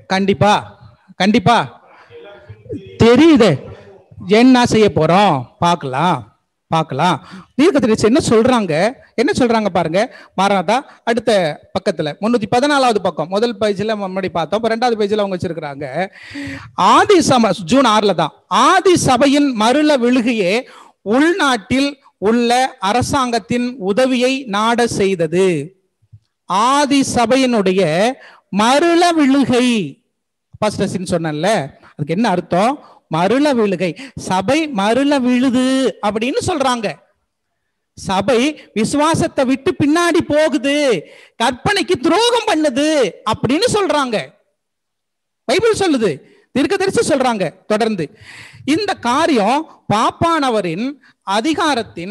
கண்டிப்பா கண்டிப்பா தெரியுது என்ன செய்ய போறோம் பார்க்கலாம் பார்க்கலாம் தீர்க்கதரிசி என்ன சொல்றாங்க என்ன சொல்றாங்க பாருங்க மாறாதா அடுத்த பக்கத்துல முன்னூத்தி பதினாலாவது பக்கம் முதல் பேஜ்ல முன்னாடி பார்த்தோம் இப்ப ரெண்டாவது பேஜ்ல அவங்க வச்சிருக்கிறாங்க ஆதி சம ஜூன் ஆறுல தான் ஆதி சபையின் மருள விழுகையே உள்நாட்டில் உள்ள அரசாங்கத்தின் உதவியை நாட செய்தது ஆதி சபையினுடைய மருள விழுகை பாஸ்டர்ஸின்னு சொன்னேன்ல அதுக்கு என்ன அர்த்தம் மருள விழுகை சபை மருள விழுது அப்படின்னு சொல்றாங்க சபை விசுவாசத்தை விட்டு பின்னாடி போகுது கற்பனைக்கு துரோகம் பண்ணுது அப்படின்னு சொல்றாங்க பைபிள் சொல்லுது தீர்க்கதரிசி சொல்றாங்க தொடர்ந்து இந்த காரியம் பாப்பானவரின் அதிகாரத்தின்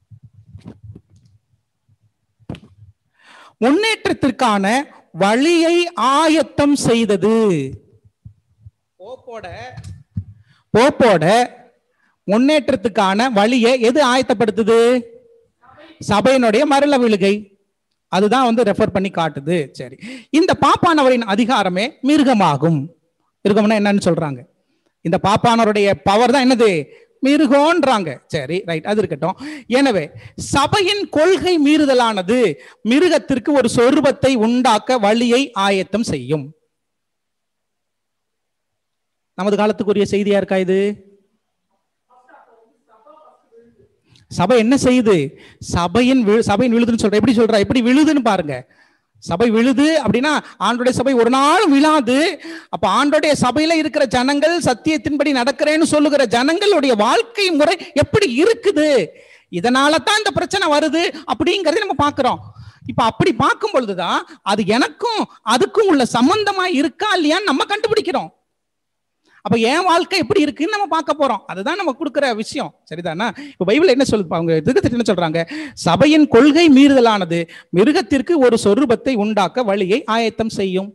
முன்னேற்றத்திற்கான வழியை ஆயத்தம் செய்தது போப்போட போப்போட முன்னேற்றத்துக்கான வழியை எது ஆயத்தப்படுத்துது சபையினுடைய மரல விழுகை அதுதான் வந்து ரெஃபர் பண்ணி காட்டுது சரி இந்த பாப்பானவரின் அதிகாரமே மிருகமாகும் மிருகம்னா என்னன்னு சொல்றாங்க இந்த பாப்பானவருடைய பவர் தான் என்னது மிருகோன்றாங்க சரி ரைட் அது இருக்கட்டும் எனவே சபையின் கொள்கை மீறுதலானது மிருகத்திற்கு ஒரு சொரூபத்தை உண்டாக்க வழியை ஆயத்தம் செய்யும் நமது காலத்துக்குரிய செய்தியா இருக்கா இது சபை என்ன செய்யுது சபையின் விழு- சபையின் விழுதுன்னு சொல்ற எப்படி சொல்றா எப்படி விழுதுன்னு பாருங்க சபை விழுது அப்படின்னா ஆண்டோடைய சபை ஒரு நாள் விழாது அப்ப ஆண்டோடைய சபையில இருக்கிற ஜனங்கள் சத்தியத்தின்படி நடக்கிறேன்னு சொல்லுகிற ஜனங்களுடைய வாழ்க்கை முறை எப்படி இருக்குது இதனால தான் இந்த பிரச்சனை வருது அப்படிங்கறதை நம்ம பார்க்கிறோம் இப்ப அப்படி பார்க்கும் பொழுதுதான் அது எனக்கும் அதுக்கும் உள்ள சம்பந்தமா இருக்கா இல்லையான்னு நம்ம கண்டுபிடிக்கிறோம் அப்ப என் வாழ்க்கை எப்படி இருக்குன்னு நம்ம பார்க்க போறோம் அதுதான் நம்ம கொடுக்கிற விஷயம் சரிதானா இப்ப பைபிள் என்ன சொல்லுது அவங்க திருக்கத்தில் என்ன சொல்றாங்க சபையின் கொள்கை மீறுதலானது மிருகத்திற்கு ஒரு சொரூபத்தை உண்டாக்க வழியை ஆயத்தம் செய்யும்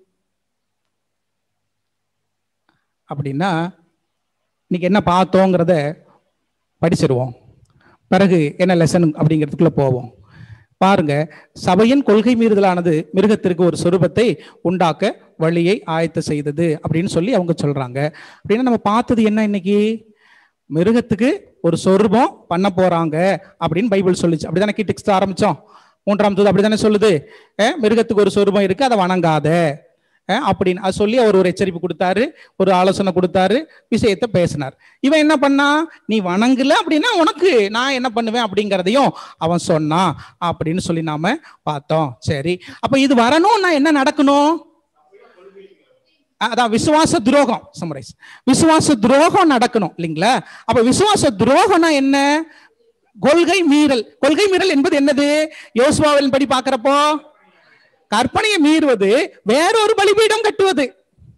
அப்படின்னா இன்னைக்கு என்ன பார்த்தோங்கிறத படிச்சிருவோம் பிறகு என்ன லெசன் அப்படிங்கிறதுக்குள்ள போவோம் பாருங்க சபையின் கொள்கை மீறுதலானது மிருகத்திற்கு ஒரு சொரூபத்தை உண்டாக்க வழியை ஆயத்த செய்தது அப்படின்னு சொல்லி அவங்க சொல்றாங்க அப்படின்னா நம்ம பார்த்தது என்ன இன்னைக்கு மிருகத்துக்கு ஒரு சொரூபம் பண்ண போறாங்க அப்படின்னு பைபிள் சொல்லுச்சு அப்படிதானே டெக்ஸ்ட் ஆரம்பிச்சோம் மூன்றாம் தூது அப்படிதானே சொல்லுது அஹ் மிருகத்துக்கு ஒரு சொரூபம் இருக்கு அதை வணங்காத அஹ் அப்படின்னு அது சொல்லி அவர் ஒரு எச்சரிப்பு கொடுத்தாரு ஒரு ஆலோசனை கொடுத்தாரு விஷயத்தை பேசினார் இவன் என்ன பண்ணா நீ வணங்கல அப்படின்னா உனக்கு நான் என்ன பண்ணுவேன் அப்படிங்கிறதையும் அவன் சொன்னான் அப்படின்னு சொல்லி நாம பார்த்தோம் சரி அப்ப இது வரணும்னா என்ன நடக்கணும் அதான் விசுவாச துரோகம் சமரைஸ் விசுவாச துரோகம் நடக்கணும் இல்லைங்களா அப்ப விசுவாச துரோகம்னா என்ன கொள்கை மீறல் கொள்கை மீறல் என்பது என்னது யோசுவாவின் படி பார்க்கிறப்போ கற்பனையை மீறுவது வேறொரு பலிபீடம் கட்டுவது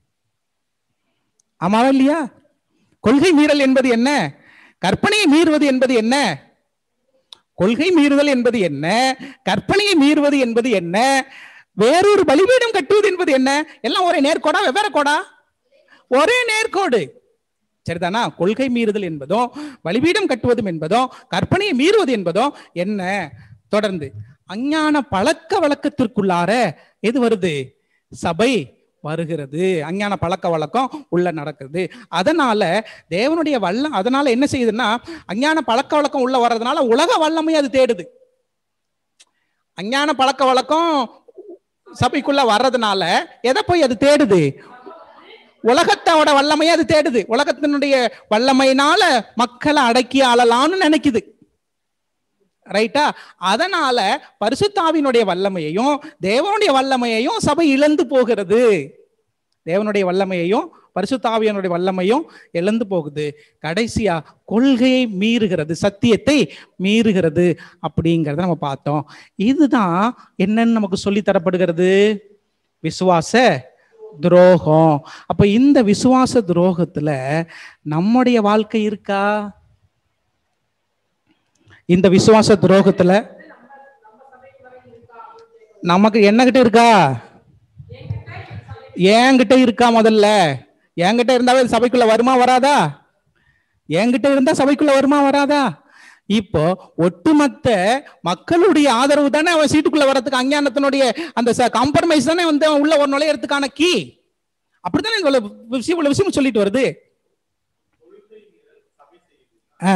ஆமாவா இல்லையா கொள்கை மீறல் என்பது என்ன கற்பனையை மீறுவது என்பது என்ன கொள்கை மீறுதல் என்பது என்ன கற்பனையை மீறுவது என்பது என்ன வேறொரு பலிபீடம் கட்டுவது என்பது என்ன எல்லாம் ஒரே நேர்கோடா வெவ்வேறு கோடா ஒரே நேர்கோடு சரிதானா கொள்கை மீறுதல் என்பதும் பலிபீடம் கட்டுவதும் என்பதும் கற்பனையை மீறுவது என்பதும் என்ன தொடர்ந்து அஞ்ஞான பழக்க வழக்கத்திற்குள்ளார எது வருது சபை வருகிறது அஞ்ஞான பழக்க வழக்கம் உள்ள நடக்குது அதனால தேவனுடைய வல்ல அதனால என்ன செய்யுதுன்னா அஞ்ஞான பழக்க வழக்கம் உள்ள வர்றதுனால உலக வல்லமை அது தேடுது அஞ்ஞான பழக்க வழக்கம் சபைக்குள்ள வர்றதுனால எதை போய் அது தேடுது உலகத்தோட வல்லமையை அது தேடுது உலகத்தினுடைய வல்லமையினால மக்களை அடக்கி ஆளலாம்னு நினைக்குது ரைட்டா அதனால பரிசுத்தாவினுடைய வல்லமையையும் தேவனுடைய வல்லமையையும் சபை இழந்து போகிறது தேவனுடைய வல்லமையையும் பரிசுத்தாவியனுடைய வல்லமையும் இழந்து போகுது கடைசியா கொள்கையை மீறுகிறது சத்தியத்தை மீறுகிறது அப்படிங்கிறத நம்ம பார்த்தோம் இதுதான் என்னன்னு நமக்கு சொல்லி தரப்படுகிறது விசுவாச துரோகம் அப்ப இந்த விசுவாச துரோகத்துல நம்முடைய வாழ்க்கை இருக்கா இந்த விசுவாச துரோகத்துல நமக்கு என்னகிட்ட இருக்கா என்கிட்ட இருக்கா முதல்ல என்கிட்ட இருந்தாவே இது சபைக்குள்ள வருமா வராதா என்கிட்ட இருந்தா சபைக்குள்ள வருமா வராதா இப்போ ஒட்டுமொத்த மக்களுடைய ஆதரவு தானே அவன் சீட்டுக்குள்ள வர்றதுக்கு அஞ்ஞானத்தினுடைய அந்த காம்ப்ரமைஸ் தானே வந்து அவன் உள்ள ஒரு நுழையறதுக்கான கீ அப்படித்தானே இவ்வளவு விஷயம் இவ்வளவு விஷயம் சொல்லிட்டு வருது ஆ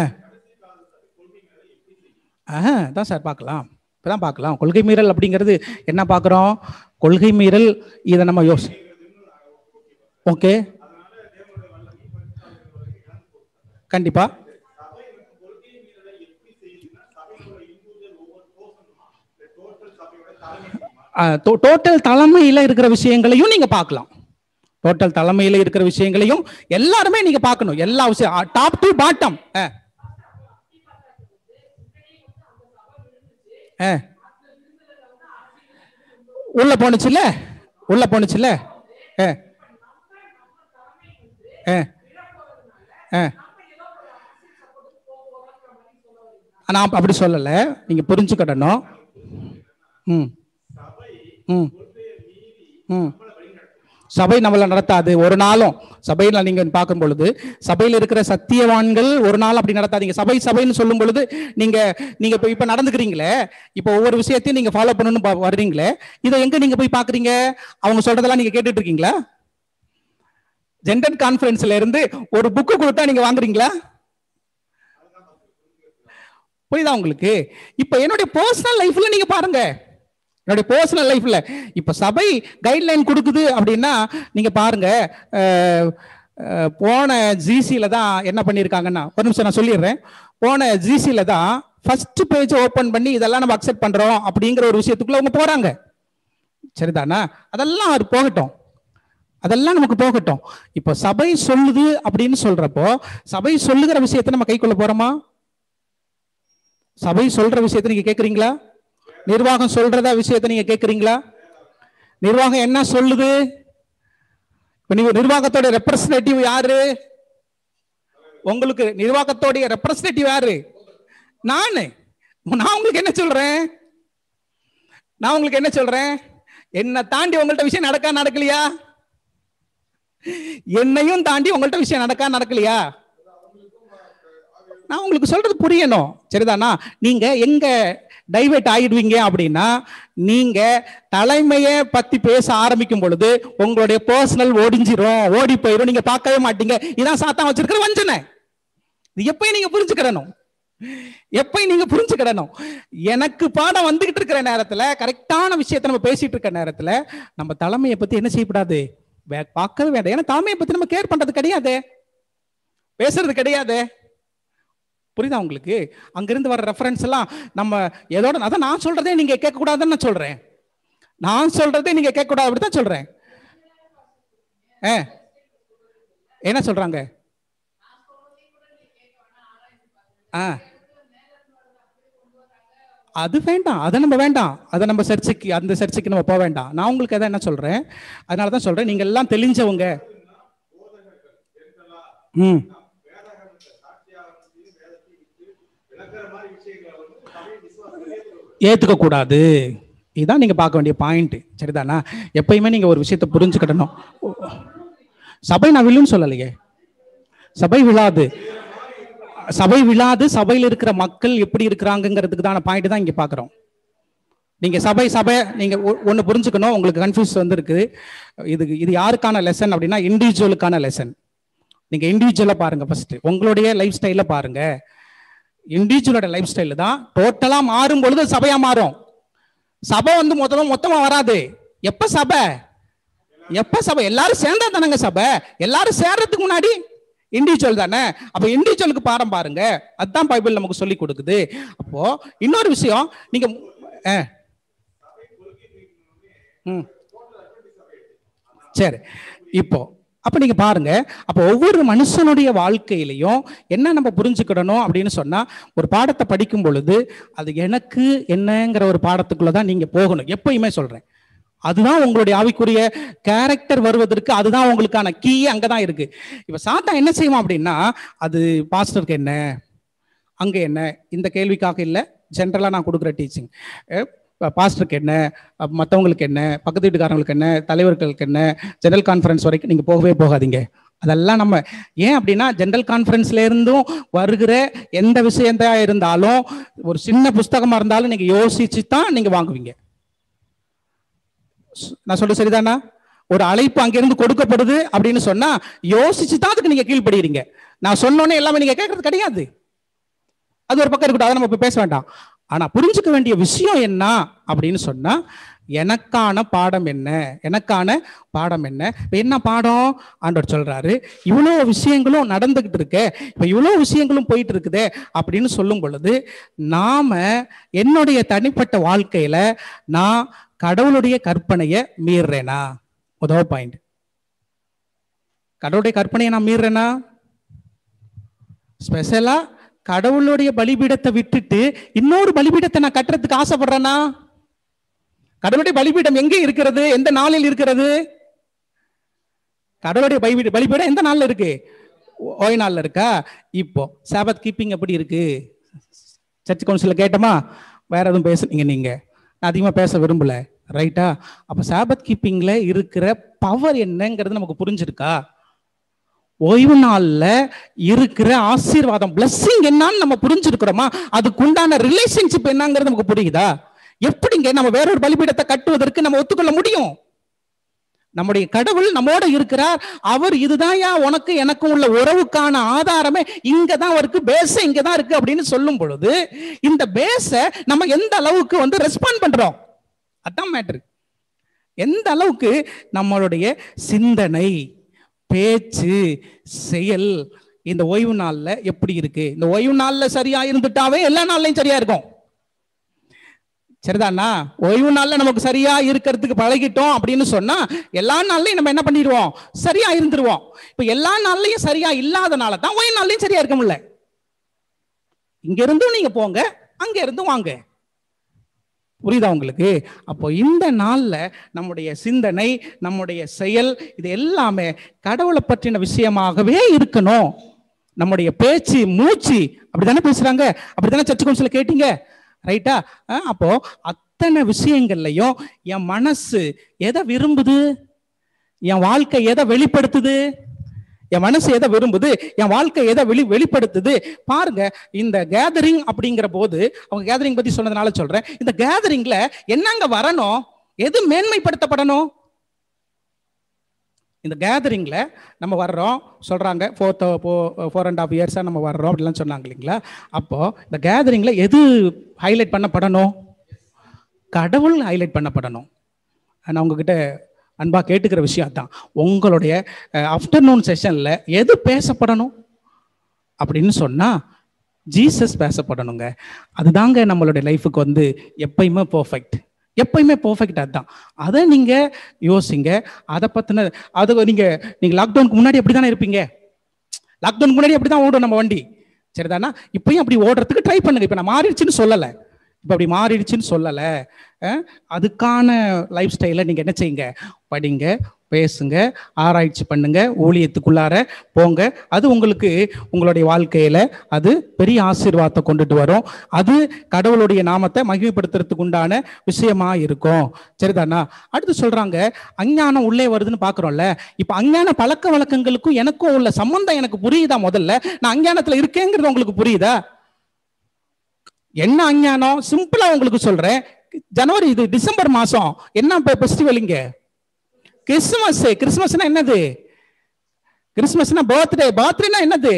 ஆ தான் சார் பார்க்கலாம் இப்பதான் பார்க்கலாம் கொள்கை மீறல் அப்படிங்கிறது என்ன பார்க்குறோம் கொள்கை மீறல் இதை நம்ம யோசி ஓகே கண்டிப்பா டோட்டல் தலைமையில இருக்கிற விஷயங்களையும் நீங்க பார்க்கலாம் டோட்டல் தலைமையில இருக்கிற விஷயங்களையும் எல்லாருமே நீங்க பார்க்கணும் எல்லா விஷயம் டாப் டு பாட்டம் உள்ள போனுச்சுல்ல உள்ள போனுச்சுல்ல ஆ ஆ ஆ நான் அப்படி சொல்லலை நீங்க புரிஞ்சுக்கிடணும் ம் ம் ம் சபை நம்மளை நடத்தாது ஒரு நாளும் சபையில் நீங்க பார்க்கும் பொழுது சபையில் இருக்கிற சத்தியவான்கள் ஒரு நாள் அப்படி நடத்தாதீங்க சபை சபைன்னு சொல்லும் பொழுது நீங்க நீங்க இப்ப இப்ப நடந்துக்கிறீங்களே இப்போ ஒவ்வொரு விஷயத்தையும் நீங்க ஃபாலோ பண்ணணும்னு பா- வர்றீங்களே இதை எங்க நீங்க போய் பாக்குறீங்க அவங்க சொல்றதெல்லாம் நீங்க கேட்டுட்டு இருக்கீங்களா ஜெண்டர் கான்ஃபரன்ஸ்ல இருந்து ஒரு புக்கு கொடுத்தா நீங்க வாங்குறீங்களா புரியுதா உங்களுக்கு இப்ப என்னுடைய பர்சனல் லைஃப்ல நீங்க பாருங்க என்னுடைய பர்சனல் லைஃப்ல இப்ப சபை கைட்லைன் கொடுக்குது அப்படின்னா நீங்க பாருங்க அஹ், அஹ், போன ஜிசியில தான் என்ன பண்ணியிருக்காங்கன்னா ஒரு நிமிஷம் நான் சொல்லிடுறேன் போன ஜிசியில தான் ஃபர்ஸ்ட் பேஜ் ஓபன் பண்ணி இதெல்லாம் நம்ம அக்செப்ட் பண்றோம் அப்படிங்கிற ஒரு விஷயத்துக்குள்ள அவங்க போறாங்க சரிதானா அதெல்லாம் அது போகட்டும் அதெல்லாம் நமக்கு போகட்டும் இப்போ சபை சொல்லுது அப்படின்னு சொல்றப்போ சபை சொல்லுகிற விஷயத்தை நம்ம கைக்குள்ள போறோமா சபை சொல்ற விஷயத்தை நீங்க கேக்குறீங்களா நிர்வாகம் சொல்றதா விஷயத்தை நீங்க கேக்குறீங்களா நிர்வாகம் என்ன சொல்லுது இப்ப நீங்க நிர்வாகத்தோட ரெப்ரசன்டேட்டிவ் யாரு உங்களுக்கு நிர்வாகத்தோடைய ரெப்ரசன்டேட்டிவ் யாரு நானு நான் உங்களுக்கு என்ன சொல்றேன் நான் உங்களுக்கு என்ன சொல்றேன் என்ன தாண்டி உங்கள்ட்ட விஷயம் நடக்கா நடக்கலையா என்னையும் தாண்டி உங்கள்ட்ட விஷயம் நடக்கா நடக்கலையா நான் உங்களுக்கு சொல்றது புரியணும் சரிதானா நீங்க எங்க டைவர்ட் ஆயிடுவீங்க அப்படின்னா நீங்க தலைமையை பத்தி பேச ஆரம்பிக்கும் பொழுது உங்களுடைய பர்சனல் ஒடிஞ்சிரும் ஓடி போயிடும் நீங்க பார்க்கவே மாட்டீங்க இதான் சாத்தான் வச்சிருக்கிற வஞ்சனை இது எப்பயும் நீங்க புரிஞ்சுக்கிடணும் எப்பயும் நீங்க புரிஞ்சுக்கிடணும் எனக்கு பாடம் வந்துகிட்டு இருக்கிற நேரத்துல கரெக்டான விஷயத்தை நம்ம பேசிட்டு இருக்கிற நேரத்துல நம்ம தலைமையை பத்தி என்ன செய்யக்கூடாது வே- பார்க்கவே வேண்டாம் ஏன்னா தலைமையை பத்தி நம்ம கேர் பண்றது கிடையாது பேசுறது கிடையாது புரியுதா உங்களுக்கு அங்கிருந்து வர ரெஃபரன்ஸ் எல்லாம் நம்ம ஏதோட அதான் நான் சொல்றதே நீங்க கேட்க கூடாதுன்னு நான் சொல்றேன் நான் சொல்றதே நீங்க கேட்க கூடாது அப்படிதான் சொல்றேன் ஆ என்ன சொல்றாங்க ஆ அது வேண்டாம் அதை நம்ம வேண்டாம் அதை நம்ம சர்ச்சைக்கு அந்த சர்ச்சைக்கு நம்ம போக வேண்டாம் நான் உங்களுக்கு எதை என்ன சொல்றேன் அதனால தான் சொல்றேன் நீங்க எல்லாம் தெளிஞ்சவங்க ம் ஏத்துக்க கூடாது இதுதான் நீங்க பார்க்க வேண்டிய பாயிண்ட் சரிதானா எப்பயுமே நீங்க ஒரு விஷயத்தை புரிஞ்சுக்கிடணும் சபை நான் விழுன்னு சொல்லலையே சபை விழாது சபை விழாது சபையில் இருக்கிற மக்கள் எப்படி இருக்கிறாங்கிறதுக்கு தான பாயிண்ட் தான் இங்க பாக்குறோம் நீங்க சபை சபை நீங்க ஒ- ஒண்ணு புரிஞ்சுக்கணும் உங்களுக்கு கன்ஃபியூஸ் வந்திருக்கு இது இது யாருக்கான லெசன் அப்படின்னா இண்டிவிஜுவலுக்கான லெசன் நீங்க இண்டிவிஜுவலா பாருங்க ஃபர்ஸ்ட் உங்களுடைய லைஃப் ஸ்டைல பாருங்க இண்டிவிஜுவலோட லைஃப் ஸ்டைல் தான் டோட்டலா மாறும் பொழுது சபையா மாறும் சபை வந்து மொத்தமா மொத்தமா வராது எப்ப சபை எப்ப சபை எல்லாரும் சேர்ந்தா தானங்க சபை எல்லாரும் சேர்றதுக்கு முன்னாடி இண்டிவிஜுவல் தானே அப்ப இண்டிவிஜுவலுக்கு பாடம் பாருங்க அதுதான் பைபிள் நமக்கு சொல்லி கொடுக்குது அப்போ இன்னொரு விஷயம் நீங்க ஆ. ம் சரி இப்போ அப்ப நீங்க பாருங்க அப்ப ஒவ்வொரு மனுஷனுடைய வாழ்க்கையிலையும் என்ன நம்ம புரிஞ்சுக்கிடணும் அப்படின்னு சொன்னா ஒரு பாடத்தை படிக்கும் பொழுது அது எனக்கு என்னங்கிற ஒரு பாடத்துக்குள்ள தான் நீங்க போகணும் எப்பயுமே சொல்றேன் அதுதான் உங்களுடைய ஆவிக்குரிய கேரக்டர் வருவதற்கு அதுதான் உங்களுக்கான கீ அங்கதான் இருக்கு இப்ப சாத்தா என்ன செய்வான் அப்படின்னா அது பாஸ்டருக்கு என்ன அங்க என்ன இந்த கேள்விக்காக இல்லை ஜென்ரலா நான் கொடுக்குற டீச்சிங் பாஸ்டருக்கு என்ன அஹ் மத்தவங்களுக்கு என்ன பக்கத்து வீட்டுக்காரங்களுக்கு என்ன தலைவர்களுக்கு என்ன ஜெனரல் கான்ஃபரன்ஸ் வரைக்கும் நீங்க போகவே போகாதீங்க அதெல்லாம் நம்ம ஏன் அப்படின்னா ஜெனரல் கான்ஃபரன்ஸ்ல இருந்தும் வருகிற எந்த விஷயந்தா இருந்தாலும் ஒரு சின்ன புஸ்தகமா இருந்தாலும் நீங்க யோசிச்சு தான் நீங்க வாங்குவீங்க ஸ்- நான் சொல்றது சரிதானா ஒரு அழைப்பு அங்கிருந்து கொடுக்கப்படுது அப்படின்னு சொன்னா யோசிச்சு தான் அதுக்கு நீங்க கீழ்ப்படுகிறீங்க நான் சொன்னோன்னே எல்லாமே நீங்க கேட்கறது கிடையாது அது ஒரு பக்கம் இருக்கட்டும் அதை நம்ம இப்ப பேச வேண்டாம் ஆனா புரிஞ்சுக்க வேண்டிய விஷயம் என்ன அப்படின்னு சொன்னா எனக்கான பாடம் என்ன எனக்கான பாடம் என்ன இப்ப என்ன பாடம் ஆண்டவர் சொல்றாரு இவ்வளோ விஷயங்களும் நடந்துகிட்டு இருக்கு இப்ப இவ்வளோ விஷயங்களும் போயிட்டு இருக்குதே அப்படின்னு சொல்லும் பொழுது நாம என்னுடைய தனிப்பட்ட வாழ்க்கையில நான் கடவுளுடைய கற்பனையை மீறுறேனா முதல் பாயிண்ட் கடவுளுடைய கற்பனையை நான் மீறுறேனா ஸ்பெஷலா கடவுளுடைய பலிபீடத்தை விட்டுட்டு இன்னொரு பலிபீடத்தை நான் கட்டுறதுக்கு ஆசைப்படுறேனா கடவுளுடைய பலிபீடம் எங்கே இருக்கிறது எந்த நாளில் இருக்கிறது கடவுளுடைய பலிபீட பலிபீடம் எந்த நாள்ல இருக்கு ஓ- ஓய் நாள்ல இருக்கா இப்போ சாபத் கீப்பிங் எப்படி இருக்கு சர்ச் கவுன்சில கேட்டோமா வேற எதுவும் பேசுனீங்க நீங்க நான் அதிகமா பேச விரும்பல ரைட்டா அப்ப சாபத் கீப்பிங்ல இருக்கிற பவர் என்னங்கிறது நமக்கு புரிஞ்சிருக்கா ஓய்வு நாள்ல இருக்கிற ஆசீர்வாதம் blessing என்னன்னு நம்ம புரிஞ்சிருக்கிறோமா அதுக்கு உண்டான ரிலேஷன்ஷிப் என்னங்கிறது நமக்கு புரியுதா எப்படிங்க நம்ம வேற ஒரு பலிபீடத்தை கட்டுவதற்கு நம்ம ஒத்துக்கொள்ள முடியும் நம்முடைய கடவுள் நம்மோட இருக்கிறார் அவர் இதுதான்யா உனக்கு எனக்கும் உள்ள உறவுக்கான ஆதாரமே இங்க தான் இருக்கு பேஸ் இங்க தான் இருக்கு அப்படின்னு சொல்லும் பொழுது இந்த பேஸ நம்ம எந்த அளவுக்கு வந்து ரெஸ்பாண்ட் பண்றோம் அதான் மேட்ரு எந்த அளவுக்கு நம்மளுடைய சிந்தனை பேச்சு செயல் இந்த ஓய்வு நாள்ல எப்படி இருக்கு இந்த ஓய்வு நாள்ல சரியா இருந்துட்டாவே எல்லா நாள்லயும் சரியா இருக்கும் சரிதானா ஓய்வு நாள்ல நமக்கு சரியா இருக்கிறதுக்கு பழகிட்டோம் அப்படின்னு சொன்னா எல்லா நாள்லயும் நம்ம என்ன பண்ணிடுவோம் சரியா இருந்துருவோம் இப்ப எல்லா நாள்லயும் சரியா இல்லாதனால தான் ஓய்வு நாள்லயும் சரியா இருக்க முடியல இங்க இருந்தும் நீங்க போங்க அங்க இருந்தும் வாங்க புரியுதா உங்களுக்கு அப்போ இந்த நாள்ல நம்முடைய சிந்தனை நம்முடைய செயல் இது எல்லாமே கடவுளை பற்றின விஷயமாகவே இருக்கணும் நம்முடைய பேச்சு மூச்சு அப்படித்தானே பேசுறாங்க அப்படித்தானே சர்ச்சு கவுன்சில கேட்டீங்க ரைட்டா அஹ் அப்போ அத்தனை விஷயங்கள்லையும் என் மனசு எதை விரும்புது என் வாழ்க்கை எதை வெளிப்படுத்துது என் மனசு எதை விரும்புது என் வாழ்க்கை எதை வெளி வெளிப்படுத்துது பாருங்க இந்த கேதரிங் அப்படிங்கிற போது அவங்க கேதரிங் பத்தி சொன்னதுனால சொல்றேன் இந்த கேதரிங்ல என்னங்க வரணும் எது மேன்மைப்படுத்தப்படணும் இந்த கேதரிங்ல நம்ம வர்றோம் சொல்றாங்க ஃபோர் ஃபோர் அண்ட் ஆஃப் இயர்ஸா நம்ம வர்றோம் அப்படிலாம் சொன்னாங்க இல்லைங்களா அப்போ இந்த கேதரிங்ல எது ஹைலைட் பண்ணப்படணும் கடவுள் ஹைலைட் பண்ணப்படணும் நான் உங்ககிட்ட அன்பா கேட்டுக்கிற விஷயம் அதான் உங்களுடைய ஆஃப்டர்நூன் செஷன்ல எது பேசப்படணும் அப்படின்னு சொன்னா ஜீசஸ் பேசப்படணுங்க அதுதாங்க நம்மளுடைய லைஃபுக்கு வந்து எப்பயுமே பர்ஃபெக்ட் எப்பயுமே பர்ஃபெக்ட் அதுதான் அதை நீங்க யோசிங்க அதை பத்தின அது நீங்க நீங்க லாக்டவுனுக்கு முன்னாடி அப்படி தானே இருப்பீங்க லாக்டவுனுக்கு முன்னாடி அப்படி தான் ஓடும் நம்ம வண்டி சரிதானா இப்பயும் அப்படி ஓடுறதுக்கு ட்ரை பண்ணுங்க இப்போ நான் மாறிடுச்சுன்னு சொல்லலை இப்போ அப்படி மாறிடுச்சுன்னு சொல்லலை அஹ், அதுக்கான லைஃப் ஸ்டைலை நீங்கள் என்ன செய்யுங்க படிங்க பேசுங்க ஆராய்ச்சி பண்ணுங்க ஊழியத்துக்குள்ளார போங்க அது உங்களுக்கு உங்களுடைய வாழ்க்கையில அது பெரிய ஆசீர்வாதத்தை கொண்டுட்டு வரும் அது கடவுளுடைய நாமத்தை மகிமைப்படுத்துறதுக்கு உண்டான விஷயமா இருக்கும் சரிதானா அடுத்து சொல்றாங்க அஞ்ஞானம் உள்ளே வருதுன்னு பாக்குறோம்ல இப்ப அஞ்ஞான பழக்க வழக்கங்களுக்கும் எனக்கும் உள்ள சம்பந்தம் எனக்கு புரியுதா முதல்ல நான் அஞ்ஞானத்துல இருக்கேங்கிறது உங்களுக்கு புரியுதா என்ன அஞ்ஞானம் சிம்பிளா உங்களுக்கு சொல்றேன் ஜனவரி இது டிசம்பர் மாசம் என்ன ஃபெஸ்டிவல் இங்க கிறிஸ்துமஸ் கிறிஸ்துமஸ்னா என்னது கிறிஸ்துமஸ்னா பர்த்டே பர்த்டேனா என்னது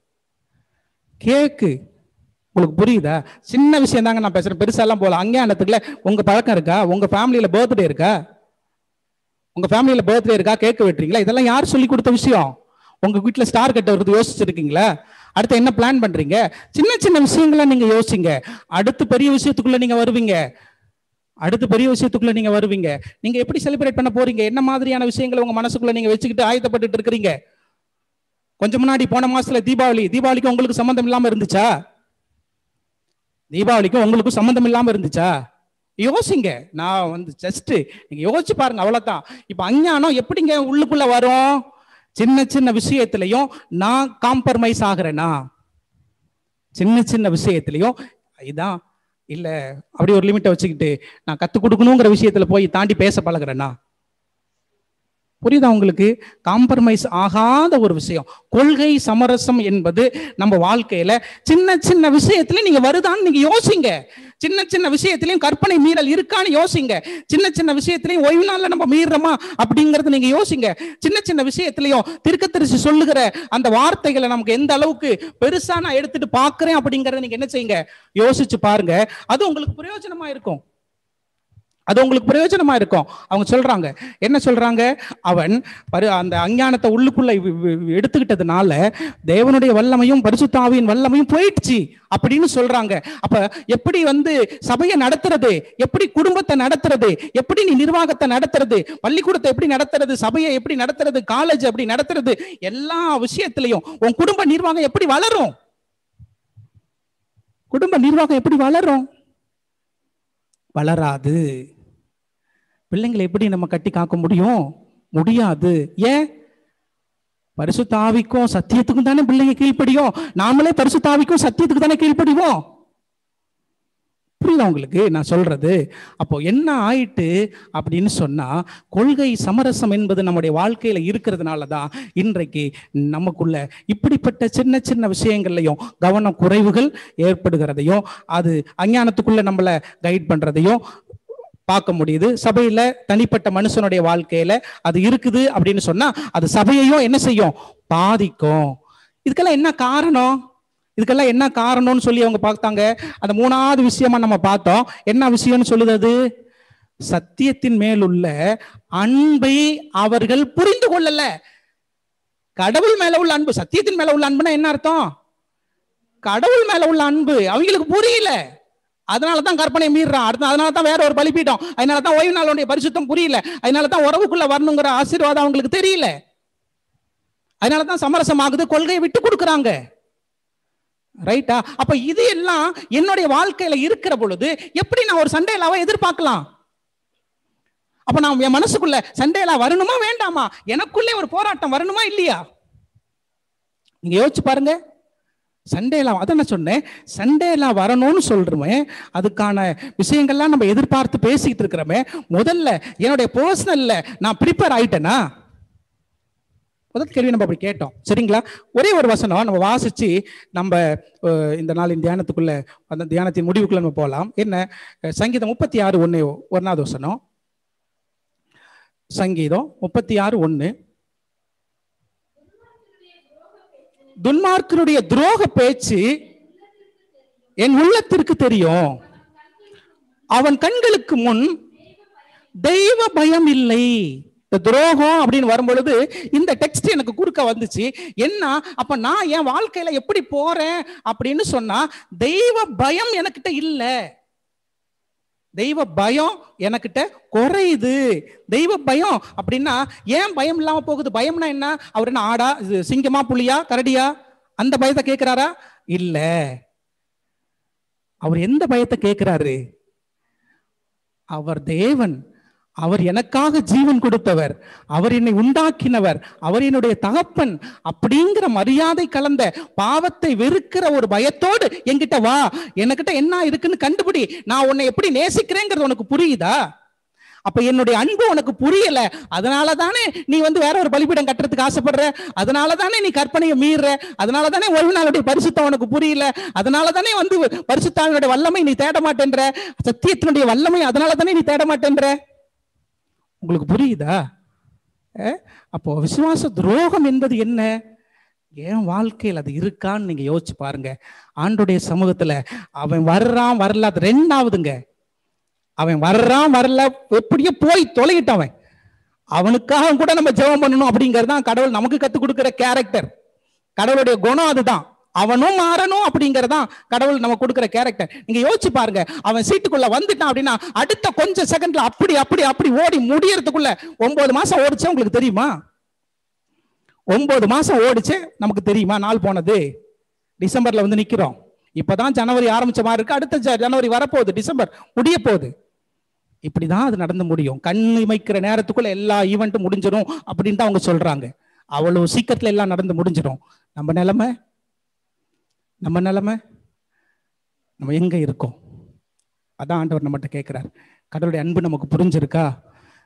கேக்கு உங்களுக்கு புரியுதா சின்ன விஷயம் தாங்க நான் பேசுறேன் பெருசாலாம் போல அஞ்ஞானத்துக்குள்ள உங்க பழக்கம் இருக்கா உங்க ஃபேமிலியில பர்த்டே இருக்கா உங்க ஃபேமிலியில பர்த்டே இருக்கா கேக் வெட்டுறீங்களா இதெல்லாம் யார் சொல்லி கொடுத்த விஷயம் உங்க வீட்டுல ஸ்டார் கட்ட வருது யோசிச்சிருக்கீங்களா அடுத்து என்ன பிளான் பண்றீங்க சின்ன சின்ன விஷயங்களை நீங்க யோசிங்க அடுத்து பெரிய விஷயத்துக்குள்ள நீங்க வருவீங்க அடுத்து பெரிய விஷயத்துக்குள்ள நீங்க வருவீங்க நீங்க எப்படி செலிப்ரேட் பண்ண போறீங்க என்ன மாதிரியான விஷயங்களை உங்க மனசுக்குள்ள நீங்க வச்சுக்கிட்டு ஆயத்தப்பட்டுட்டு இருக்கிறீங்க கொஞ்சம் முன்னாடி போன மாசத்துல தீபாவளி தீபாவளிக்கு உங்களுக்கு சம்மந்தம் இல்லாம இருந்துச்சா தீபாவளிக்கும் உங்களுக்கும் சம்மந்தம் இல்லாம இருந்துச்சா யோசிங்க நான் வந்து ஜஸ்ட் நீங்க யோசிச்சு பாருங்க அவ்வளவுதான் இப்ப அஞ்ஞானம் எப்படிங்க உள்ளுக்குள்ள வரும் சின்ன சின்ன விஷயத்திலையும் நான் காம்ப்ரமைஸ் ஆகுறேனா சின்ன சின்ன விஷயத்திலையும் இதான் இல்ல அப்படி ஒரு லிமிட்டை வச்சுக்கிட்டு நான் கத்து கொடுக்கணுங்கிற விஷயத்துல போய் தாண்டி பேச பழகுறேனா புரியுதா உங்களுக்கு காம்ப்ரமைஸ் ஆகாத ஒரு விஷயம் கொள்கை சமரசம் என்பது நம்ம வாழ்க்கையில சின்ன சின்ன விஷயத்துல நீங்க வருதான்னு நீங்க யோசிங்க சின்ன சின்ன விஷயத்திலையும் கற்பனை மீறல் இருக்கான்னு யோசிங்க சின்ன சின்ன விஷயத்திலையும் ஓய்வு நாள்ல நம்ம மீறுறோமா அப்படிங்கறத நீங்க யோசிங்க சின்ன சின்ன விஷயத்திலையும் திருக்கத்தரிசி சொல்லுகிற அந்த வார்த்தைகளை நமக்கு எந்த அளவுக்கு பெருசா நான் எடுத்துட்டு பாக்குறேன் அப்படிங்கறத நீங்க என்ன செய்யுங்க யோசிச்சு பாருங்க அது உங்களுக்கு பிரயோஜனமா இருக்கும் அது உங்களுக்கு பிரயோஜனமா இருக்கும் அவங்க சொல்றாங்க என்ன சொல்றாங்க அவன் பரி அந்த அஞ்ஞானத்தை உள்ளுக்குள்ள வி- வி- வி- எடுத்துக்கிட்டதுனால தேவனுடைய வல்லமையும் பரிசுத்தாவியின் வல்லமையும் போயிடுச்சு அப்படின்னு சொல்றாங்க அப்ப எப்படி வந்து சபையை நடத்துறது எப்படி குடும்பத்தை நடத்துறது எப்படி நீ நிர்வாகத்தை நடத்துறது பள்ளிக்கூடத்தை எப்படி நடத்துறது சபையை எப்படி நடத்துறது காலேஜ் எப்படி நடத்துறது எல்லா விஷயத்திலையும் உன் குடும்ப நிர்வாகம் எப்படி வளரும் குடும்ப நிர்வாகம் எப்படி வளரும் வளராது பிள்ளைங்களை எப்படி நம்ம கட்டி காக்க முடியும் முடியாது ஏன் பரிசுத்தாவிக்கும் சத்தியத்துக்கும் தானே பிள்ளைங்க கீழ்ப்படியும் நாமளே பரிசுத்தாவிக்கும் சத்தியத்துக்கு தானே கீழ்ப்படிவோம் புரியுதா உங்களுக்கு நான் சொல்றது அப்போ என்ன ஆயிட்டு அப்படின்னு சொன்னா கொள்கை சமரசம் என்பது நம்முடைய வாழ்க்கையில இருக்கிறதுனால தான் இன்றைக்கு நமக்குள்ள இப்படிப்பட்ட சின்ன சின்ன விஷயங்கள்லையும் கவன குறைவுகள் ஏற்படுகிறதையும் அது அஞ்ஞானத்துக்குள்ள நம்மளை கைட் பண்றதையும் பார்க்க முடியுது சபையில தனிப்பட்ட மனுஷனுடைய வாழ்க்கையில அது இருக்குது அப்படின்னு சொன்னா அது சபையையும் என்ன செய்யும் பாதிக்கும் இதுக்கெல்லாம் என்ன காரணம் இதுக்கெல்லாம் என்ன காரணம்னு சொல்லி அவங்க பார்த்தாங்க அந்த மூணாவது விஷயமா நம்ம பார்த்தோம் என்ன விஷயம்னு சொல்லுது அது சத்தியத்தின் மேலுள்ள அன்பை அவர்கள் புரிந்து கொள்ளல கடவுள் மேல உள்ள அன்பு சத்தியத்தின் மேல உள்ள அன்புனா என்ன அர்த்தம் கடவுள் மேல உள்ள அன்பு அவங்களுக்கு புரியல அதனால தான் கற்பனை மீறுறான் அடுத்த அதனால தான் வேற ஒரு பலிபீடம் அதனால தான் ஓய்வு நாளுடைய பரிசுத்தம் புரியல அதனால தான் உறவுக்குள்ள வரணுங்கிற ஆசீர்வாதம் அவங்களுக்கு தெரியல அதனால தான் சமரசம் ஆகுது கொள்கையை விட்டு கொடுக்குறாங்க ரைட்டா அப்ப இது எல்லாம் என்னுடைய வாழ்க்கையில இருக்கிற பொழுது எப்படி நான் ஒரு சண்டையிலாவை எதிர்பார்க்கலாம் அப்ப நான் என் மனசுக்குள்ள சண்டையிலா வரணுமா வேண்டாமா எனக்குள்ளே ஒரு போராட்டம் வரணுமா இல்லையா நீங்க யோசிச்சு பாருங்க சண்டேலாம் அதான் நான் சொன்னேன் சண்டேலாம் வரணும்னு சொல்றோமே அதுக்கான விஷயங்கள்லாம் நம்ம எதிர்பார்த்து பேசிக்கிட்டு இருக்கிறோமே முதல்ல என்னுடைய பர்சனல்ல நான் ப்ரிப்பேர் ஆயிட்டேனா முதல் கேள்வி நம்ம அப்படி கேட்டோம் சரிங்களா ஒரே ஒரு வசனம் நம்ம வாசிச்சு நம்ம அஹ், இந்த நாளின் தியானத்துக்குள்ள அந்த தியானத்தின் முடிவுக்குள்ள நம்ம போகலாம் என்ன அஹ், சங்கீதம் முப்பத்தி ஆறு ஒன்று ஒன்னாவது வசனம் சங்கீதம் முப்பத்தி ஆறு ஒன்று துன்மார்க்கனுடைய துரோக பேச்சு என் உள்ளத்திற்கு தெரியும் அவன் கண்களுக்கு முன் தெய்வ பயம் இல்லை இந்த துரோகம் அப்படின்னு வரும்பொழுது இந்த டெக்ஸ்ட் எனக்கு குறுக்க வந்துச்சு என்ன அப்ப நான் என் வாழ்க்கையில எப்படி போறேன் அப்படின்னு சொன்னா தெய்வ பயம் எனக்கிட்ட இல்ல தெய்வ பயம் எனக்கிட்ட குறையுது தெய்வ பயம் அப்படின்னா ஏன் பயம் இல்லாம போகுது பயம்னா என்ன அவர் என்ன ஆடா இது சிங்கமா புலியா கரடியா அந்த பயத்தை கேட்கிறாரா இல்ல அவர் எந்த பயத்தை கேட்கிறாரு அவர் தேவன் அவர் எனக்காக ஜீவன் கொடுத்தவர் அவர் என்னை உண்டாக்கினவர் அவர் என்னுடைய தகப்பன் அப்படிங்கிற மரியாதை கலந்த பாவத்தை வெறுக்கிற ஒரு பயத்தோடு என்கிட்ட வா என்கிட்ட என்ன இருக்குன்னு கண்டுபிடி நான் உன்னை எப்படி நேசிக்கிறேங்கிறது உனக்கு புரியுதா அப்ப என்னுடைய அன்பு உனக்கு புரியல அதனால தானே நீ வந்து வேற ஒரு பலிபீடம் கட்டுறதுக்கு ஆசைப்படுற அதனால தானே நீ கற்பனையை மீறுற அதனால தானே ஓய்வு நாளுடைய பரிசுத்தம் உனக்கு புரியல அதனால தானே வந்து பரிசுத்தாவினுடைய வல்லமை நீ தேட மாட்டேன்ற சத்தியத்தினுடைய வல்லமை அதனால தானே நீ தேட மாட்டேன்ற உங்களுக்கு புரியுதா அஹ்? அப்போ விசுவாச துரோகம் என்பது என்ன என் வாழ்க்கையில் அது இருக்கான்னு நீங்க யோசிச்சு பாருங்க ஆண்டுடைய சமூகத்துல அவன் வர்றான் வரல அது ரெண்டாவதுங்க அவன் வர்றான் வரல எப்படியோ போய் தொலைகிட்டான் அவன் அவனுக்காக கூட நம்ம ஜெபம் பண்ணணும் அப்படிங்கிறது தான் கடவுள் நமக்கு கத்துக் கொடுக்கிற கேரக்டர் கடவுளுடைய குணம் அதுதான் அவனும் மாறணும் அப்படிங்கறதான் கடவுள் நம்ம கொடுக்கிற கேரக்டர் நீங்க யோசிச்சு பாருங்க அவன் சீட்டுக்குள்ள வந்துட்டான் அப்படின்னா அடுத்த கொஞ்சம் செகண்ட்ல அப்படி அப்படி அப்படி ஓடி முடியறதுக்குள்ள ஒன்பது மாசம் ஓடிச்சு உங்களுக்கு தெரியுமா ஒன்பது மாசம் ஓடிச்சு நமக்கு தெரியுமா நாள் போனது டிசம்பர்ல வந்து நிக்கிறோம் இப்பதான் ஜனவரி ஆரம்பிச்ச மாதிரி இருக்கு அடுத்த ஜ- ஜனவரி வரப்போகுது டிசம்பர் முடிய போகுது இப்படிதான் அது நடந்து முடியும் கண் இமைக்கிற நேரத்துக்குள்ள எல்லா ஈவெண்ட்டும் முடிஞ்சிடும் அப்படின்னு தான் அவங்க சொல்றாங்க அவ்வளவு சீக்கிரத்துல எல்லாம் நடந்து முடிஞ்சிடும் நம்ம நிலைமை நம்ம நிலைமை நம்ம எங்க இருக்கோம் அதான் ஆண்டவர் நம்மகிட்ட கேட்கிறார் கடவுளுடைய அன்பு நமக்கு புரிஞ்சிருக்கா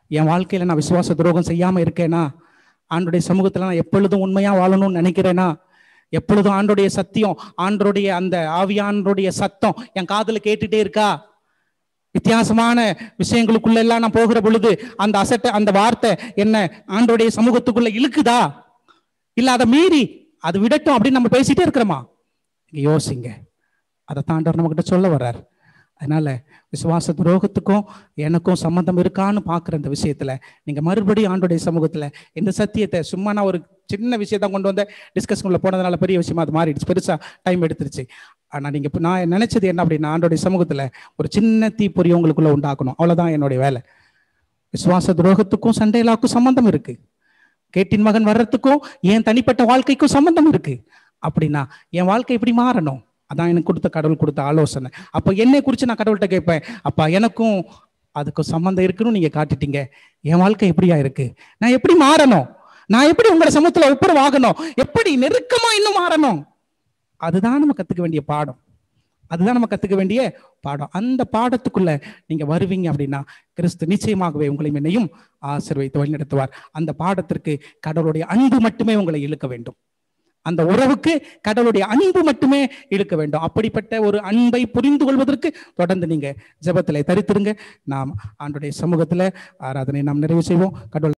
என் வாழ்க்கையில நான் விசுவாச துரோகம் செய்யாம இருக்கேனா ஆண்டுடைய சமூகத்துல நான் எப்பொழுதும் உண்மையா வாழணும்னு நினைக்கிறேனா எப்பொழுதும் ஆண்டுடைய சத்தியம் ஆண்டருடைய அந்த ஆவியானருடைய சத்தம் என் காதுல கேட்டுட்டே இருக்கா வித்தியாசமான விஷயங்களுக்குள்ள எல்லாம் நான் போகிற பொழுது அந்த அசட்ட அந்த வார்த்தை என்ன ஆண்டோடைய சமூகத்துக்குள்ள இழுக்குதா இல்ல அதை மீறி அது விடட்டும் அப்படின்னு நம்ம பேசிட்டே இருக்கிறோமா இங்க யோசிங்க அதை தாண்டவர் நம்ம கிட்ட சொல்ல வர்றார் அதனால விசுவாச துரோகத்துக்கும் எனக்கும் சம்மந்தம் இருக்கான்னு பார்க்குற இந்த விஷயத்துல நீங்க மறுபடியும் ஆண்டுடைய சமூகத்துல இந்த சத்தியத்தை சும்மா நான் ஒரு சின்ன விஷயத்தை கொண்டு வந்த டிஸ்கஷனுக்குள்ள போனதுனால பெரிய விஷயமா அது மாறிடுச்சு பெருசா டைம் எடுத்துருச்சு ஆனா நீங்க இப்ப நான் நினைச்சது என்ன அப்படின்னா ஆண்டோடைய சமூகத்துல ஒரு சின்ன தீப்பொறி உங்களுக்குள்ள உண்டாக்கணும் அவ்வளவுதான் என்னுடைய வேலை விசுவாச துரோகத்துக்கும் சண்டையிலாக்கும் சம்பந்தம் இருக்கு கேட்டின் மகன் வர்றதுக்கும் என் தனிப்பட்ட வாழ்க்கைக்கும் சம்பந்தம் இருக்கு அப்படின்னா என் வாழ்க்கை எப்படி மாறணும் அதான் எனக்கு கொடுத்த கடவுள் கொடுத்த ஆலோசனை அப்போ என்னை குறித்து நான் கடவுள்கிட்ட கேட்பேன் அப்பா எனக்கும் அதுக்கும் சம்மந்தம் இருக்குன்னு நீங்க காட்டிட்டீங்க என் வாழ்க்கை எப்படியா இருக்கு நான் எப்படி மாறணும் நான் எப்படி உங்களை சமூகத்துல ஒப்புரவாகணும் எப்படி நெருக்கமா இன்னும் மாறணும் அதுதான் நம்ம கத்துக்க வேண்டிய பாடம் அதுதான் நம்ம கத்துக்க வேண்டிய பாடம் அந்த பாடத்துக்குள்ள நீங்க வருவீங்க அப்படின்னா கிறிஸ்து நிச்சயமாகவே உங்களை என்னையும் ஆசீர்வதித்து வழிநடத்துவார் அந்த பாடத்திற்கு கடவுளுடைய அன்பு மட்டுமே உங்களை இழுக்க வேண்டும் அந்த உறவுக்கு கடவுளுடைய அன்பு மட்டுமே இழுக்க வேண்டும் அப்படிப்பட்ட ஒரு அன்பை புரிந்து கொள்வதற்கு தொடர்ந்து நீங்க ஜெபத்திலே தரித்திருங்க நாம் ஆண்டுடைய சமூகத்துல ஆராதனை நாம் நிறைவு செய்வோம் கடவுள்